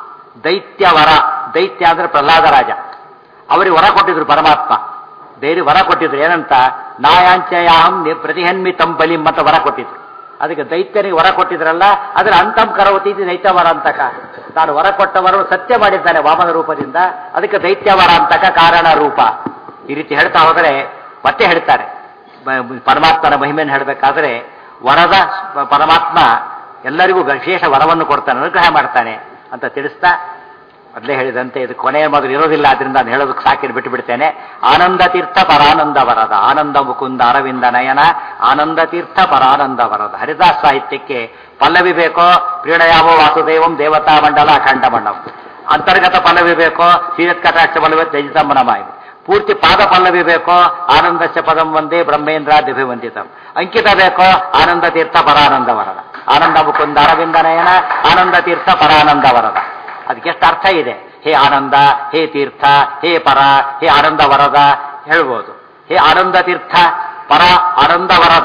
ದೈತ್ಯವರ ದೈತ್ಯ ಅಂದ್ರೆ ಪ್ರಹ್ಲಾದ ರಾಜ ಅವರಿಗೆ ವರ ಕೊಟ್ಟಿದ್ರು ಪರಮಾತ್ಮ ಬೇರೆ ವರ ಕೊಟ್ಟಿದ್ರು ಏನಂತ ನಾಯಾಂಚಯಾಹಂ ನಿ- ಪ್ರತಿಹನ್ಮಿತಂ ಬಲಿಂ ಅಂತ ವರ ಕೊಟ್ಟಿದ್ರು ಅದಕ್ಕೆ ದೈತ್ಯನಿಗೆ ವರ ಕೊಟ್ಟಿದ್ರಲ್ಲ ಅದರ ಅಂತಂ ಕರವತಿ ಇದು ದೈತ್ಯವರ ಅಂತಕ ತಾನು ವರ ಕೊಟ್ಟವರು ಸತ್ಯ ಮಾಡಿದ್ದಾನೆ ವಾಮನ ರೂಪದಿಂದ ಅದಕ್ಕೆ ದೈತ್ಯವರ ಅಂತಕ ಕಾರಣ ರೂಪ ಈ ರೀತಿ ಹೇಳ್ತಾ ಹೋದರೆ ಮತ್ತೆ ಹೇಳ್ತಾರೆ ಬ- ಪರಮಾತ್ಮನ ಮಹಿಮೆಯನ್ನು ಹೇಳಬೇಕಾದ್ರೆ ವರದ ಪ- ಪರಮಾತ್ಮ ಎಲ್ಲರಿಗೂ ವಿಶೇಷ ವರವನ್ನು ಕೊಡ್ತಾನೆ ಅನುಗ್ರಹ ಮಾಡ್ತಾನೆ ಅಂತ ತಿಳಿಸ್ತಾ ಮೊದಲೇ ಹೇಳಿದಂತೆ ಇದು ಕೊನೆಯ ಮೊದಲು ಇರೋದಿಲ್ಲ ಅದರಿಂದ ನಾನು ಹೇಳೋದಕ್ಕೆ ಸಾಕಿನ ಬಿಟ್ಟು ಬಿಡ್ತೇನೆ ಆನಂದ ತೀರ್ಥ ಪರಾನಂದ ವರದ ಆನಂದ ಮುಕುಂದ ಅರವಿಂದ ನಯನ ಆನಂದ ತೀರ್ಥ ಪರಾನಂದ ವರದ ಹರಿದಾಸ್ ಸಾಹಿತ್ಯಕ್ಕೆ ಪಲ್ಲವಿ ಬೇಕೋ ಪ್ರೀಣಯಾಮೋ ವಾಸುದೇವಂ ದೇವತಾ ಮಂಡಲ ಅಖಂಡ ಮಂಡಂ ಅಂತರ್ಗತ ಪಲ್ಲವಿ ಬೇಕೋ ಸೀರತ್ ಕಟಾಕ್ಷ ಪಲ್ಲವಿ ತ್ಯಜಿತಮ್ಮನಮಾಯಿ ಪೂರ್ತಿ ಪಾದ ಪಲ್ಲವಿ ಬೇಕೋ ಆನಂದಶ್ಚ ಪದಂ ಒಂದೇ ಬ್ರಹ್ಮೇಂದ್ರಾದಿಭಿ ವಂದಿತಂ ಅಂಕಿತ ಬೇಕೋ ಆನಂದ ತೀರ್ಥ ಪರಾನಂದ ವರದ ಆನಂದ ಮುಕುಂದ ಅರವಿಂದ ನಯನ ಆನಂದ ತೀರ್ಥ ಪರಾನಂದ ವರದ ಅದಕ್ಕೆ ಎಷ್ಟು ಅರ್ಥ ಇದೆ ಹೇ ಆನಂದ ಹೇ ತೀರ್ಥ ಹೇ ಪರ ಹೇ ಆನಂದ ವರದ ಹೇಳ್ಬೋದು ಹೇ ಆನಂದ ತೀರ್ಥ ಪರ ಆನಂದ ವರದ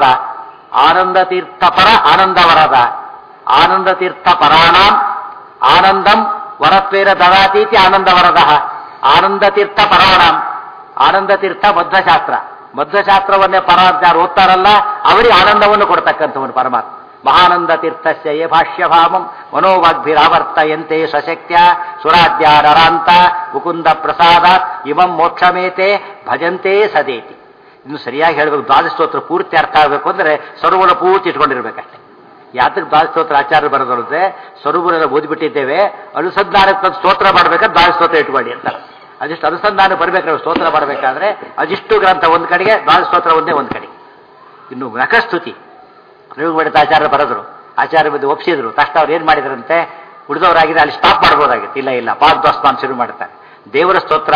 ಆನಂದ ತೀರ್ಥ ಪರ ಆನಂದ ವರದ ಆನಂದ ತೀರ್ಥ ಪರಾಣಾಂ ಆನಂದಂ ವರತ್ವೇರ ದದಾತೀತಿ ಆನಂದ ವರದ ಆನಂದ ತೀರ್ಥ ಪರಾಣಾಂ ಆನಂದ ತೀರ್ಥ ಮಧ್ವಶಾಸ್ತ್ರ ಮಧ್ವಶಾಸ್ತ್ರವನ್ನೇ ಪರ ಅಂತ ಯಾರು ಓದ್ತಾರಲ್ಲ ಅವರಿಗೆ ಆನಂದವನ್ನು ಕೊಡ್ತಕ್ಕಂಥವನು ಪರಮಾತ್ಮ ಮಹಾನಂದ ತೀರ್ಥಸ್ಯ ಯೇ ಭಾಷ್ಯಭಾಮಂ ಮನೋವಾಗ್ಭಿರಾವರ್ತಯಂತೆ ಸಶಕ್ತ್ಯ ಸುರಾಧ್ಯ ನರಾಂತ ಮುಕುಂದ ಪ್ರಸಾದ ಇಮಂ ಮೋಕ್ಷಮೇತೆ ಭಜಂತೆ ಸದೇತಿ ಇನ್ನು ಸರಿಯಾಗಿ ಹೇಳಬೇಕು ದ್ವಾದಶ ಸ್ತೋತ್ರ ಪೂರ್ತಿ ಅರ್ಥ ಆಗಬೇಕು ಅಂದ್ರೆ ಸರ್ವನ ಪೂರ್ತಿ ಇಟ್ಕೊಂಡಿರ್ಬೇಕಷ್ಟೇ ಯಾತಕ್ಕೆ ದ್ವಾದಶ ಸ್ತೋತ್ರ ಆಚಾರ್ಯ ಬರೋದಂದ್ರೆ ಸ್ವರೂಪನೆಲ್ಲ ಓದಿಬಿಟ್ಟಿದ್ದೇವೆ ಅನುಸಂಧಾನಕ್ಕೆ ತಂದು ಸ್ತೋತ್ರ ಮಾಡ್ಬೇಕಾದ್ರೆ ದ್ವಾದಶ ಸ್ತೋತ್ರ ಇಟ್ಕೊಳ್ಳಿ ಅಂತ ಅದಿಷ್ಟು ಅನುಸಂಧಾನ ಬರ್ಬೇಕಾದ್ರೆ ಸ್ತೋತ್ರ ಮಾಡಬೇಕಾದ್ರೆ ಅದಿಷ್ಟು ಗ್ರಂಥ ಒಂದು ಕಡೆಗೆ ದ್ವಾದಶ ಸ್ತೋತ್ರ ಒಂದೇ ಒಂದು ಕಡೆ ಇನ್ನು ನಖಸ್ತುತಿ ರೇವುಗಡಿತ ಆಚಾರ್ಯ ಬರೆದ್ರು ಆಚಾರ್ಯ ಬಂದು ಒಪ್ಸಿದ್ರು ತಕ್ಷಣ ಅವ್ರು ಏನ್ ಮಾಡಿದ್ರಂತೆ ಉಳಿದವರಾಗಿದೆ ಅಲ್ಲಿ ಸ್ಟಾಪ್ ಮಾಡ್ಬೋದಾಗಿತ್ತು ಇಲ್ಲ ಇಲ್ಲ ಪಾದೋಸ್ಮಾನ್ ಶುರು ಮಾಡ್ತಾರೆ ದೇವರ ಸ್ತೋತ್ರ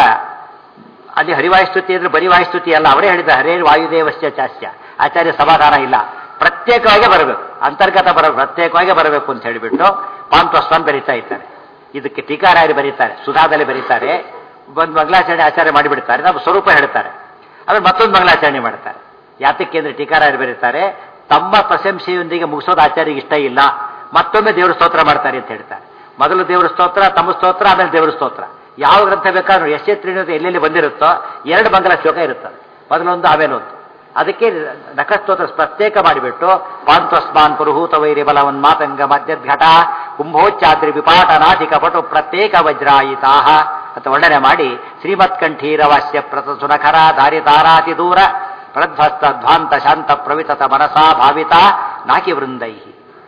ಅಲ್ಲಿ ಹರಿವಾಯುಸ್ತುತಿ ಅಂದ್ರೆ ಬರಿ ವಾಯುಸ್ತುತಿ ಅಲ್ಲ ಅವರೇ ಹೇಳಿದ ಹರೇ ವಾಯುದೇವಸ್ಯ ಚಾಸ್ಯ ಆಚಾರ್ಯ ಸಮಾಧಾನ ಇಲ್ಲ ಪ್ರತ್ಯೇಕವಾಗಿ ಬರಬೇಕು ಅಂತರ್ಗತ ಬರ ಪ್ರತ್ಯೇಕವಾಗಿ ಬರಬೇಕು ಅಂತ ಹೇಳಿಬಿಟ್ಟು ಪಾಂತೋಸ್ವಾನ್ ಬರೀತಾ ಇದ್ದಾರೆ ಇದಕ್ಕೆ ಟೀಕಾರಾಯರು ಬರೀತಾರೆ ಸುಧಾದಲ್ಲಿ ಬರೀತಾರೆ ಒಂದು ಮಂಗಲಾಚರಣೆ ಆಚಾರ್ಯ ಮಾಡಿಬಿಡ್ತಾರೆ ನಮ್ಮ ಸ್ವರೂಪ ಹೇಳ್ತಾರೆ ಆದ್ರೆ ಮತ್ತೊಂದು ಮಂಗಲಾಚರಣೆ ಮಾಡ್ತಾರೆ ಯಾತಕ್ಕೆ ಅಂದ್ರೆ ಟೀಕಾರಾಯರು ಬರೀತಾರೆ ತಮ್ಮ ಪ್ರಶಂಸೆಯೊಂದಿಗೆ ಮುಗಿಸೋದು ಆಚಾರ್ಯಗೆ ಇಷ್ಟ ಇಲ್ಲ ಮತ್ತೊಮ್ಮೆ ದೇವರ ಸ್ತೋತ್ರ ಮಾಡ್ತಾರೆ ಅಂತ ಹೇಳ್ತಾರೆ ಮೊದಲು ದೇವರ ಸ್ತೋತ್ರ ತಮ್ಮ ಸ್ತೋತ್ರ ಆಮೇಲೆ ದೇವರ ಸ್ತೋತ್ರ ಯಾವ ಗ್ರಂಥ ಬೇಕಾದ್ರೂ ಎಷ್ಟೇ ತ್ರಿಣಿತ ಎಲ್ಲೆಲ್ಲಿ ಬಂದಿರುತ್ತೋ ಎರಡು ಮಂಗಲ ಶ್ಲೋಕ ಇರುತ್ತದೆ ಮೊದಲೊಂದು ಆಮೇಲೆ ಒಂದು ಅದಕ್ಕೆ ನಖಸ್ತೋತ್ರ ಪ್ರತ್ಯೇಕ ಮಾಡಿಬಿಟ್ಟು ಪಾಂತ್ವಸ್ಮಾನ್ ಪುರುಹೂತ ವೈರಿ ಬಲವನ್ ಮಾತಂಗ ಮಧ್ಯಘಟ ಕುಂಭೋಚ್ಚಾದ್ರಿ ವಿಪಾಟ ನಾಟಿಕ ಪಟು ಪ್ರತ್ಯೇಕ ವಜ್ರಾಯಿತಾ ಅಂತ ವರ್ಣನೆ ಮಾಡಿ ಶ್ರೀಮತ್ ಕಂಠೀರವಾಸ್ಯ ಪ್ರತ ಸುನಖರ ಧಾರಿತಾರಾತಿ ದೂರ ಪ್ರಧ್ವಸ್ತ ಧ್ವಾಂತ ಶಾಂತ ಪ್ರವಿತತ ಮನಸಾ ಭಾವಿತ ನಾಕಿ ವೃಂದೈ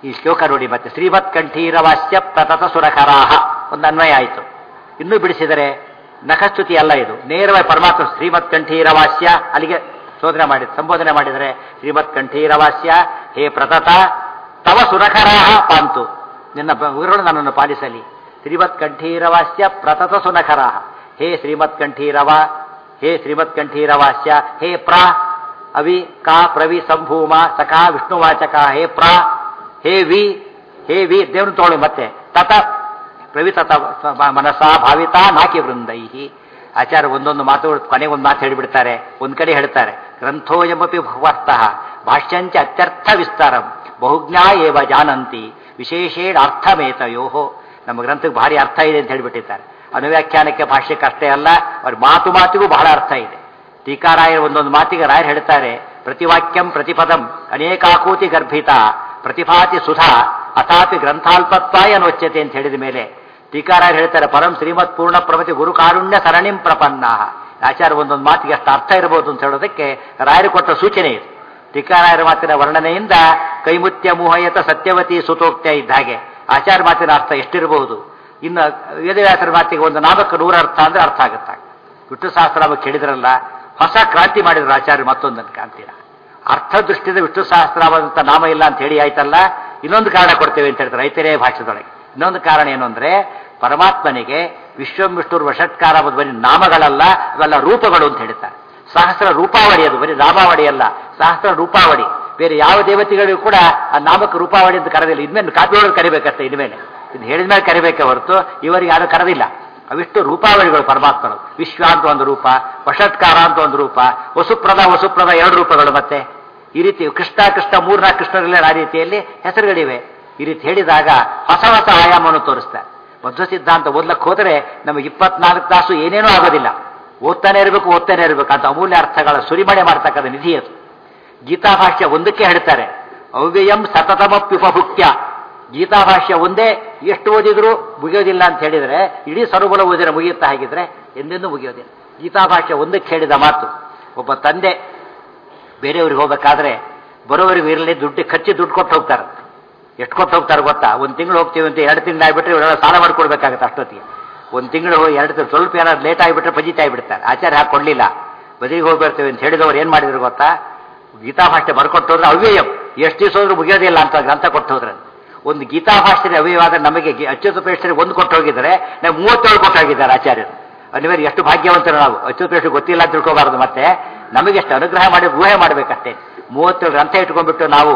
ಈ ಶ್ಲೋಕ ನೋಡಿ ಮತ್ತೆ ಶ್ರೀಮತ್ ಕಂಠೀರವಾಸ್ಯ ಪ್ರತತ ಸುರಕರಾಹ ಒಂದು ಅನ್ವಯ ಆಯಿತು ಇನ್ನೂ ಬಿಡಿಸಿದರೆ ನಖಸ್ತುತಿ ಅಲ್ಲ ಇದು ನೇರವಾಗಿ ಪರಮಾತ್ಮ ಶ್ರೀಮತ್ ಕಂಠೀರವಾಸ್ಯ ಅಲ್ಲಿಗೆ ಶೋಧನೆ ಮಾಡಿ ಸಂಬೋಧನೆ ಮಾಡಿದರೆ ಶ್ರೀಮತ್ ಕಂಠೀರವಾಸ್ಯ ಹೇ ಪ್ರತತ ತವ ಸುರಕರಾಹ ಪಾಂತು ನಿನ್ನ ಗುರುಗಳು ನನ್ನನ್ನು ಪಾಲಿಸಲಿ ಶ್ರೀಮತ್ ಕಂಠೀರವಾಸ್ಯ ಪ್ರತತ ಸುನಖರಾಹ ಹೇ ಶ್ರೀಮತ್ ಕಂಠೀರವ ಹೇ ಶ್ರೀಮತ್ ಕಂಠೀರವಾಸ್ಯ ಹೇ ಪ್ರಾ ಅವಿ ಕಾ ಪ್ರವಿ ಸಂಭೂಮ ಸಖಾ ವಿಷ್ಣುವಾಚಕ ಹೇ ಪ್ರಾ ಹೇ ವಿ ಹೇ ವಿ ದೇವ್ರನ್ನ ತಗೊಳ್ಳಿ ಮತ್ತೆ ತತ ಪ್ರವಿತತ ಮನಸ ಭಾವಿತ ನಾಕಿ ವೃಂದೈಹಿ ಆಚಾರ್ಯ ಒಂದೊಂದು ಮಾತು ಕೊನೆಗೆ ಒಂದು ಮಾತು ಹೇಳಿಬಿಡ್ತಾರೆ ಒಂದ್ ಕಡೆ ಹೇಳ್ತಾರೆ ಗ್ರಂಥೋಯಮಪಿ ಭವರ್ತಃ ಭಾಷ್ಯಂಚ ಅತ್ಯರ್ಥ ವಿಸ್ತಾರಂ ಬಹುಜ್ಞಾ ಏವ ಜಾನಂತಿ ವಿಶೇಷೇಣ ಅರ್ಥಮೇತಯೋ ನಮ್ಮ ಗ್ರಂಥಕ್ಕೆ ಭಾರಿ ಅರ್ಥ ಇದೆ ಅಂತ ಹೇಳಿಬಿಟ್ಟಿದ್ದಾರೆ ಅನುವ್ಯಾಖ್ಯಾನಕ್ಕೆ ಭಾಷ್ಯಕ್ಕೆ ಅಷ್ಟೇ ಅಲ್ಲ ಅವ್ರ ಮಾತು ಮಾತಿಗೂ ಬಹಳ ಅರ್ಥ ಇದೆ ಟೀಕಾರಾಯರು ಒಂದೊಂದು ಮಾತಿಗೆ ರಾಯರು ಹೇಳ್ತಾರೆ ಪ್ರತಿವಾಕ್ಯಂ ಪ್ರತಿಪದಂ ಅನೇಕಾಕೂತಿ ಗರ್ಭಿತ ಪ್ರತಿಭಾತಿ ಸುಧಾ ಅಥಾಪಿ ಗ್ರಂಥಾಲ್ಪತ್ವಾಯ ನೋಚ್ಯತೆ ಅಂತ ಹೇಳಿದ ಮೇಲೆ ಟೀಕಾರಾಯರು ಹೇಳ್ತಾರೆ ಪರಂ ಶ್ರೀಮತ್ ಪೂರ್ಣ ಪ್ರಮತಿ ಗುರು ಕಾರುಣ್ಯ ಸರಣಿಂ ಪ್ರಪನ್ನ ಆಚಾರ್ಯ ಒಂದೊಂದು ಮಾತಿಗೆ ಅಷ್ಟು ಅರ್ಥ ಇರಬಹುದು ಅಂತ ಹೇಳೋದಕ್ಕೆ ರಾಯರು ಕೊಟ್ಟ ಸೂಚನೆ ಇದೆ ಟೀಕಾರಾಯರ ಮಾತಿನ ವರ್ಣನೆಯಿಂದ ಕೈಮುತ್ಯ ಮೋಹಯತ ಸತ್ಯವತಿ ಸುತೋಕ್ತ ಇದ್ದ ಹಾಗೆ ಆಚಾರ್ಯ ಮಾತಿನ ಅರ್ಥ ಎಷ್ಟಿರಬಹುದು ಇನ್ನು ವೇದವ್ಯಾಸರ ಮಾತಿಗೆ ಒಂದು ನಾಮಕ್ಕೆ ನೂರ ಅರ್ಥ ಅಂದ್ರೆ ಅರ್ಥ ಆಗುತ್ತೆ ವಿಷ್ಣು ಸಹಸ್ರನಾಮ ಕೇಳಿದ್ರಲ್ಲ ಹೊಸ ಕ್ರಾಂತಿ ಮಾಡಿದ್ರು ಆಚಾರ್ಯ ಮತ್ತೊಂದನ್ನು ಕ್ರಾಂತಿನ ಅರ್ಥ ದೃಷ್ಟಿಯಿಂದ ವಿಷ್ಣು ಸಹಸ್ರನಾಮದಂತ ನಾಮ ಇಲ್ಲ ಅಂತ ಹೇಳಿ ಆಯ್ತಲ್ಲ ಇನ್ನೊಂದು ಕಾರಣ ಕೊಡ್ತೇವೆ ಅಂತ ಹೇಳ್ತಾರೆ ರೈತರೇ ಭಾಷೆದೊಳಗೆ ಇನ್ನೊಂದು ಕಾರಣ ಏನು ಅಂದ್ರೆ ಪರಮಾತ್ಮನಿಗೆ ವಿಶ್ವಂ ವಿಷ್ಣುರ್ ವಷಟ್ಕಾರ ಬರೀ ನಾಮಗಳಲ್ಲ ಅವೆಲ್ಲ ರೂಪಗಳು ಅಂತ ಹೇಳ್ತಾರೆ ಸಹಸ್ರ ರೂಪಾವಳಿ ಅದು ಬರೀ ನಾಮಾವಳಿ ಅಲ್ಲ ಸಹಸ್ರ ರೂಪಾವಳಿ ಬೇರೆ ಯಾವ ದೇವತೆಗಳಿಗೂ ಕೂಡ ಆ ನಾಮಕ್ಕೆ ರೂಪಾವಳಿ ಅಂತ ಕರೆದಿಲ್ಲ ಇನ್ಮೇಲೆ ಕಾಪಿ ಒಳಗೆ ಕರಿಬೇಕಷ್ಟೇ ಇನ್ಮೇಲೆ ಇದು ಹೇಳಿದ ಮೇಲೆ ಕರಿಬೇಕೆ ಹೊರತು ಇವರಿಗೆ ಯಾರು ಕರೆದಿಲ್ಲ ಅವಿಷ್ಟು ರೂಪಾವಳಿಗಳು ಪರಮಾತ್ಮರು ವಿಶ್ವ ಅಂತ ಒಂದು ರೂಪ ವಷಟ್ಕಾರ ಅಂತ ಒಂದು ರೂಪ ವಸುಪ್ರದ ವಸುಪ್ರದ ಎರಡು ರೂಪಗಳು ಮತ್ತೆ ಈ ರೀತಿ ಕೃಷ್ಣ ಕೃಷ್ಣ ಮೂರ್ನಾಲ್ಕು ಕೃಷ್ಣರಲ್ಲೇ ಆ ರೀತಿಯಲ್ಲಿ ಹೆಸರುಗಳಿವೆ ಈ ರೀತಿ ಹೇಳಿದಾಗ ಹೊಸ ಹೊಸ ಆಯಾಮವನ್ನು ತೋರಿಸ್ತಾರೆ ಮಧ್ವ ಸಿದ್ಧಾಂತ ಓದ್ಲಕ್ಕೆ ಹೋದರೆ ನಮಗೆ ಇಪ್ಪತ್ನಾಲ್ಕು ತಾಸು ಏನೇನೂ ಆಗೋದಿಲ್ಲ ಓದ್ತಾನೆ ಇರಬೇಕು ಓದ್ತಾನೆ ಇರಬೇಕು ಅಂತ ಅಮೂಲ್ಯ ಅರ್ಥಗಳ ಸುರಿಮಳೆ ಮಾಡ್ತಕ್ಕಂಥ ನಿಧಿ ಅದು ಗೀತಾ ಭಾಷ್ಯ ಒಂದಕ್ಕೆ ಹೇಳ್ತಾರೆ ಅವ್ಯಯಂ ಸತತಮಪ್ಯುಪಭುಕ್ತ್ಯ ಗೀತಾ ಭಾಷ್ಯ ಒಂದೇ ಎಷ್ಟು ಓದಿದ್ರು ಮುಗಿಯೋದಿಲ್ಲ ಅಂತ ಹೇಳಿದ್ರೆ ಇಡೀ ಸರುಬಲ ಓದಿದ್ರೆ ಮುಗಿಯುತ್ತಾ ಹಾಗಿದ್ರೆ ಎಂದೆಂದೂ ಮುಗಿಯೋದಿಲ್ಲ ಗೀತಾ ಭಾಷ್ಯ ಒಂದಕ್ಕೆ ಹೇಳಿದ ಮಾತು ಒಬ್ಬ ತಂದೆ ಬೇರೆಯವ್ರಿಗೆ ಹೋಗ್ಬೇಕಾದ್ರೆ ಬರೋವರೆಗೂ ಇರಲಿ ದುಡ್ಡು ಖರ್ಚು ದುಡ್ಡು ಕೊಟ್ಟು ಹೋಗ್ತಾರೆ ಎಷ್ಟು ಕೊಟ್ಟು ಹೋಗ್ತಾರೆ ಗೊತ್ತಾ ಒಂದು ತಿಂಗಳು ಹೋಗ್ತೀವಿ ಅಂತ ಎರಡು ತಿಂಗಳು ಆಗ್ಬಿಟ್ರೆ ಇವರೆಲ್ಲ ಸಾಲ ಮಾಡ್ಕೊಡ್ಬೇಕಾಗತ್ತೆ ಅಷ್ಟೊತ್ತಿಗೆ ಒಂದು ತಿಂಗಳು ಎರಡು ತಿಂಗಳು ಸ್ವಲ್ಪ ಏನಾದ್ರು ಲೇಟ್ ಆಗಿಬಿಟ್ರೆ ಪಜಿತಾ ಆಗಿಬಿಡ್ತಾರೆ ಆಚಾರ್ಯ ಹಾಕಿ ಕೊಡ್ಲಿಲ್ಲ ಬದಿಗೆ ಹೋಗಿ ಬರ್ತೇವೆ ಅಂತ ಹೇಳಿದವ್ರು ಏನು ಮಾಡಿದ್ರು ಗೊತ್ತಾ ಗೀತಾ ಭಾಷೆ ಬರ್ಕೊಟ್ಟು ಹೋದ್ರೆ ಅವ್ಯಯಂ ಎಷ್ಟು ದಿವಸ ಹೋದ್ರೂ ಮುಗಿಯೋದಿಲ್ಲ ಅಂತ ಗ್ರಂಥ ಕೊಟ್ಟು ಹೋದ್ರೆ ಒಂದು ಗೀತಾ ಭಾಷೆ ಅವ್ಯಯವಾದ ನಮಗೆ ಗಿ- ಅಚ್ಯುತ ಪ್ರೇಷ್ಠರಿಗೆ ಒಂದು ಕೊಟ್ಟು ಹೋಗಿದ್ದಾರೆ ನಾವು ಮೂವತ್ತೇಳು ಕೊಟ್ಟು ಹೋಗಿದ್ದಾರೆ ಆಚಾರ್ಯರು ಅನಿವಾರ್ಯ ಎಷ್ಟು ಭಾಗ್ಯವಂತರು ನಾವು ಅಚ್ಯುತ ಪ್ರೇಷ್ಠ ಗೊತ್ತಿಲ್ಲ ಅಂತ ತಿಳ್ಕೋಬಾರದು ಮತ್ತೆ ನಮಗೆ ಎಷ್ಟು ಅನುಗ್ರಹ ಮಾಡಿ ಊಹೆ ಮಾಡಬೇಕಷ್ಟೇ ಮೂವತ್ತೇಳು ಗ್ರಂಥ ಇಟ್ಕೊಂಡ್ಬಿಟ್ಟು ನಾವು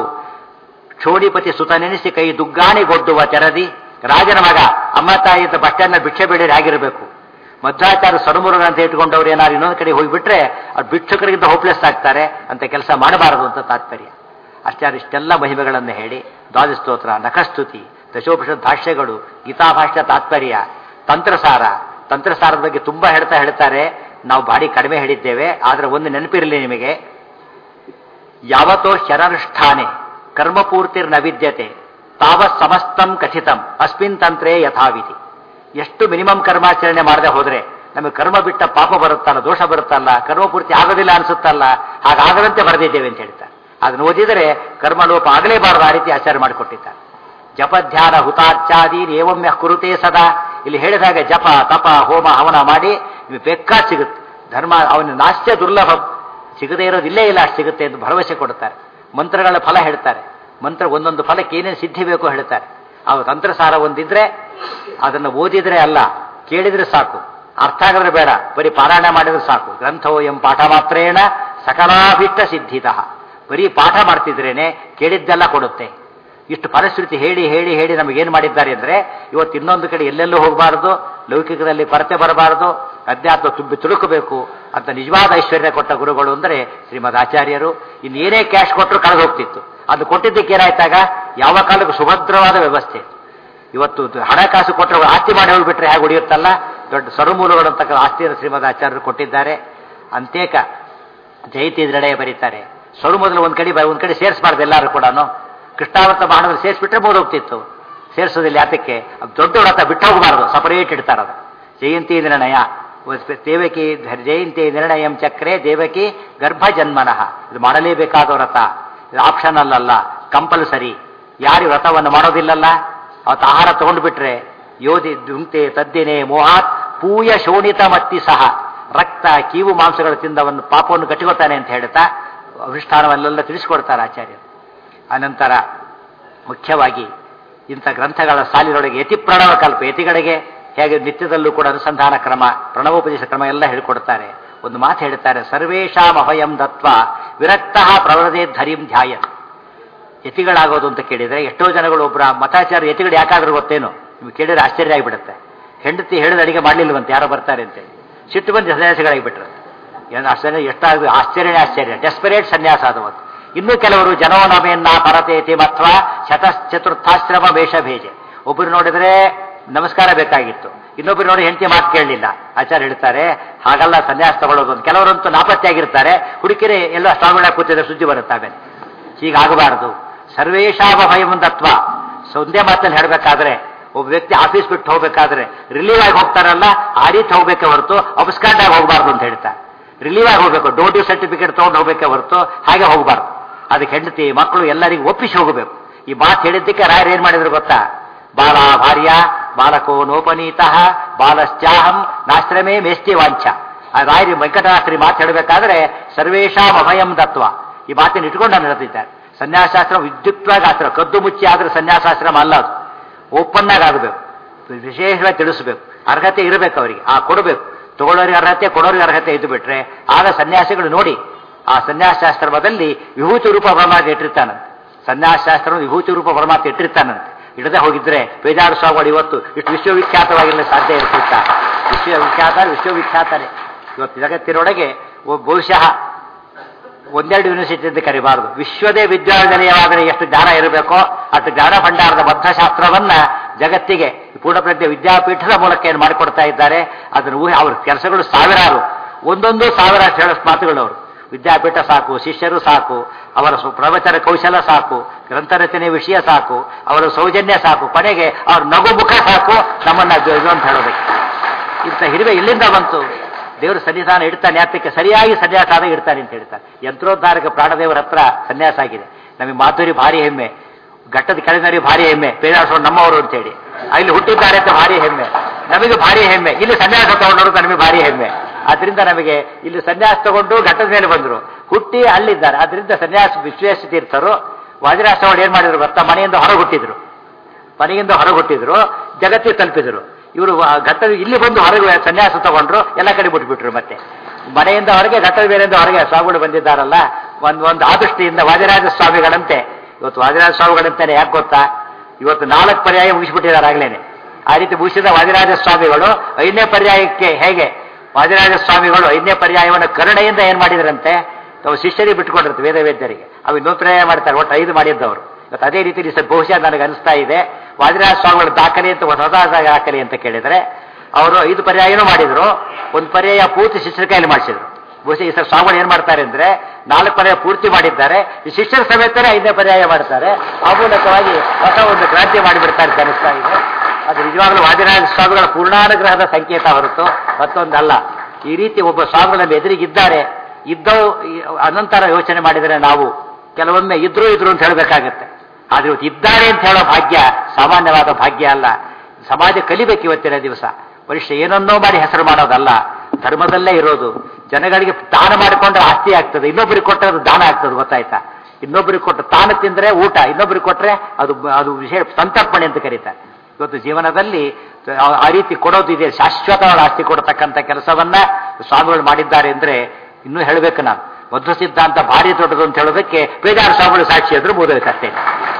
ಕ್ಷೋಣಿಪತಿ ಸುತ ನೆನೆಸಿ ಕೈ ದುಗ್ಗಾಣಿ ಗೊಡ್ಡುವ ಚರದಿ ರಾಜನ ಮಗ ಅಮ್ಮ ತಾಯಿ ಅಂತ ಬಟ್ಟೆನ್ನ ಭಿಕ್ಷೆ ಬೇಡಿದ್ರೆ ಆಗಿರಬೇಕು ಮಧ್ವಾಚಾರ್ಯ ಸರುಮುರುಗ ಅಂತ ಇಟ್ಕೊಂಡವ್ರು ಏನಾದ್ರು ಇನ್ನೊಂದು ಕಡೆ ಹೋಗಿಬಿಟ್ರೆ ಅವ್ರು ಭಿಕ್ಷುಕರಿಗಿಂತ ಹೋಪ್ಲೆಸ್ ಆಗ್ತಾರೆ ಅಂತ ಕೆಲಸ ಮಾಡಬಾರದು ಅಂತ ತಾತ್ಪರ್ಯ ಅಷ್ಟಾರು ಇಷ್ಟೆಲ್ಲ ಮಹಿಮೆಗಳನ್ನು ಹೇಳಿ ದ್ವಾದಸ್ತೋತ್ರ ನಖಸ್ತುತಿ ದಶೋಪನಿಷತ್ ಭಾಷ್ಯಗಳು ಗೀತಾಭಾಷ್ಯ ತಾತ್ಪರ್ಯ ತಂತ್ರಸಾರ ತಂತ್ರಸಾರದ ಬಗ್ಗೆ ತುಂಬಾ ಹೇಳ್ತಾ ಹೇಳ್ತಾರೆ ನಾವು ಬಾಡಿ ಕಡಿಮೆ ಹೇಳಿದ್ದೇವೆ ಆದ್ರೆ ಒಂದು ನೆನಪಿರಲಿ ನಿಮಗೆ ಯಾವತ್ತೋ ಶರನುಷ್ಠಾನೆ ಕರ್ಮಪೂರ್ತಿರ್ನ ವಿದ್ಯತೆ ತಾವತ್ ಸಮಸ್ತಂ ಕಥಿತಂ ಅಸ್ಮಿನ್ ತಂತ್ರೇ ಯಥಾವಿಧಿ ಎಷ್ಟು ಮಿನಿಮಮ್ ಕರ್ಮಾಚರಣೆ ಮಾಡದೆ ಹೋದ್ರೆ ನಮಗೆ ಕರ್ಮ ಬಿಟ್ಟ ಪಾಪ ಬರುತ್ತಲ್ಲ ದೋಷ ಬರುತ್ತಲ್ಲ ಕರ್ಮಪೂರ್ತಿ ಆಗೋದಿಲ್ಲ ಅನ್ಸುತ್ತಲ್ಲ ಹಾಗಾಗದಂತೆ ಬರೆದಿದ್ದೇವೆ ಅಂತ ಹೇಳ್ತಾರೆ ಅದನ್ನು ಓದಿದರೆ ಕರ್ಮಲೋಪ ಆಗಲೇಬಾರದು ಆ ರೀತಿ ಆಚಾರ ಮಾಡಿಕೊಟ್ಟಿದ್ದಾರೆ ಜಪಧ್ಯಾನ ಹುತಾಚಾದಿ ಏವಮ್ಯ ಕುರುತೆ ಸದಾ ಇಲ್ಲಿ ಹೇಳಿದಾಗ ಜಪ ತಪ ಹೋಮ ಹವನ ಮಾಡಿ ನಿಮಗೆ ಬೇಕಾದ್ ಸಿಗುತ್ತೆ ಧರ್ಮ ಅವನ ನಾಶ್ಯ ದುರ್ಲಭ ಸಿಗದೇ ಇರೋದು ಇಲ್ಲೇ ಇಲ್ಲ ಅಷ್ಟು ಸಿಗುತ್ತೆ ಎಂದು ಭರವಸೆ ಕೊಡುತ್ತಾರೆ ಮಂತ್ರಗಳ ಫಲ ಹೇಳ್ತಾರೆ ಮಂತ್ರ ಒಂದೊಂದು ಫಲಕ್ಕೆ ಏನೇನು ಸಿದ್ಧಿ ಬೇಕೋ ಹೇಳ್ತಾರೆ ಆ ತಂತ್ರಸಾರ ಒಂದಿದ್ರೆ ಅದನ್ನು ಓದಿದ್ರೆ ಅಲ್ಲ ಕೇಳಿದ್ರೆ ಸಾಕು ಅರ್ಥ ಆಗಿದ್ರೆ ಬೇಡ ಬರೀ ಪಾರಾಯಣ ಮಾಡಿದ್ರೆ ಸಾಕು ಗ್ರಂಥೋ ಎಂ ಪಾಠ ಮಾತ್ರೇಣ ಸಕಲಾಭಿಷ್ಟ ಸಿದ್ಧಿತಃ ಬರೀ ಪಾಠ ಮಾಡ್ತಿದ್ರೇನೆ ಕೇಳಿದ್ದೆಲ್ಲ ಕೊಡುತ್ತೆ ಇಷ್ಟು ಪರಿಸ್ಥಿತಿ ಹೇಳಿ ಹೇಳಿ ಹೇಳಿ ನಮಗೇನು ಮಾಡಿದ್ದಾರೆ ಅಂದ್ರೆ ಇವತ್ತು ಇನ್ನೊಂದು ಕಡೆ ಎಲ್ಲೆಲ್ಲೂ ಹೋಗಬಾರದು ಲೌಕಿಕದಲ್ಲಿ ಕೊರತೆ ಬರಬಾರದು ಅಧ್ಯಾತ್ಮ ತುಂಬಿ ತುಳುಕಬೇಕು ಅಂತ ನಿಜವಾದ ಐಶ್ವರ್ಯ ಕೊಟ್ಟ ಗುರುಗಳು ಅಂದರೆ ಶ್ರೀಮದ್ ಆಚಾರ್ಯರು ಇನ್ನೇನೇ ಕ್ಯಾಶ್ ಕೊಟ್ಟರು ಕಳೆದು ಹೋಗ್ತಿತ್ತು ಅದು ಕೊಟ್ಟಿದ್ದಕ್ಕೆ ಏನಾಯ್ತಾಗ ಯಾವ ಕಾಲಕ್ಕೂ ಸುಭದ್ರವಾದ ವ್ಯವಸ್ಥೆ ಇವತ್ತು ಹಣಕಾಸು ಕೊಟ್ಟರೆ ಆಸ್ತಿ ಮಾಡಿ ಹೋಗ್ಬಿಟ್ರೆ ಹೇಗೆ ಉಳಿಯುತ್ತಲ್ಲ ದೊಡ್ಡ ಸರುಮೂಲಗಳು ಅಂತಕ್ಕಂಥ ಆಸ್ತಿಯನ್ನು ಶ್ರೀಮದ್ ಆಚಾರ್ಯರು ಕೊಟ್ಟಿದ್ದಾರೆ ಅಂತೇಕ ಜಯತಿ ಎದುರಡೆ ಬರೀತಾರೆ ಸರು ಮೊದಲು ಒಂದ್ ಕಡೆ ಒಂದ್ ಕಡೆ ಸೇರಿಸಬಾರ್ದು ಎಲ್ಲರೂ ಕೂಡ ಕೃಷ್ಣಾವರ್ತ ಬಾಣದಲ್ಲಿ ಸೇರಿಸ್ಬಿಟ್ರೆ ಹೋಗ್ತಿತ್ತು ಸೇರಿಸೋದಿಲ್ಲ ಯಾತಕ್ಕೆ ಅದು ದೊಡ್ಡ ವ್ರತ ಬಿಟ್ಟು ಹೋಗಬಾರ್ದು ಸಪರೇಟ್ ಇಡ್ತಾರೆ ಅದು ಜಯಂತಿ ನಿರ್ಣಯ ದೇವಕಿ ಜಯಂತಿ ನಿರ್ಣಯಂ ಚಕ್ರೆ ದೇವಕಿ ಗರ್ಭ ಜನ್ಮನಃ ಇದು ಮಾಡಲೇಬೇಕಾದ ವ್ರತ ಇದು ಆಪ್ಷನಲ್ ಅಲ್ಲ ಕಂಪಲ್ಸರಿ ಯಾರು ವ್ರತವನ್ನು ಮಾಡೋದಿಲ್ಲಲ್ಲ ಅವತ್ತು ಆಹಾರ ತಗೊಂಡು ಬಿಟ್ರೆ ಯೋಧಿ ದುಂತೆ ತದ್ದಿನೇ ಮೋಹಾತ್ ಪೂಯ ಶೋಣಿತ ಮತ್ತಿ ಸಹ ರಕ್ತ ಕೀವು ಮಾಂಸಗಳು ತಿಂದವನ್ನು ಪಾಪವನ್ನು ಕಟ್ಟಿಕೊತಾನೆ ಅಂತ ಹೇಳ್ತಾ ಅನುಷ್ಠಾನವನ್ನೆಲ್ಲ ತಿಳಿಸಿಕೊಡ್ತಾರೆ ಆಚಾರ್ಯರು ಅನಂತರ ಮುಖ್ಯವಾಗಿ ಇಂಥ ಗ್ರಂಥಗಳ ಸಾಲಿನೊಳಗೆ ಯತಿ ಪ್ರಣವ ಕಲ್ಪ ಯತಿಗಳಿಗೆ ಹೇಗೆ ನಿತ್ಯದಲ್ಲೂ ಕೂಡ ಅನುಸಂಧಾನ ಕ್ರಮ ಪ್ರಣವೋಪದೇಶ ಕ್ರಮ ಎಲ್ಲ ಹೇಳಿಕೊಡ್ತಾರೆ ಒಂದು ಮಾತು ಹೇಳ್ತಾರೆ ಸರ್ವೇಶಾಂ ಅಭಯಂ ದತ್ವ ವಿರಕ್ತ ಪ್ರವರದೇ ಧರಿಂ ಧ್ಯಾಯ ಯತಿಗಳಾಗೋದು ಅಂತ ಕೇಳಿದ್ರೆ ಎಷ್ಟೋ ಜನಗಳು ಒಬ್ಬರ ಮತಾಚಾರ ಯತಿಗಳು ಯಾಕಾದ್ರೂ ಗೊತ್ತೇನು ನಿಮ್ಗೆ ಕೇಳಿದ್ರೆ ಆಶ್ಚರ್ಯ ಆಗಿಬಿಡುತ್ತೆ ಹೆಂಡತಿ ಹೇಳಿದ ಅಡಿಗೆ ಮಾಡಲಿಲ್ವಂತೆ ಯಾರೋ ಬರ್ತಾರೆ ಅಂತೇಳಿ ಸಿಟ್ಟು ಬಂದು ಸನ್ಯಾಸಿಗಳಾಗಿಬಿಟ್ರು ಏನು ಆಶ್ಚರ್ಯ ಎಷ್ಟಾಗ ಆಶ್ಚರ್ಯನೇ ಆಶ್ಚರ್ಯ ಡೆಸ್ಪರೇಟ್ ಸನ್ಯಾಸ ಅದು ಒಂದು ಇನ್ನು ಕೆಲವರು ಜನೋನಮೆಯನ್ನ ಪರತೇತಿ ಅಥವಾ ಶತಚತುರ್ಥಾಶ್ರಮ ವೇಷಭೇಜೆ ಒಬ್ಬರು ನೋಡಿದ್ರೆ ನಮಸ್ಕಾರ ಬೇಕಾಗಿತ್ತು ಇನ್ನೊಬ್ಬರು ನೋಡಿ ಹೆಂಡತಿ ಮಾತು ಕೇಳಲಿಲ್ಲ ಆಚಾರ್ಯ ಹೇಳ್ತಾರೆ ಹಾಗಲ್ಲ ಸನ್ಯಾಸ ತಗೊಳ್ಳೋದು ಅಂತ ಕೆಲವರಂತೂ ನಾಪತ್ತೆಯಾಗಿರ್ತಾರೆ ಹುಡುಕಿರೆ ಎಲ್ಲೋ ಸ್ವಾಮಿಗಳ ಕೂತಿದ್ರೆ ಸುದ್ದಿ ಬರುತ್ತೆ ಆಮೇಲೆ ಹೀಗಾಗಬಾರದು ಸರ್ವೇಶಾವ ಭಯಮುಂದತ್ವ ಒಂದೇ ಮಾತಲ್ಲಿ ಹೇಳಬೇಕಾದ್ರೆ ಒಬ್ಬ ವ್ಯಕ್ತಿ ಆಫೀಸ್ ಬಿಟ್ಟು ಹೋಗ್ಬೇಕಾದ್ರೆ ರಿಲೀವ್ ಆಗಿ ಹೋಗ್ತಾರಲ್ಲ ಆ ರೀತಿ ಹೋಗ್ಬೇಕೆ ಹೊರತು ಅಬ್ಸ್ಕಾಂಡ್ ಆಗಿ ಹೋಗಬಾರ್ದು ಅಂತ ಹೇಳ್ತಾರೆ ರಿಲೀವ್ ಆಗಿ ಹೋಗ್ಬೇಕು ಡೋಟಿ ಸರ್ಟಿಫಿಕೇಟ್ ತಗೊಂಡು ಹೋಗ್ಬೇಕೆ ಹೊರತು ಹಾಗೆ ಹೋಗಬಾರ್ದು ಅದಕ್ಕೆ ಹೆಂಡತಿ ಮಕ್ಕಳು ಎಲ್ಲರಿಗೂ ಒಪ್ಪಿಸಿ ಹೋಗಬೇಕು ಈ ಮಾತು ಹೇಳಿದ್ದಕ್ಕೆ ರಾಯರು ಏನ್ ಮಾಡಿದ್ರು ಗೊತ್ತಾ ಬಾಲ ಭಾರ್ಯ ಬಾಲಕೋ ನೋಪನೀತ ಬಾಲಶ್ಚಾಹಂ ನಾಶ್ರಮೇ ಮೇಷ್ಟಿ ವಾಂಛ ಆ ರಾಯರಿ ವೆಂಕಟನಾಥರಿ ಮಾತು ಹೇಳಬೇಕಾದ್ರೆ ಸರ್ವೇಶಾಂ ಅಭಯಂ ದತ್ವ ಈ ಮಾತಿನ ಇಟ್ಕೊಂಡು ನಾನು ಹೇಳ್ತಿದ್ದಾರೆ ಸನ್ಯಾಸಾಶ್ರಮ ವಿದ್ಯುಕ್ತವಾಗಿ ಆಶ್ರಮ ಕದ್ದು ಮುಚ್ಚಿ ಆದ್ರೆ ಸನ್ಯಾಸಾಶ್ರಮ ಅಲ್ಲ ಅದು ಓಪನ್ ಆಗಿ ಆಗಬೇಕು ವಿಶೇಷವಾಗಿ ತಿಳಿಸಬೇಕು ಅರ್ಹತೆ ಇರಬೇಕು ಅವರಿಗೆ ಆ ಕೊಡಬೇಕು ತಗೊಳ್ಳೋರಿಗೆ ಅರ್ಹತೆ ಕೊಡೋರಿಗೆ ಅರ್ಹತೆ ಇದ್ದು ಬಿಟ್ರೆ ಆಗ ಸನ್ಯಾಸಿಗಳು ನೋಡಿ ಆ ಸನ್ಯಾಸಾಶ್ರಮದಲ್ಲಿ ವಿಭೂತಿ ರೂಪ ಪರಮಾತ್ಮ ಇಟ್ಟಿರ್ತಾನಂತೆ ಸನ್ಯಾಸಶಾಸ್ತ್ರ ವಿಭೂತಿ ರೂಪ ಪರಮಾತ್ಮ ಇಟ್ಟಿರ್ತಾನಂತೆ ಇಡದೆ ಹೋಗಿದ್ರೆ ಬೇಜಾರು ಸ್ವಾಮಿಗಳು ಇವತ್ತು ಇಷ್ಟು ವಿಶ್ವವಿಖ್ಯಾತವಾಗಿರಲು ಸಾಧ್ಯ ಇರ್ತಿತ್ತ ವಿಶ್ವವಿಖ್ಯಾತ ವಿಶ್ವವಿಖ್ಯಾತನೇ ಇವತ್ತು ಜಗತ್ತಿನೊಳಗೆ ಒಬ್ಬ ಬಹುಶಃ ಒಂದೆರಡು ಯೂನಿವರ್ಸಿಟಿ ಅಂತ ಕರಿಬಾರದು ವಿಶ್ವದೇ ವಿದ್ಯಾನಿಲಯವಾದರೆ ಎಷ್ಟು ಜ್ಞಾನ ಇರಬೇಕೋ ಅಷ್ಟು ಜ್ಞಾನ ಭಂಡಾರದ ಬದ್ಧಶಾಸ್ತ್ರವನ್ನ ಜಗತ್ತಿಗೆ ಪೂರ್ಣಪ್ರಜ್ಞೆ ವಿದ್ಯಾಪೀಠದ ಮೂಲಕ ಏನು ಮಾಡಿಕೊಡ್ತಾ ಇದ್ದಾರೆ ಅದನ್ನು ಊಹೆ ಅವ್ರ ಕೆಲಸಗಳು ಸಾವಿರಾರು ಒಂದೊಂದು ಸಾವಿರ ಹೇಳೋ ಮಾತುಗಳು ಅವರು ವಿದ್ಯಾಪೀಠ ಸಾಕು ಶಿಷ್ಯರು ಸಾಕು ಅವರ ಸು- ಪ್ರವಚನ ಕೌಶಲ ಸಾಕು ಗ್ರಂಥ ರಚನೆ ವಿಷಯ ಸಾಕು ಅವರ ಸೌಜನ್ಯ ಸಾಕು ಕೊನೆಗೆ ಅವ್ರ ನಗು ಮುಖ ಸಾಕು ನಮ್ಮನ್ನ ಇದು ಇದು ಅಂತ ಹೇಳೋದಕ್ಕೆ ಇಂಥ ಹಿರಿಮೆ ಇಲ್ಲಿಂದ ಬಂತು ದೇವರು ಸನ್ನಿಧಾನ ಇಡ್ತಾನೆ ಯಾತಕ್ಕೆ ಸರಿಯಾಗಿ ಸನ್ಯಾಸ ಆದಾಗ ಇಡ್ತಾನೆ ಅಂತ ಹೇಳ್ತಾನೆ ಯಂತ್ರೋದ್ಧಾರಕ ಪ್ರಾಣದೇವರ ಹತ್ರ ಸನ್ಯಾಸ ಆಗಿದೆ ನಮಗೆ ಮಾಧುರಿ ಭಾರಿ ಹೆಮ್ಮೆ ಘಟ್ಟದ ಕೆಳಗಿನವರಿಗೆ ಭಾರಿ ಹೆಮ್ಮೆ ಪೇದಾಸೋರು ನಮ್ಮವರು ಅಂತೇಳಿ ಅಲ್ಲಿ ಹುಟ್ಟಿದ್ದಾರೆ ಅಂತ ಭಾರಿ ಹೆಮ್ಮೆ ನಮಗೆ ಭಾರಿ ಹೆಮ್ಮೆ ಇಲ್ಲಿ ಸನ್ಯಾಸ ತಗೊಂಡವರು ನಮಗೆ ಭಾರಿ ಹೆಮ್ಮೆ ಆದ್ರಿಂದ ನಮಗೆ ಇಲ್ಲಿ ಸನ್ಯಾಸ ತಗೊಂಡು ಘಟ್ಟದ ಮೇಲೆ ಬಂದರು ಹುಟ್ಟಿ ಅಲ್ಲಿದ್ದಾರೆ ಆದ್ರಿಂದ ಸನ್ಯಾಸ ವಿಶ್ವೇಶ ತೀರ್ಥರು ವಾಜರಾಶ್ರಮ ಏನ್ ಮಾಡಿದ್ರು ಗೊತ್ತಾ ಮನೆಯಿಂದ ಹೊರಗೆ ಹುಟ್ಟಿದ್ರು ಮನೆಯಿಂದ ಹೊರಗೆ ಹುಟ್ಟಿದ್ರು ಜಗತ್ತಿಗೆ ತಲುಪಿದ್ರು ಇವರು ಘಟ್ಟದ ಇಲ್ಲಿ ಬಂದು ಹೊರಗೆ ಸನ್ಯಾಸ ತಗೊಂಡ್ರು ಎಲ್ಲ ಕಡೆ ಬಿಟ್ಬಿಟ್ರು ಮತ್ತೆ ಮನೆಯಿಂದ ಹೊರಗೆ ಘಟ್ಟದ ಬೇರೆಯಿಂದ ಹೊರಗೆ ಸ್ವಾಮಿಗಳು ಬಂದಿದ್ದಾರಲ್ಲ ಒಂದು ಒಂದು ಆದೃಷ್ಟಿಯಿಂದ ವಾದಿರಾಜ ಸ್ವಾಮಿಗಳಂತೆ ಇವತ್ತು ವಾದಿರಾಜ ಸ್ವಾಮಿಗಳಂತಾನೆ ಯಾಕೆ ಗೊತ್ತಾ ಇವತ್ತು ನಾಲ್ಕು ಪರ್ಯಾಯ ಮುಗಿಸ್ಬಿಟ್ಟಿದ್ದಾರೆ ಆಗ್ಲೇನೆ ಆ ರೀತಿ ಮುಗಿಸಿದ ವಾದಿರಾಜ ಸ್ವಾಮಿಗಳು ಐದನೇ ಪರ್ಯಾಯಕ್ಕೆ ಹೇಗೆ ವಾದಿರಾಜ ಸ್ವಾಮಿಗಳು ಐದನೇ ಪರ್ಯಾಯವನ್ನು ಕರುಣೆಯಿಂದ ಏನ್ ಮಾಡಿದ್ರಂತೆ ತಾವು ಶಿಷ್ಯರಿಗೆ ಬಿಟ್ಟುಕೊಂಡಿರ್ತಾರೆ ವೇದ ವೇದ್ಯರಿಗೆ ಅವು ಇನ್ನೊಂದು ಪರ್ಯಾಯ ಮಾಡ್ತಾರೆ ಒಟ್ಟು ಐದು ಮಾಡಿದ್ದವರು ಇವತ್ತು ಅದೇ ರೀತಿ ಸರ್ ಬಹುಶಃ ನನಗೆ ಅನಿಸ್ತಾ ಇದೆ ವಾದಿರಾಜ ಸ್ವಾಮಿಗಳ ದಾಖಲೆ ಅಂತ ಹೊಸ ದಾಖಲೆ ಅಂತ ಕೇಳಿದ್ರೆ ಅವರು ಐದು ಪರ್ಯಾಯನೂ ಮಾಡಿದ್ರು ಒಂದು ಪರ್ಯಾಯ ಪೂರ್ತಿ ಶಿಷ್ಯರ ಕೈಯಲ್ಲಿ ಮಾಡಿಸಿದ್ರು ಬಹುಶಃ ಈ ಸರ್ ಸ್ವಾಮಿಗಳು ಏನ್ ಮಾಡ್ತಾರೆ ಅಂದ್ರೆ ನಾಲ್ಕು ಪರ್ಯಾಯ ಪೂರ್ತಿ ಮಾಡಿದ್ದಾರೆ ಈ ಶಿಷ್ಯರ ಸಮೇತನೇ ಐದನೇ ಪರ್ಯಾಯ ಮಾಡ್ತಾರೆ ಆ ಮೂಲಕವಾಗಿ ಹೊಸ ಒಂದು ಕ್ರಾಂತಿ ಮಾಡಿಬಿಡ್ತಾರೆ ಅಂತ ಅನಿಸ್ತಾ ಇದೆ ಅದು ನಿಜವಾಗ್ಲೂ ವಾದಿರಾಜ ಸ್ವಾಮಿಗಳ ಪೂರ್ಣಾನುಗ್ರಹದ ಸಂಕೇತ ಹೊರತು ಮತ್ತೊಂದಲ್ಲ ಈ ರೀತಿ ಒಬ್ಬ ಸ್ವಾಮಿಗಳ ನಮ್ಮ ಎದುರಿಗಿದ್ದಾರೆ ಇದ್ದವು ಈ- ಅನಂತರ ಯೋಚನೆ ಮಾಡಿದರೆ ನಾವು ಕೆಲವೊಮ್ಮೆ ಇದ್ರು ಇದ್ರು ಅಂತ ಹೇಳಬೇಕಾಗತ್ತೆ ಆದ್ರೆ ಇವತ್ತು ಇದ್ದಾರೆ ಅಂತ ಹೇಳೋ ಭಾಗ್ಯ ಸಾಮಾನ್ಯವಾದ ಭಾಗ್ಯ ಅಲ್ಲ ಸಮಾಜ ಕಲಿಬೇಕು ಇವತ್ತಿನ ದಿವಸ ಮನುಷ್ಯ ಏನನ್ನೋ ಮಾಡಿ ಹೆಸರು ಮಾಡೋದಲ್ಲ ಧರ್ಮದಲ್ಲೇ ಇರೋದು ಜನಗಳಿಗೆ ದಾನ ಮಾಡಿಕೊಂಡ್ರೆ ಆಸ್ತಿ ಆಗ್ತದೆ ಇನ್ನೊಬ್ಬರಿಗೆ ಕೊಟ್ಟರೆ ಅದು ದಾನ ಆಗ್ತದೆ ಗೊತ್ತಾಯ್ತಾ ಇನ್ನೊಬ್ಬರಿಗೆ ಕೊಟ್ಟು ತಾನು ತಿಂದ್ರೆ ಊಟ ಇನ್ನೊಬ್ಬರಿಗೆ ಕೊಟ್ರೆ ಅದು ಅದು ವಿಶೇಷ ಸಂತರ್ಪಣೆ ಅಂತ ಕರೀತಾರೆ ಇವತ್ತು ಜೀವನದಲ್ಲಿ ಆ- ಆ ರೀತಿ ಕೊಡೋದು ಇದೆ ಶಾಶ್ವತವಾದ ಆಸ್ತಿ ಕೊಡತಕ್ಕಂಥ ಕೆಲಸವನ್ನ ಸ್ವಾಮಿಗಳು ಮಾಡಿದ್ದಾರೆ ಅಂದ್ರೆ ಇನ್ನೂ ಹೇಳಬೇಕು ನಾನು ಮಧ್ವ ಸಿದ್ಧಾಂತ ಭಾರಿ ದೊಡ್ಡದು ಅಂತ ಹೇಳೋದಕ್ಕೆ ಬೇಜಾರು ಸ್ವಾಮಿಗಳು ಸಾಕ್ಷಿ ಅಂದ್ರೆ ಮೂದಬೇಕಷ್ಟೇ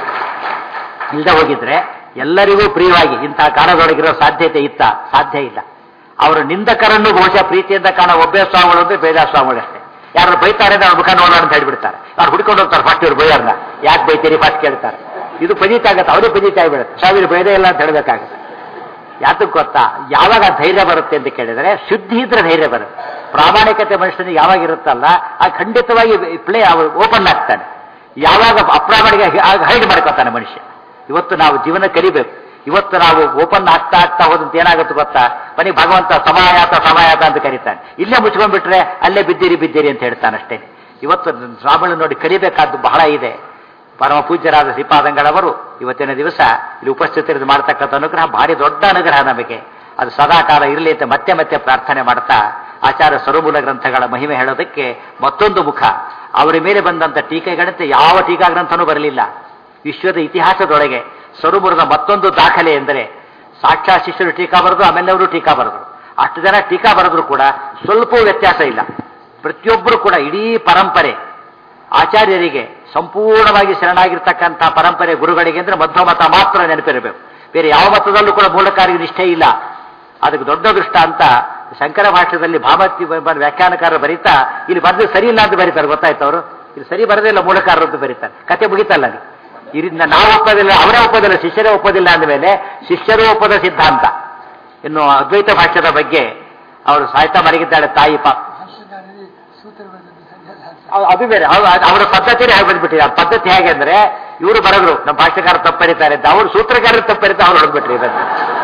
ಇಲ್ಲದೆ ಹೋಗಿದ್ರೆ ಎಲ್ಲರಿಗೂ ಪ್ರಿಯವಾಗಿ ಇಂತಹ ಕಾಲದೊಳಗಿರೋ ಸಾಧ್ಯತೆ ಇತ್ತ ಸಾಧ್ಯ ಇಲ್ಲ ಅವರು ನಿಂದಕರನ್ನು ಬಹುಶಃ ಪ್ರೀತಿಯಿಂದ ಕಾಣೋ ಒಬ್ಬೇ ಸ್ವಾಮಿಗಳು ಅಂದ್ರೆ ಬೇಜಾರು ಸ್ವಾಮಿಗಳು ಅಷ್ಟೇ ಯಾರು ಬೈತಾರೆ ಅಂದ್ರೆ ಅವ್ರ ಮುಖ ನೋಡೋಣ ಅಂತ ಹೇಳ್ಬಿಡ್ತಾರೆ ಅವ್ರು ಹುಡ್ಕೊಂಡು ಹೋಗ್ತಾರೆ ಫಸ್ಟ್ ಇವ್ರು ಬೈಯರ್ನ ಯಾಕೆ ಬೈತೀರಿ ಫಸ್ಟ್ ಕೇಳ್ತಾರೆ ಇದು ಪಜಿತ ಆಗುತ್ತೆ ಅವ್ರಿಗೆ ಪಜಿತ ಆಗಿಬಿಡುತ್ತೆ ಸಾವಿರ ಬೈದೇ ಇಲ್ಲ ಅಂತ ಹೇಳಬೇಕಾಗುತ್ತೆ ಯಾತಕ್ಕೆ ಗೊತ್ತಾ ಯಾವಾಗ ಧೈರ್ಯ ಬರುತ್ತೆ ಅಂತ ಕೇಳಿದ್ರೆ ಶುದ್ಧಿ ಇದ್ರೆ ಧೈರ್ಯ ಬರುತ್ತೆ ಪ್ರಾಮಾಣಿಕತೆ ಮನುಷ್ಯನಿಗೆ ಯಾವಾಗ ಇರುತ್ತಲ್ಲ ಆ ಖಂಡಿತವಾಗಿ ಪ್ಲೇ ಓಪನ್ ಆಗ್ತಾನೆ ಯಾವಾಗ ಅಪ್ರಾಮಾಣಿಕ ಹೈಡ್ ಮಾಡ್ಕೊತಾನೆ ಮನುಷ್ಯ ಇವತ್ತು ನಾವು ಜೀವನ ಕಲಿಬೇಕು ಇವತ್ತು ನಾವು ಓಪನ್ ಆಗ್ತಾ ಆಗ್ತಾ ಹೋದಂತ ಏನಾಗುತ್ತೆ ಗೊತ್ತಾ ಬನ್ನಿ ಭಗವಂತ ಸಮಾಯಾತ ಸಮಾಯಾತ ಅಂತ ಕರೀತಾನೆ ಇಲ್ಲೇ ಮುಚ್ಕೊಂಡ್ಬಿಟ್ರೆ ಅಲ್ಲೇ ಬಿದ್ದೀರಿ ಬಿದ್ದೀರಿ ಅಂತ ಹೇಳ್ತಾನೆ ಅಷ್ಟೇ ಇವತ್ತು ಸ್ವಾಮಿಗಳು ನೋಡಿ ಕಲಿಬೇಕಾದ್ದು ಬಹಳ ಇದೆ ಪರಮ ಪೂಜ್ಯರಾದ ಶ್ರೀಪಾದಂಗಳವರು ಇವತ್ತಿನ ದಿವಸ ಇಲ್ಲಿ ಉಪಸ್ಥಿತರಿದ್ದು ಮಾಡ್ತಕ್ಕಂಥ ಅನುಗ್ರಹ ಭಾರಿ ದೊಡ್ಡ ಅನುಗ್ರಹ ನಮಗೆ ಅದು ಸದಾಕಾಲ ಇರಲಿ ಅಂತ ಮತ್ತೆ ಮತ್ತೆ ಪ್ರಾರ್ಥನೆ ಮಾಡ್ತಾ ಆಚಾರ್ಯ ಸ್ವರಮೂಲ ಗ್ರಂಥಗಳ ಮಹಿಮೆ ಹೇಳೋದಕ್ಕೆ ಮತ್ತೊಂದು ಮುಖ ಅವರ ಮೇಲೆ ಬಂದಂಥ ಟೀಕೆಗಳಂತೆ ಯಾವ ಟೀಕಾ ಗ್ರಂಥನೂ ಬರಲಿಲ್ಲ ವಿಶ್ವದ ಇತಿಹಾಸದೊಳಗೆ ಸ್ವರಮೂಲದ ಮತ್ತೊಂದು ದಾಖಲೆ ಎಂದರೆ ಸಾಕ್ಷಾತ್ ಶಿಷ್ಯರು ಟೀಕಾ ಬರೆದು ಆಮೇಲೆ ಅವರು ಟೀಕಾ ಬರೆದರು ಅಷ್ಟು ಜನ ಟೀಕಾ ಬರೆದ್ರು ಕೂಡ ಸ್ವಲ್ಪ ವ್ಯತ್ಯಾಸ ಇಲ್ಲ ಪ್ರತಿಯೊಬ್ಬರು ಕೂಡ ಇಡೀ ಪರಂಪರೆ ಆಚಾರ್ಯರಿಗೆ ಸಂಪೂರ್ಣವಾಗಿ ಶರಣಾಗಿರ್ತಕ್ಕಂಥ ಪರಂಪರೆ ಗುರುಗಳಿಗೆ ಅಂದ್ರೆ ಮಧ್ವ ಮತ ಮಾತ್ರ ನೆನಪಿರಬೇಕು ಬೇರೆ ಯಾವ ಮತದಲ್ಲೂ ಕೂಡ ಮೂಲಕಾರಿಗೆ ನಿಷ್ಠೆ ಇಲ್ಲ ಅದಕ್ಕೆ ದೊಡ್ಡ ದೃಷ್ಟ ಅಂತ ಶಂಕರ ಭಾಷೆಯಲ್ಲಿ ಭಾಮತಿ ವ್ಯಾಖ್ಯಾನಕಾರರು ಬರೀತಾ ಇಲ್ಲಿ ಬರೆದು ಸರಿ ಇಲ್ಲ ಅಂತ ಬರೀತಾರೆ ಗೊತ್ತಾಯ್ತು ಅವರು ಇಲ್ಲಿ ಸರಿ ಬರದಿಲ್ಲ ಮೂಲಕಾರರು ಅಂತ ಬರೀತಾರೆ ಕತೆ ಮುಗಿತಲ್ಲ ಅಲ್ಲಿ ಇದರಿಂದ ನಾವು ಒಪ್ಪೋದಿಲ್ಲ ಅವರೇ ಒಪ್ಪೋದಿಲ್ಲ ಶಿಷ್ಯರೇ ಒಪ್ಪೋದಿಲ್ಲ ಅಂದಮೇಲೆ ಶಿಷ್ಯರು ಒಪ್ಪದ ಸಿದ್ಧಾಂತ ಇನ್ನು ಅದ್ವೈತ ಭಾಷ್ಯದ ಬಗ್ಗೆ ಅವರು ಸಾಯ್ತಾ ಮಲಗಿದ್ದಾಳೆ ತಾಯಿ ಪಾಪ ಭಾಷ್ಯಕಾರರಿಗೆ ಸೂತ್ರ ಬರೆದದ್ದು ಸರಿಯಲ್ಲ ಅಂತ. ಅವ್- ಅದು ಬೇರೆ ಅವ್- ಅದ್- ಅವರ ಪದ್ಧತಿನೇ ಹಾಗೆ ಬಂದ್ಬಿಟ್ಟಿದೆ ಆ ಪದ್ಧತಿ ಹೇಗೆ ಅಂದ್ರೆ ಇವರು ಬರೆದ್ರು ನಮ್ಮ ಭಾಷೆಕಾರ ತಪ್ಪರಿತಾರೆ ಅಂತ ಅವ್ರು ಸೂತ್ರಕಾರರು ತಪ್ಪರಿತ ಅವ್ರು ಹೊಡೆದ್ಬಿಟ್ರಿ ಇದನ್ನು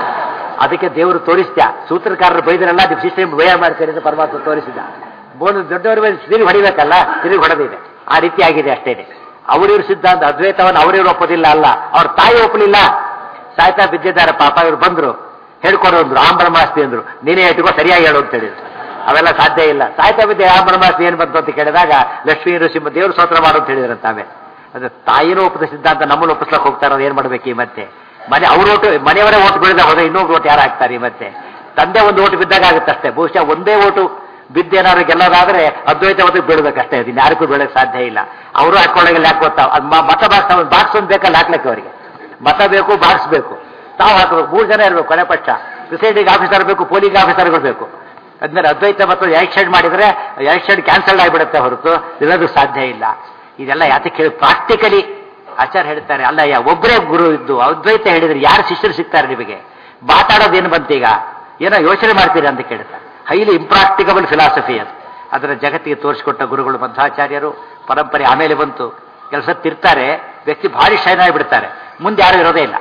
ಅದಕ್ಕೆ ದೇವರು ತೋರಿಸ್ತ್ಯ ಸೂತ್ರಕಾರರು ಬೈದ್ರಲ್ಲ ಅದು ಸಿಸ್ಟಮ್ ಭಯ ಮಾಡ್ತಾರೆ ಅಂತ ಪರಮಾತ್ಮ ತೋರಿಸಿದ ಬೋನು ದೊಡ್ಡವರ ಮೇಲೆ ತಿರುಗಿ ಹೊಡಿಬೇಕಲ್ಲ ತಿರುಗಿ ಹೊಡೆದಿದೆ ಆ ರೀತಿ ಆಗಿದೆ ಅಷ್ಟೇನೆ ಅವರಿವ್ರ ಸಿದ್ಧಾಂತ ಅದ್ವೈತವನ್ನು ಅವರಿವ್ರು ಒಪ್ಪೋದಿಲ್ಲ ಅಲ್ಲ ಅವ್ರ ತಾಯಿ ಒಪ್ಪಲಿಲ್ಲ ಸಾಯ್ತಾ ಬಿದ್ದಿದ್ದಾರೆ ಪಾಪ ಇವ್ರು ಬಂದ್ರು ಹೇಳ್ಕೊಡು ಅಂದ್ರು ಆಂ ಬ್ರಹ್ಮಾಸ್ತಿ ಅಂದ್ರು ನೀನೇ ಇಟ್ಕೋ ಸರಿಯಾಗಿ ಹೇಳು ಅಂತ ಹೇಳಿದ್ರು ಅವೆಲ್ಲ ಸಾಧ್ಯ ಇಲ್ಲ ಸಾಯ್ತಾ ಬಿದ್ದೆ ಆಂ ಬ್ರಹ್ಮಾಸ್ತಿ ಏನ್ ಬಂತು ಅಂತ ಕೇಳಿದಾಗ ಲಕ್ಷ್ಮೀ ನೃಸಿಂಹ ದೇವರು ಸ್ತೋತ್ರ ಮಾಡು ಅಂತ ಹೇಳಿದ್ರು ತಾವೇ ಅದು ತಾಯಿನೂ ಒಪ್ಪದ ಸಿದ್ಧಾಂತ ನಮ್ಮನ್ನು ಒಪ್ಪಿಸ್ಲಕ್ಕೆ ಹೋಗ್ತಾರ ಏನ್ ಮಾಡ್ಬೇಕು ಈ ಮತ್ತೆ ಮನೆ ಅವ್ರ ಓಟು ಮನೆಯವರೇ ಓಟು ಬೀಳಿದ ಹೋದ್ರೆ ಇನ್ನೊಬ್ರು ಓಟು ಯಾರು ಹಾಕ್ತಾರೆ ಈ ಮತ್ತೆ ತಂದೆ ಒಂದು ಓಟು ಬಿದ್ದಾಗ ಆಗುತ್ತಷ್ಟೇ ಬಹುಶಃ ಒಂದೇ ಓಟು ಬಿದ್ದೇನಾದ್ರು ಗೆಲ್ಲೋದಾದ್ರೆ ಅದ್ವೈತ ಮತಕ್ಕೆ ಬೀಳಬೇಕಷ್ಟೇ ಅದು ಯಾರಿಗೂ ಬೀಳಕ್ಕೆ ಸಾಧ್ಯ ಇಲ್ಲ ಅವರು ಹಾಕೊಳ್ಳೋಗಿಲ್ಲ ಯಾಕೆ ಗೊತ್ತಾ ಅದ್ ಮ- ಮತ ಬಾಕ್ಸ್ ಬಾಕ್ಸ್ ಒಂದು ಬೇಕಲ್ಲ ಹಾಕ್ಲಿಕ್ಕೆ ಅವರಿಗೆ ಮತ ಬೇಕು ಬಾಕ್ಸ್ ಬೇಕು ತಾವು ಹಾಕಬೇಕು ಮೂರು ಜನ ಇರಬೇಕು ಕೊನೆ ಪಕ್ಷ ಪ್ರಿಸೈಡಿಂಗ್ ಆಫೀಸರ್ ಬೇಕು ಪೋಲಿಂಗ್ ಆಫೀಸರ್ಗಳು ಬೇಕು ಅದ್ಮೇಲೆ ಅದ್ವೈತ ಮತ್ತು ಎಲೆಕ್ಷನ್ ಮಾಡಿದ್ರೆ ಎಲೆಕ್ಷನ್ ಕ್ಯಾನ್ಸಲ್ ಆಗಿಬಿಡುತ್ತೆ ಹೊರತು ಇರೋದು ಸಾಧ್ಯ ಇಲ್ಲ ಇದೆಲ್ಲ ಯಾತಕ್ಕೆ ಹೇಳಿ ಪ್ರಾಕ್ಟಿಕಲಿ ಆಚಾರ್ಯ ಹೇಳ್ತಾರೆ ಅಲ್ಲ ಯಾ ಒಬ್ಬರೇ ಗುರು ಇದ್ದು ಅದ್ವೈತ ಹೇಳಿದ್ರೆ ಯಾರು ಶಿಷ್ಯರು ಸಿಗ್ತಾರೆ ನಿಮಗೆ ಮಾತಾಡೋದೇನು ಬಂತೀಗ ಏನೋ ಯೋಚನೆ ಮಾಡ್ತೀರಾ ಅಂತ ಕೇಳ್ತಾರೆ ಹೈಲಿ ಇಂಪ್ರಾಕ್ಟಿಕಬಲ್ ಫಿಲಾಸಫಿ ಅದು ಅದರ ಜಗತ್ತಿಗೆ ತೋರಿಸಿಕೊಟ್ಟ ಗುರುಗಳು ಮಧ್ವಾಚಾರ್ಯರು ಪರಂಪರೆ ಆಮೇಲೆ ಬಂತು ಕೆಲಸ ತಿರ್ತಾರೆ ವ್ಯಕ್ತಿ ಭಾರಿ ಶೈನ್ ಆಗಿಬಿಡ್ತಾರೆ ಮುಂದೆ ಯಾರು ಇರೋದೇ ಇಲ್ಲ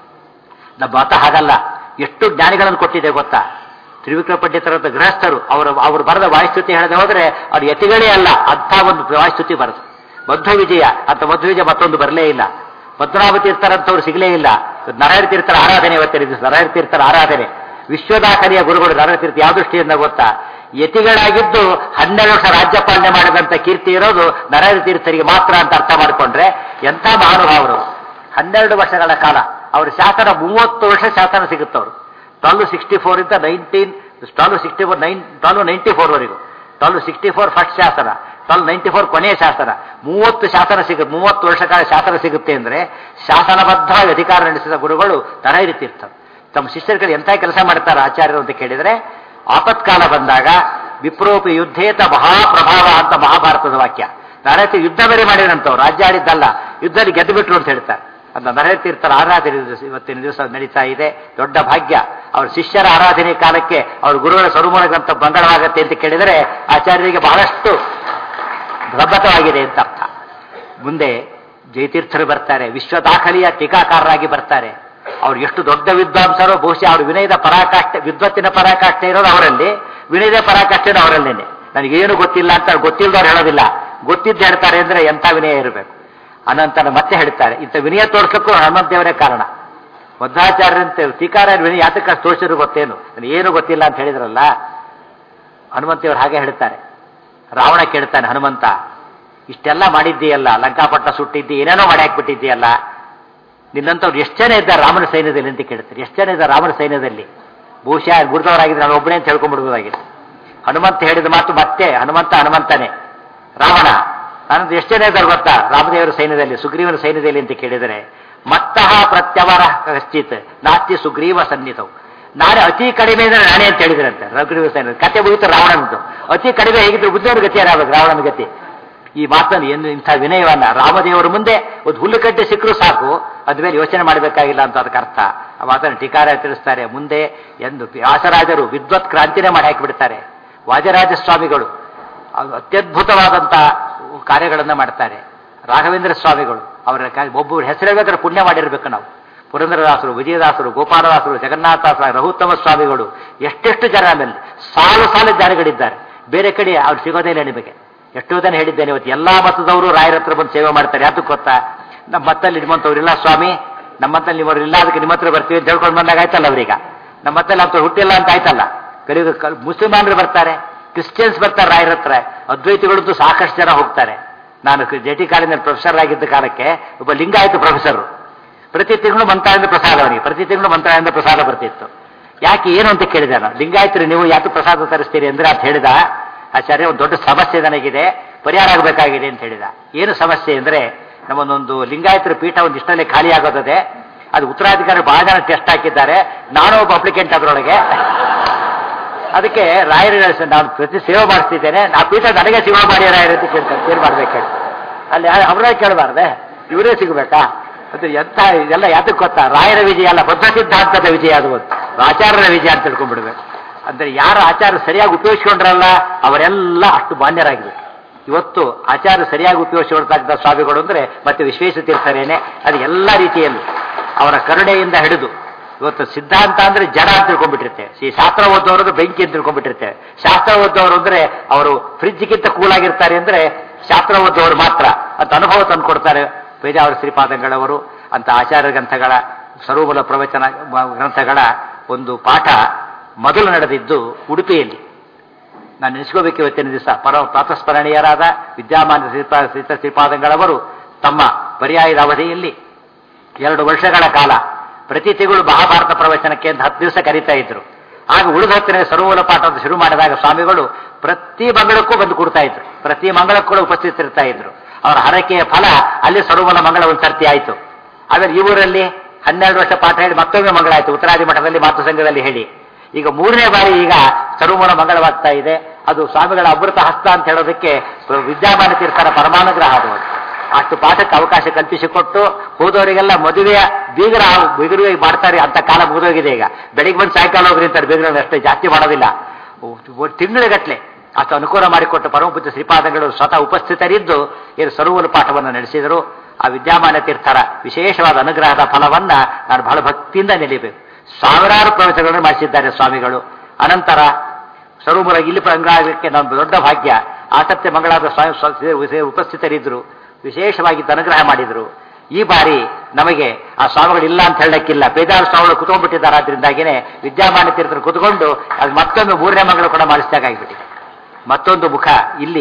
ನಮ್ಮ ಮತ ಹಾಗಲ್ಲ ಎಷ್ಟು ಜ್ಞಾನಿಗಳನ್ನು ಕೊಟ್ಟಿದೆ ಗೊತ್ತಾ ತ್ರಿವಿಕ್ರಮ ಪಂಡಿತರಂತ ಗೃಹಸ್ಥರು ಅವರು ಅವರು ಬರೆದ ವಾಯುಸ್ತುತಿ ಹೇಳದೆ ಹೋದ್ರೆ ಅವ್ರು ಯತಿಗಳೇ ಅಲ್ಲ ಅಂಥ ಒಂದು ವಾಯುಸ್ತುತಿ ಬರೆದು ಮಧ್ವ ವಿಜಯ ಅಂತ ಮಧ್ವ ವಿಜಯ ಮತ್ತೊಂದು ಬರಲೇ ಇಲ್ಲ ಪದ್ಮನಾಭ ತೀರ್ಥರಂತವ್ರು ಸಿಗಲೇ ಇಲ್ಲ ನಾರಾಯಣ ತೀರ್ಥರ ಆರಾಧನೆ ಇವತ್ತಿನ ದಿವಸ ನಾರಾಯಣ ತೀರ್ಥರ ಆರಾಧನೆ ವಿಶ್ವದಾಖಲೆಯ ಗುರುಗಳು ನಾರಾಯಣ ತೀರ್ಥ ಯಾವ ದೃಷ್ಟಿಯಿಂದ ಗೊತ್ತಾ ಯತಿಗಳಾಗಿದ್ದು ಹನ್ನೆರಡು ವರ್ಷ ರಾಜ್ಯಪಾಲನೆ ಮಾಡಿದಂತ ಕೀರ್ತಿ ಇರೋದು ನಾರಾಯಣ ತೀರ್ಥರಿಗೆ ಮಾತ್ರ ಅಂತ ಅರ್ಥ ಮಾಡಿಕೊಂಡ್ರೆ ಎಂಥ ಮಹಾನುಭಾವರು ಹನ್ನೆರಡು ವರ್ಷಗಳ ಕಾಲ ಅವ್ರ ಶಾಸನ ಮೂವತ್ತು ವರ್ಷ ಶಾಸನ ಸಿಗುತ್ತವ್ರು ಟ್ವೆಲ್ವ್ ಸಿಕ್ಸ್ಟಿ ಫೋರ್ ಇಂದ nineteen twelve sixty four nine twelve ninety four ವರೆಗೂ ಟ್ವೆಲ್ವ್ ಸಿಕ್ಸ್ಟಿ ಫೋರ್ ಫಸ್ಟ್ ಶಾಸನ ಟ್ವೆಲ್ವ್ ನೈಂಟಿ ಫೋರ್ ಕೊನೆಯ ಶಾಸನ ಮೂವತ್ತು ಶಾಸನ ಸಿಗುತ್ತೆ ಮೂವತ್ತು ವರ್ಷ ಕಾಲ ಶಾಸನ ಸಿಗುತ್ತೆ ಅಂದ್ರೆ ಶಾಸನಬದ್ಧವಾಗಿ ಅಧಿಕಾರ ನಡೆಸಿದ ಗುರುಗಳು ತರಹರಿ ತೀರ್ಥರು ತಮ್ಮ ಶಿಷ್ಯರುಗಳು ಎಂಥ ಕೆಲಸ ಮಾಡ್ತಾರೆ ಆಚಾರ್ಯರು ಅಂತ ಕೇಳಿದ್ರೆ ಆಪತ್ಕಾಲ ಬಂದಾಗ ವಿಪ್ರೋಪಿ ಯುದ್ಧೇತ ಮಹಾಪ್ರಭಾವ ಅಂತ ಮಹಾಭಾರತದ ವಾಕ್ಯ ನರತಿ ಯುದ್ಧ ಬೇರೆ ಮಾಡಿದ್ರಂತವ್ರು ರಾಜ್ಯ ಆಡಿದ್ದಲ್ಲ ಯುದ್ಧದಲ್ಲಿ ಗೆದ್ದು ಬಿಟ್ರು ಅಂತ ಹೇಳ್ತಾರೆ ಅದನ್ನ ನರತೀರ್ಥರ ಆರಾಧನೆ ದಿವಸ ಇವತ್ತಿನ ದಿವಸ ನಡೀತಾ ಇದೆ ದೊಡ್ಡ ಭಾಗ್ಯ ಅವ್ರ ಶಿಷ್ಯರ ಆರಾಧನೆ ಕಾಲಕ್ಕೆ ಅವ್ರ ಗುರುಗಳ ಸ್ವರೂಪಗಳಂತ ಬಂಧನವಾಗತ್ತೆ ಅಂತ ಕೇಳಿದರೆ ಆಚಾರ್ಯರಿಗೆ ಬಹಳಷ್ಟು ಪ್ರಬತವಾಗಿದೆ ಅಂತ ಅರ್ಥ ಮುಂದೆ ಜಯತೀರ್ಥರು ಬರ್ತಾರೆ ವಿಶ್ವ ದಾಖಲೆಯ ಟೀಕಾಕಾರರಾಗಿ ಬರ್ತಾರೆ ಅವ್ರು ಎಷ್ಟು ದೊಡ್ಡ ವಿದ್ವಾಂಸರೋ ಬಹುಶಃ ಅವ್ರ ವಿನಯದ ಪರಾಕಾಷ್ಠೆ ವಿದ್ವತ್ತಿನ ಪರಾಕಾಷ್ಠೆ ಇರೋದು ಅವರಲ್ಲಿ ವಿನಯದ ಪರಾಕಾಷ್ಠೆನೂ ಅವರಲ್ಲೇನೆ ನನಗೇನು ಗೊತ್ತಿಲ್ಲ ಅಂತ ಗೊತ್ತಿಲ್ಲದವ್ರು ಹೇಳೋದಿಲ್ಲ ಗೊತ್ತಿದ್ದು ಹೇಳ್ತಾರೆ ಅಂದ್ರೆ ಎಂಥ ವಿನಯ ಇರಬೇಕು ಅನಂತರ ಮತ್ತೆ ಹೇಳ್ತಾರೆ ಇಂಥ ವಿನಯ ತೋರ್ಸಕ್ಕೂ ಹನುಮಂತ ದೇವರೇ ಕಾರಣ ಮಧ್ವಾಚಾರ್ಯರಂತೆ ಟೀಕಾರ ವಿನಯ ಯಾತಕ್ಕೆ ಅಷ್ಟು ತೋರಿಸಿದ್ರು ಗೊತ್ತೇನು ನನಗೆ ಏನು ಗೊತ್ತಿಲ್ಲ ಅಂತ ಹೇಳಿದ್ರಲ್ಲ ಹನುಮಂತೇವರು ಹಾಗೆ ಹೇಳ್ತಾರೆ ರಾವಣ ಕೇಳ್ತಾನೆ ಹನುಮಂತ ಇಷ್ಟೆಲ್ಲ ಮಾಡಿದ್ದೀಯಲ್ಲ ಲಂಕಾಪಟ್ಟ ಸುಟ್ಟಿದ್ದಿ ಏನೇನೋ ಮಾಡಿ ಹಾಕ್ಬಿಟ್ಟಿದ್ದೀಯಲ್ಲ ನಿನ್ನಂತವ್ರು ಎಷ್ಟು ಜನ ಇದ್ದಾರೆ ರಾಮನ ಸೈನ್ಯದಲ್ಲಿ ಅಂತ ಕೇಳ್ತಾರೆ ಎಷ್ಟು ಜನ ಇದ್ದಾರೆ ರಾಮನ ಸೈನ್ಯದಲ್ಲಿ ಬಹುಶಃ ಗುರುದವರಾಗಿದ್ರೆ ನಾನು ಒಬ್ಬನೇ ಅಂತ ಹೇಳ್ಕೊಂಡ್ಬಿಡ್ಬೋದಾಗಿದೆ ಹನುಮಂತ ಹೇಳಿದ ಮಾತು ಮತ್ತೆ ಹನುಮಂತ ಹನುಮಂತನೇ ರಾವಣ ನನ್ನದು ಎಷ್ಟು ಜನ ಇದ್ದಾರೆ ಗೊತ್ತಾ ರಾಮದೇವರ ಸೈನ್ಯದಲ್ಲಿ ಸುಗ್ರೀವನ ಸೈನ್ಯದಲ್ಲಿ ಅಂತ ಕೇಳಿದರೆ ಮತ್ತಃ ಪ್ರತ್ಯವರ ಕಶ್ಚಿತ್ ನಾಸ್ತಿ ಸುಗ್ರೀವ ಸನ್ನಿಧವು ನಾನೇ ಅತಿ ಕಡಿಮೆ ಅಂದ್ರೆ ನಾನೇ ಅಂತ ಹೇಳಿದ್ರಂತೆ ಸುಗ್ರೀವ ಸೈನ್ಯ ಕತೆ ಮುಗಿತು ರಾವಣನದ್ದು ಅತಿ ಕಡಿಮೆ ಹೇಗಿದ್ರು ಬುದ್ಧಿಯವ್ರ ಗತಿ ಏನಾಗಬೇಕು ರಾವಣನ ಗತಿ ಈ ಮಾತನ್ನು ಏನು ಇಂಥ ವಿನಯವನ್ನ ರಾಮದೇವರ ಮುಂದೆ ಒಂದು ಹುಲ್ಲುಕಟ್ಟೆ ಸಿಕ್ಕರೂ ಸಾಕು ಅದ ಮೇಲೆ ಯೋಚನೆ ಮಾಡಬೇಕಾಗಿಲ್ಲ ಅಂತ ಅದಕ್ಕೆ ಅರ್ಥ ಆ ಮಾತನ್ನು ಟೀಕಾರ ತಿಳಿಸ್ತಾರೆ ಮುಂದೆ ಎಂದು ವ್ಯಾಸರಾಜರು ವಿದ್ವತ್ ಕ್ರಾಂತಿನೇ ಮಾಡಿ ಹಾಕಿಬಿಡ್ತಾರೆ ವಾಜರಾಜ ಸ್ವಾಮಿಗಳು ಅದು ಅತ್ಯದ್ಭುತವಾದಂಥ ಕಾರ್ಯಗಳನ್ನು ಮಾಡ್ತಾರೆ ರಾಘವೇಂದ್ರ ಸ್ವಾಮಿಗಳು ಅವರ ಒಬ್ಬರು ಹೆಸರು ಬೇಕಾದ್ರೆ ಪುಣ್ಯ ಮಾಡಿರ್ಬೇಕು ನಾವು ಪುರಂದರದಾಸರು ವಿಜಯದಾಸರು ಗೋಪಾಲದಾಸರು ಜಗನ್ನಾಥದಾಸ ರಘುತ್ತಮ ಸ್ವಾಮಿಗಳು ಎಷ್ಟೆಷ್ಟು ಜನ ಆಮೇಲೆ ಸಾಲು ಸಾಲು ಜನಗಳಿದ್ದಾರೆ ಬೇರೆ ಕಡೆ ಅವ್ರು ಸಿಗೋದೇ ಇಲ್ಲ ನಿಮಗೆ ಎಷ್ಟೋ ಜನ ಹೇಳಿದ್ದೇನೆ ಇವತ್ತು ಎಲ್ಲಾ ಮತದವರು ರಾಯರ ಹತ್ರ ಬಂದು ಸೇವೆ ಮಾಡ್ತಾರೆ ಯಾತಕ್ಕೆ ಗೊತ್ತಾ ನಮ್ಮ ಮತ್ತಲ್ಲಿ ನಿಮ್ಮಂಥವ್ರಿಲ್ಲ ಸ್ವಾಮಿ ನಮ್ಮಂತಲ್ಲಿ ನಿಮ್ಮವ್ರು ಇಲ್ಲ ಅದಕ್ಕೆ ನಿಮ್ಮ ಹತ್ರ ಬರ್ತೀವಿ ಅಂತ ಹೇಳ್ಕೊಂಡು ಬಂದಾಗ ಆಯ್ತಲ್ಲ ಅವ್ರೀಗ ನಮ್ಮ ಹತ್ತಲ್ಲಿ ಅಂತ ಹುಟ್ಟಿಲ್ಲ ಅಂತ ಆಯ್ತಲ್ಲ ಕಲಿಯುಗ ಕಲ್ ಮುಸಲ್ಮಾನರು ಬರ್ತಾರೆ ಕ್ರಿಶ್ಚಿಯನ್ಸ್ ಬರ್ತಾರೆ ರಾಯರ ಹತ್ರ ಅದ್ವೈತಿಗಳಂತೂ ಸಾಕಷ್ಟು ಜನ ಹೋಗ್ತಾರೆ ನಾನು ಜೆ ಟಿ ಕಾಲೇಜಿನಲ್ಲಿ ಪ್ರೊಫೆಸರ್ ಆಗಿದ್ದ ಕಾಲಕ್ಕೆ ಒಬ್ಬ ಲಿಂಗಾಯತ ಪ್ರೊಫೆಸರ್ ಪ್ರತಿ ತಿಂಗಳು ಮಂತ್ರಾಲಯದ ಪ್ರಸಾದ ಅವನಿಗೆ ಪ್ರತಿ ತಿಂಗಳು ಮಂತ್ರಾಲಯದ ಪ್ರಸಾದ ಬರ್ತಿತ್ತು ಯಾಕೆ ಏನು ಅಂತ ಕೇಳಿದೆ ನಾನು ಲಿಂಗಾಯತರು ನೀವು ಯಾಕೆ ಪ್ರಸಾದ ತರಿಸ್ತೀರಿ ಅಂದ್ರೆ ಅಂತ ಹೇಳಿದ ಆಚಾರ್ಯ ಒಂದು ದೊಡ್ಡ ಸಮಸ್ಯೆ ನನಗಿದೆ ಪರಿಹಾರ ಆಗಬೇಕಾಗಿದೆ ಅಂತ ಹೇಳಿದ ಏನು ಸಮಸ್ಯೆ ಅಂದ್ರೆ ನಮ್ಮದೊಂದು ಲಿಂಗಾಯತರ ಪೀಠ ಒಂದು ಇಷ್ಟರಲ್ಲಿ ಖಾಲಿ ಆಗೋದದೆ ಅದು ಉತ್ತರಾಧಿಕಾರಿ ಬಹಳ ಜನ ಟೆಸ್ಟ್ ಹಾಕಿದ್ದಾರೆ ನಾನು ಒಬ್ಬ ಅಪ್ಲಿಕೆಂಟ್ ಅದರೊಳಗೆ ಅದಕ್ಕೆ ರಾಯರು ನಾನು ಪ್ರತಿ ಸೇವೆ ಮಾಡಿಸ್ತಿದ್ದೇನೆ ಆ ಪೀಠ ನನಗೆ ಸೇವೆ ಮಾಡಿ ರಾಯರು ಅಂತ ಕೇಳ್ತಾರೆ ಏನು ಮಾಡ್ಬೇಕು ಅಲ್ಲಿ ಅವರೇ ಕೇಳಬಾರ್ದೆ ಇವರೇ ಸಿಗಬೇಕಾ ಅದು ಎಂತ ಇದೆಲ್ಲ ಯಾತಕ್ಕೆ ಗೊತ್ತಾ ರಾಯರ ವಿಜಯ ಅಲ್ಲ ಬದ್ಧ ಸಿದ್ಧಾಂತದ ವಿಜಯ ಅದು ಒಂದು ಆಚಾರ್ಯರ ವಿಜಯ ಅಂತ ತಿಳ್ಕೊಂಡ್ಬಿಡ್ಬೇಕು ಅಂದ್ರೆ ಯಾರು ಆಚಾರ ಸರಿಯಾಗಿ ಉಪಯೋಗಿಸ್ಕೊಂಡ್ರಲ್ಲ ಅವರೆಲ್ಲ ಅಷ್ಟು ಮಾನ್ಯರಾಗಿರ್ಬೇಕು ಇವತ್ತು ಆಚಾರ ಸರಿಯಾಗಿ ಉಪಯೋಗಿಸಿಕೊಳ್ತಕ್ಕಂಥ ಸ್ವಾಮಿಗಳು ಅಂದ್ರೆ ಮತ್ತೆ ವಿಶ್ವೇಶತೀರ್ಥರೇನೆ ಅದು ಎಲ್ಲ ರೀತಿಯಲ್ಲೂ ಅವರ ಕರುಣೆಯಿಂದ ಹಿಡಿದು ಇವತ್ತು ಸಿದ್ಧಾಂತ ಅಂದ್ರೆ ಜಡ ಅಂತ ತಿಳ್ಕೊಂಡ್ಬಿಟ್ಟಿರ್ತೇವೆ ಈ ಶಾಸ್ತ್ರ ಓದೋರು ಬೆಂಕಿ ಅಂತ ತಿಳ್ಕೊಂಡ್ಬಿಟ್ಟಿರ್ತೇವೆ ಶಾಸ್ತ್ರ ಓದೋರು ಅಂದ್ರೆ ಅವರು ಫ್ರಿಜ್ಗಿಂತ ಕೂಲಾಗಿರ್ತಾರೆ ಅಂದ್ರೆ ಶಾಸ್ತ್ರ ಓದೋರು ಮಾತ್ರ ಅಂತ ಅನುಭವ ತಂದುಕೊಡ್ತಾರೆ ಪೇಜಾವರ ಶ್ರೀಪಾದಂಗಳವರು ಅಂತ ಆಚಾರ್ಯ ಗ್ರಂಥಗಳ ಸರೋಬಲ ಪ್ರವಚನ ಗ್ರಂಥಗಳ ಒಂದು ಪಾಠ ಮೊದಲು ನಡೆದಿದ್ದು ಉಡುಪಿಯಲ್ಲಿ ನಾನು ನೆನೆಸ್ಕೋಬೇಕು ಇವತ್ತಿನ ದಿವಸ ಪರ ಪ್ರಾತಸ್ಮರಣೀಯರಾದ ವಿದ್ಯಾಮಾನ ಶ್ರೀಪಾ ಶ್ರೀತ ಶ್ರೀಪಾದಂಗಳವರು ತಮ್ಮ ಪರ್ಯಾಯದ ಅವಧಿಯಲ್ಲಿ ಎರಡು ವರ್ಷಗಳ ಕಾಲ ಪ್ರತಿ ತಿಂಗಳು ಮಹಾಭಾರತ ಪ್ರವಚನಕ್ಕೆ ಅಂತ ಹತ್ತು ದಿವಸ ಕರೀತಾ ಇದ್ರು ಆಗ ಉಳಿದ ಹತ್ತಿರ ಸರ್ವೂಲ ಪಾಠ ಅಂತ ಶುರು ಮಾಡಿದಾಗ ಸ್ವಾಮಿಗಳು ಪ್ರತಿ ಮಂಗಳಕ್ಕೂ ಬಂದು ಕೊಡ್ತಾ ಇದ್ರು ಪ್ರತಿ ಮಂಗಳಕ್ಕೂ ಕೂಡ ಉಪಸ್ಥಿತರಿರ್ತಾ ಇದ್ರು ಅವರ ಹರಕೆಯ ಫಲ ಅಲ್ಲಿ ಸರ್ವೂಲ ಮಂಗಳ ಒಂದು ಸರ್ತಿ ಆಯಿತು ಆಮೇಲೆ ಈ ಊರಲ್ಲಿ ಹನ್ನೆರಡು ವರ್ಷ ಪಾಠ ಹೇಳಿ ಮತ್ತೊಮ್ಮೆ ಮಂಗಳ ಆಯಿತು ಉತ್ತರಾದಿ ಮಠದಲ್ಲಿ ಮಾತು ಸಂಘದಲ್ಲಿ ಹೇಳಿ ಈಗ ಮೂರನೇ ಬಾರಿ ಈಗ ಸರ್ವಮೂಲ ಮಂಗಳವಾಗ್ತಾ ಇದೆ ಅದು ಸ್ವಾಮಿಗಳ ಅಮೃತ ಹಸ್ತ ಅಂತ ಹೇಳೋದಕ್ಕೆ ವಿದ್ಯಾಮಾನ ತೀರ್ಥರ ಪರಮಾನುಗ್ರಹ ಅದು ಅಷ್ಟು ಪಾಠಕ್ಕೆ ಅವಕಾಶ ಕಲ್ಪಿಸಿಕೊಟ್ಟು ಹೋದವರಿಗೆಲ್ಲ ಮದುವೆಯ ಬೀಗರ ಬೀಗರಿಗೆ ಮಾಡ್ತಾರೆ ಅಂತ ಕಾಲ ಮುಗಿದೋಗಿದೆ ಈಗ ಬೆಳಿಗ್ಗೆ ಬಂದು ಸಾಯಂಕಾಲ ಹೋಗ್ರಿ ಅಂತಾರೆ ಬೀಗರಲ್ಲಿ ಅಷ್ಟೇ ಜಾಸ್ತಿ ಮಾಡೋದಿಲ್ಲ ತಿಂಗಳಿಗಟ್ಲೆ ಅಷ್ಟು ಅನುಕೂಲ ಮಾಡಿಕೊಟ್ಟು ಪರಮಪೂಜ್ಯ ಶ್ರೀಪಾದಗಳು ಸ್ವತಃ ಉಪಸ್ಥಿತರಿದ್ದು ಏನು ಸರ್ವೂಲ ಪಾಠವನ್ನು ನಡೆಸಿದರು ಆ ವಿದ್ಯಾಮಾನ ತೀರ್ಥರ ವಿಶೇಷವಾದ ಅನುಗ್ರಹದ ಫಲವನ್ನ ನಾನು ಬಹಳ ಭಕ್ತಿಯಿಂದ ನೆಲಿಬೇಕು ಸಾವಿರಾರು ಪ್ರವಚನಗಳನ್ನು ಮಾಡಿಸಿದ್ದಾರೆ ಸ್ವಾಮಿಗಳು ಅನಂತರ ಸರ್ವಮೂಲ ಇಲ್ಲಿ ಅಂಗಕ್ಕೆ ನಮ್ಮ ದೊಡ್ಡ ಭಾಗ್ಯ ಆಸಕ್ತಿ ಮಂಗಳಾದ ಸ್ವಾಮಿ ಉಪಸ್ಥಿತರಿದ್ದರು ವಿಶೇಷವಾಗಿ ಅನುಗ್ರಹ ಮಾಡಿದರು ಈ ಬಾರಿ ನಮಗೆ ಆ ಸ್ವಾಮಿಗಳು ಇಲ್ಲ ಅಂತ ಹೇಳಕ್ಕಿಲ್ಲ ಬೇದಾರ ಸ್ವಾಮಿಗಳು ಕುತ್ಕೊಂಡ್ಬಿಟ್ಟಿದ್ದಾರೆ ಆದ್ರಿಂದಾಗಿನೇ ವಿದ್ಯಾಮಾನ ತೀರ್ಥರು ಕುತ್ಕೊಂಡು ಅದು ಮತ್ತೊಮ್ಮೆ ಮೂರನೇ ಮಗಳು ಕೂಡ ಮಾಡಿಸಿದಾಗಿಬಿಟ್ಟಿದೆ ಮತ್ತೊಂದು ಮುಖ ಇಲ್ಲಿ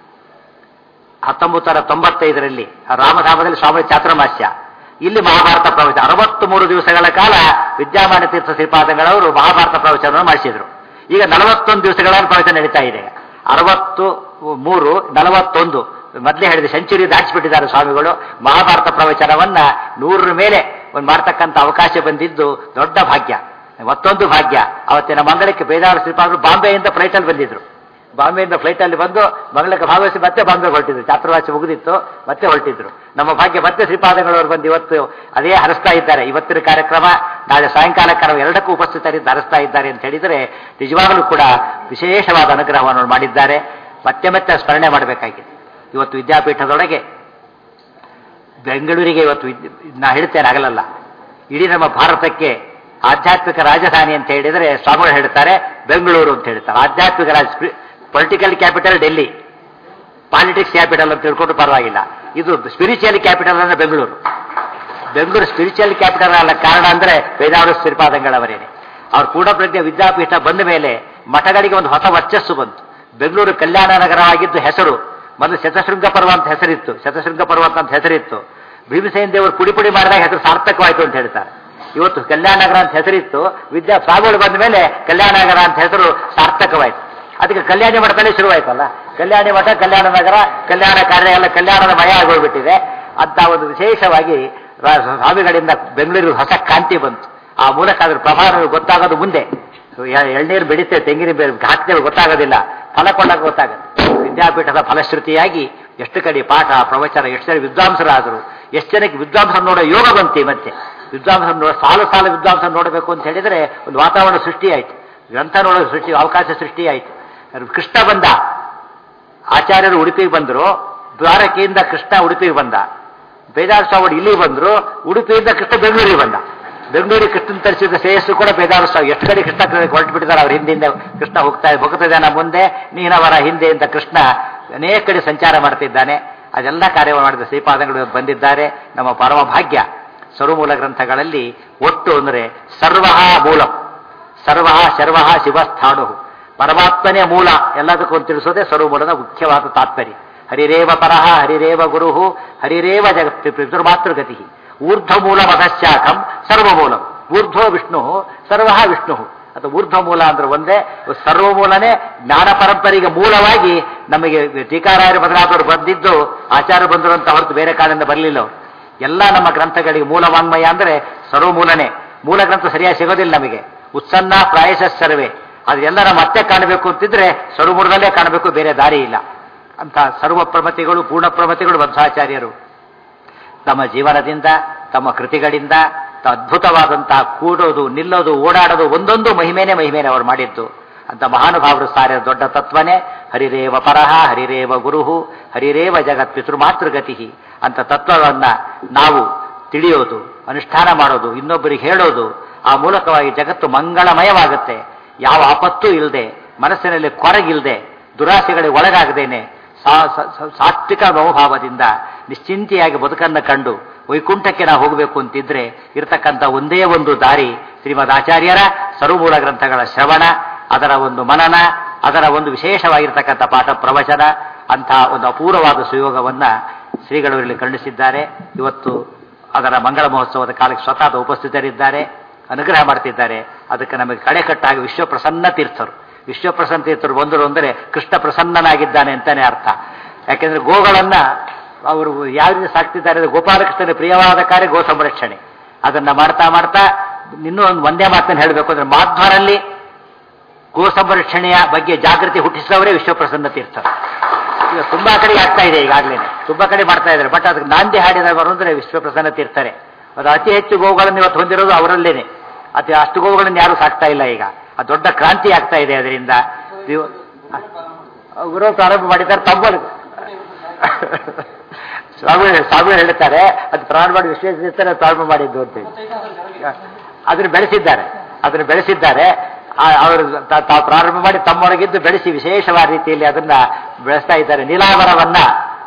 ಹತ್ತೊಂಬತ್ತರ ತೊಂಬತ್ತೈದರಲ್ಲಿ ರಾಮಧಾಮದಲ್ಲಿ ಸ್ವಾಮಿ ಚಾತುರ್ಮಾಸ್ಯ ಇಲ್ಲಿ ಮಹಾಭಾರತ ಪ್ರವಚನ ಅರವತ್ತು ಮೂರು ದಿವಸಗಳ ಕಾಲ ವಿದ್ಯಾಮಾನ ತೀರ್ಥ ಶ್ರೀಪಾದಂಗಳವರು ಮಹಾಭಾರತ ಪ್ರವಚನವನ್ನು ಮಾಡಿಸಿದ್ರು ಈಗ ನಲವತ್ತೊಂದು ದಿವಸಗಳ ಪ್ರವಚನ ನಡೀತಾ ಇದೆ ಅರವತ್ತು ಮೂರು ನಲವತ್ತೊಂದು ಮೊದಲೇ ಹೇಳಿದೆ ಸೆಂಚುರಿ ದಾಟಿಸ್ಬಿಟ್ಟಿದ್ದಾರೆ ಸ್ವಾಮಿಗಳು ಮಹಾಭಾರತ ಪ್ರವಚನವನ್ನ ನೂರರ ಮೇಲೆ ಒಂದು ಮಾಡ್ತಕ್ಕಂಥ ಅವಕಾಶ ಬಂದಿದ್ದು ದೊಡ್ಡ ಭಾಗ್ಯ ಮತ್ತೊಂದು ಭಾಗ್ಯ ಅವತ್ತಿನ ಮಂಗಳಕ್ಕೆ ಬೇದಾರ ಶ್ರೀಪಾದರು ಬಾಂಬೆಯಿಂದ ಫ್ಲೈಟಲ್ಲಿ ಬಂದಿದ್ರು ಬಾಂಬೆಯಿಂದ ಫ್ಲೈಟಲ್ಲಿ ಬಂದು ಮಂಗಳಕ್ಕೆ ಭಾಗವಹಿಸಿ ಮತ್ತೆ ಬಾಂಬೆಗೆ ಹೊರಟಿದ್ರು ಚಾತುರ್ವಾಸಿ ಮುಗಿದಿತ್ತು ಮತ್ತೆ ಹೊರಟಿದ್ರು ನಮ್ಮ ಭಾಗ್ಯ ಮತ್ತೆ ಶ್ರೀಪಾದಗಳವರು ಬಂದು ಇವತ್ತು ಅದೇ ಹರಿಸ್ತಾ ಇದ್ದಾರೆ ಇವತ್ತಿನ ಕಾರ್ಯಕ್ರಮ ನಾಳೆ ಸಾಯಂಕಾಲ ಕಾರ್ಯಕ್ರಮ ಎರಡಕ್ಕೂ ಉಪಸ್ಥಿತರಿದ್ದು ಹರಿಸ್ತಾ ಇದ್ದಾರೆ ಅಂತ ಹೇಳಿದರೆ ನಿಜವಾಗಲೂ ಕೂಡ ವಿಶೇಷವಾದ ಅನುಗ್ರಹವನ್ನು ಮಾಡಿದ್ದಾರೆ ಮತ್ತೆ ಮತ್ತೆ ಸ್ಮರಣೆ ಮಾಡಬೇಕಾಗಿದೆ ಇವತ್ತು ವಿದ್ಯಾಪೀಠದೊಳಗೆ ಬೆಂಗಳೂರಿಗೆ ಇವತ್ತು ನಾ ಹೇಳ್ತೇನೆ ಆಗಲಲ್ಲ ಇಡೀ ನಮ್ಮ ಭಾರತಕ್ಕೆ ಆಧ್ಯಾತ್ಮಿಕ ರಾಜಧಾನಿ ಅಂತ ಹೇಳಿದರೆ ಸ್ವಾಮಿಗಳು ಹೇಳ್ತಾರೆ ಬೆಂಗಳೂರು ಅಂತ ಹೇಳ್ತಾರೆ ಆಧ್ಯಾತ್ಮಿಕ ರಾಜ political capital Delhi politics capital ಅಂತ ತಿಳ್ಕೊಂಡು ಪರವಾಗಿಲ್ಲ ಇದು ಸ್ಪಿರಿಚುವಲ್ ಕ್ಯಾಪಿಟಲ್ ಅಂದ್ರೆ ಬೆಂಗಳೂರು ಬೆಂಗಳೂರು ಸ್ಪಿರಿಚುವಲ್ ಕ್ಯಾಪಿಟಲ್ ಅಲ್ಲ ಕಾರಣ ಅಂದ್ರೆ ವೇದಾವರ ಶ್ರೀಪಾದಂಗಳವರೇನೆ ಅವ್ರ ಕೂಡ ಪ್ರಜ್ಞೆ ವಿದ್ಯಾಪೀಠ ಬಂದ ಮೇಲೆ ಮಠಗಳಿಗೆ ಒಂದು ಹೊಸ ವರ್ಚಸ್ಸು ಬಂತು ಬೆಂಗಳೂರು ಕಲ್ಯಾಣ ನಗರವಾಗಿದ್ದು ಹೆಸರು ಮೊದಲು ಶತಶೃಂಗ ಪರ್ವ ಅಂತ ಹೆಸರಿತ್ತು ಶತಶೃಂಗ ಪರ್ವತ ಅಂತ ಹೆಸರಿತ್ತು ಭೀಮಸೇನ ದೇವರು ಪುಡಿ ಪುಡಿ ಮಾಡಿದಾಗ ಹೆಸರು ಸಾರ್ಥಕವಾಯಿತು ಅಂತ ಹೇಳ್ತಾರೆ ಇವತ್ತು ಕಲ್ಯಾಣ ನಗರ ಅಂತ ಹೆಸರಿತ್ತು ವಿದ್ಯಾ ಸ್ವಾಮಿಗಳು ಬಂದ ಮೇಲೆ ಕಲ್ಯಾಣ ನಗರ ಅಂತ ಹೆಸರು ಸಾರ್ಥಕವಾಯಿತು ಅದಕ್ಕೆ ಕಲ್ಯಾಣಿ ಮಠದಲ್ಲಿ ಶುರುವಾಯ್ತಲ್ಲ ಕಲ್ಯಾಣಿ ಮಠ ಕಲ್ಯಾಣ ನಗರ ಕಲ್ಯಾಣ ಕಾರ್ಯ ಎಲ್ಲ ಕಲ್ಯಾಣದ ಮಯ ಆಗೋಗ್ಬಿಟ್ಟಿದೆ ಅಂತ ಒಂದು ವಿಶೇಷವಾಗಿ ಸ್ವಾಮಿಗಳಿಂದ ಬೆಂಗಳೂರಿಗೆ ಹೊಸ ಕಾಂತಿ ಬಂತು ಆ ಮೂಲಕ ಅದ್ರ ಪ್ರಭಾವ ಗೊತ್ತಾಗೋದು ಮುಂದೆ ಎಳ್ನೀರು ಬೆಳೀತೆ ತೆಂಗಿನ ಹಾಕ್ತೇವೆ ಗೊತ್ತಾಗೋದಿಲ್ಲ ಫಲ ಕೊಂಡಾಗ ಗೊತ್ತಾಗುತ್ತೆ ವಿದ್ಯಾಪೀಠದ ಫಲಶ್ರುತಿಯಾಗಿ ಎಷ್ಟು ಕಡೆ ಪಾಠ ಪ್ರವಚನ ಎಷ್ಟು ಜನ ವಿದ್ವಾಂಸರಾದರು ಎಷ್ಟು ಜನಕ್ಕೆ ವಿದ್ವಾಂಸರ ನೋಡೋ ಯೋಗ ಬಂತಿ ಮತ್ತೆ ವಿದ್ವಾಂಸರ ನೋಡ ಸಾಲು ಸಾಲು ವಿದ್ವಾಂಸರ ನೋಡಬೇಕು ಅಂತ ಹೇಳಿದರೆ ಒಂದು ವಾತಾವರಣ ಸೃಷ್ಟಿಯಾಯಿತು ಗ್ರಂಥ ನೋಡೋ ಸೃಷ್ಟಿ ಅವಕಾಶ ಸೃಷ್ಟಿಯಾಯಿತು ಕೃಷ್ಣ ಬಂದ ಆಚಾರ್ಯರು ಉಡುಪಿಗೆ ಬಂದರು ದ್ವಾರಕೆಯಿಂದ ಕೃಷ್ಣ ಉಡುಪಿಗೆ ಬಂದ ಬೇದಾರ ಸ್ವಾಮಿ ಇಲ್ಲಿ ಬಂದರು ಉಡುಪಿಯಿಂದ ಕೃಷ್ಣ ಬೆಂಗಳೂರಿಗೆ ಬಂದ ಬೆಂಗಳೂರಿಗೆ ಕೃಷ್ಣನ್ ತರಿಸಿದ ಶ್ರೇಯಸ್ಸು ಕೂಡ ಬೇದಾರ ಸ್ವಾಮಿ ಎಷ್ಟು ಕಡೆ ಕೃಷ್ಣ ಹೊರಟು ಬಿಟ್ಟಿದ್ದಾರೆ ಅವ್ರ ಹಿಂದಿಂದ ಕೃಷ್ಣ ಹೋಗ್ತಾ ಭಕ್ತ ಜನ ಮುಂದೆ ನೀನವರ ಹಿಂದೆ ಅಂತ ಕೃಷ್ಣ ಅನೇಕ ಕಡೆ ಸಂಚಾರ ಮಾಡ್ತಿದ್ದಾನೆ ಅದೆಲ್ಲ ಕಾರ್ಯ ಮಾಡಿದ ಶ್ರೀಪಾದಂಗಳು ಇವತ್ತು ಬಂದಿದ್ದಾರೆ ನಮ್ಮ ಪರಮ ಭಾಗ್ಯ ಸರ್ವಮೂಲ ಗ್ರಂಥಗಳಲ್ಲಿ ಒಟ್ಟು ಅಂದರೆ ಸರ್ವ ಮೂಲಂ ಸರ್ವ ಶರ್ವ ಶಿವಸ್ಥಾಣು ಪರಮಾತ್ಮನೇ ಮೂಲ ಎಲ್ಲದಕ್ಕೂ ಅಂತ ತಿಳಿಸೋದೇ ಸರ್ವಮೂಲದ ಮುಖ್ಯವಾದ ತಾತ್ಪರ್ಯ ಹರಿರೇವ ಪರಹ ಹರಿರೇವ ಗುರು ಹರಿರೇವ ಜಗತ್ ಪಿತೃಮಾತೃಗತಿ ಊರ್ಧ್ವ ಮೂಲ ಮಧಶಾಖಂ ಸರ್ವಮೂಲಂ ಊರ್ಧ್ವ ವಿಷ್ಣು ಸರ್ವ ವಿಷ್ಣು ಅಥವಾ ಊರ್ಧ್ವ ಮೂಲ ಅಂದ್ರೆ ಒಂದೇ ಸರ್ವಮೂಲನೇ ಜ್ಞಾನ ಪರಂಪರೆಗೆ ಮೂಲವಾಗಿ ನಮಗೆ ಟೀಕಾರಾಯರು ಬದಲಾದವರು ಬಂದಿದ್ದು ಆಚಾರ್ಯ ಬಂದರು ಅಂತ ಹೊರತು ಬೇರೆ ಕಾರಣದಿಂದ ಬರಲಿಲ್ಲ ಅವರು ಎಲ್ಲ ನಮ್ಮ ಗ್ರಂಥಗಳಿಗೆ ಮೂಲ ವಾಂಗ್ಮಯ ಅಂದ್ರೆ ಸರ್ವಮೂಲನೇ ಮೂಲ ಗ್ರಂಥ ಸರಿಯಾಗಿ ಸಿಗೋದಿಲ್ಲ ನಮಗೆ ಉತ್ಸನ್ನ ಪ್ರಾಯಶ ಸರ್ವೇ ಅದೆಲ್ಲರ ಮತ್ತೆ ಕಾಣಬೇಕು ಅಂತಿದ್ರೆ ಸರ್ವಮೂಲದಲ್ಲೇ ಕಾಣಬೇಕು ಬೇರೆ ದಾರಿ ಇಲ್ಲ ಅಂತ ಸರ್ವ ಪ್ರಮತಿಗಳು ಪೂರ್ಣ ಪ್ರಮತಿಗಳು ಬದ್ಧಾಚಾರ್ಯರು ತಮ್ಮ ಜೀವನದಿಂದ ತಮ್ಮ ಕೃತಿಗಳಿಂದ ತ- ಅದ್ಭುತವಾದಂತಹ ಕೂಡೋದು ನಿಲ್ಲೋದು ಓಡಾಡೋದು ಒಂದೊಂದು ಮಹಿಮೇನೆ ಮಹಿಮೇನೆ ಅವರು ಮಾಡಿದ್ದು ಅಂತ ಮಹಾನುಭಾವರು ಸಾರಿದ ದೊಡ್ಡ ತತ್ವನೇ ಹರಿರೇವ ಪರಹ ಹರಿರೇವ ಗುರುಹು ಹರಿರೇವ ಜಗತ್ ಪಿತೃಮಾತೃಗತಿ ಅಂತ ತತ್ವವನ್ನ ನಾವು ತಿಳಿಯೋದು ಅನುಷ್ಠಾನ ಮಾಡೋದು ಇನ್ನೊಬ್ಬರಿಗೆ ಹೇಳೋದು ಆ ಮೂಲಕವಾಗಿ ಜಗತ್ತು ಮಂಗಳಮಯವಾಗುತ್ತೆ ಯಾವ ಆಪತ್ತೂ ಇಲ್ಲದೆ ಮನಸ್ಸಿನಲ್ಲಿ ಕೊರಗಿಲ್ಲದೆ ದುರಾಸೆಗಳಿಗೆ ಒಳಗಾಗದೇನೆ ಸಾ- ಸ- ಸ- ಸಾತ್ವಿಕ ಮನೋಭಾವದಿಂದ ನಿಶ್ಚಿಂತೆಯಾಗಿ ಬದುಕನ್ನು ಕಂಡು ವೈಕುಂಠಕ್ಕೆ ನಾವು ಹೋಗಬೇಕು ಅಂತಿದ್ರೆ ಇರತಕ್ಕಂಥ ಒಂದೇ ಒಂದು ದಾರಿ ಶ್ರೀಮದ್ ಆಚಾರ್ಯರ ಸರ್ವಮೂಲ ಗ್ರಂಥಗಳ ಶ್ರವಣ ಅದರ ಒಂದು ಮನನ ಅದರ ಒಂದು ವಿಶೇಷವಾಗಿರ್ತಕ್ಕಂಥ ಪಾಠ ಪ್ರವಚನ ಅಂತ ಒಂದು ಅಪೂರ್ವವಾದ ಸುಯೋಗವನ್ನ ಶ್ರೀಗಳು ಇಲ್ಲಿ ಖಂಡಿಸಿದ್ದಾರೆ ಇವತ್ತು ಅದರ ಮಂಗಳ ಮಹೋತ್ಸವದ ಕಾಲಕ್ಕೆ ಸ್ವತಃ ಉಪಸ್ಥಿತರಿದ್ದಾರೆ ಅನುಗ್ರಹ ಮಾಡ್ತಿದ್ದಾರೆ ಅದಕ್ಕೆ ನಮಗೆ ಕಡೆಕಟ್ಟಾಗಿ ವಿಶ್ವ ಪ್ರಸನ್ನ ತೀರ್ಥರು ವಿಶ್ವ ಪ್ರಸನ್ನ ತೀರ್ಥರು ಬಂದರು ಅಂದರೆ ಕೃಷ್ಣ ಪ್ರಸನ್ನನಾಗಿದ್ದಾನೆ ಅಂತಾನೆ ಅರ್ಥ ಯಾಕೆಂದ್ರೆ ಗೋಗಳನ್ನ ಅವರು ಯಾವ ರೀತಿ ಸಾಕ್ತಿದ್ದಾರೆ ಅಂದ್ರೆ ಗೋಪಾಲಕೃಷ್ಣನ ಪ್ರಿಯವಾದ ಕಾರ್ಯ ಗೋ ಸಂರಕ್ಷಣೆ ಅದನ್ನ ಮಾಡ್ತಾ ಮಾಡ್ತಾ ಇನ್ನೂ ಒಂದು ಒಂದೇ ಮಾತನ್ನು ಹೇಳಬೇಕು ಅಂದ್ರೆ ಮಾಧ್ವರಲ್ಲಿ ಗೋ ಸಂರಕ್ಷಣೆಯ ಬಗ್ಗೆ ಜಾಗೃತಿ ಹುಟ್ಟಿಸಿದವರೇ ವಿಶ್ವಪ್ರಸನ್ನ ತೀರ್ಥರು ಈಗ ತುಂಬಾ ಕಡೆ ಆಗ್ತಾ ಇದೆ ಈಗಾಗಲೇ ತುಂಬಾ ಕಡೆ ಮಾಡ್ತಾ ಇದ್ದಾರೆ ಬಟ್ ಅದಕ್ಕೆ ನಾಂದಿ ಹಾಡಿದವರು ಅಂದ್ರೆ ವಿಶ್ವಪ್ರಸನ್ನ ತೀರ್ಥರೇ ಅದು ಅತಿ ಹೆಚ್ಚು ಗೋಗಳನ್ನು ಇವತ್ತು ಹೊಂದಿರೋದು ಅವರಲ್ಲೇನೆ ಅತಿ ಅಷ್ಟು ಗೋವುಗಳನ್ನು ಯಾರು ಸಾಕ್ತಾ ಇಲ್ಲ ಈಗ ಅದು ದೊಡ್ಡ ಕ್ರಾಂತಿ ಆಗ್ತಾ ಇದೆ ಅದರಿಂದ ನೀವು- ಗುರು ಪ್ರಾರಂಭ ಮಾಡಿದ್ದಾರೆ ತಮ್ಮಲ್ಲಿ ಸ್ವಾಮಿ ಸ್ವಾಮಿ ಹೇಳ್ತಾರೆ ಅದು ಪ್ರಾರಂಭ ಮಾಡಿ ವಿಶ್ವೇಶ್ವರ ಪ್ರಾರಂಭ ಮಾಡಿದ್ದು ಅಂತೇಳಿ ಅದನ್ನು ಬೆಳೆಸಿದ್ದಾರೆ ಅದನ್ನು ಬೆಳೆಸಿದ್ದಾರೆ ಆ- ಅವರು ತ- ತಾವು ಪ್ರಾರಂಭ ಮಾಡಿ ತಮ್ಮೊಳಗಿದ್ದು ಬೆಳೆಸಿ ವಿಶೇಷವಾದ ರೀತಿಯಲ್ಲಿ ಅದನ್ನ ಬೆಳೆಸ್ತಾ ಇದ್ದಾರೆ ನೀಲಾವರವನ್ನ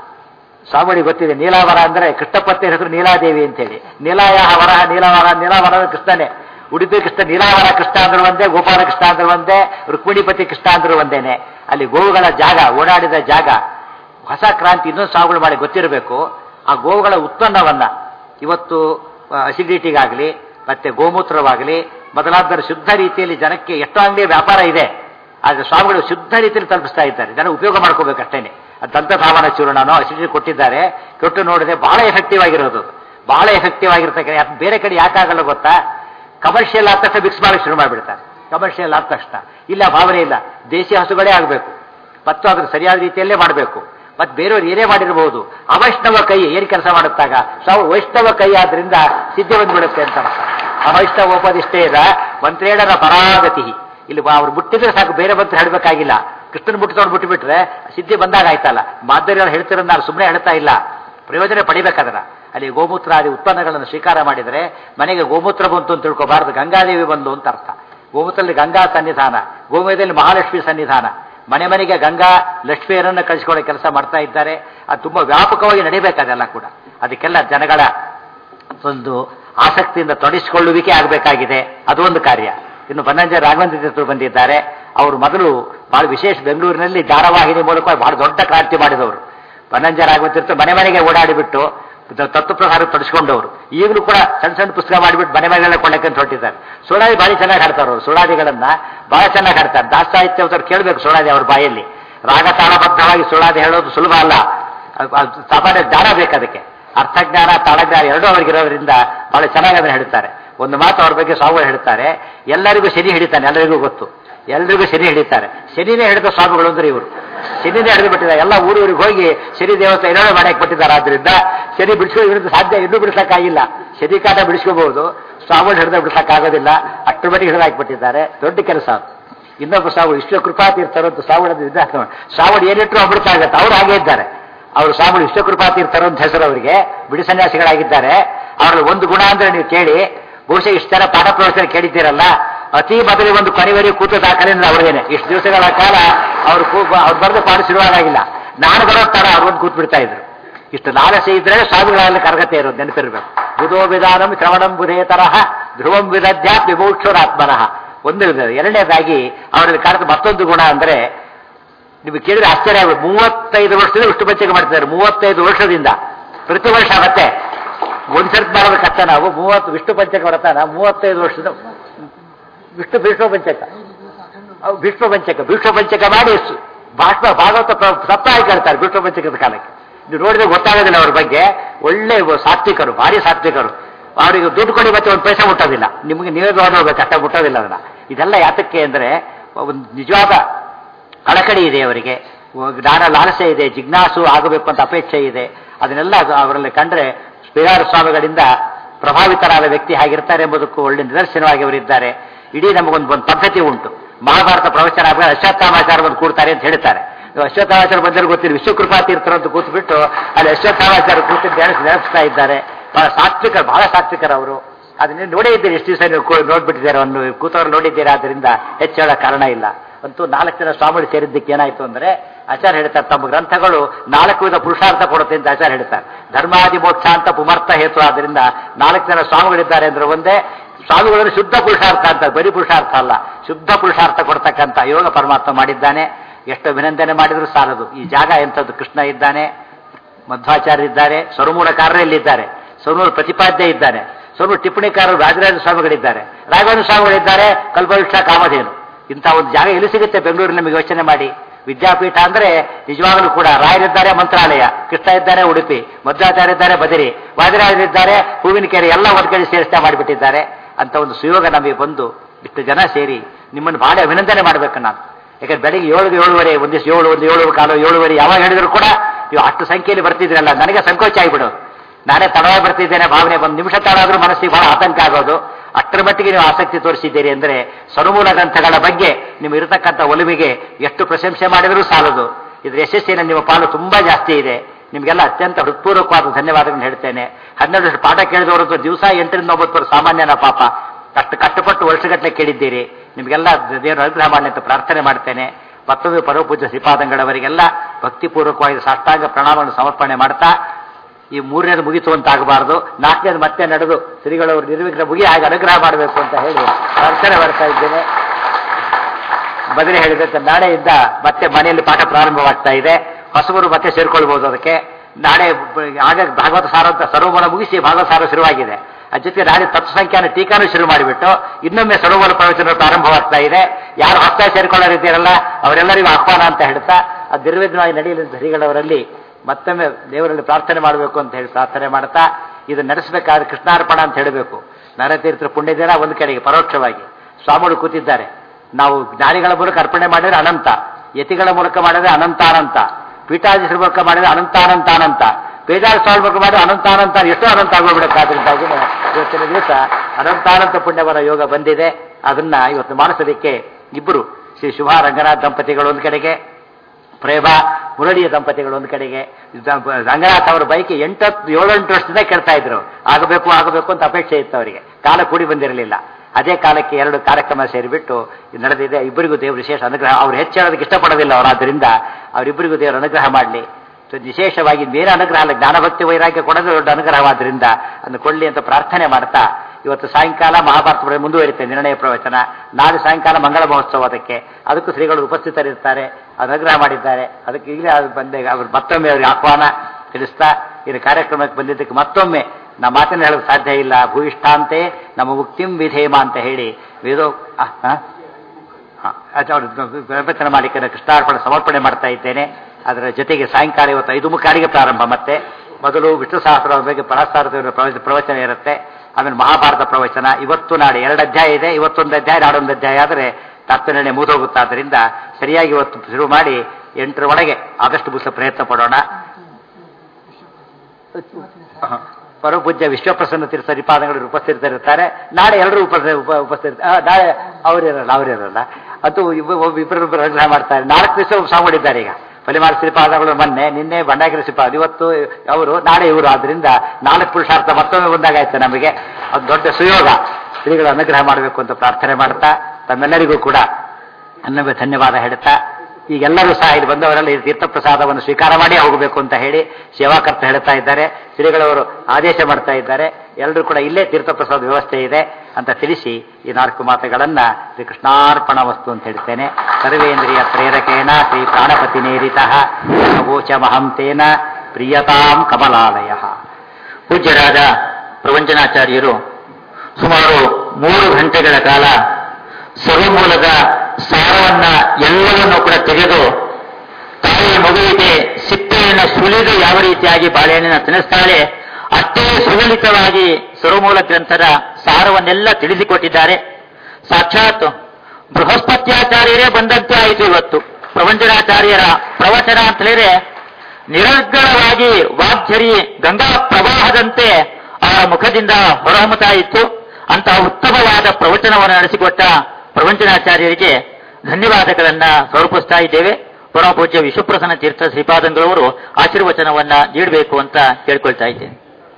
ಸ್ವಾಮಿಗೆ ಗೊತ್ತಿದೆ ನೀಲಾವರ ಅಂದ್ರೆ ಕೃಷ್ಣಪತ್ನಿ ಹೆಸರು ನೀಲಾದೇವಿ ಅಂತೇಳಿ ನೀಲಾಯ ವರ ನೀಲಾವರ ನೀಲಾವರ ಅಂದ್ರೆ ಕೃಷ್ಣನೇ ಉಡುಪಿ ಕೃಷ್ಣ ನೀಲಾವರ ಕೃಷ್ಣ ಅಂದ್ರು ಒಂದೇ ಗೋಪಾಲ ಕೃಷ್ಣ ಅಂದ್ರು ಒಂದೇ ರುಕ್ಮಿಣಿಪತಿ ಕೃಷ್ಣ ಅಂದ್ರು ಒಂದೇನೆ ಅಲ್ಲಿ ಗೋವುಗಳ ಜಾಗ ಓಡಾಡಿದ ಜಾಗ ಹೊಸ ಕ್ರಾಂತಿ ಇನ್ನೊಂದು ಸಾಗುಗಳು ಮಾಡಿ ಗೊತ್ತಿರಬೇಕು ಆ ಗೋವುಗಳ ಉತ್ಪನ್ನವನ್ನ ಇವತ್ತು ಅಸಿಡಿಟಿಗಾಗಲಿ ಮತ್ತೆ ಗೋಮೂತ್ರವಾಗಲಿ ಮೊದಲಾದ ಶುದ್ಧ ರೀತಿಯಲ್ಲಿ ಜನಕ್ಕೆ ಎಷ್ಟೋ ಅಂಗಡಿ ವ್ಯಾಪಾರ ಇದೆ ಆದ್ರೆ ಸ್ವಾಮಿಗಳು ಶುದ್ಧ ರೀತಿಯಲ್ಲಿ ತಲುಪಿಸ್ತಾ ಇದ್ದಾರೆ ಜನ ಉಪಯೋಗ ಮಾಡ್ಕೋಬೇಕಷ್ಟೇನೆ ದಂತಧಾವನ ಚೂರ್ಣನೋ ಅಸಿಡಿಟಿ ಕೊಟ್ಟಿದ್ದಾರೆ ಕೊಟ್ಟು ನೋಡಿದ್ರೆ ಬಹಳ ಎಫೆಕ್ಟಿವ್ ಆಗಿರೋದು ಅದು. ಬಹಳ ಎಫೆಕ್ಟಿವ್ ಆಗಿರ್ತಕ್ಕಂಥ ಯಾಕ್- ಬೇರೆ ಕಡೆ ಯಾಕಾಗಲ್ಲ ಗೊತ್ತಾ ಕಮರ್ಷಿಯಲ್ ಆದ ತಕ್ಷಣ ಮಿಕ್ಸ್ ಮಾಡಿ ಶುರು ಮಾಡಿಬಿಡ್ತಾರೆ ಕಮರ್ಷಿಯಲ್ ಆದ ತಕ್ಷಣ ಇಲ್ಲ ಭಾವನೆ ಇಲ್ಲ ದೇಸಿ ಹಸುಗಳೇ ಆಗಬೇಕು ಮತ್ತು ಅದ್ರ ಸರಿಯಾದ ರೀತಿಯಲ್ಲೇ ಮಾಡಬೇಕು ಮತ್ತೆ ಬೇರೆಯವ್ರು ಏನೇ ಮಾಡಿರಬಹುದು ಅವೈಷ್ಣವ ಕೈ ಏನ್ ಕೆಲಸ ಮಾಡುತ್ತಾಗ ಸಾವು ವೈಷ್ಣವ ಕೈ ಆದ್ರಿಂದ ಸಿದ್ಧಿ ಬಂದ್ಬಿಡುತ್ತೆ ಅಂತ ಅರ್ಥ. ಅವೈಷ್ಣವ ಉಪದಿಷ್ಟೇದ ಮಂತ್ರೇಣನ ಪರಾಗತಿ ಇಲ್ಲಿ ಬಾ- ಅವ್ರು ಮುಟ್ಟಿದ್ರೆ ಸಾಕು ಬೇರೆ ಬಂತು ಹೇಳಬೇಕಾಗಿಲ್ಲ ಕೃಷ್ಣನ್ ಮುಟ್ಟಿದವ್ರು ಬಿಟ್ಟುಬಿಟ್ರೆ ಸಿದ್ಧಿ ಬಂದಾಗ ಆಯ್ತಲ್ಲ ಮಾದರಿಯವ್ರು ಹೇಳ್ತಿರೋ ನಾನು ಸುಮ್ಮನೆ ಹೇಳ್ತಾ ಇಲ್ಲ ಪ್ರಯೋಜನ ಪಡಿಬೇಕಾದ್ರೆ ಅಲ್ಲಿ ಗೋಮೂತ್ರಾದಿ ಉತ್ಪನ್ನಗಳನ್ನು ಸ್ವೀಕಾರ ಮಾಡಿದರೆ ಮನೆಗೆ ಗೋಮೂತ್ರ ಬಂತು ಅಂತ ತಿಳ್ಕೋಬಾರದು ಗಂಗಾದೇವಿ ಬಂದು ಅಂತ ಅರ್ಥ ಗೋಮೂತ್ರದಲ್ಲಿ ಗಂಗಾ ಸನ್ನಿಧಾನ ಗೋಮಯದಲ್ಲಿ ಮಹಾಲಕ್ಷ್ಮಿ ಸನ್ನಿಧಾನ ಮನೆ ಮನೆಗೆ ಗಂಗಾ ಲಕ್ಷ್ಮಿಯರನ್ನು ಕಳಿಸಿಕೊಳ್ಳೋ ಕೆಲಸ ಮಾಡ್ತಾ ಇದ್ದಾರೆ ಅದು ತುಂಬಾ ವ್ಯಾಪಕವಾಗಿ ನಡಿಬೇಕಾದೆಲ್ಲ ಕೂಡ ಅದಕ್ಕೆಲ್ಲ ಜನಗಳ ಒಂದು ಆಸಕ್ತಿಯಿಂದ ತೊಡಗಿಸಿಕೊಳ್ಳುವಿಕೆ ಆಗಬೇಕಾಗಿದೆ ಅದು ಒಂದು ಕಾರ್ಯ ಇನ್ನು ಬನ್ನಂಜ ರಾಘವೇಂದ್ರ ತೀರ್ಥರು ಬಂದಿದ್ದಾರೆ ಅವರು ಮೊದಲು ಬಹಳ ವಿಶೇಷ ಬೆಂಗಳೂರಿನಲ್ಲಿ ಧಾರಾವಾಹಿನಿ ಮೂಲಕ ಬಹಳ ದೊಡ್ಡ ಕ್ರಾಂತಿ ಮಾಡಿದವರು ಬನ್ನಂಜ ರಾಘವೇಂದ್ರ ತೀರ್ಥರು ಮನೆ ಮನೆಗೆ ಓಡಾಡಿಬಿಟ್ಟು ತ- ತತ್ವ ಪ್ರಕಾರ ತೊಡಸ್ಕೊಂಡವರು ಈಗಲೂ ಕೂಡ ಸಣ್ಣ ಸಣ್ಣ ಪುಸ್ತಕ ಮಾಡಿಬಿಟ್ಟು ಮನೆ ಮನೆಯಲ್ಲೇ ಕೊಳ್ಳಕ್ಕೆ ಅಂತ ಹೊರಟಿದ್ದಾರೆ ಸುಳಾದಿ ಭಾರಿ ಚೆನ್ನಾಗಿ ಹಾಡ್ತಾರೆ ಅವರು ಸುಳಾದಿಗಳನ್ನ ಬಹಳ ಚೆನ್ನಾಗಿ ಹಾಡ್ತಾರೆ ದಾಸ ಸಾಹಿತ್ಯ ಅವ್ರು ಕೇಳಬೇಕು ಸುಳಾದಿ ಅವ್ರ ಬಾಯಲ್ಲಿ ರಾಗ ತಾಳಬದ್ಧವಾಗಿ ಸುಳಾದಿ ಹೇಳೋದು ಸುಲಭ ಅಲ್ಲ ಅದು- ಅದು ಸಾಮಾನ್ಯ ಜ್ಞಾನ ಬೇಕು ಅದಕ್ಕೆ ಅರ್ಥಜ್ಞಾನ ತಾಳಜ್ಞಾನ ಎರಡೂ ಅವ್ರಿಗಿರೋದ್ರಿಂದ ಬಹಳ ಚೆನ್ನಾಗಿ ಅದನ್ನು ಹೇಳ್ತಾರೆ ಒಂದು ಮಾತು ಅವ್ರ ಬಗ್ಗೆ ಸ್ವಾಮಿಗಳು ಹೇಳ್ತಾರೆ ಎಲ್ಲರಿಗೂ ಶನಿ ಹಿಡಿತಾನೆ ಎಲ್ಲರಿಗೂ ಗೊತ್ತು ಎಲ್ರಿಗೂ ಶನಿ ಹಿಡಿತಾರೆ ಶನಿನೇ ಹಿಡಿದ ಸ್ವಾಮಿಗಳು ಅಂದ್ರೆ ಇವರು ಶನಿನೇ ಹಿಡಿದು ಬಿಟ್ಟಿದ್ದಾರೆ ಎಲ್ಲ ಊರೂರಿಗೆ ಹೋಗಿ ಶನಿ ದೇವಸ್ಥಾನ ಏನೇನೋ ಮಾಡಕ್ಕೆ ಬಿಟ್ಟಿದ್ದಾರೆ ಆದ್ರಿಂದ ಶನಿ ಬಿಡಿಸ್ಕೊ ಇವ್ರದ್ದು ಸಾಧ್ಯ ಇನ್ನೂ ಬಿಡಿಸಕ್ಕಾಗಿಲ್ಲ ಶನಿ ಕಾಟ ಬಿಡಿಸ್ಕೋಬಹುದು ಸ್ವಾಮಿಗಳು ಹಿಡಿದ ಬಿಡಿಸಕ್ಕಾಗೋದಿಲ್ಲ ಅಷ್ಟರ ಮಟ್ಟಿಗೆ ಹಿಡಿದು ಹಾಕಿಬಿಟ್ಟಿದ್ದಾರೆ ದೊಡ್ಡ ಕೆಲಸ ಅದು ಇನ್ನೊಬ್ಬ ಸಾವುಗಳು ಇಷ್ಟು ಕೃಪಾತೀರ್ಥರು ಅಂತ ಸಾವುಗಳದ್ದು ವಿದ್ಯಾಸ ಸಾವುಗಳು ಏನಿಟ್ಟರು ಅಮೃತ ಆಗತ್ತೆ ಅವ್ರು ಹಾಗೆ ಇದ್ದಾರೆ ಅವರು ಸ್ವಾಮಿಗಳು ವಿಶ್ವಕೃಪಾತೀರ್ಥರು ಅಂತ ಹೆಸರು ಅವರಿಗೆ ಬಿಡಿ ಸನ್ಯಾಸಿಗಳಾಗಿದ್ದಾರೆ ಅವರಲ್ಲಿ ಒಂದು ಗುಣ ಅಂದ್ರೆ ನೀವು ಕೇಳಿ ಬಹುಶಃ ಇಷ್ಟು ಜನ ಪಾಠ ಪ್ರವಚನ ಕೇಳಿದ್ದೀರಲ್ಲ ಅತಿ ಮೊದಲೇ ಒಂದು ಕೊನೆವರೆಗೆ ಕೂತ ದಾಖಲೆ ಅಂದ್ರೆ ಅವರೇನೆ ಇಷ್ಟು ದಿವಸಗಳ ಕಾಲ ಅವರು ಅವ್ರು ಬರೆದು ಪಾಠ ಶುರುವಾಗಲಿಲ್ಲ ನಾನು ಬರೋ ತರ ಅವ್ರು ಒಂದು ಕೂತ್ ಬಿಡ್ತಾ ಇದ್ರು ಇಷ್ಟು ಲಾಲಸೆ ಇದ್ರೆ ಸ್ವಾಮಿಗಳಲ್ಲಿ ಕರಗತೆ ಇರೋದು ನೆನಪಿರ್ಬೇಕು ಬುಧೋ ವಿಧಾನಂ ಶ್ರವಣಂ ಬುಧೇ ತರಹ ಧ್ರುವಂ ವಿದಧ್ಯಾತ್ ವಿಮೋಕ್ಷರಾತ್ಮನಃ ಒಂದು ವಿಧ. ಎರಡನೇದಾಗಿ ಅವರಲ್ಲಿ ಕಾಣದ ಮತ್ತೊಂದು ಗುಣ ಅಂದ್ರೆ ನಿಮಗೆ ಕೇಳಿದ್ರೆ ಆಶ್ಚರ್ಯ ಆಗುತ್ತೆ ಮೂವತ್ತೈದು ವರ್ಷದಿಂದ ವಿಷ್ಣು ಪಂಚಕ ಮಾಡ್ತಿದ್ದಾರೆ ಮೂವತ್ತೈದು ವರ್ಷದಿಂದ ಪ್ರತಿ ವರ್ಷ ಮತ್ತೆ ಒಂದ್ಸರ್ತಿ ಮಾಡೋದು ಕಷ್ಟ ನಾವು ಮೂವತ್ತು ವಿಷ್ಣು ಪಂಚಕ ವ್ರತನ ಮೂವತ್ತೈದು ವರ್ಷದ ವಿಷ್ಣು ವಿಷ್ಣು ಪಂಚಕ ಐದು ದಿವಸ ಅಖಂಡ ಅವು ವಿಷ್ಣು ಪಂಚಕ ವಿಷ್ಣು ಪಂಚಕ ಮಾಡಿ ಸು- ಭಾಷಣ ಭಾಗವತ ಪ್ರ- ಸಪ್ತಾಹ ಕೇಳ್ತಾರೆ ವಿಷ್ಣು ಪಂಚಕದ ಕಾಲಕ್ಕೆ ನೀವು ನೋಡಿದ್ರೆ ಗೊತ್ತಾಗೋದಿಲ್ಲ ಅವ್ರ ಬಗ್ಗೆ ಒಳ್ಳೆ ಸಾತ್ವಿಕರು ಭಾರಿ ಸಾತ್ವಿಕರು ಅವರಿಗೆ ದುಡ್ಡು ಕೊಡಿ ಮತ್ತೆ ಒಂದು ಪೈಸೆ ಮುಟ್ಟೋದಿಲ್ಲ ನಿಮಗೆ ನೀವೇ ನೋಡ್ಬೇಕು ಅಷ್ಟ ಮುಟ್ಟೋದಿಲ್ಲ ಅದನ್ನ ಇದೆಲ್ಲ ಯಾತಕ್ಕೆ ಅಂದ್ರೆ ಒಂದು ನಿಜವಾದ ಕಳಕಳಿ ಇದೆ ಅವರಿಗೆ ಜ್ಞಾನ ಲಾಲಸೆ ಇದೆ ಜಿಜ್ಞಾಸು ಆಗಬೇಕು ಅಂತ ಅಪೇಕ್ಷೆ ಇದೆ ಅದನ್ನೆಲ್ಲ ಅದು ಅವರಲ್ಲಿ ಕಂಡ್ರೆ ಶ್ರೀರಾರ ಸ್ವಾಮಿಗಳಿಂದ ಪ್ರಭಾವಿತರಾದ ವ್ಯಕ್ತಿ ಹಾಗಿರ್ತಾರೆ ಎಂಬುದಕ್ಕೂ ಒಳ್ಳೆ ನಿದರ್ಶನವಾಗಿ ಅವರಿದ್ದಾರೆ ಇಡೀ ನಮಗೊಂದು ಒಂದು ಪದ್ಧತಿ ಉಂಟು ಮಹಾಭಾರತ ಪ್ರವಚನ ಆಗುವಾಗ ಅಶ್ವತ್ಥಾಮಾಚಾರ ಬಂದು ಕೂಡ್ತಾರೆ ಅಂತ ಹೇಳ್ತಾರೆ ಇವಾಗ ಅಶ್ವತ್ಥಾಮಾಚಾರ ಬಂದರೆ ಗೊತ್ತಿಲ್ಲ ವಿಶ್ವಕೃಪಾ ತೀರ್ಥರು ಅಂತ ಕೂತ್ಬಿಟ್ಟು ಅಲ್ಲಿ ಅಶ್ವತ್ಥಾಮಾಚಾರ ಕೂತಿದ್ದು ನೆನೆಸ್ ನೆನಪಿಸ್ತಾ ಇದ್ದಾರೆ ಬಹಳ ಸಾತ್ವಿಕರು ಬಹಳ ಸಾತ್ವಿಕರು ಅವರು ಅದನ್ನ ನೋಡೇ ಇದ್ದೀರಿ ಎಷ್ಟು ದಿವಸ ನೀವು ಕೂ- ನೋಡ್ಬಿಟ್ಟಿದ್ದಾರೆ ಒಂದು ಕೂತವ್ರು ನೋಡಿದ್ದೀರಾ ಅದರಿಂದ ಹೆಚ್ಚು ಹೇಳೋ ಕಾರಣ ಇಲ್ಲ ಅಂತೂ ನಾಲ್ಕು ಜನ ಸ್ವಾಮಿಗಳು ಸೇರಿದ್ದಕ್ಕೆ ಏನಾಯ್ತು ಅಂದ್ರೆ ಆಚಾರ್ಯ ಹೇಳ್ತಾರೆ ತಮ್ಮ ಗ್ರಂಥಗಳು ನಾಲ್ಕು ವಿಧ ಪುರುಷಾರ್ಥ ಕೊಡುತ್ತೆ ಅಂತ ಆಚಾರ್ಯ ಹೇಳ್ತಾರೆ ಧರ್ಮಾದಿ ಮೋಕ್ಷ ಅಂತ ಪುಮರ್ಥ ಹೇತು ಆದ್ರಿಂದ ನಾಲ್ಕು ಜನ ಸ್ವಾಮಿಗಳಿದ್ದಾರೆ ಅಂದ್ರೆ ಒಂದೇ ಸ್ವಾಮಿಗಳನ್ನು ಶುದ್ಧ ಪುರುಷಾರ್ಥ ಅಂತ ಬರೀ ಪುರುಷಾರ್ಥ ಅಲ್ಲ ಶುದ್ಧ ಪುರುಷಾರ್ಥ ಕೊಡ್ತಕ್ಕಂಥ ಯೋಗ ಪರಮಾತ್ಮ ಮಾಡಿದ್ದಾನೆ ಎಷ್ಟು ಅಭಿನಂದನೆ ಮಾಡಿದ್ರು ಸಾಲದು ಈ ಜಾಗ ಎಂಥದ್ದು ಕೃಷ್ಣ ಇದ್ದಾನೆ ಮಧ್ವಾಚಾರ್ಯ ಇದ್ದಾರೆ ಸ್ವರಮೂಲಕಾರರು ಇಲ್ಲಿದ್ದಾರೆ ಸ್ವರಮೂಲ ಪ್ರತಿಪಾದ್ಯ ಇದ್ದಾನೆ ಸ್ವರಮೂಲ ಟಿಪ್ಪಣಿಕಾರರು ರಾಜರಾಜ ಸ್ವಾಮಿಗಳಿದ್ದಾರೆ ರಾಘವೇಂದ್ರ ಸ್ವಾಮಿಗಳಿದ್ದಾರೆ ಕಲ್ಪವೃಕ್ಷ ಕಾಮಧೇನು ಇಂಥ ಒಂದು ಜಾಗ ಎಲ್ಲಿ ಸಿಗುತ್ತೆ ಬೆಂಗಳೂರಿನ ನಮಗೆ ಯೋಚನೆ ಮಾಡಿ ವಿದ್ಯಾಪೀಠ ಅಂದ್ರೆ ನಿಜವಾಗಲೂ ಕೂಡ ರಾಯರಿದ್ದಾರೆ ಮಂತ್ರಾಲಯ ಕೃಷ್ಣ ಇದ್ದಾರೆ ಉಡುಪಿ ಮಧ್ವಾಚಾರ್ಯ ಇದ್ದಾರೆ ಬದಿರಿ ವಾದಿರಾಜರಿದ್ದಾರೆ ಹೂವಿನಕೆರೆ ಎಲ್ಲ ಒಂದು ಕಡೆ ಸೇರಿಸ್ತಾ ಮಾಡಿಬಿಟ್ಟಿದ್ದಾರೆ ಅಂತ ಒಂದು ಸುಯೋಗ ನಮಗೆ ಬಂದು ಇಷ್ಟು ಜನ ಸೇರಿ ನಿಮ್ಮನ್ನು ಬಹಳ ಅಭಿನಂದನೆ ಮಾಡಬೇಕು ನಾನು ಯಾಕಂದ್ರೆ ಬೆಳಿಗ್ಗೆ ಏಳು ಏಳುವರೆ ಒಂದು ದಿವಸ ಏಳು ಒಂದು ಏಳು ಕಾಲು ಏಳುವರೆ ಯಾವಾಗ ಹೇಳಿದ್ರು ಕೂಡ ನೀವು ಅಷ್ಟು ಸಂಖ್ಯೆಯಲ್ಲಿ ಬರ್ತಿದ್ರಲ್ಲ ನನಗೆ ಸಂಕೋಚ ಆಗಿಬಿಡೋದು ನಾನೇ ತಡವಾಗಿ ಬರ್ತಿದ್ದೇನೆ ಭಾವನೆ ಒಂದು ನಿಮಿಷ ತಡ ಆದ್ರೂ ಮನಸ್ಸಿಗೆ ಬಹಳ ಆತಂಕ ಆಗೋದು ಅಷ್ಟರ ಮಟ್ಟಿಗೆ ನೀವು ಆಸಕ್ತಿ ತೋರಿಸಿದ್ದೀರಿ ಅಂದ್ರೆ ಸ್ವರಮೂಲ ಗ್ರಂಥಗಳ ಬಗ್ಗೆ ನಿಮ್ಮ ಇರತಕ್ಕಂಥ ಒಲುವಿಗೆ ಎಷ್ಟು ಪ್ರಶಂಸೆ ಮಾಡಿದರೂ ಸಾಲದು ಇದ್ರ ಯಶಸ್ಸಿನ ನಿಮ್ಮ ಪಾಲು ತುಂಬಾ ಜಾಸ್ತಿ ಇದೆ ನಿಮಗೆಲ್ಲ ಅತ್ಯಂತ ಹೃತ್ಪೂರ್ವಕವಾದ ಧನ್ಯವಾದಗಳನ್ನು ಹೇಳ್ತೇನೆ ಹನ್ನೆರಡು ವರ್ಷ ಪಾಠ ಕೇಳಿದವರದ್ದು ದಿವಸ ಎಂಟರಿಂದ ಒಂಬತ್ತು ವರ್ಷ ಸಾಮಾನ್ಯನ ಪಾಪ ಅಷ್ಟು ಕಷ್ಟಪಟ್ಟು ವರ್ಷಗಟ್ಟಲೆ ಕೇಳಿದ್ದೀರಿ ನಿಮಗೆಲ್ಲ ದೇವರು ಅನುಗ್ರಹ ಮಾಡಲಿ ಅಂತ ಪ್ರಾರ್ಥನೆ ಮಾಡ್ತೇನೆ ಮತ್ತೊಮ್ಮೆ ಪರಮಪೂಜ್ಯ ಶ್ರೀಪಾದಂಗಳವರಿಗೆಲ್ಲ ಭಕ್ತಿಪೂರ್ವಕವಾಗಿ ಸಾಷ್ಟಾಂಗ ಪ್ರಣಾಮವನ್ನು ಸಮರ್ಪಣೆ ಮಾಡ್ತಾ ಈ ಮೂರನೇದು ಮುಗಿತು ಅಂತ ಆಗಬಾರ್ದು ನಾಲ್ಕನೇದು ಮತ್ತೆ ನಡೆದು ಶ್ರೀಗಳವರು ನಿರ್ವಿಘ್ನ ಮುಗಿ ಹಾಗೆ ಅನುಗ್ರಹ ಮಾಡಬೇಕು ಅಂತ ಹೇಳಿ ಪ್ರಾರ್ಥನೆ ಮಾಡ್ತಾ ಇದ್ದೇನೆ ಬದಲಿ ಹೇಳಿದಂತೆ ನಾಳೆಯಿಂದ ಮತ್ತೆ ಮನೆಯಲ್ಲಿ ಪಾಠ ಪ್ರಾರಂಭವಾಗ್ತಾ ಇದೆ ಹೊಸಬರು ಮತ್ತೆ ಸೇರ್ಕೊಳ್ಬಹುದು ಅದಕ್ಕೆ ನಾಳೆ ಬ- ಆಗ ಭಾಗವತ ಸಾರ ಅಂತ ಸರ್ವಮೂಲ ಮುಗಿಸಿ ಭಾಗವತ ಸಾರ ಶುರುವಾಗಿದೆ ಅದ್ರ ಜೊತೆಗೆ ನಾಳೆ ತತ್ವಸಂಖ್ಯಾನ ಟೀಕಾನು ಶುರು ಮಾಡಿಬಿಟ್ಟು ಇನ್ನೊಮ್ಮೆ ಸರ್ವಮೂಲ ಪ್ರವಚನ ಪ್ರಾರಂಭವಾಗ್ತಾ ಇದೆ ಯಾರು ಹೊಸ ಸೇರ್ಕೊಳ್ಳೋರಿದ್ದೀರಲ್ಲ ಅವರೆಲ್ಲರಿಗೂ ಆಹ್ವಾನ ಅಂತ ಹೇಳ್ತಾ ಅದು ನಿರ್ವಿಘ್ನವಾಗಿ ನಡೆಯಲಿ ಅಂತ ಶ್ರೀಗಳವರಲ್ಲಿ ಮತ್ತೊಮ್ಮೆ ದೇವರಲ್ಲಿ ಪ್ರಾರ್ಥನೆ ಮಾಡಬೇಕು ಅಂತ ಹೇಳಿ ಪ್ರಾರ್ಥನೆ ಮಾಡ್ತಾ ಇದು ನಡೆಸಬೇಕಾದ್ರೆ ಕೃಷ್ಣಾರ್ಪಣ ಅಂತ ಹೇಳಬೇಕು ನರತೀರ್ಥರ ಪುಣ್ಯದಿನ ಒಂದು ಕಡೆಗೆ ಪರೋಕ್ಷವಾಗಿ ಸ್ವಾಮಿಗಳು ಕೂತಿದ್ದಾರೆ ನಾವು ಜ್ಞಾನಿಗಳ ಮೂಲಕ ಅರ್ಪಣೆ ಮಾಡಿದ್ರೆ ಅನಂತ ಯತಿಗಳ ಮೂಲಕ ಮಾಡಿದ್ರೆ ಅನಂತಾನಂತ ಪೀಠಾಧೀಶರ ಮೂಲಕ ಮಾಡಿದ್ರೆ ಅನಂತಾನಂತಾನಂತ ಬೇಜಾರ ಸ್ವಾಮಿ ಮೂಲಕ ಮಾಡಿದ್ರೆ ಅನಂತಾನಂತ ಎಷ್ಟೋ ಅನಂತ ಆಗೋಗ್ಬಿಡಕ್ಕಾದ್ರಿಂದಾಗಿ ಇವತ್ತಿನ ದಿವಸ ಅನಂತಾನಂತ ಪುಣ್ಯವರ ಯೋಗ ಬಂದಿದೆ ಅದನ್ನ ಇವತ್ತು ಮಾಡಿಸೋದಕ್ಕೆ ಇಬ್ಬರು ಶ್ರೀ ಶುಭಾ ರಂಗನಾಥ್ ದಂಪತಿಗಳು ಒಂದು ಕಡೆಗೆ ಪ್ರೇಮ ಮುರಳಿಯ ದಂಪತಿಗಳು ಒಂದು ಕಡೆಗೆ ದ- ರಂಗನಾಥ್ ಅವರ ಬೈಕ್ ಎಂಟತ್ತು ಏಳೆಂಟು ವರ್ಷದಿಂದ ಕೇಳ್ತಾ ಇದ್ರು ಆಗಬೇಕು ಆಗಬೇಕು ಅಂತ ಅಪೇಕ್ಷೆ ಇತ್ತು ಅವರಿಗೆ ಕಾಲ ಕೂಡಿ ಬಂದಿರಲಿಲ್ಲ ಅದೇ ಕಾಲಕ್ಕೆ ಎರಡು ಕಾರ್ಯಕ್ರಮ ಸೇರಿಬಿಟ್ಟು ಇದು ನಡೆದಿದೆ ಇಬ್ಬರಿಗೂ ದೇವರು ವಿಶೇಷ ಅನುಗ್ರಹ ಅವ್ರು ಹೆಚ್ಚು ಹೇಳೋದಕ್ಕೆ ಇಷ್ಟಪಡೋದಿಲ್ಲ ಅವರು ಆದ್ದರಿಂದ ಅವರಿಬ್ಬರಿಗೂ ದೇವರು ಅನುಗ್ರಹ ಮಾಡಲಿ ವಿಶೇಷವಾಗಿ ಬೇರೆ ಅನುಗ್ರಹ ಅಲ್ಲ ಜ್ಞಾನಭಕ್ತಿ ವೈರಾಗ್ಯ ಕೊಡೋದು ದೊಡ್ಡ ಅನುಗ್ರಹವಾದ್ರಿಂದ ಅದನ್ನು ಕೊಳ್ಳಿ ಅಂತ ಪ್ರಾರ್ಥನೆ ಮಾಡ್ತಾ ಇವತ್ತು ಸಾಯಂಕಾಲ ಮಹಾಭಾರತ ಪ್ರವಚನ ಮುಂದುವರಿತೆ ನಿರ್ಣಯ ಪ್ರವಚನ ನಾಳೆ ಸಾಯಂಕಾಲ ಮಂಗಳ ಮಹೋತ್ಸವ ಅದಕ್ಕೆ ಅದಕ್ಕೂ ಶ್ರೀಗಳು ಉಪಸ್ಥಿತರಿರ್ತಾರೆ ಅನುಗ್ರಹ ಮಾಡಿದ್ದಾರೆ ಅದಕ್ಕೆ ಈಗಲೇ ಅದು ಬಂದೆ ಅವರು ಮತ್ತೊಮ್ಮೆ ಅವರಿಗೆ ಆಹ್ವಾನ ತಿಳಿಸ್ತಾ ಇದು ಕಾರ್ಯಕ್ರಮಕ್ಕೆ ಬಂದಿದ್ದಕ್ಕೆ ಮತ್ತೊಮ್ಮೆ ನಾ ಮಾತನ್ನು ಹೇಳೋಕೆ ಸಾಧ್ಯ ಇಲ್ಲ ಭೂಯಿಷ್ಠಾಂತೆ ನಮ್ಮ ಮುಕ್ತಿಂ ವಿಧೇಮ ಅಂತ ಹೇಳಿ ವೇದೋ ಆ, ಆ? ಹ, ಅದು ಅವರು ಪ್ರವಚನ ಮಾಲೀಕರ ಕೃಷ್ಣಾರ್ಪಣೆ ಸಮರ್ಪಣೆ ಮಾಡ್ತಾ ಇದ್ದೇನೆ ಅದರ ಜೊತೆಗೆ ಸಾಯಂಕಾಲ ಇವತ್ತು ಐದು ಮುಕ್ಕಾಲಿಗೆ ಪ್ರಾರಂಭ ಮತ್ತೆ ಮೊದಲು ವಿಷ್ಣು ಸಹಸ್ರ ಬಗ್ಗೆ ಪರಾಸ್ತಾರ ಪ್ರವಚನ ಇರುತ್ತೆ ಆಮೇಲೆ ಮಹಾಭಾರತ ಪ್ರವಚನ ಇವತ್ತು ನಾಳೆ ಎರಡು ಅಧ್ಯಾಯ ಇದೆ ಇವತ್ತೊಂದು ಅಧ್ಯಾಯ ನಾಡೊಂದು ಅಧ್ಯಾಯ ಆದರೆ ತತ್ವನಿರ್ಣಯ ಮುಗಿದೋಗುತ್ತಾದ್ದರಿಂದ ಸರಿಯಾಗಿ ಇವತ್ತು ಶುರು ಮಾಡಿ ಎಂಟರ ಒಳಗೆ ಆದಷ್ಟು ಮುಗಿಸೋ ಪ್ರಯತ್ನ ಪಡೋಣ ಹ. ಪರಪೂಜ್ಯ ವಿಶ್ವಪ್ರಸನ್ನ ತೀರ್ಥ ಶ್ರೀಪಾದಗಳು ಉಪಸ್ಥಿತರಿರ್ತಾರೆ ನಾಳೆ ಎಲ್ಲರೂ ಉಪ ಉಪ- ಉಪಸ್ಥಿತ ಆ, ನಾಳೆ ಅವರಿರಲ್ಲ ಅವರಿರಲ್ಲ ಅದು ಇಬ್ಬರೊಬ್ಬರು ಅನುಗ್ರಹ ಮಾಡ್ತಾರೆ ನಾಲ್ಕು ದಿವಸ ಸಾಂಗಳಿದ್ದಾರೆ ಈಗ ಫಲಿಮಾರ ಶ್ರೀಪಾದಗಳು ಮೊನ್ನೆ ನಿನ್ನೆ ಬಂಡಾಗಿರಿ ಶ್ರೀಪಾದ ಇವತ್ತು ಅವರು ನಾಳೆ ಇವರು ಆದ್ರಿಂದ ನಾಲ್ಕು ಪುರುಷಾರ್ಥ ಮತ್ತೊಮ್ಮೆ ಬಂದಾಗಾಯ್ತು ನಮಗೆ ಅದು ದೊಡ್ಡ ಸುಯೋಗ ಶ್ರೀಗಳ ಅನುಗ್ರಹ ಮಾಡಬೇಕು ಅಂತ ಪ್ರಾರ್ಥನೆ ಮಾಡ್ತಾ ತಮ್ಮೆಲ್ಲರಿಗೂ ಕೂಡ ಅನ್ನವೇ ಧನ್ಯವಾದ ಹೇಳ್ತಾ ಈಗೆಲ್ಲರೂ ಸಹ ಇಲ್ಲಿ ಬಂದವರೆಲ್ಲ ಈ ತೀರ್ಥಪ್ರಸಾದವನ್ನು ಸ್ವೀಕಾರ ಮಾಡಿ ಹೋಗಬೇಕು ಅಂತ ಹೇಳಿ ಸೇವಾಕರ್ತ ಹೇಳ್ತಾ ಇದ್ದಾರೆ ಶ್ರೀಗಳವರು ಆದೇಶ ಮಾಡ್ತಾ ಇದ್ದಾರೆ ಎಲ್ಲರೂ ಕೂಡ ಇಲ್ಲೇ ತೀರ್ಥಪ್ರಸಾದ ವ್ಯವಸ್ಥೆ ಇದೆ ಅಂತ ತಿಳಿಸಿ ಈ ನಾಲ್ಕು ಮಾತುಗಳನ್ನ ಶ್ರೀ ಕೃಷ್ಣಾರ್ಪಣ ವಸ್ತು ಅಂತ ಹೇಳ್ತೇನೆ ಸರ್ವೇಂದ್ರಿಯ ಪ್ರೇರಕೇಣ ಶ್ರೀ ಪ್ರಾಣಪತಿ ನೇರಿತ ಗೋಚ ಮಹಂತೇನ ಪ್ರಿಯತಾಂ ಕಮಲಾಲಯ ಪೂಜ್ಯರಾದ ಪ್ರವಂಚನಾಚಾರ್ಯರು ಸುಮಾರು ಮೂರು ಗಂಟೆಗಳ ಕಾಲ ಸರ್ವಮೂಲದ ಸಾರವನ್ನ ಎಲ್ಲವನ್ನೂ ಕೂಡ ತೆಗೆದು ತಾಯಿ ಮಗುವಿಗೆ ಸಿಪ್ಪೆಯನ್ನು ಸುಲಿದು ಯಾವ ರೀತಿಯಾಗಿ ಬಾಳೆಹಣ್ಣಿನ ತಿನ್ನಿಸ್ತಾಳೆ ಅಷ್ಟೇ ಸುಲಲಿತವಾಗಿ ಸರ್ವಮೂಲ ಗ್ರಂಥದ ಸಾರವನ್ನೆಲ್ಲ ತಿಳಿಸಿಕೊಟ್ಟಿದ್ದಾರೆ ಸಾಕ್ಷಾತ್ ಬೃಹಸ್ಪತ್ಯಾಚಾರ್ಯರೇ ಬಂದಂತೆ ಆಯಿತು ಇವತ್ತು ಪ್ರವಂಚನಾಚಾರ್ಯರ ಪ್ರವಚನ ಅಂತ ಹೇಳಿದ್ರೆ ನಿರರ್ಗಳವಾಗಿ ವಾಗ್ಝರಿ ಗಂಗಾ ಪ್ರವಾಹದಂತೆ ಆ ಮುಖದಿಂದ ಹೊರಹೊಮ್ಮುತ್ತಾ ಇತ್ತು ಅಂತಹ ಉತ್ತಮವಾದ ಪ್ರವಚನವನ್ನು ನಡೆಸಿಕೊಟ್ಟ ಪ್ರವಂಚನಾಚಾರ್ಯರಿಗೆ ಧನ್ಯವಾದಗಳನ್ನ ಸಮರ್ಪಿಸ್ತಾ ಇದ್ದೇವೆ ಪರಮಪೂಜ್ಯ ವಿಶ್ವಪ್ರಸನ್ನ ತೀರ್ಥ ಶ್ರೀಪಾದಂಗಳವರು ಆಶೀರ್ವಚನವನ್ನ ನೀಡಬೇಕು ಅಂತ ಕೇಳ್ಕೊಳ್ತಾ ಇದ್ದೇನೆ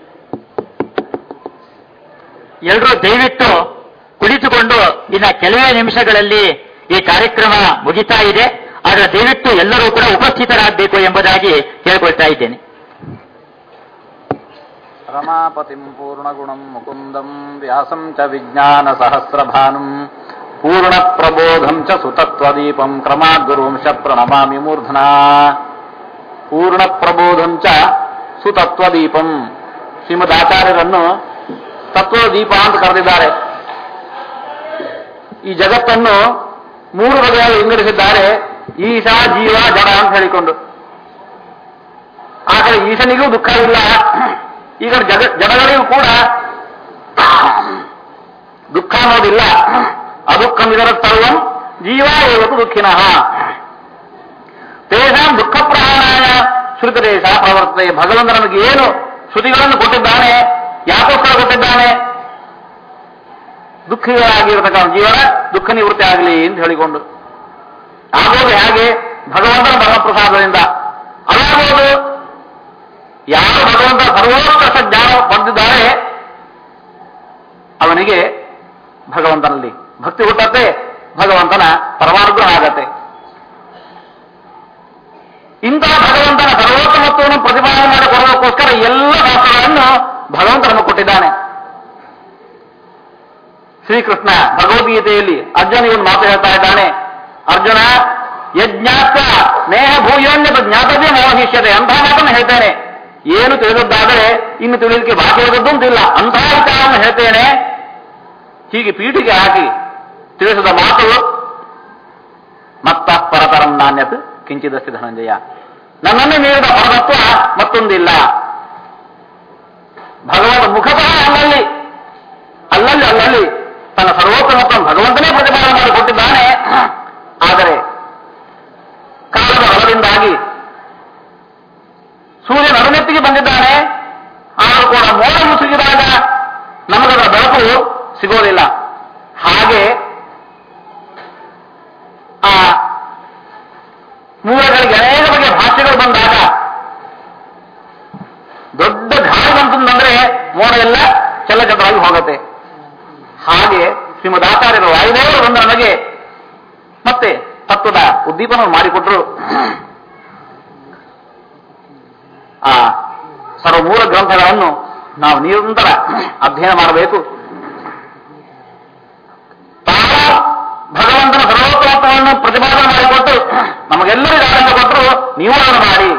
ಎಲ್ಲರೂ ದಯವಿಟ್ಟು ಕುಳಿತುಕೊಂಡು ಇನ್ನ ಕೆಲವೇ ನಿಮಿಷಗಳಲ್ಲಿ ಈ ಕಾರ್ಯಕ್ರಮ ಮುಗಿತಾ ಇದೆ ಆದರೆ ದಯವಿಟ್ಟು ಎಲ್ಲರೂ ಕೂಡ ಉಪಸ್ಥಿತರಾಗಬೇಕು ಎಂಬುದಾಗಿ ಕೇಳ್ಕೊಳ್ತಾ ಇದ್ದೇನೆ ರಮಾಪತಿಂ ಪೂರ್ಣಗುಣಂ ಮುಕುಂದಂ ವ್ಯಾಸಂ ಚ ವಿಜ್ಞಾನ ಸಹಸ್ರಭಾನುಂ ಪೂರ್ಣ ಪ್ರಬೋಧಂ ಚ ಸುತತ್ವದೀಪಂ ಕ್ರಮಾದ್ಗುರುಂಶ ಪ್ರಣಮಾಮಿ ಮೂರ್ಧನಾ ಪೂರ್ಣ ಪ್ರಬೋಧಂ ಚ ಸುತತ್ವದೀಪಂ ಶ್ರೀಮದ್ ಆಚಾರ್ಯರನ್ನು ತತ್ವದ ದೀಪ ಅಂತ ಕರೆದಿದ್ದಾರೆ ಈ ಜಗತ್ತನ್ನು ಮೂರು ಬಗೆಯಾಗಿ ವಿಂಗಡಿಸಿದ್ದಾರೆ ಈಶಾ ಜೀವ ಜಡ ಅಂತ ಹೇಳಿಕೊಂಡು ಆ ಕಡೆ ಈಶನಿಗೂ ದುಃಖವಿಲ್ಲ ಈಗ ಜಗ ಜಡಗಳಿಗೂ ಕೂಡ ದುಃಖ ಅನ್ನೋದಿಲ್ಲ ಅದುಃಖಂ ಇದರ ಸರ್ವಂ ಜೀವ ಏವತ್ತು ದುಃಖಿನಃ ತೇಷಾಂ ದುಃಖ ಪ್ರಹಾರಾಯ ಶ್ರುತದೇಶ ಪ್ರವರ್ತನೆ ಭಗವಂತ ನಮಗೆ ಏನು ಶ್ರುತಿಗಳನ್ನು ಕೊಟ್ಟಿದ್ದಾನೆ ಯಾಕೋಸ್ಕರ ಕೊಟ್ಟಿದ್ದಾನೆ ದುಃಖಿಗಳಾಗಿರತಕ್ಕಂಥ ಜೀವನ ದುಃಖ ನಿವೃತ್ತಿ ಆಗಲಿ ಅಂತ ಹೇಳಿಕೊಂಡು ಆಗೋದು ಹೇಗೆ ಭಗವಂತನ ಪರಮಪ್ರಸಾದದಿಂದ ಅದಾಗೋದು ಯಾರು ಭಗವಂತ ಸರ್ವೋತ್ಕೃಷ್ಟ ಜ್ಞಾನ ಪಡೆದಿದ್ದಾರೆ ಅವನಿಗೆ ಭಗವಂತನಲ್ಲಿ ಭಕ್ತಿ ಹುಟ್ಟತ್ತೆ ಭಗವಂತನ ಪರಮಾನುಗ್ರಹ ಆಗತ್ತೆ ಇಂತಹ ಭಗವಂತನ ಸರ್ವೋತ್ತಮತ್ವವನ್ನು ಪ್ರತಿಪಾದನೆ ಮಾಡಿಕೊಡೋದಕ್ಕೋಸ್ಕರ ಎಲ್ಲ ಶಾಸ್ತ್ರಗಳನ್ನು ಭಗವಂತ ನಮಗೆ ಕೊಟ್ಟಿದ್ದಾನೆ ಶ್ರೀಕೃಷ್ಣ ಭಗವದ್ಗೀತೆಯಲ್ಲಿ ಅರ್ಜುನ ಇವನು ಮಾತು ಹೇಳ್ತಾ ಇದ್ದಾನೆ ಅರ್ಜುನ ಯಜ್ಞಾತ್ವ ನೇಹ ಭೂಯೋನ್ಯತ ಜ್ಞಾತವ್ಯ ಮೋಹಿಷ್ಯತೆ ಅಂತಹ ಮಾತನ್ನು ಹೇಳ್ತೇನೆ ಏನು ತಿಳಿದದ್ದಾದರೆ ಇನ್ನು ತಿಳಿದಕ್ಕೆ ಬಾಕಿ ಇರೋದದ್ದು ಅಂತಿಲ್ಲ ಅಂತಹ ವಿಚಾರವನ್ನು ಹೇಳ್ತೇನೆ ಹೀಗೆ ಪೀಠಿಗೆ ಹಾಕಿ ತಿಳಿಸಿದ ಮಾತು ಮತ್ತ ಪರತರಂ ನಾಣ್ಯತ್ ಕಿಂಚಿದಸ್ತಿ ಧನಂಜಯ ನನ್ನನ್ನು ಮೀರಿದ ಪರತತ್ವ ಮತ್ತೊಂದಿಲ್ಲ ಭಗವಂತ ಮುಖತಃ ಅಲ್ಲಲ್ಲಿ ಅಲ್ಲಲ್ಲಿ ಅಲ್ಲಲ್ಲಿ ತನ್ನ ಸರ್ವೋತ್ತಮತ್ವ ಭಗವಂತನೇ ಪ್ರತಿಪಾದನೆ ಮಾಡಿಕೊಟ್ಟಿದ್ದಾನೆ ಆದರೆ ಕಾಲದ ಬಲದಿಂದಾಗಿ ಸೂರ್ಯ ನಡುನೆತ್ತಿಗೆ ಬಂದಿದ್ದಾನೆ ಆದರೂ ಕೂಡ ಮೋಡ ಮುಸುಗಿದಾಗ ನಮಗದ ಬೆಳಕು ಸಿಗೋದಿಲ್ಲ ಹಾಗೆ ಆ ಮೂಲಗಳಿಗೆ ಅನೇಕ ಬಗೆಯ ಭಾಷೆಗಳು ಬಂದಾಗ ದೊಡ್ಡ ಗಾಳಿ ಬಂತಂದ್ರೆ ಮೋಡ ಎಲ್ಲ ಚಲಚತರಾಗಿ ಹೋಗುತ್ತೆ ಹಾಗೆ ಶ್ರೀಮದ್ ಆಚಾರ್ಯರು ವಾಯುದೇವರು ಬಂದ ನಮಗೆ ಮತ್ತೆ ತತ್ವದ ಉದ್ದೀಪನವನ್ನು ಮಾಡಿಕೊಟ್ರು ಆ ಸರ್ವಮೂಲ ಗ್ರಂಥಗಳನ್ನು ನಾವು ನಿರಂತರ ಅಧ್ಯಯನ ಮಾಡಬೇಕು ತಾನು ಭಗವಂತನ ಸರ್ವೋತ್ತಮತ್ವವನ್ನು ಪ್ರತಿಪಾದನೆ ಮಾಡಿಕೊಟ್ಟು ನಮಗೆಲ್ಲರಿಗೂ ಆನಂದ ಕೊಟ್ಟರು ನೀವು ಅದನ್ನು ಮಾಡಿ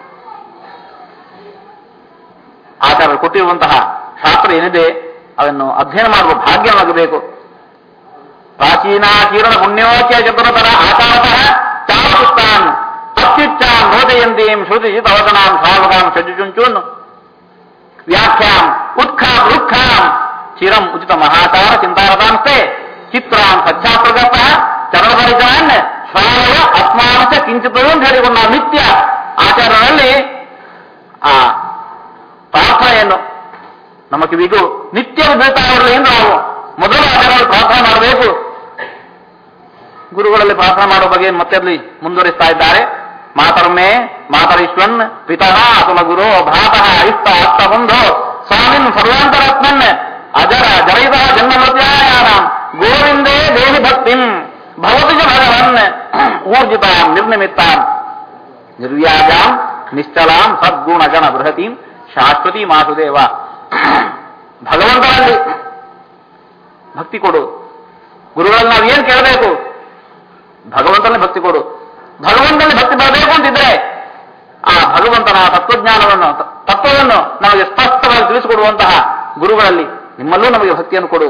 ಆಚಾರ್ಯರು ಕೊಟ್ಟಿರುವಂತಹ ಶಾಸ್ತ್ರ ಏನಿದೆ ಅದನ್ನು ಅಧ್ಯಯನ ಮಾಡುವ ಭಾಗ್ಯವಾಗಬೇಕು ಪ್ರಾಚೀನ ಕೀರಣ ಪುಣ್ಯೋಚ್ಯ ಚತುರತರ ಆಚಾರತಃ ಚಾಪುತ್ತಾನ್ ಅತ್ಯುಚ್ಚಾಂ ನೋದಯಂತೀಂ ಶ್ರುತಿ ತವತನಾಂ ಸಾವಕಾಂ ಸಜ್ಜುಚುಂಚೂನ್ ವ್ಯಾಖ್ಯಾಂ ಉತ್ಖಾಂ ರುಕ್ಖಾಂ ಚಿರಂ ಉಚಿತ ಮಹಾಚಾರ ಚಿಂತಾರತಾಂಸ್ತೆ ಚಿತ್ರಾಂ ಸಚ್ಚಾಪ್ರಗತ ಚರಣಪರಿಜಾನ್ ಶ್ರಾವ ಅಸ್ಮಾಂಶ ಕಿಂಚಿತರು ಅಂತ ಹೇಳಿಕೊಂಡು ನಾವು ನಿತ್ಯ ಆಚಾರದಲ್ಲಿ ಆ ಪ್ರಾರ್ಥನೆಯನ್ನು ನಮ್ಮ ಕಿವಿಗೂ ನಿತ್ಯ ಬೀಳ್ತಾ ಇರಲಿ ಎಂದು ನಾವು ಮೊದಲು ಆಚಾರ್ಯರು ಪ್ರಾರ್ಥನೆ ಮಾಡಬೇಕು ಗುರುಗಳಲ್ಲಿ ಪ್ರಾರ್ಥನೆ ಮಾಡೋ ಬಗ್ಗೆ ಮತ್ತೆ ಅಲ್ಲಿ ಮುಂದುವರಿಸ್ತಾ ಇದ್ದಾರೆ ಮಾತರ್ಮೇ ಮಾತರೀಶ್ವನ್ ಪಿತಃ ಅತುಲ ಗುರು ಭ್ರಾತಃ ಇಷ್ಟ ಅತ್ತ ಬಂಧೋ ಸ್ವಾಮಿನ್ ಸರ್ವಾಂತರಾತ್ಮನ್ ಅಜರ ಜರೈದ ಜನ್ಮಮೃತ್ಯಾಯಾನ ಗೋವಿಂದೇ ದೇವಿ ಭಕ್ತಿಂ ಭವತಿ ಚ ಭಗವನ್ ಊರ್ಜಿತಾಂ ನಿರ್ನಿಮಿತ್ತಾಂ ನಿರ್ವ್ಯಾಜಾಂ ನಿಶ್ಚಲಾಂ ಸದ್ಗುಣಗಣ ಬೃಹತೀಂ ಶಾಶ್ವತಿ ಮಾಸುದೇವ ಭಗವಂತನಲ್ಲಿ ಭಕ್ತಿ ಕೊಡು ಗುರುಗಳಲ್ಲಿ ನಾವು ಏನ್ ಕೇಳಬೇಕು ಭಗವಂತನಲ್ಲಿ ಭಕ್ತಿ ಕೊಡು ಭಗವಂತನಲ್ಲಿ ಭಕ್ತಿ ಬರಬೇಕು ಅಂತಿದ್ರೆ ಆ ಭಗವಂತನ ತತ್ವಜ್ಞಾನವನ್ನು ತ- ತತ್ವವನ್ನು ನಮಗೆ ಸ್ಪಷ್ಟವಾಗಿ ತಿಳಿಸಿಕೊಡುವಂತಹ ಗುರುಗಳಲ್ಲಿ ನಿಮ್ಮಲ್ಲೂ ನಮಗೆ ಭಕ್ತಿಯನ್ನು ಕೊಡು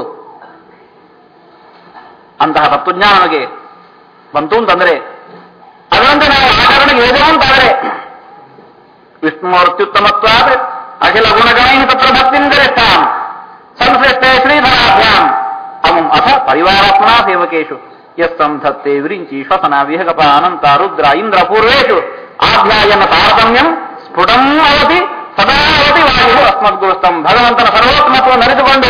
ಅಂತಹ ತತ್ವಜ್ಞಾನ ನಮಗೆ ಬಂತು ಅಂತಂದ್ರೆ ಅದರಂತೆ ನಾವು ಆಚರಣೆಗೆ ಹೇಳಿದೆವು ಅಂತಾದರೆ ವಿಷ್ಣುಮೂರ್ತ್ಯುತ್ತಮತ್ವಾದ ಅಖಿಲ ಗುಣಗಣೈ ತತ್ರ ಭಕ್ತಿಂದರೆಷ್ಟಾಂ ಸಂಶ್ರೇಷ್ಠೆ ಶ್ರೀಧರಾಭ್ಯಾಂ ಅಮಂ ಅಥ ಪರಿವಾರಾತ್ಮನಾ ಸೇವಕೇಶು ಯತ್ಸಂಧತ್ತೆ ವಿರಿಂಚಿ ಶ್ವಸನ ವಿಹಗಪ ಅನಂತ ರುದ್ರ ಇಂದ್ರ ಪೂರ್ವೇಶು ಆಧ್ಯಾಯನ ತಾರತಮ್ಯಂ ಸ್ಫುಟಂ ಅವತಿ ಸದಾ ಅವತಿ ವಾಯು ಅಸ್ಮದ್ಗುರುಸ್ತಂ ಭಗವಂತನ ಸರ್ವೋತ್ತಮತ್ವವನ್ನು ಅರಿತುಕೊಂಡು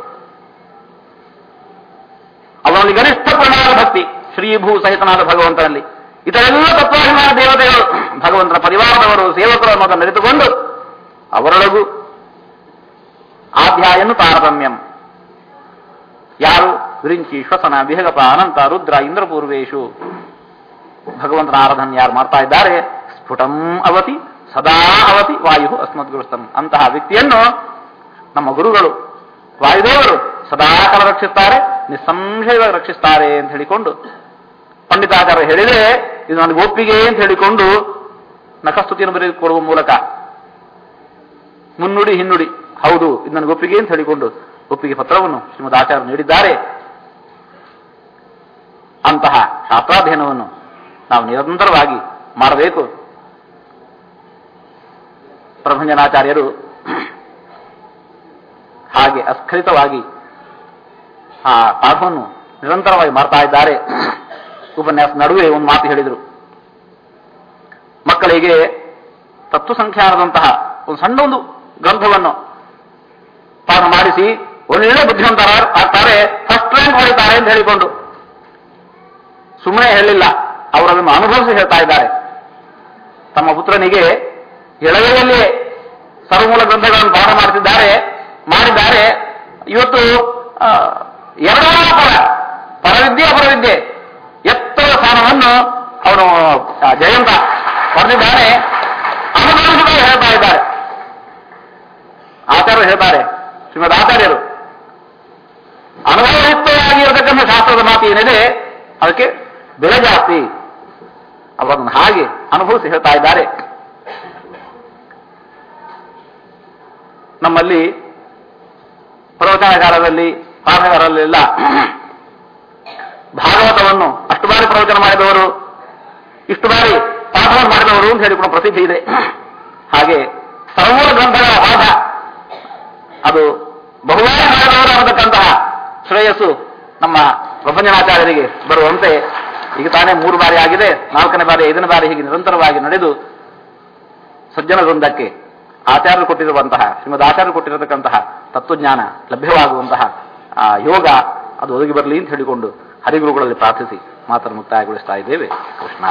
ಅವನಲ್ಲಿ ಗರಿಷ್ಠ ಪ್ರಮಾಣದ ಭಕ್ತಿ ಶ್ರೀಭೂ ಸಹಿತನಾದ ಭಗವಂತನಲ್ಲಿ ಇತರೆಲ್ಲ ತತ್ವಾಭಿಮಾನ ದೇವತೆಗಳು ಭಗವಂತನ ಪರಿವಾರದವರು ಸೇವಕರು ಅನ್ನೋದನ್ನು ಅರಿತುಕೊಂಡು ಅವರೊಳಗೂ ಆಧ್ಯಾಯನು ತಾರತಮ್ಯಂ ಯಾರು ವಿರಿಂಚಿ ಶ್ವಸನ ವಿಹಗಪ ಅನಂತ ರುದ್ರ ಇಂದ್ರಪೂರ್ವೇಶು ಭಗವಂತನ ಆರಾಧನೆ ಯಾರು ಮಾಡ್ತಾ ಇದ್ದಾರೆ ಸ್ಫುಟಂ ಅವತಿ ಸದಾ ಅವತಿ ವಾಯು ಅಸ್ಮದ್ಗುರುಸ್ತಂ ಅಂತಹ ವ್ಯಕ್ತಿಯನ್ನು ನಮ್ಮ ಗುರುಗಳು ವಾಯುದೇವರು ಸದಾ ಕಾಲ ರಕ್ಷಿಸ್ತಾರೆ ನಿಸ್ಸಂಶಯವಾಗಿ ರಕ್ಷಿಸ್ತಾರೆ ಅಂತ ಹೇಳಿಕೊಂಡು ಪಂಡಿತಾಚಾರ್ಯ ಹೇಳಿದರೆ ಇದು ನನಗೆ ಒಪ್ಪಿಗೆ ಅಂತ ಹೇಳಿಕೊಂಡು ನಖಸ್ತುತಿಯನ್ನು ಬರೆದು ಕೊಡುವ ಮೂಲಕ ಮುನ್ನುಡಿ ಹಿನ್ನುಡಿ ಹೌದು ಇದು ನನಗೆ ಒಪ್ಪಿಗೆ ಅಂತ ಹೇಳಿಕೊಂಡು ಒಪ್ಪಿಗೆ ಪತ್ರವನ್ನು ಶ್ರೀಮದ್ ಆಚಾರ್ಯ ನೀಡಿದ್ದಾರೆ ಅಂತಹ ಶಾಸ್ತ್ರಾಧ್ಯಯನವನ್ನು ನಾವು ನಿರಂತರವಾಗಿ ಮಾಡಬೇಕು ಪ್ರಭಂಜನಾಚಾರ್ಯರು ಹಾಗೆ ಅಸ್ಖಲಿತವಾಗಿ ಆ ಪಾಠವನ್ನು ನಿರಂತರವಾಗಿ ಮಾಡ್ತಾ ಇದ್ದಾರೆ ಉಪನ್ಯಾಸ ನಡುವೆ ಒಂದು ಮಾತು ಹೇಳಿದರು ಮಕ್ಕಳಿಗೆ ತತ್ವ ಸಂಖ್ಯಾನದಂತಹ ಒಂದು ಸಣ್ಣ ಒಂದು ಗ್ರಂಥವನ್ನು ಪಾಠ ಮಾಡಿಸಿ ಒಳ್ಳೆ ಬುದ್ಧಿವಂತರ ಆಗ್ತಾರೆ ಫಸ್ಟ್ ರ್ಯಾಂಕ್ ಹೊಡಿತಾರೆ ಅಂತ ಹೇಳಿಕೊಂಡು ಸುಮ್ಮನೆ ಹೇಳಿಲ್ಲ ಅವರು ಅದನ್ನು ಅನುಭವಿಸಿ ಹೇಳ್ತಾ ಇದ್ದಾರೆ ತಮ್ಮ ಪುತ್ರನಿಗೆ ಎಳವೆಯಲ್ಲಿಯೇ ಸರ್ವಮೂಲ ಗ್ರಂಥಗಳನ್ನು ಪಾಠ ಮಾಡ್ತಿದ್ದಾರೆ ಮಾಡಿದ್ದಾರೆ ಇವತ್ತು ಆ, ಎರಡೂ ಪರ ಪರವಿದ್ಯೆ ಅಪರವಿದ್ಯೆ ಎತ್ತರ ಸ್ಥಾನವನ್ನು ಅವನು ಆ, ಜಯಂತ ಪಡೆದಿದ್ದಾನೆ ಅನುಭವಿಸಿದಾಗ ಹೇಳ್ತಾ ಇದ್ದಾರೆ ಆಚಾರ್ಯರು ಹೇಳ್ತಾರೆ ಶ್ರೀಮದ್ ಆಚಾರ್ಯರು ಅನುಭವಯುಕ್ತವಾಗಿರತಕ್ಕಂಥ ಶಾಸ್ತ್ರದ ಮಾತು ಏನಿದೆ ಅದಕ್ಕೆ ಬೆಲೆ ಜಾಸ್ತಿ ಅವರನ್ನು ಹಾಗೆ ಅನುಭವಿಸಿ ಹೇಳ್ತಾ ಇದ್ದಾರೆ ನಮ್ಮಲ್ಲಿ ಪ್ರವಚನ ಕಾಲದಲ್ಲಿ ಪಾಠಗಾರಲ್ಲೆಲ್ಲ ಭಾಗವತವನ್ನು ಅಷ್ಟು ಬಾರಿ ಪ್ರವಚನ ಮಾಡಿದವರು ಇಷ್ಟು ಬಾರಿ ಪಾಠವನ್ನು ಮಾಡಿದವರು ಅಂತ ಹೇಳಿಕೊಂಡು ಪ್ರಸಿದ್ಧಿ ಇದೆ ಹಾಗೆ ಸರ್ವೂಲ ಗ್ರಂಥಗಳ ಪಾಠ ಅದು ಬಹುವಾರಿ ಮಾಡಿದವರು ಅನ್ನತಕ್ಕಂತಹ ಶ್ರೇಯಸ್ಸು ನಮ್ಮ ಪ್ರಪಂಚನಾಚಾರ್ಯರಿಗೆ ಬರುವಂತೆ ಈಗ ತಾನೇ ಮೂರು ಬಾರಿ ಆಗಿದೆ ನಾಲ್ಕನೇ ಬಾರಿ ಐದನೇ ಬಾರಿ ಹೀಗೆ ನಿರಂತರವಾಗಿ ನಡೆದು ಸಜ್ಜನ ವೃಂದಕ್ಕೆ ಆಚಾರ್ಯರು ಕೊಟ್ಟಿರುವಂತಹ ಶ್ರೀಮದ್ ಆಚಾರ್ಯರು ಕೊಟ್ಟಿರತಕ್ಕಂತಹ ತತ್ವಜ್ಞಾನ ಲಭ್ಯವಾಗುವಂತಹ ಆ ಯೋಗ ಅದು ಒದಗಿ ಬರಲಿ ಅಂತ ಹೇಳಿಕೊಂಡು ಹರಿಗುರುಗಳಲ್ಲಿ ಪ್ರಾರ್ಥಿಸಿ ಮಾತನ್ನು ಮುಕ್ತಾಯಗೊಳಿಸ್ತಾ ಇದ್ದೇವೆ ಕೃಷ್ಣ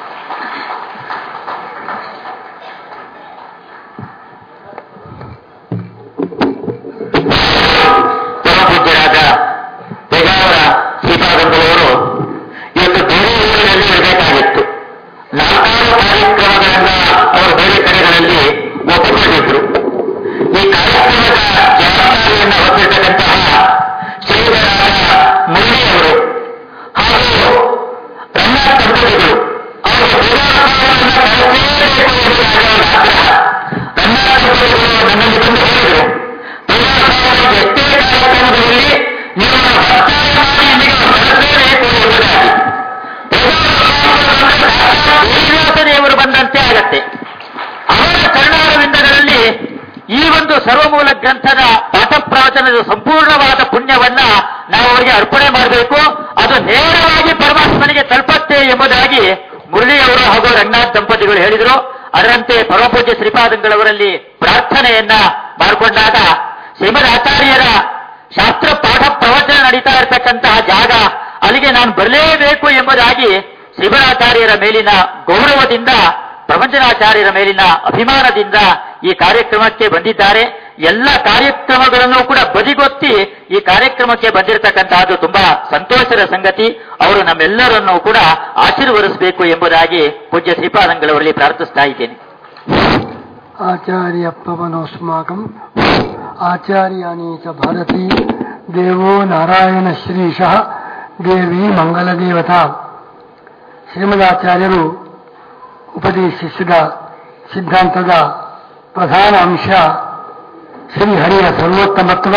ಪರಮಪೂಜ್ಯರಾದ ಪೇಜಾವರ ಶ್ರೀಪಾದಂಗಳವರು ಇವತ್ತು ಬೇರೆ ಊರಿನಲ್ಲಿ ಇರಬೇಕಾಗಿತ್ತು ನಾಲ್ಕಾರು ಕಾರ್ಯಕ್ರಮಗಳನ್ನ ಅವರು ಬೇರೆ ಕಡೆಗಳಲ್ಲಿ ಒಪ್ಪಿಕೊಂಡಿದ್ರು ಈ ಕಾರ್ಯಕ್ರಮದ ಜವಾಬ್ದಾರಿಯನ್ನು ಹೊತ್ತಿರ್ತಕ್ಕಂತಹ ಶ್ರೀಧರಾದ ಮುರಳಿಯವರು ಹಾಗೂ ರಂಗನಾಥ್ ದಂಪತಿಗಳು ಅವರು ಪೂಜಾಸ್ಥಾನವನ್ನು ಕಳಿಸಲೇಬೇಕು ಎಂಬುದಾಗಿ ಅವರ ಆಗ್ರಹ ರಂಗನಾಥ್ ದಂಪತಿಗಳು ನನ್ನಲ್ಲಿ ಬಂದು ಹೇಳಿದರು ಪೂಜಾಸ್ಥಾನದ ಎಷ್ಟೇ ಕಾರ್ಯಕ್ರಮದಲ್ಲಿ ನೀವು ಒತ್ತಾಯ ಮಾಡಿ ಇಲ್ಲಿಗೆ ಕಳಿಸಲೇಬೇಕು ಎಂಬುದಾಗಿ ದೇವರು ಬಂದಂತೆ ಆಗತ್ತೆ ಅವರ ಕರ್ನಾಟಕವಿಂದಗಳಲ್ಲಿ ಈ ಒಂದು ಸರ್ವಮೂಲ ಗ್ರಂಥದ ಪಾಠ ಪ್ರವಚನದ ಸಂಪೂರ್ಣವಾದ ಪುಣ್ಯವನ್ನ ನಾವು ಅವರಿಗೆ ಅರ್ಪಣೆ ಮಾಡಬೇಕು ಅದು ನೇರವಾಗಿ ಪರಮಾತ್ಮನಿಗೆ ತಲುಪತ್ತೆ ಎಂಬುದಾಗಿ ಮುರಳಿಯವರು ಹಾಗೂ ರಂಗನಾಥ್ ದಂಪತಿಗಳು ಹೇಳಿದರು ಅದರಂತೆ ಪರಮಪೂಜ್ಯ ಶ್ರೀಪಾದಂಗಳವರಲ್ಲಿ ಪ್ರಾರ್ಥನೆಯನ್ನ ಮಾಡಿಕೊಂಡಾಗ ಶ್ರೀಮದ್ ಆಚಾರ್ಯರ ಶಾಸ್ತ್ರ ಪಾಠ ಪ್ರವಚನ ನಡೀತಾ ಇರತಕ್ಕಂತಹ ಜಾಗ ಅಲ್ಲಿಗೆ ನಾನು ಬರಲೇಬೇಕು ಎಂಬುದಾಗಿ ಶ್ರೀಮದಾಚಾರ್ಯರ ಮೇಲಿನ ಗೌರವದಿಂದ ಪ್ರಪಂಚನಾಚಾರ್ಯರ ಮೇಲಿನ ಅಭಿಮಾನದಿಂದ ಈ ಕಾರ್ಯಕ್ರಮಕ್ಕೆ ಬಂದಿದ್ದಾರೆ ಎಲ್ಲ ಕಾರ್ಯಕ್ರಮಗಳನ್ನು ಕೂಡ ಬದಿಗೊತ್ತಿ ಈ ಕಾರ್ಯಕ್ರಮಕ್ಕೆ ಬಂದಿರತಕ್ಕಂತಹದ್ದು ತುಂಬಾ ಸಂತೋಷದ ಸಂಗತಿ ಅವರು ನಮ್ಮೆಲ್ಲರನ್ನೂ ಕೂಡ ಆಶೀರ್ವದಿಸಬೇಕು ಎಂಬುದಾಗಿ ಪೂಜ್ಯ ಶ್ರೀಪಾದಂಗಳವರಲ್ಲಿ ಪ್ರಾರ್ಥಿಸ್ತಾ ಇದ್ದೇನೆ ಆಚಾರ್ಯಪ್ಪವನೋಸ್ಮಾಕಂ ಆಚಾರ್ಯಾಣಿ ಚ ಭಾರತೀ ದೇವೋ ನಾರಾಯಣ ಶ್ರೀಶಃ ದೇವಿ ಮಂಗಲದೇವತಾ ಶ್ರೀಮದಾಚಾರ್ಯರು ಉಪದೇಶಿಸಿದ ಸಿದ್ಧಾಂತದ ಪ್ರಧಾನ ಅಂಶ ಶ್ರೀಹರಿಯ ಸರ್ವೋತ್ತಮತ್ವ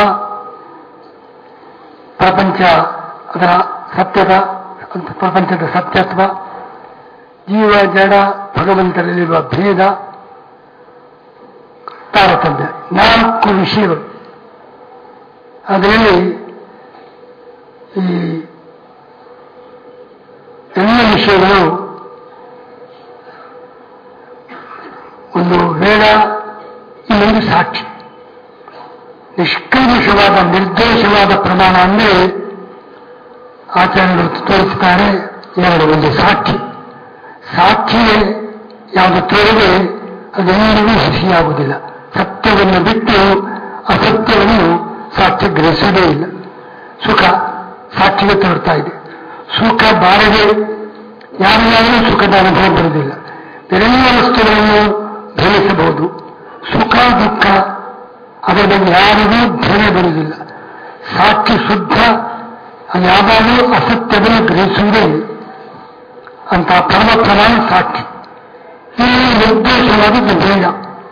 ಪ್ರಪಂಚ ಅದರ ಸತ್ಯದ ಪ್ರಪಂಚದ ಸತ್ಯತ್ವ ಜೀವ ಜಡ ಭಗವಂತರಲ್ಲಿರುವ ಭೇದ ತಾರತಮ್ಯ ನಾಲ್ಕು ವಿಷಯಗಳು ಅದರಲ್ಲಿ ಈ ಎಲ್ಲ ವಿಷಯಗಳು ಒಂದು ವೇದ ಇನ್ನೊಂದು ಸಾಕ್ಷಿ ನಿಷ್ಕಲ್ಮಶವಾದ ನಿರ್ದೋಷವಾದ ಪ್ರಮಾಣ ಅಂದರೆ ಆಚಾರ್ಯರು ತೋರಿಸ್ತಾರೆ ಎರಡು ಒಂದು ಸಾಕ್ಷಿ ಸಾಕ್ಷಿಯೇ ಯಾವುದು ತೋರಿದೆ ಅದೆಲ್ಲರಿಗೂ ಹುಸಿಯಾಗುವುದಿಲ್ಲ ಸತ್ಯವನ್ನು ಬಿಟ್ಟು ಅಸತ್ಯವನ್ನು ಸಾಕ್ಷ್ಯ ಗ್ರಹಿಸೋದೇ ಇಲ್ಲ ಸುಖ ಸಾಕ್ಷಿಗೆ ತೋರ್ತಾ ಇದೆ ಸುಖ ಬಾರದೆ ಯಾರಿಗಾದರೂ ಸುಖದ ಅನುಭವ ಬರುವುದಿಲ್ಲ ಬೇರೆಲ್ಲ ವಸ್ತುಗಳನ್ನು ಭ್ರಮಿಸಬಹುದು ಸುಖ ದುಃಖ ಅದರ ಬಗ್ಗೆ ಯಾರಿಗೂ ಭ್ರಮೆ ಬರುವುದಿಲ್ಲ ಸಾಕ್ಷಿ ಶುದ್ಧ ಅದು ಯಾವಾಗಲೂ ಅಸತ್ಯವನ್ನು ಗ್ರಹಿಸುವುದೇ ಇಲ್ಲ ಅಂತ ಪರಮ ಪ್ರಮಾಣ ಸಾಕ್ಷಿ ಇಲ್ಲಿ ನಿರ್ದೇಶವಾದದ್ದು ಬೇಡ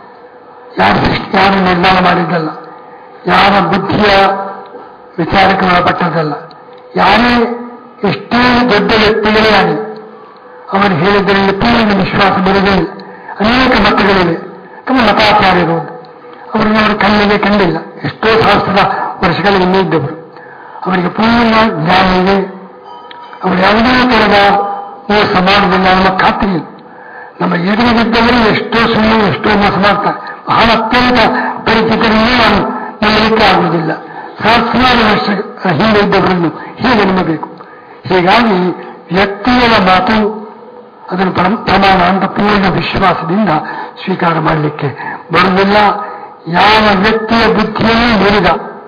ಯಾರು ಸೃಷ್ಟಿ ಯಾರು ನಿರ್ಮಾಣ ಮಾಡಿದ್ದಲ್ಲ ಯಾರ ಬುದ್ಧಿಯ ವಿಚಾರಕ್ಕೆ ಒಳಪಟ್ಟದ್ದಲ್ಲ ಯಾರೇ ಎಷ್ಟೇ ದೊಡ್ಡ ವ್ಯಕ್ತಿಗಳೇ ಆಗಲಿ ಅವರು ಹೇಳಿದ್ದರಲ್ಲಿ ಪೂರ್ಣ ವಿಶ್ವಾಸ ಬರುವುದಿಲ್ಲ ಅನೇಕ ಮತಗಳಿವೆ ತಮ್ಮ ಮತಾಚಾರ್ಯರು ಅವರನ್ನು ಅವರು ಕಣ್ಣಿಗೆ ಕಂಡಿಲ್ಲ ಎಷ್ಟೋ ಸಹಸ್ರ ವರ್ಷಗಳ ಹಿಂದೆ ಇದ್ದವರು ಅವರಿಗೆ ಪೂರ್ಣ ಜ್ಞಾನ ಇದೆ ಅವರು ಯಾವುದೇ ತರದ ಮೋಸ ಮಾಡುವುದಿಲ್ಲ ನಮ್ಮ ಖಾತ್ರಿ ಇಲ್ಲ ನಮ್ಮ ಎದುರಿಗಿದ್ದವರು ಎಷ್ಟೋ ಸುಳ್ಳು ಎಷ್ಟೋ ಮೋಸ ಮಾಡ್ತಾರೆ ಬಹಳ ಅತ್ಯಂತ ಪರಿಚಿತರನ್ನೇ ನಾವು ನಂಬಲಿಕ್ಕೆ ಆಗುವುದಿಲ್ಲ ಸಹಸ್ರಾರು ವರ್ಷ ಹಿಂದೆ ಇದ್ದವರನ್ನು ಹೀಗೆ ನಂಬಬೇಕು ಹೀಗಾಗಿ ವ್ಯಕ್ತಿಗಳ ಮಾತು ಅದನ್ನು ಪ್ರಮ- ಪ್ರಮಾಣ ಅಂತ ಪೂರ್ಣ ವಿಶ್ವಾಸದಿಂದ ಸ್ವೀಕಾರ ಮಾಡಲಿಕ್ಕೆ ಬರುವುದಿಲ್ಲ ಯಾವ ವ್ಯಕ್ತಿಯ ಬುದ್ಧಿಯನ್ನು ಮೀರಿದ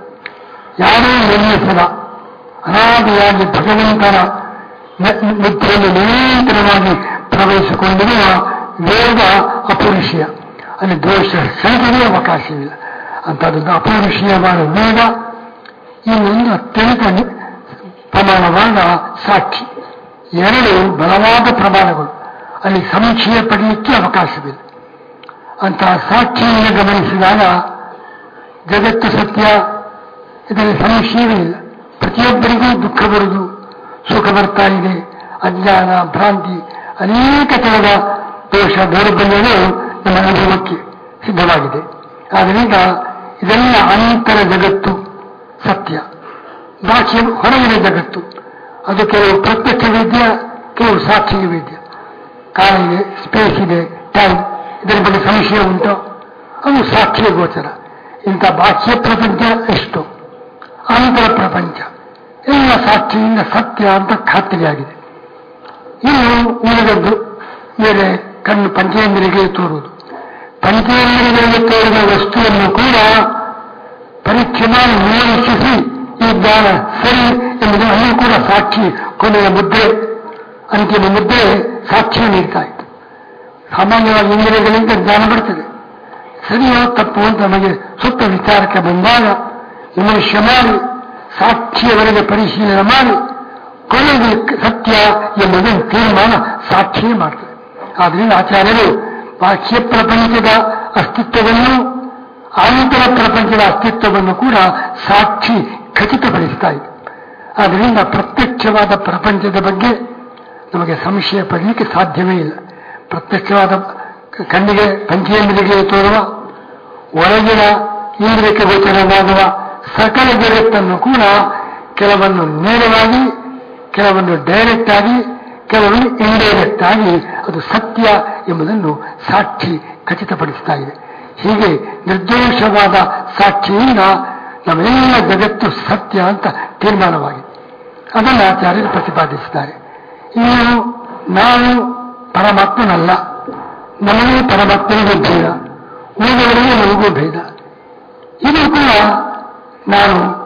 ಯಾರೂ ನಿರ್ಮಿಸದ ಅನಾದಿಯಾಗಿ ಭಗವಂತನ ನ- ಬುದ್ಧಿಯನ್ನು ನಿರಂತರವಾಗಿ ಪ್ರವಹಿಸಿಕೊಂಡಿರುವ ವೇದ ಅಪುರುಷೀಯ ಅಲ್ಲಿ ದೋಷ ಸಂಖ್ಯೆಗೆ ಅವಕಾಶವಿಲ್ಲ ಅಂತದ್ದು ಅಪೌರುಷೀಯವಾದ ವೇದ ಇನ್ನೊಂದು ಅತ್ಯಂತ ನಿ- ಪ್ರಮಾಣವಾದ ಸಾಕ್ಷಿ ಎರಡು ಬಲವಾದ ಪ್ರಮಾಣಗಳು ಅಲ್ಲಿ ಸಮೀಕ್ಷೆಯ ಪಡೆಯಲಿಕ್ಕೆ ಅವಕಾಶವಿಲ್ಲ ಅಂತಹ ಸಾಕ್ಷಿಯನ್ನು ಗಮನಿಸಿದಾಗ ಜಗತ್ತು ಸತ್ಯ ಇದರಲ್ಲಿ ಸಂಶಯವೇ ಇಲ್ಲ ಪ್ರತಿಯೊಬ್ಬರಿಗೂ ದುಃಖ ಬರುವುದು ಸುಖ ಬರ್ತಾ ಇದೆ ಅಜ್ಞಾನ ಭ್ರಾಂತಿ ಅನೇಕ ತರದ ದೋಷ ದೌರ್ಬಲ್ಯಗಳು ನಮ್ಮ ಅನುಭವಕ್ಕೆ ಸಿದ್ಧವಾಗಿದೆ ಆದ್ದರಿಂದ ಇದೆಲ್ಲ ಅಂತರ ಜಗತ್ತು ಸತ್ಯ ಬಾಹ್ಯ ಹೊರಗಿನ ಜಗತ್ತು ಅದು ಕೆಲವು ಪ್ರತ್ಯಕ್ಷ ವೇದ್ಯ ಕೆಲವು ಸಾಕ್ಷಿಯ ವೇದ್ಯ ಕಾಲ ಇದೆ ಸ್ಪೇಸ್ ಇದೆ ಟೈಮ್ ಇದರ ಬಗ್ಗೆ ಸಂಶಯ ಉಂಟು ಅದು ಸಾಕ್ಷಿಯ ಗೋಚರ ಇಂಥ ಬಾಹ್ಯ ಪ್ರಪಂಚ ಎಷ್ಟು ಅಂತರ ಪ್ರಪಂಚ ಎಲ್ಲ ಸಾಕ್ಷಿಯಿಂದ ಸತ್ಯ ಅಂತ ಖಾತ್ರಿಯಾಗಿದೆ ಇನ್ನು ಉಳಿದದ್ದು ಮೇಲೆ ಕಣ್ಣು ಪಂಚೇಂದ್ರಿಗೆ ತೋರುವುದು ಪಂಚೇಂದ್ರಿಯಗಳಿಗೆ ತೋರಿದ ವಸ್ತುವನ್ನು ಕೂಡ ಪರೀಕ್ಷೆ ಮಾಡಿ ವಿಮರ್ಶಿಸಿ ಈ ಜ್ಞಾನ ಸರಿ ಎಂಬುದು ಅಲ್ಲೂ ಕೂಡ ಸಾಕ್ಷಿ ಕೊನೆಯ ಮುದ್ರೆ ಅಂತಿಮ ಮುದ್ರೆ ಸಾಕ್ಷಿ ನೀಡ್ತಾ ಇತ್ತು ಸಾಮಾನ್ಯವಾಗಿ ಇಂದ್ರಿಯಗಳಿಂದ ಜ್ಞಾನ ಬರ್ತದೆ ಸರಿಯೋ ತಪ್ಪು ಅಂತ ನಮಗೆ ಸುತ್ತ ವಿಚಾರಕ್ಕೆ ಬಂದಾಗ ವಿಮರ್ಶೆ ಮಾಡಿ ಸಾಕ್ಷಿಯವರೆಗೆ ಪರಿಶೀಲನೆ ಮಾಡಿ ಕೊನೆಗೆ ಸತ್ಯ ಎಂಬುದನ್ನು ತೀರ್ಮಾನ ಸಾಕ್ಷಿಯೇ ಮಾಡ್ತದೆ ಆದ್ದರಿಂದ ಆಚಾರ್ಯರು ಬಾಹ್ಯ ಪ್ರಪಂಚದ ಅಸ್ತಿತ್ವವನ್ನು ಆಂತರ ಪ್ರಪಂಚದ ಅಸ್ತಿತ್ವವನ್ನು ಕೂಡ ಸಾಕ್ಷಿ ಖಚಿತಪಡಿಸ್ತಾ ಇದೆ ಆದ್ದರಿಂದ ಪ್ರತ್ಯಕ್ಷವಾದ ಪ್ರಪಂಚದ ಬಗ್ಗೆ ನಮಗೆ ಸಂಶಯ ಪಡಲಿಕ್ಕೆ ಸಾಧ್ಯವೇ ಇಲ್ಲ ಪ್ರತ್ಯಕ್ಷವಾದ ಕಣ್ಣಿಗೆ ಪಂಚೇಂದ್ರಿಗೆ ತೋರುವ ಒಳಗಿನ ಇಂದ್ರಿಯಕ್ಕೆ ಗೋಚರವಾಗುವ ಸಕಲ ಜಗತ್ತನ್ನು ಕೂಡ ಕೆಲವನ್ನು ನೇರವಾಗಿ ಕೆಲವನ್ನು ಡೈರೆಕ್ಟ್ ಆಗಿ ಕೆಲವನ್ನು ಇಂಡೈರೆಕ್ಟ್ ಆಗಿ ಅದು ಸತ್ಯ ಎಂಬುದನ್ನು ಸಾಕ್ಷಿ ಖಚಿತಪಡಿಸ್ತಾ ಇದೆ ಹೀಗೆ ನಿರ್ದೋಷವಾದ ಸಾಕ್ಷಿಯಿಂದ ನಮ್ಮೆಲ್ಲ ಜಗತ್ತು ಸತ್ಯ ಅಂತ ತೀರ್ಮಾನವಾಗಿದೆ ಅದನ್ನು ಆಚಾರ್ಯರು ಪ್ರತಿಪಾದಿಸಿದ್ದಾರೆ ಇನ್ನು ನಾವು ಪರಮಾತ್ಮನಲ್ಲ ನಮಗೆ ಪರಮಾತ್ಮನಿಗೂ ಭೇದ ಉಳಿದವರಿಗೆ ನಮಗೂ ಭೇದ ಇದು ಕೂಡ ನಾನು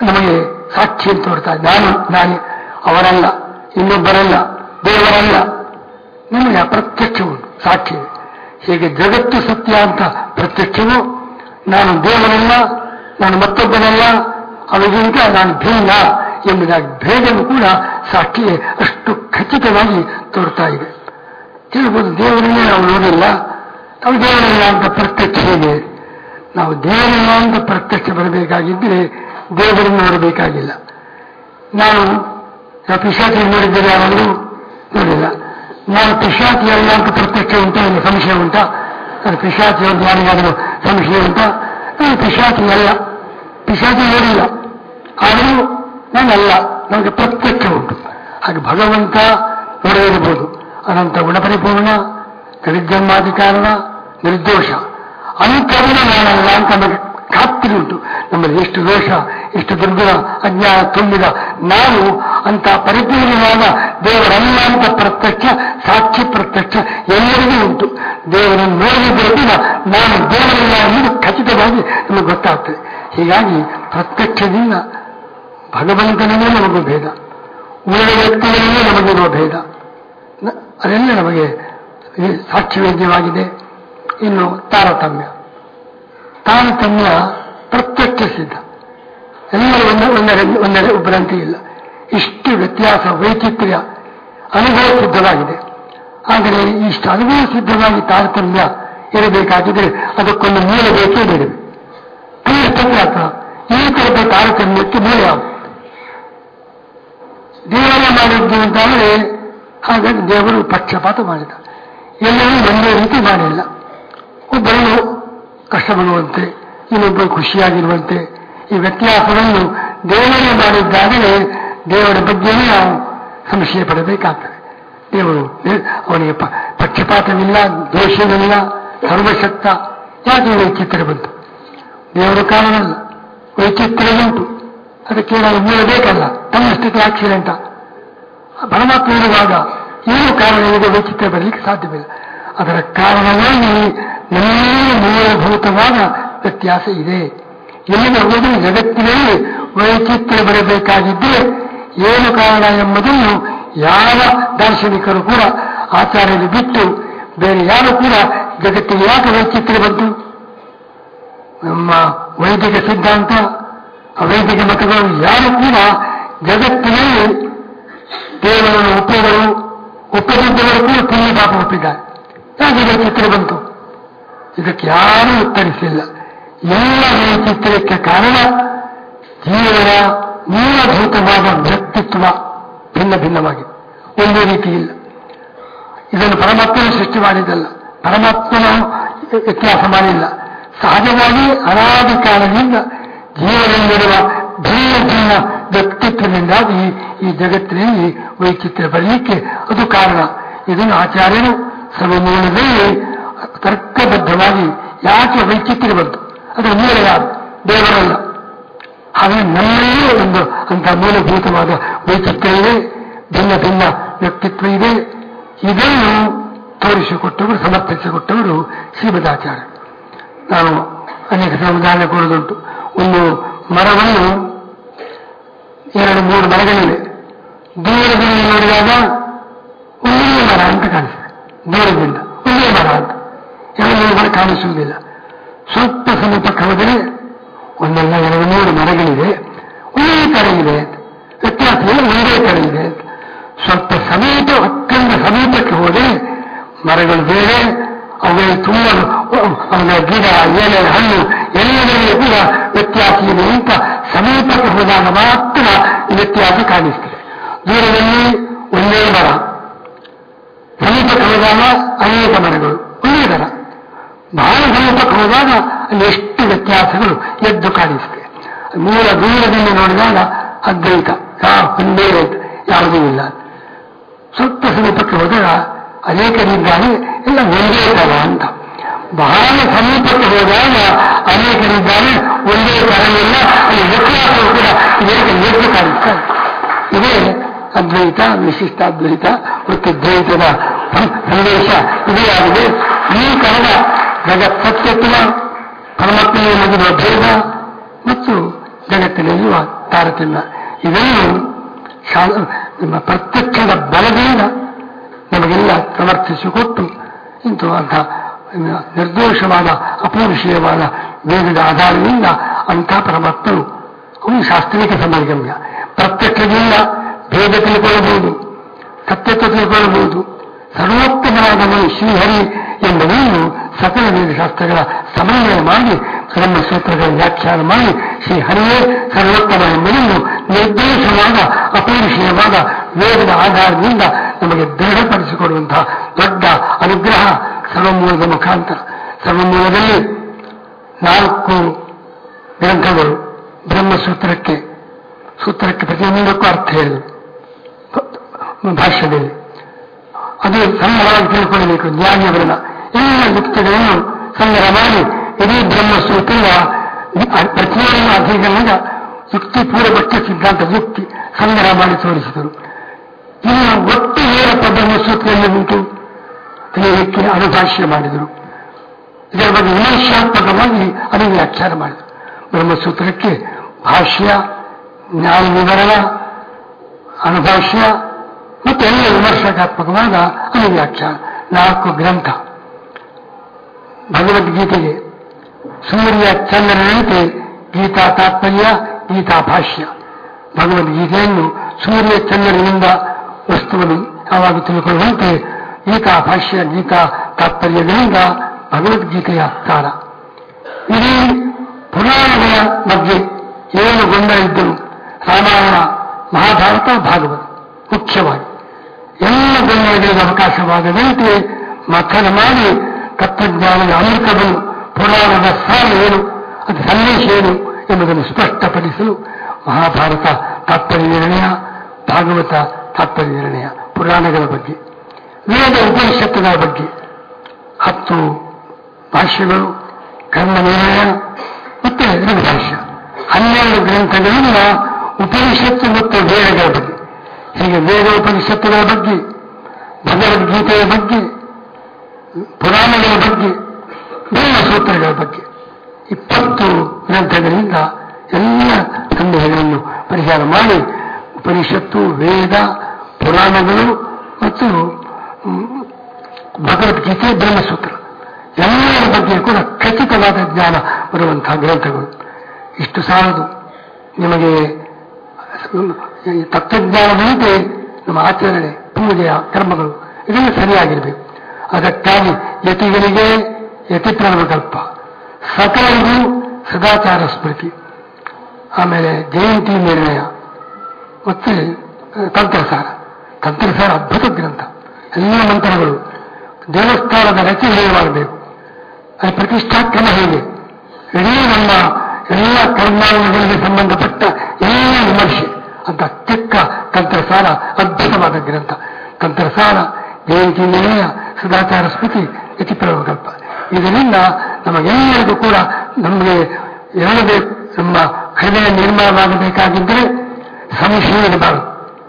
ನಮಗೆ ಸಾಕ್ಷಿ ಅಂತ ತೋರ್ತಾ ಇದೆ. ನಾನು ನಾನೇ ಅವರಲ್ಲ ಇನ್ನೊಬ್ಬರಲ್ಲ ದೇವರಲ್ಲ ನಮಗೆ ಅಪ್ರತ್ಯಕ್ಷ ಉಂಟು ಸಾಕ್ಷಿ ಇದೆ. ಹೀಗೆ ಜಗತ್ತು ಸತ್ಯ ಅಂತ ಪ್ರತ್ಯಕ್ಷವು ನಾನು ದೇವರಲ್ಲ ನಾನು ಮತ್ತೊಬ್ಬನಲ್ಲ ಅವರಿಗಿಂತ ನಾನು ಭಿನ್ನ ಎಂಬುದಾಗಿ ಭೇದವು ಕೂಡ ಸಾಕ್ಷಿಗೆ ಅಷ್ಟು ಖಚಿತವಾಗಿ ತೋರ್ತಾ ಇದೆ ಹೇಳ್ಬೋದು ದೇವರನ್ನೇ ನಾವು ನೋಡಿಲ್ಲ ನಾವು ದೇವರಲ್ಲ ಅಂತ ಪ್ರತ್ಯಕ್ಷ ಇದೆ ನಾವು ದೇವರಲ್ಲ ಅಂತ ಪ್ರತ್ಯಕ್ಷ ಬರಬೇಕಾಗಿದ್ದರೆ ದೇವರನ್ನು ನೋಡಬೇಕಾಗಿಲ್ಲ ನಾನು ನಾವು ಪಿಶಾಚಿ ನೋಡಿದ್ದೇನೆ ಯಾರಾದರೂ ನೋಡಿಲ್ಲ ನಾನು ಪಿಶಾಚಿ ಅಲ್ಲ ಅಂತ ಪ್ರತ್ಯಕ್ಷ ಉಂಟಾ ಎಂದು ಸಂಶಯ ಉಂಟಾ ನಾನು ಪಿಶಾಚಿ ಅಂತ ಯಾರಿಗಾದರೂ ಸಂಶಯ ಉಂಟಾ ನಾನು ಪಿಶಾಚಿ ಅಲ್ಲ ಪಿಶಾಚಿ ನೋಡಿಲ್ಲ ಆದರೂ ನಾನಲ್ಲ ನಮಗೆ ಪ್ರತ್ಯಕ್ಷ ಉಂಟು ಹಾಗೆ ಭಗವಂತ ನೋಡದಿರಬಹುದು ಅನಂತ ಗುಣಪರಿಪೂರ್ಣ ಜಗಜ್ಜನ್ಮಾದಿ ಕಾರಣ ನಿರ್ದೋಷ ಅಂತರ್ಣ ನಾನಲ್ಲ ಅಂತ ನಮಗೆ ಖಾತ್ರಿ ಉಂಟು ನಮ್ಮಲ್ಲಿ ಎಷ್ಟು ದೋಷ ಎಷ್ಟು ದುರ್ಗುಣ ಅಜ್ಞಾನ ತುಂಬಿದ ನಾವು ಅಂತ ಪರಿಪೂರ್ಣವಾದ ದೇವರಲ್ಲ ಅಂತ ಪ್ರತ್ಯಕ್ಷ ಸಾಕ್ಷಿ ಪ್ರತ್ಯಕ್ಷ ಎಲ್ಲರಿಗೂ ಉಂಟು ದೇವರನ್ನು ನೋಡಿದ್ರೆ ಕೂಡ ನಾನು ದೇವರಲ್ಲ ಅನ್ನೋದು ಖಚಿತವಾಗಿ ನಮಗೆ ಗೊತ್ತಾಗ್ತದೆ ಹೀಗಾಗಿ ಪ್ರತ್ಯಕ್ಷದಿಂದ ಭಗವಂತನಲ್ಲೇ ನಮಗೂ ಭೇದ ಉಳಿದ ವ್ಯಕ್ತಿಗಳಲ್ಲೇ ನಮಗಿರುವ ಭೇದ ನ- ಅದೆಲ್ಲ ನಮಗೆ ಈ ಸಾಕ್ಷಿವೇದ್ಯವಾಗಿದೆ ಇನ್ನು ತಾರತಮ್ಯ ತಾರತಮ್ಯ ಪ್ರತ್ಯಕ್ಷ ಸಿದ್ಧ ಎಲ್ಲರೂ ಒಂದ ಒಂದರ ಒಂದರ ಒಬ್ಬರಂತೆ ಇಲ್ಲ ಇಷ್ಟು ವ್ಯತ್ಯಾಸ ವೈಚಿತ್ರ್ಯ ಅನುಭವ ಸಿದ್ಧವಾಗಿದೆ ಆದರೆ ಇಷ್ಟು ಅನುಭವ ಸಿದ್ಧವಾಗಿ ತಾರತಮ್ಯ ಇರಬೇಕಾಗಿದ್ರೆ ಅದಕ್ಕೊಂದು ಮೂಲ ಬೇಕೇ ಬೇಡವೆ ಕನಿಷ್ಠಕ್ಕೆ ಅರ್ಥ ಈ ತರದ ತಾರತಮ್ಯಕ್ಕೆ ಮೂಲ ಯಾವುದು ದೇವರ ಮಾಡಿದ್ದು ಅಂತಾದರೆ ಹಾಗಾಗಿ ದೇವರು ಪಕ್ಷಪಾತ ಮಾಡಿದ ಎಲ್ಲರೂ ಒಂದೇ ರೀತಿ ಮಾಡಿಲ್ಲ ಒಬ್ಬರನ್ನು ಕಷ್ಟಪಡುವಂತೆ ಇನ್ನೊಬ್ಬರು ಖುಷಿಯಾಗಿರುವಂತೆ ಈ ವ್ಯತ್ಯಾಸವನ್ನು ದೇವರೇ ಮಾಡಿದ್ದಾದರೆ ದೇವರ ಬಗ್ಗೆಯೇ ನಾವು ಸಂಶಯ ಪಡಬೇಕಾಗ್ತದೆ ದೇವರು ದೇ- ಅವನಿಗೆ ಪ- ಪಕ್ಷಪಾತವಿಲ್ಲ ದೋಷವಿಲ್ಲ ಸರ್ವಶಕ್ತ ಯಾಕೆ ವೈಚಿತ್ರ್ಯ ಬಂತು ದೇವರ ಕಾರಣವಲ್ಲ ವೈಚಿತ್ರ್ಯ ಉಂಟು ಅದಕ್ಕೆ ನಾವು ಮೂಲ ಬೇಕಲ್ಲ ತನ್ನಷ್ಟಕ್ಕೆ ಆಕ್ಸಿಡೆಂಟ ಪರಮಾತ್ಮ ಇರುವಾಗ ಏನು ಕಾರಣ ಇದೆ ವೈಚಿತ್ರ್ಯ ಬರಲಿಕ್ಕೆ ಸಾಧ್ಯವಿಲ್ಲ ಅದರ ಕಾರಣವಾಗಿ ನಮ್ಮೆಲ್ಲ ಮೂಲಭೂತವಾದ ವ್ಯತ್ಯಾಸ ಇದೆ ಎಲ್ಲಿಗೆ ಹೋದರೂ ಜಗತ್ತಿನಲ್ಲಿ ವೈಚಿತ್ರ್ಯ ಬರಬೇಕಾಗಿದ್ದರೆ ಏನು ಕಾರಣ ಎಂಬುದನ್ನು ಯಾವ ದಾರ್ಶನಿಕರು ಕೂಡ ಆಚಾರ್ಯರು ಬಿಟ್ಟು ಬೇರೆ ಯಾರು ಕೂಡ ಜಗತ್ತಿಗೆ ಯಾಕೆ ವೈಚಿತ್ರ್ಯ ಬಂತು ನಮ್ಮ ವೈದಿಕ ಸಿದ್ಧಾಂತ ಅವೈದಿಕ ಮತಗಳು ಯಾರು ಕೂಡ ಜಗತ್ತಿನಲ್ಲಿ ದೇವರನ್ನು ಒಪ್ಪಿದರು ಒಪ್ಪದಿದ್ದವರು ಕೂಡ ಪುಣ್ಯ ಪಾಪ ಒಪ್ಪಿದ್ದಾರೆ ಯಾಕೆ ವೈಚಿತ್ರ್ಯ ಬಂತು ಇದಕ್ಕೆ ಯಾರೂ ಉತ್ತರಿಸಿಲ್ಲ ಎಲ್ಲ ವೈಚಿತ್ರ್ಯಕ್ಕೆ ಕಾರಣ ಜೀವನ ಮೂಲಭೂತವಾದ ವ್ಯಕ್ತಿತ್ವ ಭಿನ್ನ ಭಿನ್ನವಾಗಿದೆ ಒಂದೇ ರೀತಿ ಇಲ್ಲ ಇದನ್ನು ಪರಮಾತ್ಮನ ಸೃಷ್ಟಿ ಮಾಡಿದ್ದಲ್ಲ ಪರಮಾತ್ಮನ ವ್ಯತ್ಯಾಸ ಮಾಡಿಲ್ಲ ಸಹಜವಾಗಿ ಅನಾದಿ ಕಾಲದಿಂದ ಜೀವನದಲ್ಲಿರುವ ಭಿನ್ನ ಭಿನ್ನ ವ್ಯಕ್ತಿತ್ವದಿಂದಾಗಿ ಈ- ಈ ಜಗತ್ತಿನಲ್ಲಿ ವೈಚಿತ್ರ್ಯ ಬರಲಿಕ್ಕೆ ಅದು ಕಾರಣ ಇದನ್ನು ಆಚಾರ್ಯರು ಸರ್ವಮೂಲದಲ್ಲಿ ತರ್ಕಬದ್ಧವಾಗಿ ಯಾಕೆ ವೈಚಿತ್ರ್ಯ ಬಂತು ಅದರ ಮೂಲ ಯಾರು ದೇವರಲ್ಲ ಹಾಗೆ ನಮ್ಮಲ್ಲೇ ಒಂದು ಅಂತ ಮೂಲಭೂತವಾದ ವೈಚಿತ್ರ್ಯ ಇದೆ ಭಿನ್ನ ಭಿನ್ನ ವ್ಯಕ್ತಿತ್ವ ಇದೆ ಇದನ್ನು ತೋರಿಸಿಕೊಟ್ಟವರು ಸಮರ್ಥಿಸಿಕೊಟ್ಟವರು ಶ್ರೀಮದಾಚಾರ್ಯ ನಾನು ಅನೇಕ ಉದಾಹರಣೆ ಕೊಡುವುದುಂಟು ಒಂದು ಮರವನ್ನು ಎರಡು ಮೂರು ಮರಗಳಿವೆ ದೂರದಿಂದ ನೋಡಿದಾಗ ಒಂದೇ ಮರ ಅಂತ ಕಾಣಿಸ್ತದೆ ದೂರದಿಂದ ಒಂದೇ ಮರ ಅಂತ ಎರಡು ಮೂರು ಮರ ಕಾಣಿಸುವುದಿಲ್ಲ ಸ್ವಲ್ಪ ಸಮೀಪಕ್ಕೆ ಹೋದರೆ ಒಂದಲ್ಲ ಎರಡು ಮೂರು ಮರಗಳಿವೆ ಒಂದೇ ತರ ಇದೆ ಅಂತ. ವ್ಯತ್ಯಾಸ ಇಲ್ಲ ಒಂದೇ ತರ ಇದೆ ಅಂತ ಸ್ವಲ್ಪ ಸಮೀಪ ಅತ್ಯಂತ ಸಮೀಪಕ್ಕೆ ಹೋದರೆ ಮರಗಳು ಬೇರೆ ಅವುಗಳಿಗೆ ತುಂಬ ಅವನ ಗಿಡ ಎಲೆ ಹಣ್ಣು ಎಲ್ಲದರಲ್ಲೂ ಕೂಡ ವ್ಯತ್ಯಾಸ ಇದೆ ಅಂತ ಸಮೀಪಕ್ಕೆ ಹೋದಾಗ ಮಾತ್ರ ಈ ವ್ಯತ್ಯಾಸ ಕಾಣಿಸ್ತದೆ ದೂರದಲ್ಲಿ ಒಂದೇ ಮರ ಸಮೀಪಕ್ಕೆ ಹೋದಾಗ ಅನೇಕ ಮರಗಳು ಒಂದೇ ಮರ ಬಹಳ ಸಮೀಪಕ್ಕೆ ಹೋದಾಗ ಅಲ್ಲಿ ಎಷ್ಟು ವ್ಯತ್ಯಾಸಗಳು ಎದ್ದು ಕಾಣಿಸ್ತದೆ ಮೂಲ ದೂರದಿಂದ ನೋಡಿದಾಗ ಅದ್ವೈತ ಯಾವ ಒಂದೇ ಯಾವುದೂ ಇಲ್ಲ ಸ್ವಲ್ಪ ಸಮೀಪಕ್ಕೆ ಹೋದಾಗ ಅನೇಕರಿದ್ದಾರೆ ಎಲ್ಲ ಒಂದೇ ತರ ಅಂತ ಬಹಳ ಸಮೀಪಕ್ಕೆ ಹೋದಾಗ ಅನೇಕರಿದ್ದಾರೆ ಒಂದೇ ತರ ಇಲ್ಲ ಅಲ್ಲಿ ವ್ಯತ್ಯಾಸವು ಕೂಡ ಇದಕ್ಕೆ ಎದ್ದು ಕಾಣಿಸ್ತಾರೆ ಇದೇ ಅದ್ವೈತ ವಿಶಿಷ್ಟಾದ್ವೈತ ಮತ್ತು ದ್ವೈತದ ಸಂ- ಸಂದೇಶ ಇದೇ ಆಗಿದೆ ಈ ಕಾರಣ ಜಗತ್ ಸತ್ಯತ್ವ ಪರಮಾತ್ಮೆಯ ನಗಿರುವ ಭೇದ ಮತ್ತು ಜಗತ್ತಿನಲ್ಲಿರುವ ತಾರ ತಾರತಮ್ಯ ಇದನ್ನು ಶಾ- ನಿಮ್ಮ ಪ್ರತ್ಯಕ್ಷದ ಬಲದಿಂದ ನಮಗೆಲ್ಲ ಸಮರ್ಥಿಸಿಕೊಟ್ಟು ಇಂತಹ ನಿರ್ದೋಷವಾದ ಅಪೌರುಷೀಯವಾದ ವೇದದ ಆಧಾರದಿಂದ ಅಂಥ ಪರಮಾತ್ಮನು ಅವನು ಶಾಸ್ತ್ರೀಯ ಸಮಾಗಮ್ಯ ಪ್ರತ್ಯಕ್ಷದಿಂದ ಭೇದ ತಿಳ್ಕೊಳ್ಳಬಹುದು ಸತ್ಯತ್ವ ತಿಳ್ಕೊಳ್ಳಬಹುದು ಸರ್ವೋತ್ತಮನಾದವನು ಶ್ರೀಹರಿ ಎಂಬುದನ್ನು ಸಕಲ ವೇದಶಾಸ್ತ್ರಗಳ ಸಮನ್ವಯ ಮಾಡಿ ಬ್ರಹ್ಮಸೂತ್ರಗಳ ವ್ಯಾಖ್ಯಾನ ಮಾಡಿ ಶ್ರೀಹರಿಯೇ ಸರ್ವೋತ್ತಮ ಎಂಬುದನ್ನು ನಿರ್ದೇಶವಾದ ಅಪೌರುಷೀಯವಾದ ವೇದದ ಆಧಾರದಿಂದ ನಮಗೆ ದೃಢಪಡಿಸಿಕೊಡುವಂತಹ ದೊಡ್ಡ ಅನುಗ್ರಹ ಸರ್ವಮೂಲದ ಮುಖಾಂತರ ಸರ್ವಮೂಲದಲ್ಲಿ ನಾಲ್ಕು ಗ್ರಂಥಗಳು ಬ್ರಹ್ಮಸೂತ್ರಕ್ಕೆ ಸೂತ್ರಕ್ಕೆ ಪ್ರತಿಯೊಂದಕ್ಕೂ ಅರ್ಥ ಹೇಳಿದರು ಭಾಷ್ಯದಲ್ಲಿ ಅದು ಸಂಗ್ರಹವಾಗಿ ತಿಳ್ಕೊಳ್ಳಬೇಕು ಜ್ಞಾನಿಯವರನ್ನ ಎಲ್ಲ ಯುಕ್ತಿಗಳನ್ನು ಸಂಗ್ರಹ ಮಾಡಿ ಇಡೀ ಬ್ರಹ್ಮಸೂತ್ರದ ಪ್ರತಿಯೊಂದು ಅಧಿಕರಣ ಯುಕ್ತಿ ಪೂರ್ವಪಕ್ಷ ಸಿದ್ಧಾಂತ ಯುಕ್ತಿ ಸಂಗ್ರಹ ಮಾಡಿ ತೋರಿಸಿದರು ಇನ್ನು ಒಟ್ಟು ಏನಪ್ಪ ಬ್ರಹ್ಮಸೂತ್ರದಲ್ಲಿ ಉಂಟು ತಿಳಿಯಲಿಕ್ಕೆ ಅನುಭಾಷ್ಯ ಮಾಡಿದರು ಇದರ ಬಗ್ಗೆ ವಿಮರ್ಶಾತ್ಮಕವಾಗಿ ಅದನ್ನು ವ್ಯಾಖ್ಯಾನ ಮಾಡಿದರು ಬ್ರಹ್ಮಸೂತ್ರಕ್ಕೆ ಭಾಷ್ಯ ನ್ಯಾಯ ವಿವರಣ ಅನುಭಾಷ್ಯ ಮತ್ತು ಎಲ್ಲ ವಿಮರ್ಶಕಾತ್ಮಕವಾದ ಅನುವ್ಯಾಖ್ಯಾನ ನಾಲ್ಕು ಗ್ರಂಥ ಭಗವದ್ಗೀತೆಗೆ ಸೂರ್ಯ ಚಂದ್ರನಂತೆ ಗೀತಾ ತಾತ್ಪರ್ಯ ಗೀತಾ ಭಾಷ್ಯ ಭಗವದ್ಗೀತೆಯನ್ನು ಸೂರ್ಯ ಚಂದ್ರನಿಂದ ವಸ್ತುವನ್ನು ಯಾವಾಗ ತಿಳ್ಕೊಳ್ಳುವಂತೆ ಗೀತಾ ಭಾಷ್ಯ ಗೀತಾ ತಾತ್ಪರ್ಯಗಳಿಂದ ಭಗವದ್ಗೀತೆಯ ಸಾರ ಇಡೀ ಪುರಾಣಗಳ ಬಗ್ಗೆ ಏನು ಗೊಂದಲ ಇದ್ದರು ರಾಮಾಯಣ ಮಹಾಭಾರತ ಭಾಗವತ ಮುಖ್ಯವಾಗಿ ಎಲ್ಲ ಗೊಂದಲಗಳಿಗೆ ಅವಕಾಶವಾಗದಂತೆ ಮಥನ ಮಾಡಿ ತತ್ವಜ್ಞಾನದ ಅಮೃತವನ್ನು ಪುರಾಣದ ಸಾರ ಏನು ಅದು ಸಂದೇಶ ಏನು ಎಂಬುದನ್ನು ಸ್ಪಷ್ಟಪಡಿಸಲು ಮಹಾಭಾರತ ತಾತ್ಪರ್ಯ ನಿರ್ಣಯ ಭಾಗವತ ತಾತ್ಪರ್ಯ ನಿರ್ಣಯ ಪುರಾಣಗಳ ಬಗ್ಗೆ ವೇದ ಉಪನಿಷತ್ತುಗಳ ಬಗ್ಗೆ ಹತ್ತು ಭಾಷ್ಯಗಳು ಕರ್ಮ ನಿರ್ಣಯ ಮತ್ತು ಋಗ್ಭಾಷ್ಯ ಹನ್ನೆರಡು ಗ್ರಂಥಗಳಿಂದ ಉಪನಿಷತ್ತು ಮತ್ತು ವೇದಗಳ ಬಗ್ಗೆ ಹೀಗೆ ವೇದ ಉಪನಿಷತ್ತುಗಳ ಬಗ್ಗೆ ಭಗವದ್ಗೀತೆಯ ಬಗ್ಗೆ ಪುರಾಣಗಳ ಬಗ್ಗೆ ಬ್ರಹ್ಮಸೂತ್ರಗಳ ಬಗ್ಗೆ ಇಪ್ಪತ್ತು ಗ್ರಂಥಗಳಿಂದ ಎಲ್ಲ ಸಂದೇಹಗಳನ್ನು ಪರಿಹಾರ ಮಾಡಿ ಉಪನಿಷತ್ತು ವೇದ ಪುರಾಣಗಳು ಮತ್ತು ಹ್ಮ್, ಭಗವದ್ಗೀತೆ ಬ್ರಹ್ಮಸೂತ್ರ ಎಲ್ಲರ ಬಗ್ಗೆ ಕೂಡ ಖಚಿತವಾದ ಜ್ಞಾನ ಬರುವಂತಹ ಗ್ರಂಥಗಳು ಇಷ್ಟು ಸಾಲದು ನಿಮಗೆ ಈ ತತ್ವಜ್ಞಾನದಂತೆ ನಮ್ಮ ಆಚರಣೆ ಪೂಜೆಯ ಕರ್ಮಗಳು ಇದೆಲ್ಲ ಸರಿಯಾಗಿರಬೇಕು ಅದಕ್ಕಾಗಿ ಯತಿಗಳಿಗೆ ಯತಿ ಕಲ್ಪ ಸಕಲರಿಗೂ ಸದಾಚಾರ ಸ್ಮೃತಿ ಆಮೇಲೆ ಜಯಂತಿ ನಿರ್ಣಯ ಮತ್ತೆ ಆ, ತಂತ್ರಸಾರ ತಂತ್ರಸಾರ ಅದ್ಭುತ ಗ್ರಂಥ ಎಲ್ಲ ಮಂತ್ರಗಳು ದೇವಸ್ಥಾನದ ರಚನೆ ಹೇಳಬೇಕು ಅದು ಪ್ರತಿಷ್ಠಾಕ್ರಮ ಹೇಗೆ ಇಡೀ ನಮ್ಮ ಎಲ್ಲ ಕರ್ಮಾಂಗಗಳಿಗೆ ಸಂಬಂಧಪಟ್ಟ ಎಲ್ಲ ವಿಮರ್ಶೆ ಅಂತ ಚಿಕ್ಕ ತಂತ್ರಸಾರ ಅದ್ಭುತವಾದ ಗ್ರಂಥ ತಂತ್ರಸಾರ ಜಯಂತಿ ನಿರ್ಣಯ ಸದಾಚಾರ ಸ್ಮೃತಿ ಯತಿಪ್ರವಕಲ್ಪ ಇದರಿಂದ ನಮಗೆಲ್ಲರಿಗೂ ಕೂಡ ನಮಗೆ ಎರಡು ಬೇಕು ನಮ್ಮ ಹೃದಯ ನಿರ್ಮಾಣವಾಗಬೇಕಾಗಿದ್ದರೆ ಸಂಶಯ ಇರಬಾರದು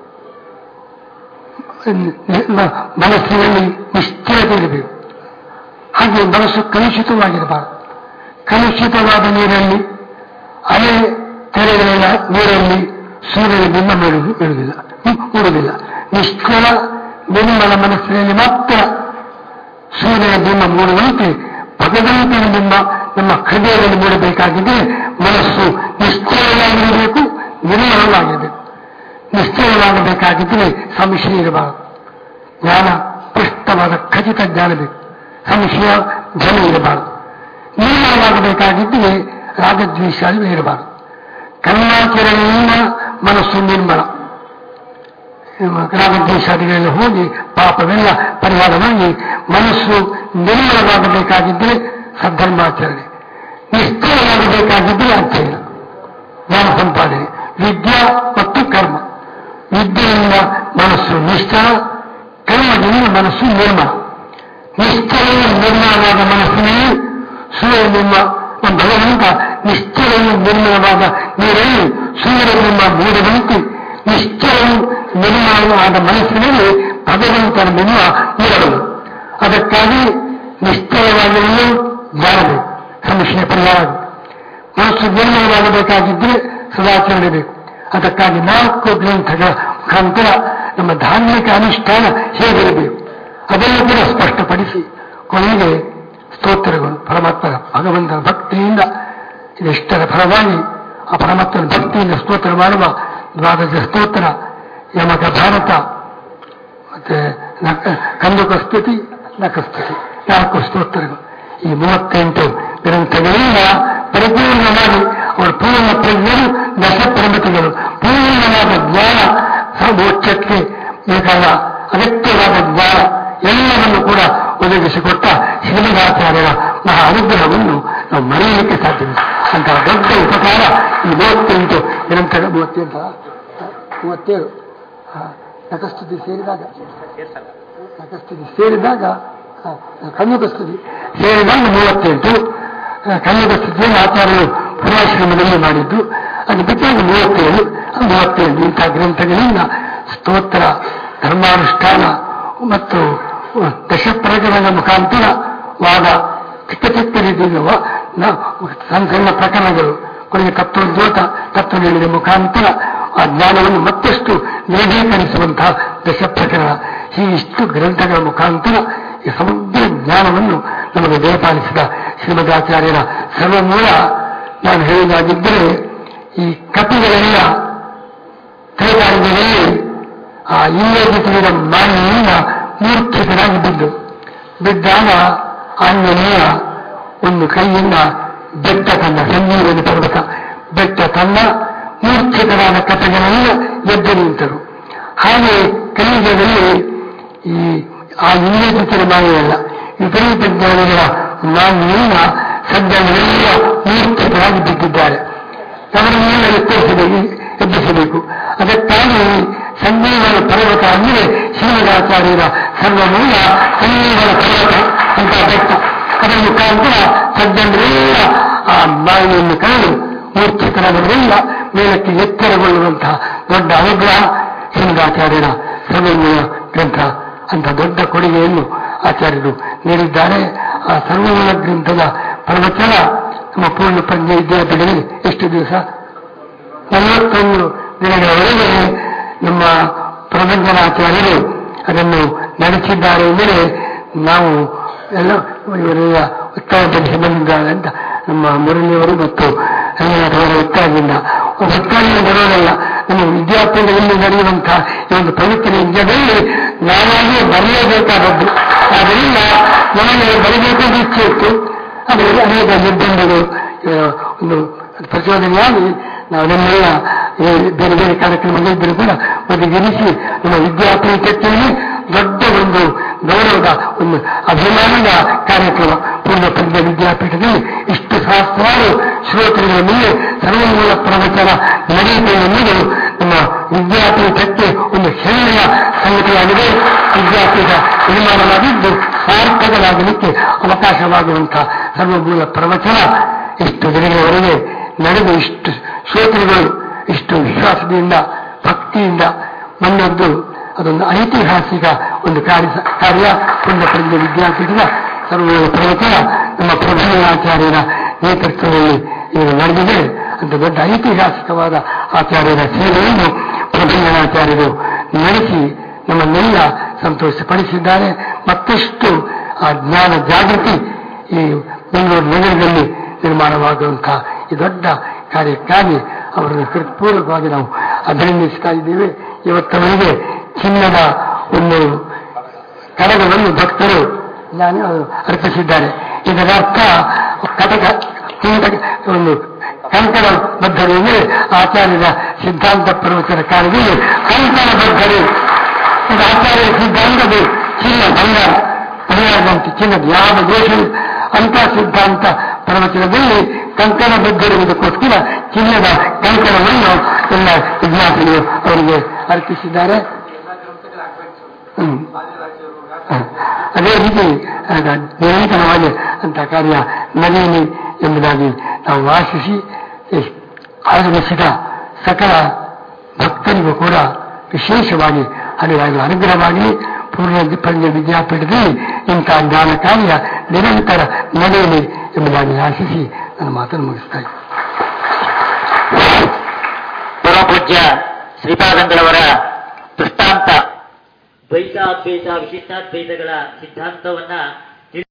ಮ- ಮನಸ್ಸಿನಲ್ಲಿ ನಿಶ್ಚಯತೆ ಇರಬೇಕು ಹಾಗೆ ಮನಸ್ಸು ಕಲುಷಿತವಾಗಿರಬಾರದು ಕಲುಷಿತವಾದ ನೀರಲ್ಲಿ ಅಲೆ ತೆರೆಗಳ ನೀರಲ್ಲಿ ಸೂರ್ಯನ ಬಿಂಬ ಮೂಡು- ಬೀಳುವುದಿಲ್ಲ ಹ್ಮ್, ಮೂಡುವುದಿಲ್ಲ ನಿಶ್ಚಲ ನಿರ್ಮಲ ಮನಸ್ಸಿನಲ್ಲಿ ಮಾತ್ರ ಸೂರ್ಯನ ಬಿಂಬ ಮೂಡುವಂತೆ ಭಗವಂತನ ಬಿಂಬ ನಮ್ಮ ಹೃದಯದಲ್ಲಿ ಮೂಡಬೇಕಾಗಿದ್ದರೆ ಮನಸ್ಸು ನಿಶ್ಚಯವಾಗಿರಬೇಕು ನಿರ್ಮಲವಾಗಿರಬೇಕು ನಿಶ್ಚಯವಾಗಬೇಕಾಗಿದ್ದರೆ ಸಂಶಯ ಇರಬಾರದು ಜ್ಞಾನ ಸ್ಪಷ್ಟವಾದ ಖಚಿತ ಜ್ಞಾನ ಬೇಕು ಸಂಶಯ ಜನ ಇರಬಾರದು ನಿರ್ಮಲವಾಗಬೇಕಾಗಿದ್ದರೆ ರಾಗದ್ವೇಷಾದಿಗಳು ಇರಬಾರದು ಕರ್ಮಾಚರಣೆಯಿಂದ ಮನಸ್ಸು ನಿರ್ಮಲ ರಾಗದ್ವೇಷಾದಿಗಳೆಲ್ಲ ಹೋಗಿ ಪಾಪವೆಲ್ಲ ಪರಿಹಾರವಾಗಿ ಮನಸ್ಸು ನಿರ್ಮಲವಾಗಬೇಕಾಗಿದ್ದರೆ ಸದ್ಧರ್ಮಾಚರಣೆ ನಿಶ್ಚಯವಾಗಬೇಕಾಗಿದ್ದರೆ ಅಧ್ಯಯನ ಜ್ಞಾನ ಸಂಪಾದನೆ ವಿದ್ಯಾ ಮತ್ತು ಕರ್ಮ ವಿದ್ಯೆಯಿಂದ ಮನಸ್ಸು ನಿಶ್ಚಲ ಕರ್ಮದಿಂದ ಮನಸ್ಸು ನಿರ್ಮಲ ನಿಶ್ಚಲ ನಿರ್ಮಲವಾದ ಮನಸ್ಸಿನಲ್ಲಿ ಸೂರ್ಯನಿಂದ ನಮ್ಮ ಭಗವಂತ ನಿಶ್ಚಲವು ನಿರ್ಮಲವಾದ ನೀರಲ್ಲಿ ಸೂರ್ಯನಿಂದ ಮೂಡುವಂತೆ ನಿಶ್ಚಲವು ನಿರ್ಮಲವಾದ ಮನಸ್ಸಿನಲ್ಲಿ ಭಗವಂತನ ಬಿಂಬ ಮೂಡಲು ಅದಕ್ಕಾಗಿ ನಿಶ್ಚಯವಾಗಿರಲು ಜ್ಞಾನಬೇಕು ಸಂಶಯ ಪರಿಹಾರ ಮನಸ್ಸು ನಿರ್ಮಲವಾಗಬೇಕಾಗಿದ್ದರೆ ಸದಾಚರಣೆ ಬೇಕು ಅದಕ್ಕಾಗಿ ನಾಲ್ಕು ಗ್ರಂಥಗಳ ಮುಖಾಂತರ ನಮ್ಮ ಧಾರ್ಮಿಕ ಅನುಷ್ಠಾನ ಹೇಗಿರಬೇಕು ಅದನ್ನು ಕೂಡ ಸ್ಪಷ್ಟಪಡಿಸಿ ಕೊನೆಗೆ ಸ್ತೋತ್ರಗಳು ಪರಮಾತ್ಮನ ಭಗವಂತನ ಭಕ್ತಿಯಿಂದ ಇದೆಷ್ಟರ ಫಲವಾಗಿ ಆ ಪರಮಾತ್ಮನ ಭಕ್ತಿಯಿಂದ ಸ್ತೋತ್ರ ಮಾಡುವ ದ್ವಾದಶ ಸ್ತೋತ್ರ ಯಮಕ ಭಾರತ ಮತ್ತೆ ನಕ- ಕಂದುಕ ಸ್ತುತಿ ನಕಸ್ತುತಿ ನಾಲ್ಕು ಸ್ತೋತ್ರಗಳು ಈ ಮೂವತ್ತೆಂಟು ಗ್ರಂಥಗಳಿಂದ ಪರಿಪೂರ್ಣವಾಗಿ ಅವರ ಪೂರ್ಣ ಪ್ರಜ್ಞರು ದಶಪ್ರಮತಿಗಳು ಪೂರ್ಣವಾದ ಜ್ಞಾನ ಮೋಕ್ಷಕ್ಕೆ ಬೇಕಾದ ಅಗತ್ಯವಾದ ಜ್ಞಾನ ಎಲ್ಲವನ್ನು ಕೂಡ ಒದಗಿಸಿಕೊಟ್ಟ ಶ್ರೀಮದಾಚಾರ್ಯರ ಮಹಾ ಅನುಗ್ರಹವನ್ನು ನಾವು ಮರೆಯಲಿಕ್ಕೆ ಸಾಧ್ಯವಿಲ್ಲ ಅಂತಹ ದೊಡ್ಡ ಉಪಕಾರ ಈ ಮೂವತ್ತೆಂಟು ಗ್ರಂಥಗಳ ಮೂವತ್ತೆಂಟು ಮೂವತ್ತೇಳು ಆ, ನಖಸ್ತುತಿ ಸೇರಿದಾಗ ನಖಸ್ತುತಿ ಸೇರಿದಾಗ ಆ, ಕನ್ಯಕ ಸ್ತುತಿ ಸೇರಿದಾಗ ಮೂವತ್ತೆಂಟು ಆ, ಕನ್ಯಕ ಸ್ತುತಿಯನ್ನು ಆಚಾರ್ಯರು ಪೂರ್ವಾಶ್ರಮದಲ್ಲಿ ಮಾಡಿದ್ದು ಅದು ಬಿಟ್ಟಾಗ ಮೂವತ್ತೇಳು ಆ ಮೂವತ್ತೇಳು ಇಂಥ ಗ್ರಂಥಗಳಿಂದ ಸ್ತೋತ್ರ ಧರ್ಮಾನುಷ್ಠಾನ ಮತ್ತು ದಶಪ್ರಕರಣಗಳ ಮುಖಾಂತರ ವಾದ ಚಿಕ್ಕ ಚಿಕ್ಕ ರೀತಿಯ ವ- ನ- ಸಣ್ಣ ಸಣ್ಣ ಪ್ರಕರಣಗಳು ಕೊನೆಗೆ ತತ್ವೋದ್ಯೋತ ತತ್ವ ನೀಡಿದ ಮುಖಾಂತರ ಆ ಜ್ಞಾನವನ್ನು ಮತ್ತಷ್ಟು ನಿರಗೀಕರಿಸುವಂತಹ ದಶಪ್ರಕರಣ ಈ ಇಷ್ಟು ಗ್ರಂಥಗಳ ಮುಖಾಂತರ ಈ ಸಮಗ್ರ ಜ್ಞಾನವನ್ನು ನಮಗೆ ದಯಪಾಲಿಸಿದ ಶ್ರೀಮದಾಚಾರ್ಯರ ಸರ್ವಮೂಲ ನಾನು ಹೇಳುವುದಾಗಿದ್ದರೆ ಈ ಕಪಿಗಳೆಲ್ಲ ತ್ರೇತಾಯುಗದಲ್ಲಿ ಆ ಇಂದ್ರಜಿತನ ಮಾಯೆಯಿಂದ ಮೂರ್ಛಿತರಾಗಿ ಬಿದ್ದು ಬಿದ್ದಾಗ ಆಂಜನೇಯ ಒಂದು ಕೈಯಿಂದ ಬೆಟ್ಟ ತಂದ ಸಂಜೀವನಿ ಪರ್ವತ ಬೆಟ್ಟ ತಂದ ಮೂರ್ಛಿತರಾದ ಕಥೆಗಳೆಲ್ಲ ಎದ್ದು ನಿಂತರು ಹಾಗೆ ಕಲಿಯುಗದಲ್ಲಿ ಈ ಆ ಇಂದ್ರಜಿತನ ಮಾಯೆಯಲ್ಲ ವಿಪರೀತ ಜ್ಞಾನಿಗಳ ಮಾಯೆಯಿಂದ ಸಜ್ಜನರೆಲ್ಲ ಮೂರ್ಛಿತರಾಗಿ ಬಿದ್ದಿದ್ದಾರೆ ಅವರನ್ನೆಲ್ಲ ಎತ್ತರಿಸಬೇಕು ಎಬ್ಬಿಸಬೇಕು ಅದಕ್ಕಾಗಿ ಸಂಜೀವನ ಪರ್ವತ ಅಂದರೆ ಶ್ರೀಮದಾಚಾರ್ಯರ ಸರ್ವಮೂಲ ಸಂಜೀವನ ಪರ್ವತ ಅಂತ ಬೆಟ್ಟ ಅದರ ಮುಖಾಂತರ ಸಜ್ಜನರೆಲ್ಲ ಆ ಬಾಯಿಯನ್ನು ಕಳೆದು ಮೂರ್ಛಿತರಾದವರೆಲ್ಲ ಮೇಲಕ್ಕೆ ಎತ್ತರಗೊಳ್ಳುವಂತಹ ದೊಡ್ಡ ಅನುಗ್ರಹ ಶ್ರೀಮದಾಚಾರ್ಯರ ಸರ್ವಮೂಲ ಗ್ರಂಥ ಅಂತ ದೊಡ್ಡ ಕೊಡುಗೆಯನ್ನು ಆಚಾರ್ಯರು ನೀಡಿದ್ದಾರೆ ಆ ಸರ್ವಮೂಲ ಗ್ರಂಥದ ಪ್ರವಚನ ನಮ್ಮ ಪೂರ್ಣ ಪ್ರಜ್ಞೆ ವಿದ್ಯಾಪೀಠದಲ್ಲಿ ಎಷ್ಟು ದಿವಸ ನಲವತ್ತೊಂದು ದಿನಗಳವರೆಗೆ ನಮ್ಮ ಪ್ರಬಂಧನಾಚಾರ್ಯರು ಅದನ್ನು ನಡೆಸಿದ್ದಾರೆ ಎಂದರೆ ನಾವು ಎಲ್ಲ ಇವರೆಲ್ಲ ಉತ್ತರದಲ್ಲಿ ಬಂದಿದ್ದಾರೆ ಅಂತ ನಮ್ಮ ಮುರಳಿಯವರು ಮತ್ತು ರಂಗನಾಥವರ ಉತ್ತರದಿಂದ ಉತ್ತರದಿಂದ ಬರೋದಲ್ಲ ನಮ್ಮ ವಿದ್ಯಾಪೀಠದಲ್ಲಿ ನಡೆಯುವಂತಹ ಈ ಒಂದು ಪವಿತ್ರ ಯಜ್ಞದಲ್ಲಿ ನಾವಾಗಿ ಬರೆಯಬೇಕಾದದ್ದು ಆದ್ದರಿಂದ ನಮಗೆ ಬರಬೇಕು ಅಂತ ಇಚ್ಛೆ ಇತ್ತು ಆದರೆ ಅನೇಕ ನಿರ್ಬಂಧಗಳು ಆ, ಒಂದು ಪ್ರಚೋದನೆಯಾಗಿ ನಾವು ನಮ್ಮೆಲ್ಲ ಈ ಬೇರೆ ಬೇರೆ ಕಾರ್ಯಕ್ರಮಗಳಿದ್ದರೂ ಕೂಡ ಒದಗಿರಿಸಿ ನಮ್ಮ ವಿದ್ಯಾಪೀಠಕ್ಕೆ ದೊಡ್ಡ ಒಂದು ಗೌರವದ ಒಂದು ಅಭಿಮಾನದ ಕಾರ್ಯಕ್ರಮ ಪೂರ್ಣ ಪ್ರಜ್ಞ ವಿದ್ಯಾಪೀಠದಲ್ಲಿ ಇಷ್ಟು ಸಹಸ್ರಾರು ಶ್ರೋತೃಗಳ ಮೇಲೆ ಸರ್ವಮೂಲ ಪ್ರವಚನ ನಡೆಯುತ್ತೆ ಎನ್ನುವುದು ನಮ್ಮ ವಿದ್ಯಾಪೀಠಕ್ಕೆ ಒಂದು ಹೆಮ್ಮೆಯ ಸಂಗತಿಯಾಗಿದೆ ವಿದ್ಯಾಪೀಠ ನಿರ್ಮಾಣವಾಗಿದ್ದು ಸಾರ್ಥಕವಾಗಲಿಕ್ಕೆ ಅವಕಾಶವಾಗುವಂತಹ ಸರ್ವಮೂಲ ಪ್ರವಚನ ಇಷ್ಟು ದಿನಗಳವರೆಗೆ ನಡೆದು ಇಷ್ಟು ಶ್ರೋತೃಗಳು ಇಷ್ಟು ವಿಶ್ವಾಸದಿಂದ ಭಕ್ತಿಯಿಂದ ಬಂದದ್ದು ಅದೊಂದು ಐತಿಹಾಸಿಕ ಒಂದು ಕಾರ್ಯ ಕಾರ್ಯ ಪುಣ್ಯ ಪ್ರಜ್ಞೆ ವಿದ್ಯಾಪೀಠದ ಸರ್ವಮೂಲ ಪ್ರವಚನ ನಮ್ಮ ಪ್ರಧಾನಾಚಾರ್ಯರ ನೇತೃತ್ವದಲ್ಲಿ ಈಗ ನಡೆದಿದೆ ಅಂತ ದೊಡ್ಡ ಐತಿಹಾಸಿಕವಾದ ಆಚಾರ್ಯರ ಸೇವೆಯನ್ನು ಪ್ರಬಂಧನಾಚಾರ್ಯರು ನಡೆಸಿ ನಮ್ಮನ್ನೆಲ್ಲ ಸಂತೋಷಪಡಿಸಿದ್ದಾರೆ ಮತ್ತಷ್ಟು ಆ ಜ್ಞಾನ ಜಾಗೃತಿ ಈ ಬೆಂಗಳೂರು ನಗರದಲ್ಲಿ ನಿರ್ಮಾಣವಾಗುವಂತಹ ಈ ದೊಡ್ಡ ಕಾರ್ಯಕ್ಕಾಗಿ ಅವರನ್ನು ಹೃತ್ಪೂರ್ವಕವಾಗಿ ನಾವು ಅಭಿನಂದಿಸ್ತಾ ಇದ್ದೇವೆ ಇವತ್ತವರೆಗೆ ಚಿನ್ನದ ಒಂದು ಕಡಗವನ್ನು ಭಕ್ತರು ನಾನು ಅರ್ಪಿಸಿದ್ದಾರೆ ಇದರ ಅರ್ಥ ಕಟಕ ಹಿಂದ ಒಂದು ಕಂಕಣ ಬದ್ಧರು ಅಂದರೆ ಆಚಾರ್ಯರ ಸಿದ್ಧಾಂತ ಪ್ರವಚನ ಕಾರ್ಯದಲ್ಲಿ ಕಂಕಣ ಬದ್ಧರು ಇದು ಆಚಾರ್ಯರ ಸಿದ್ಧಾಂತದ ಚಿನ್ನ ಬಂಗಾರ ಬಂಗಾರದಂತೆ ಚಿನ್ನದ ಯಾವ ದೋಷ ಅಂತ ಸಿದ್ಧಾಂತ ಪ್ರವಚನದಲ್ಲಿ ಕಂಕಣ ಬದ್ಧರುವುದಕ್ಕೋಸ್ಕರ ಚಿನ್ನದ ಕಂಕಣವನ್ನು ಎಲ್ಲ ವಿಜ್ಞಾಪಿಗಳು ಅವರಿಗೆ ಅರ್ಪಿಸಿದ್ದಾರೆ ಹ್ಮ್. ಅದೇ ರೀತಿ ಆಗ ನಿರಂತರವಾಗಿ ಅಂತ ಕಾರ್ಯ ನಡೆಯಲಿ ಎಂಬುದಾಗಿ ನಾವು ಆಶಿಸಿ ಈ ಆಗಮಿಸಿದ ಸಕಲ ಭಕ್ತರಿಗೂ ಕೂಡ ವಿಶೇಷವಾಗಿ ಹರಿವಾಗಿ ಅನುಗ್ರಹವಾಗಿ ಪೂರ್ಣ ಪ್ರಜ್ಞೆ ವಿದ್ಯಾಪೀಠದಲ್ಲಿ ಇಂತಹ ಜ್ಞಾನ ಕಾರ್ಯ ನಿರಂತರ ನಡೆಯಲಿ ಎಂಬುದಾಗಿ ಆಶಿಸಿ ನನ್ನ ಮಾತನ್ನು ಮುಗಿಸ್ತಾ ಇದ್ದೀನಿ ಪರಮ ಪೂಜ್ಯ ಪೂಜ್ಯ ಶ್ರೀಪಾದಂಗಳವರ ದೃಷ್ಟಾಂತ ದ್ವೈತ ಅದ್ವೈತ ವಿಶಿಷ್ಟಾದ್ವೈತಗಳ ಸಿದ್ಧಾಂತವನ್ನ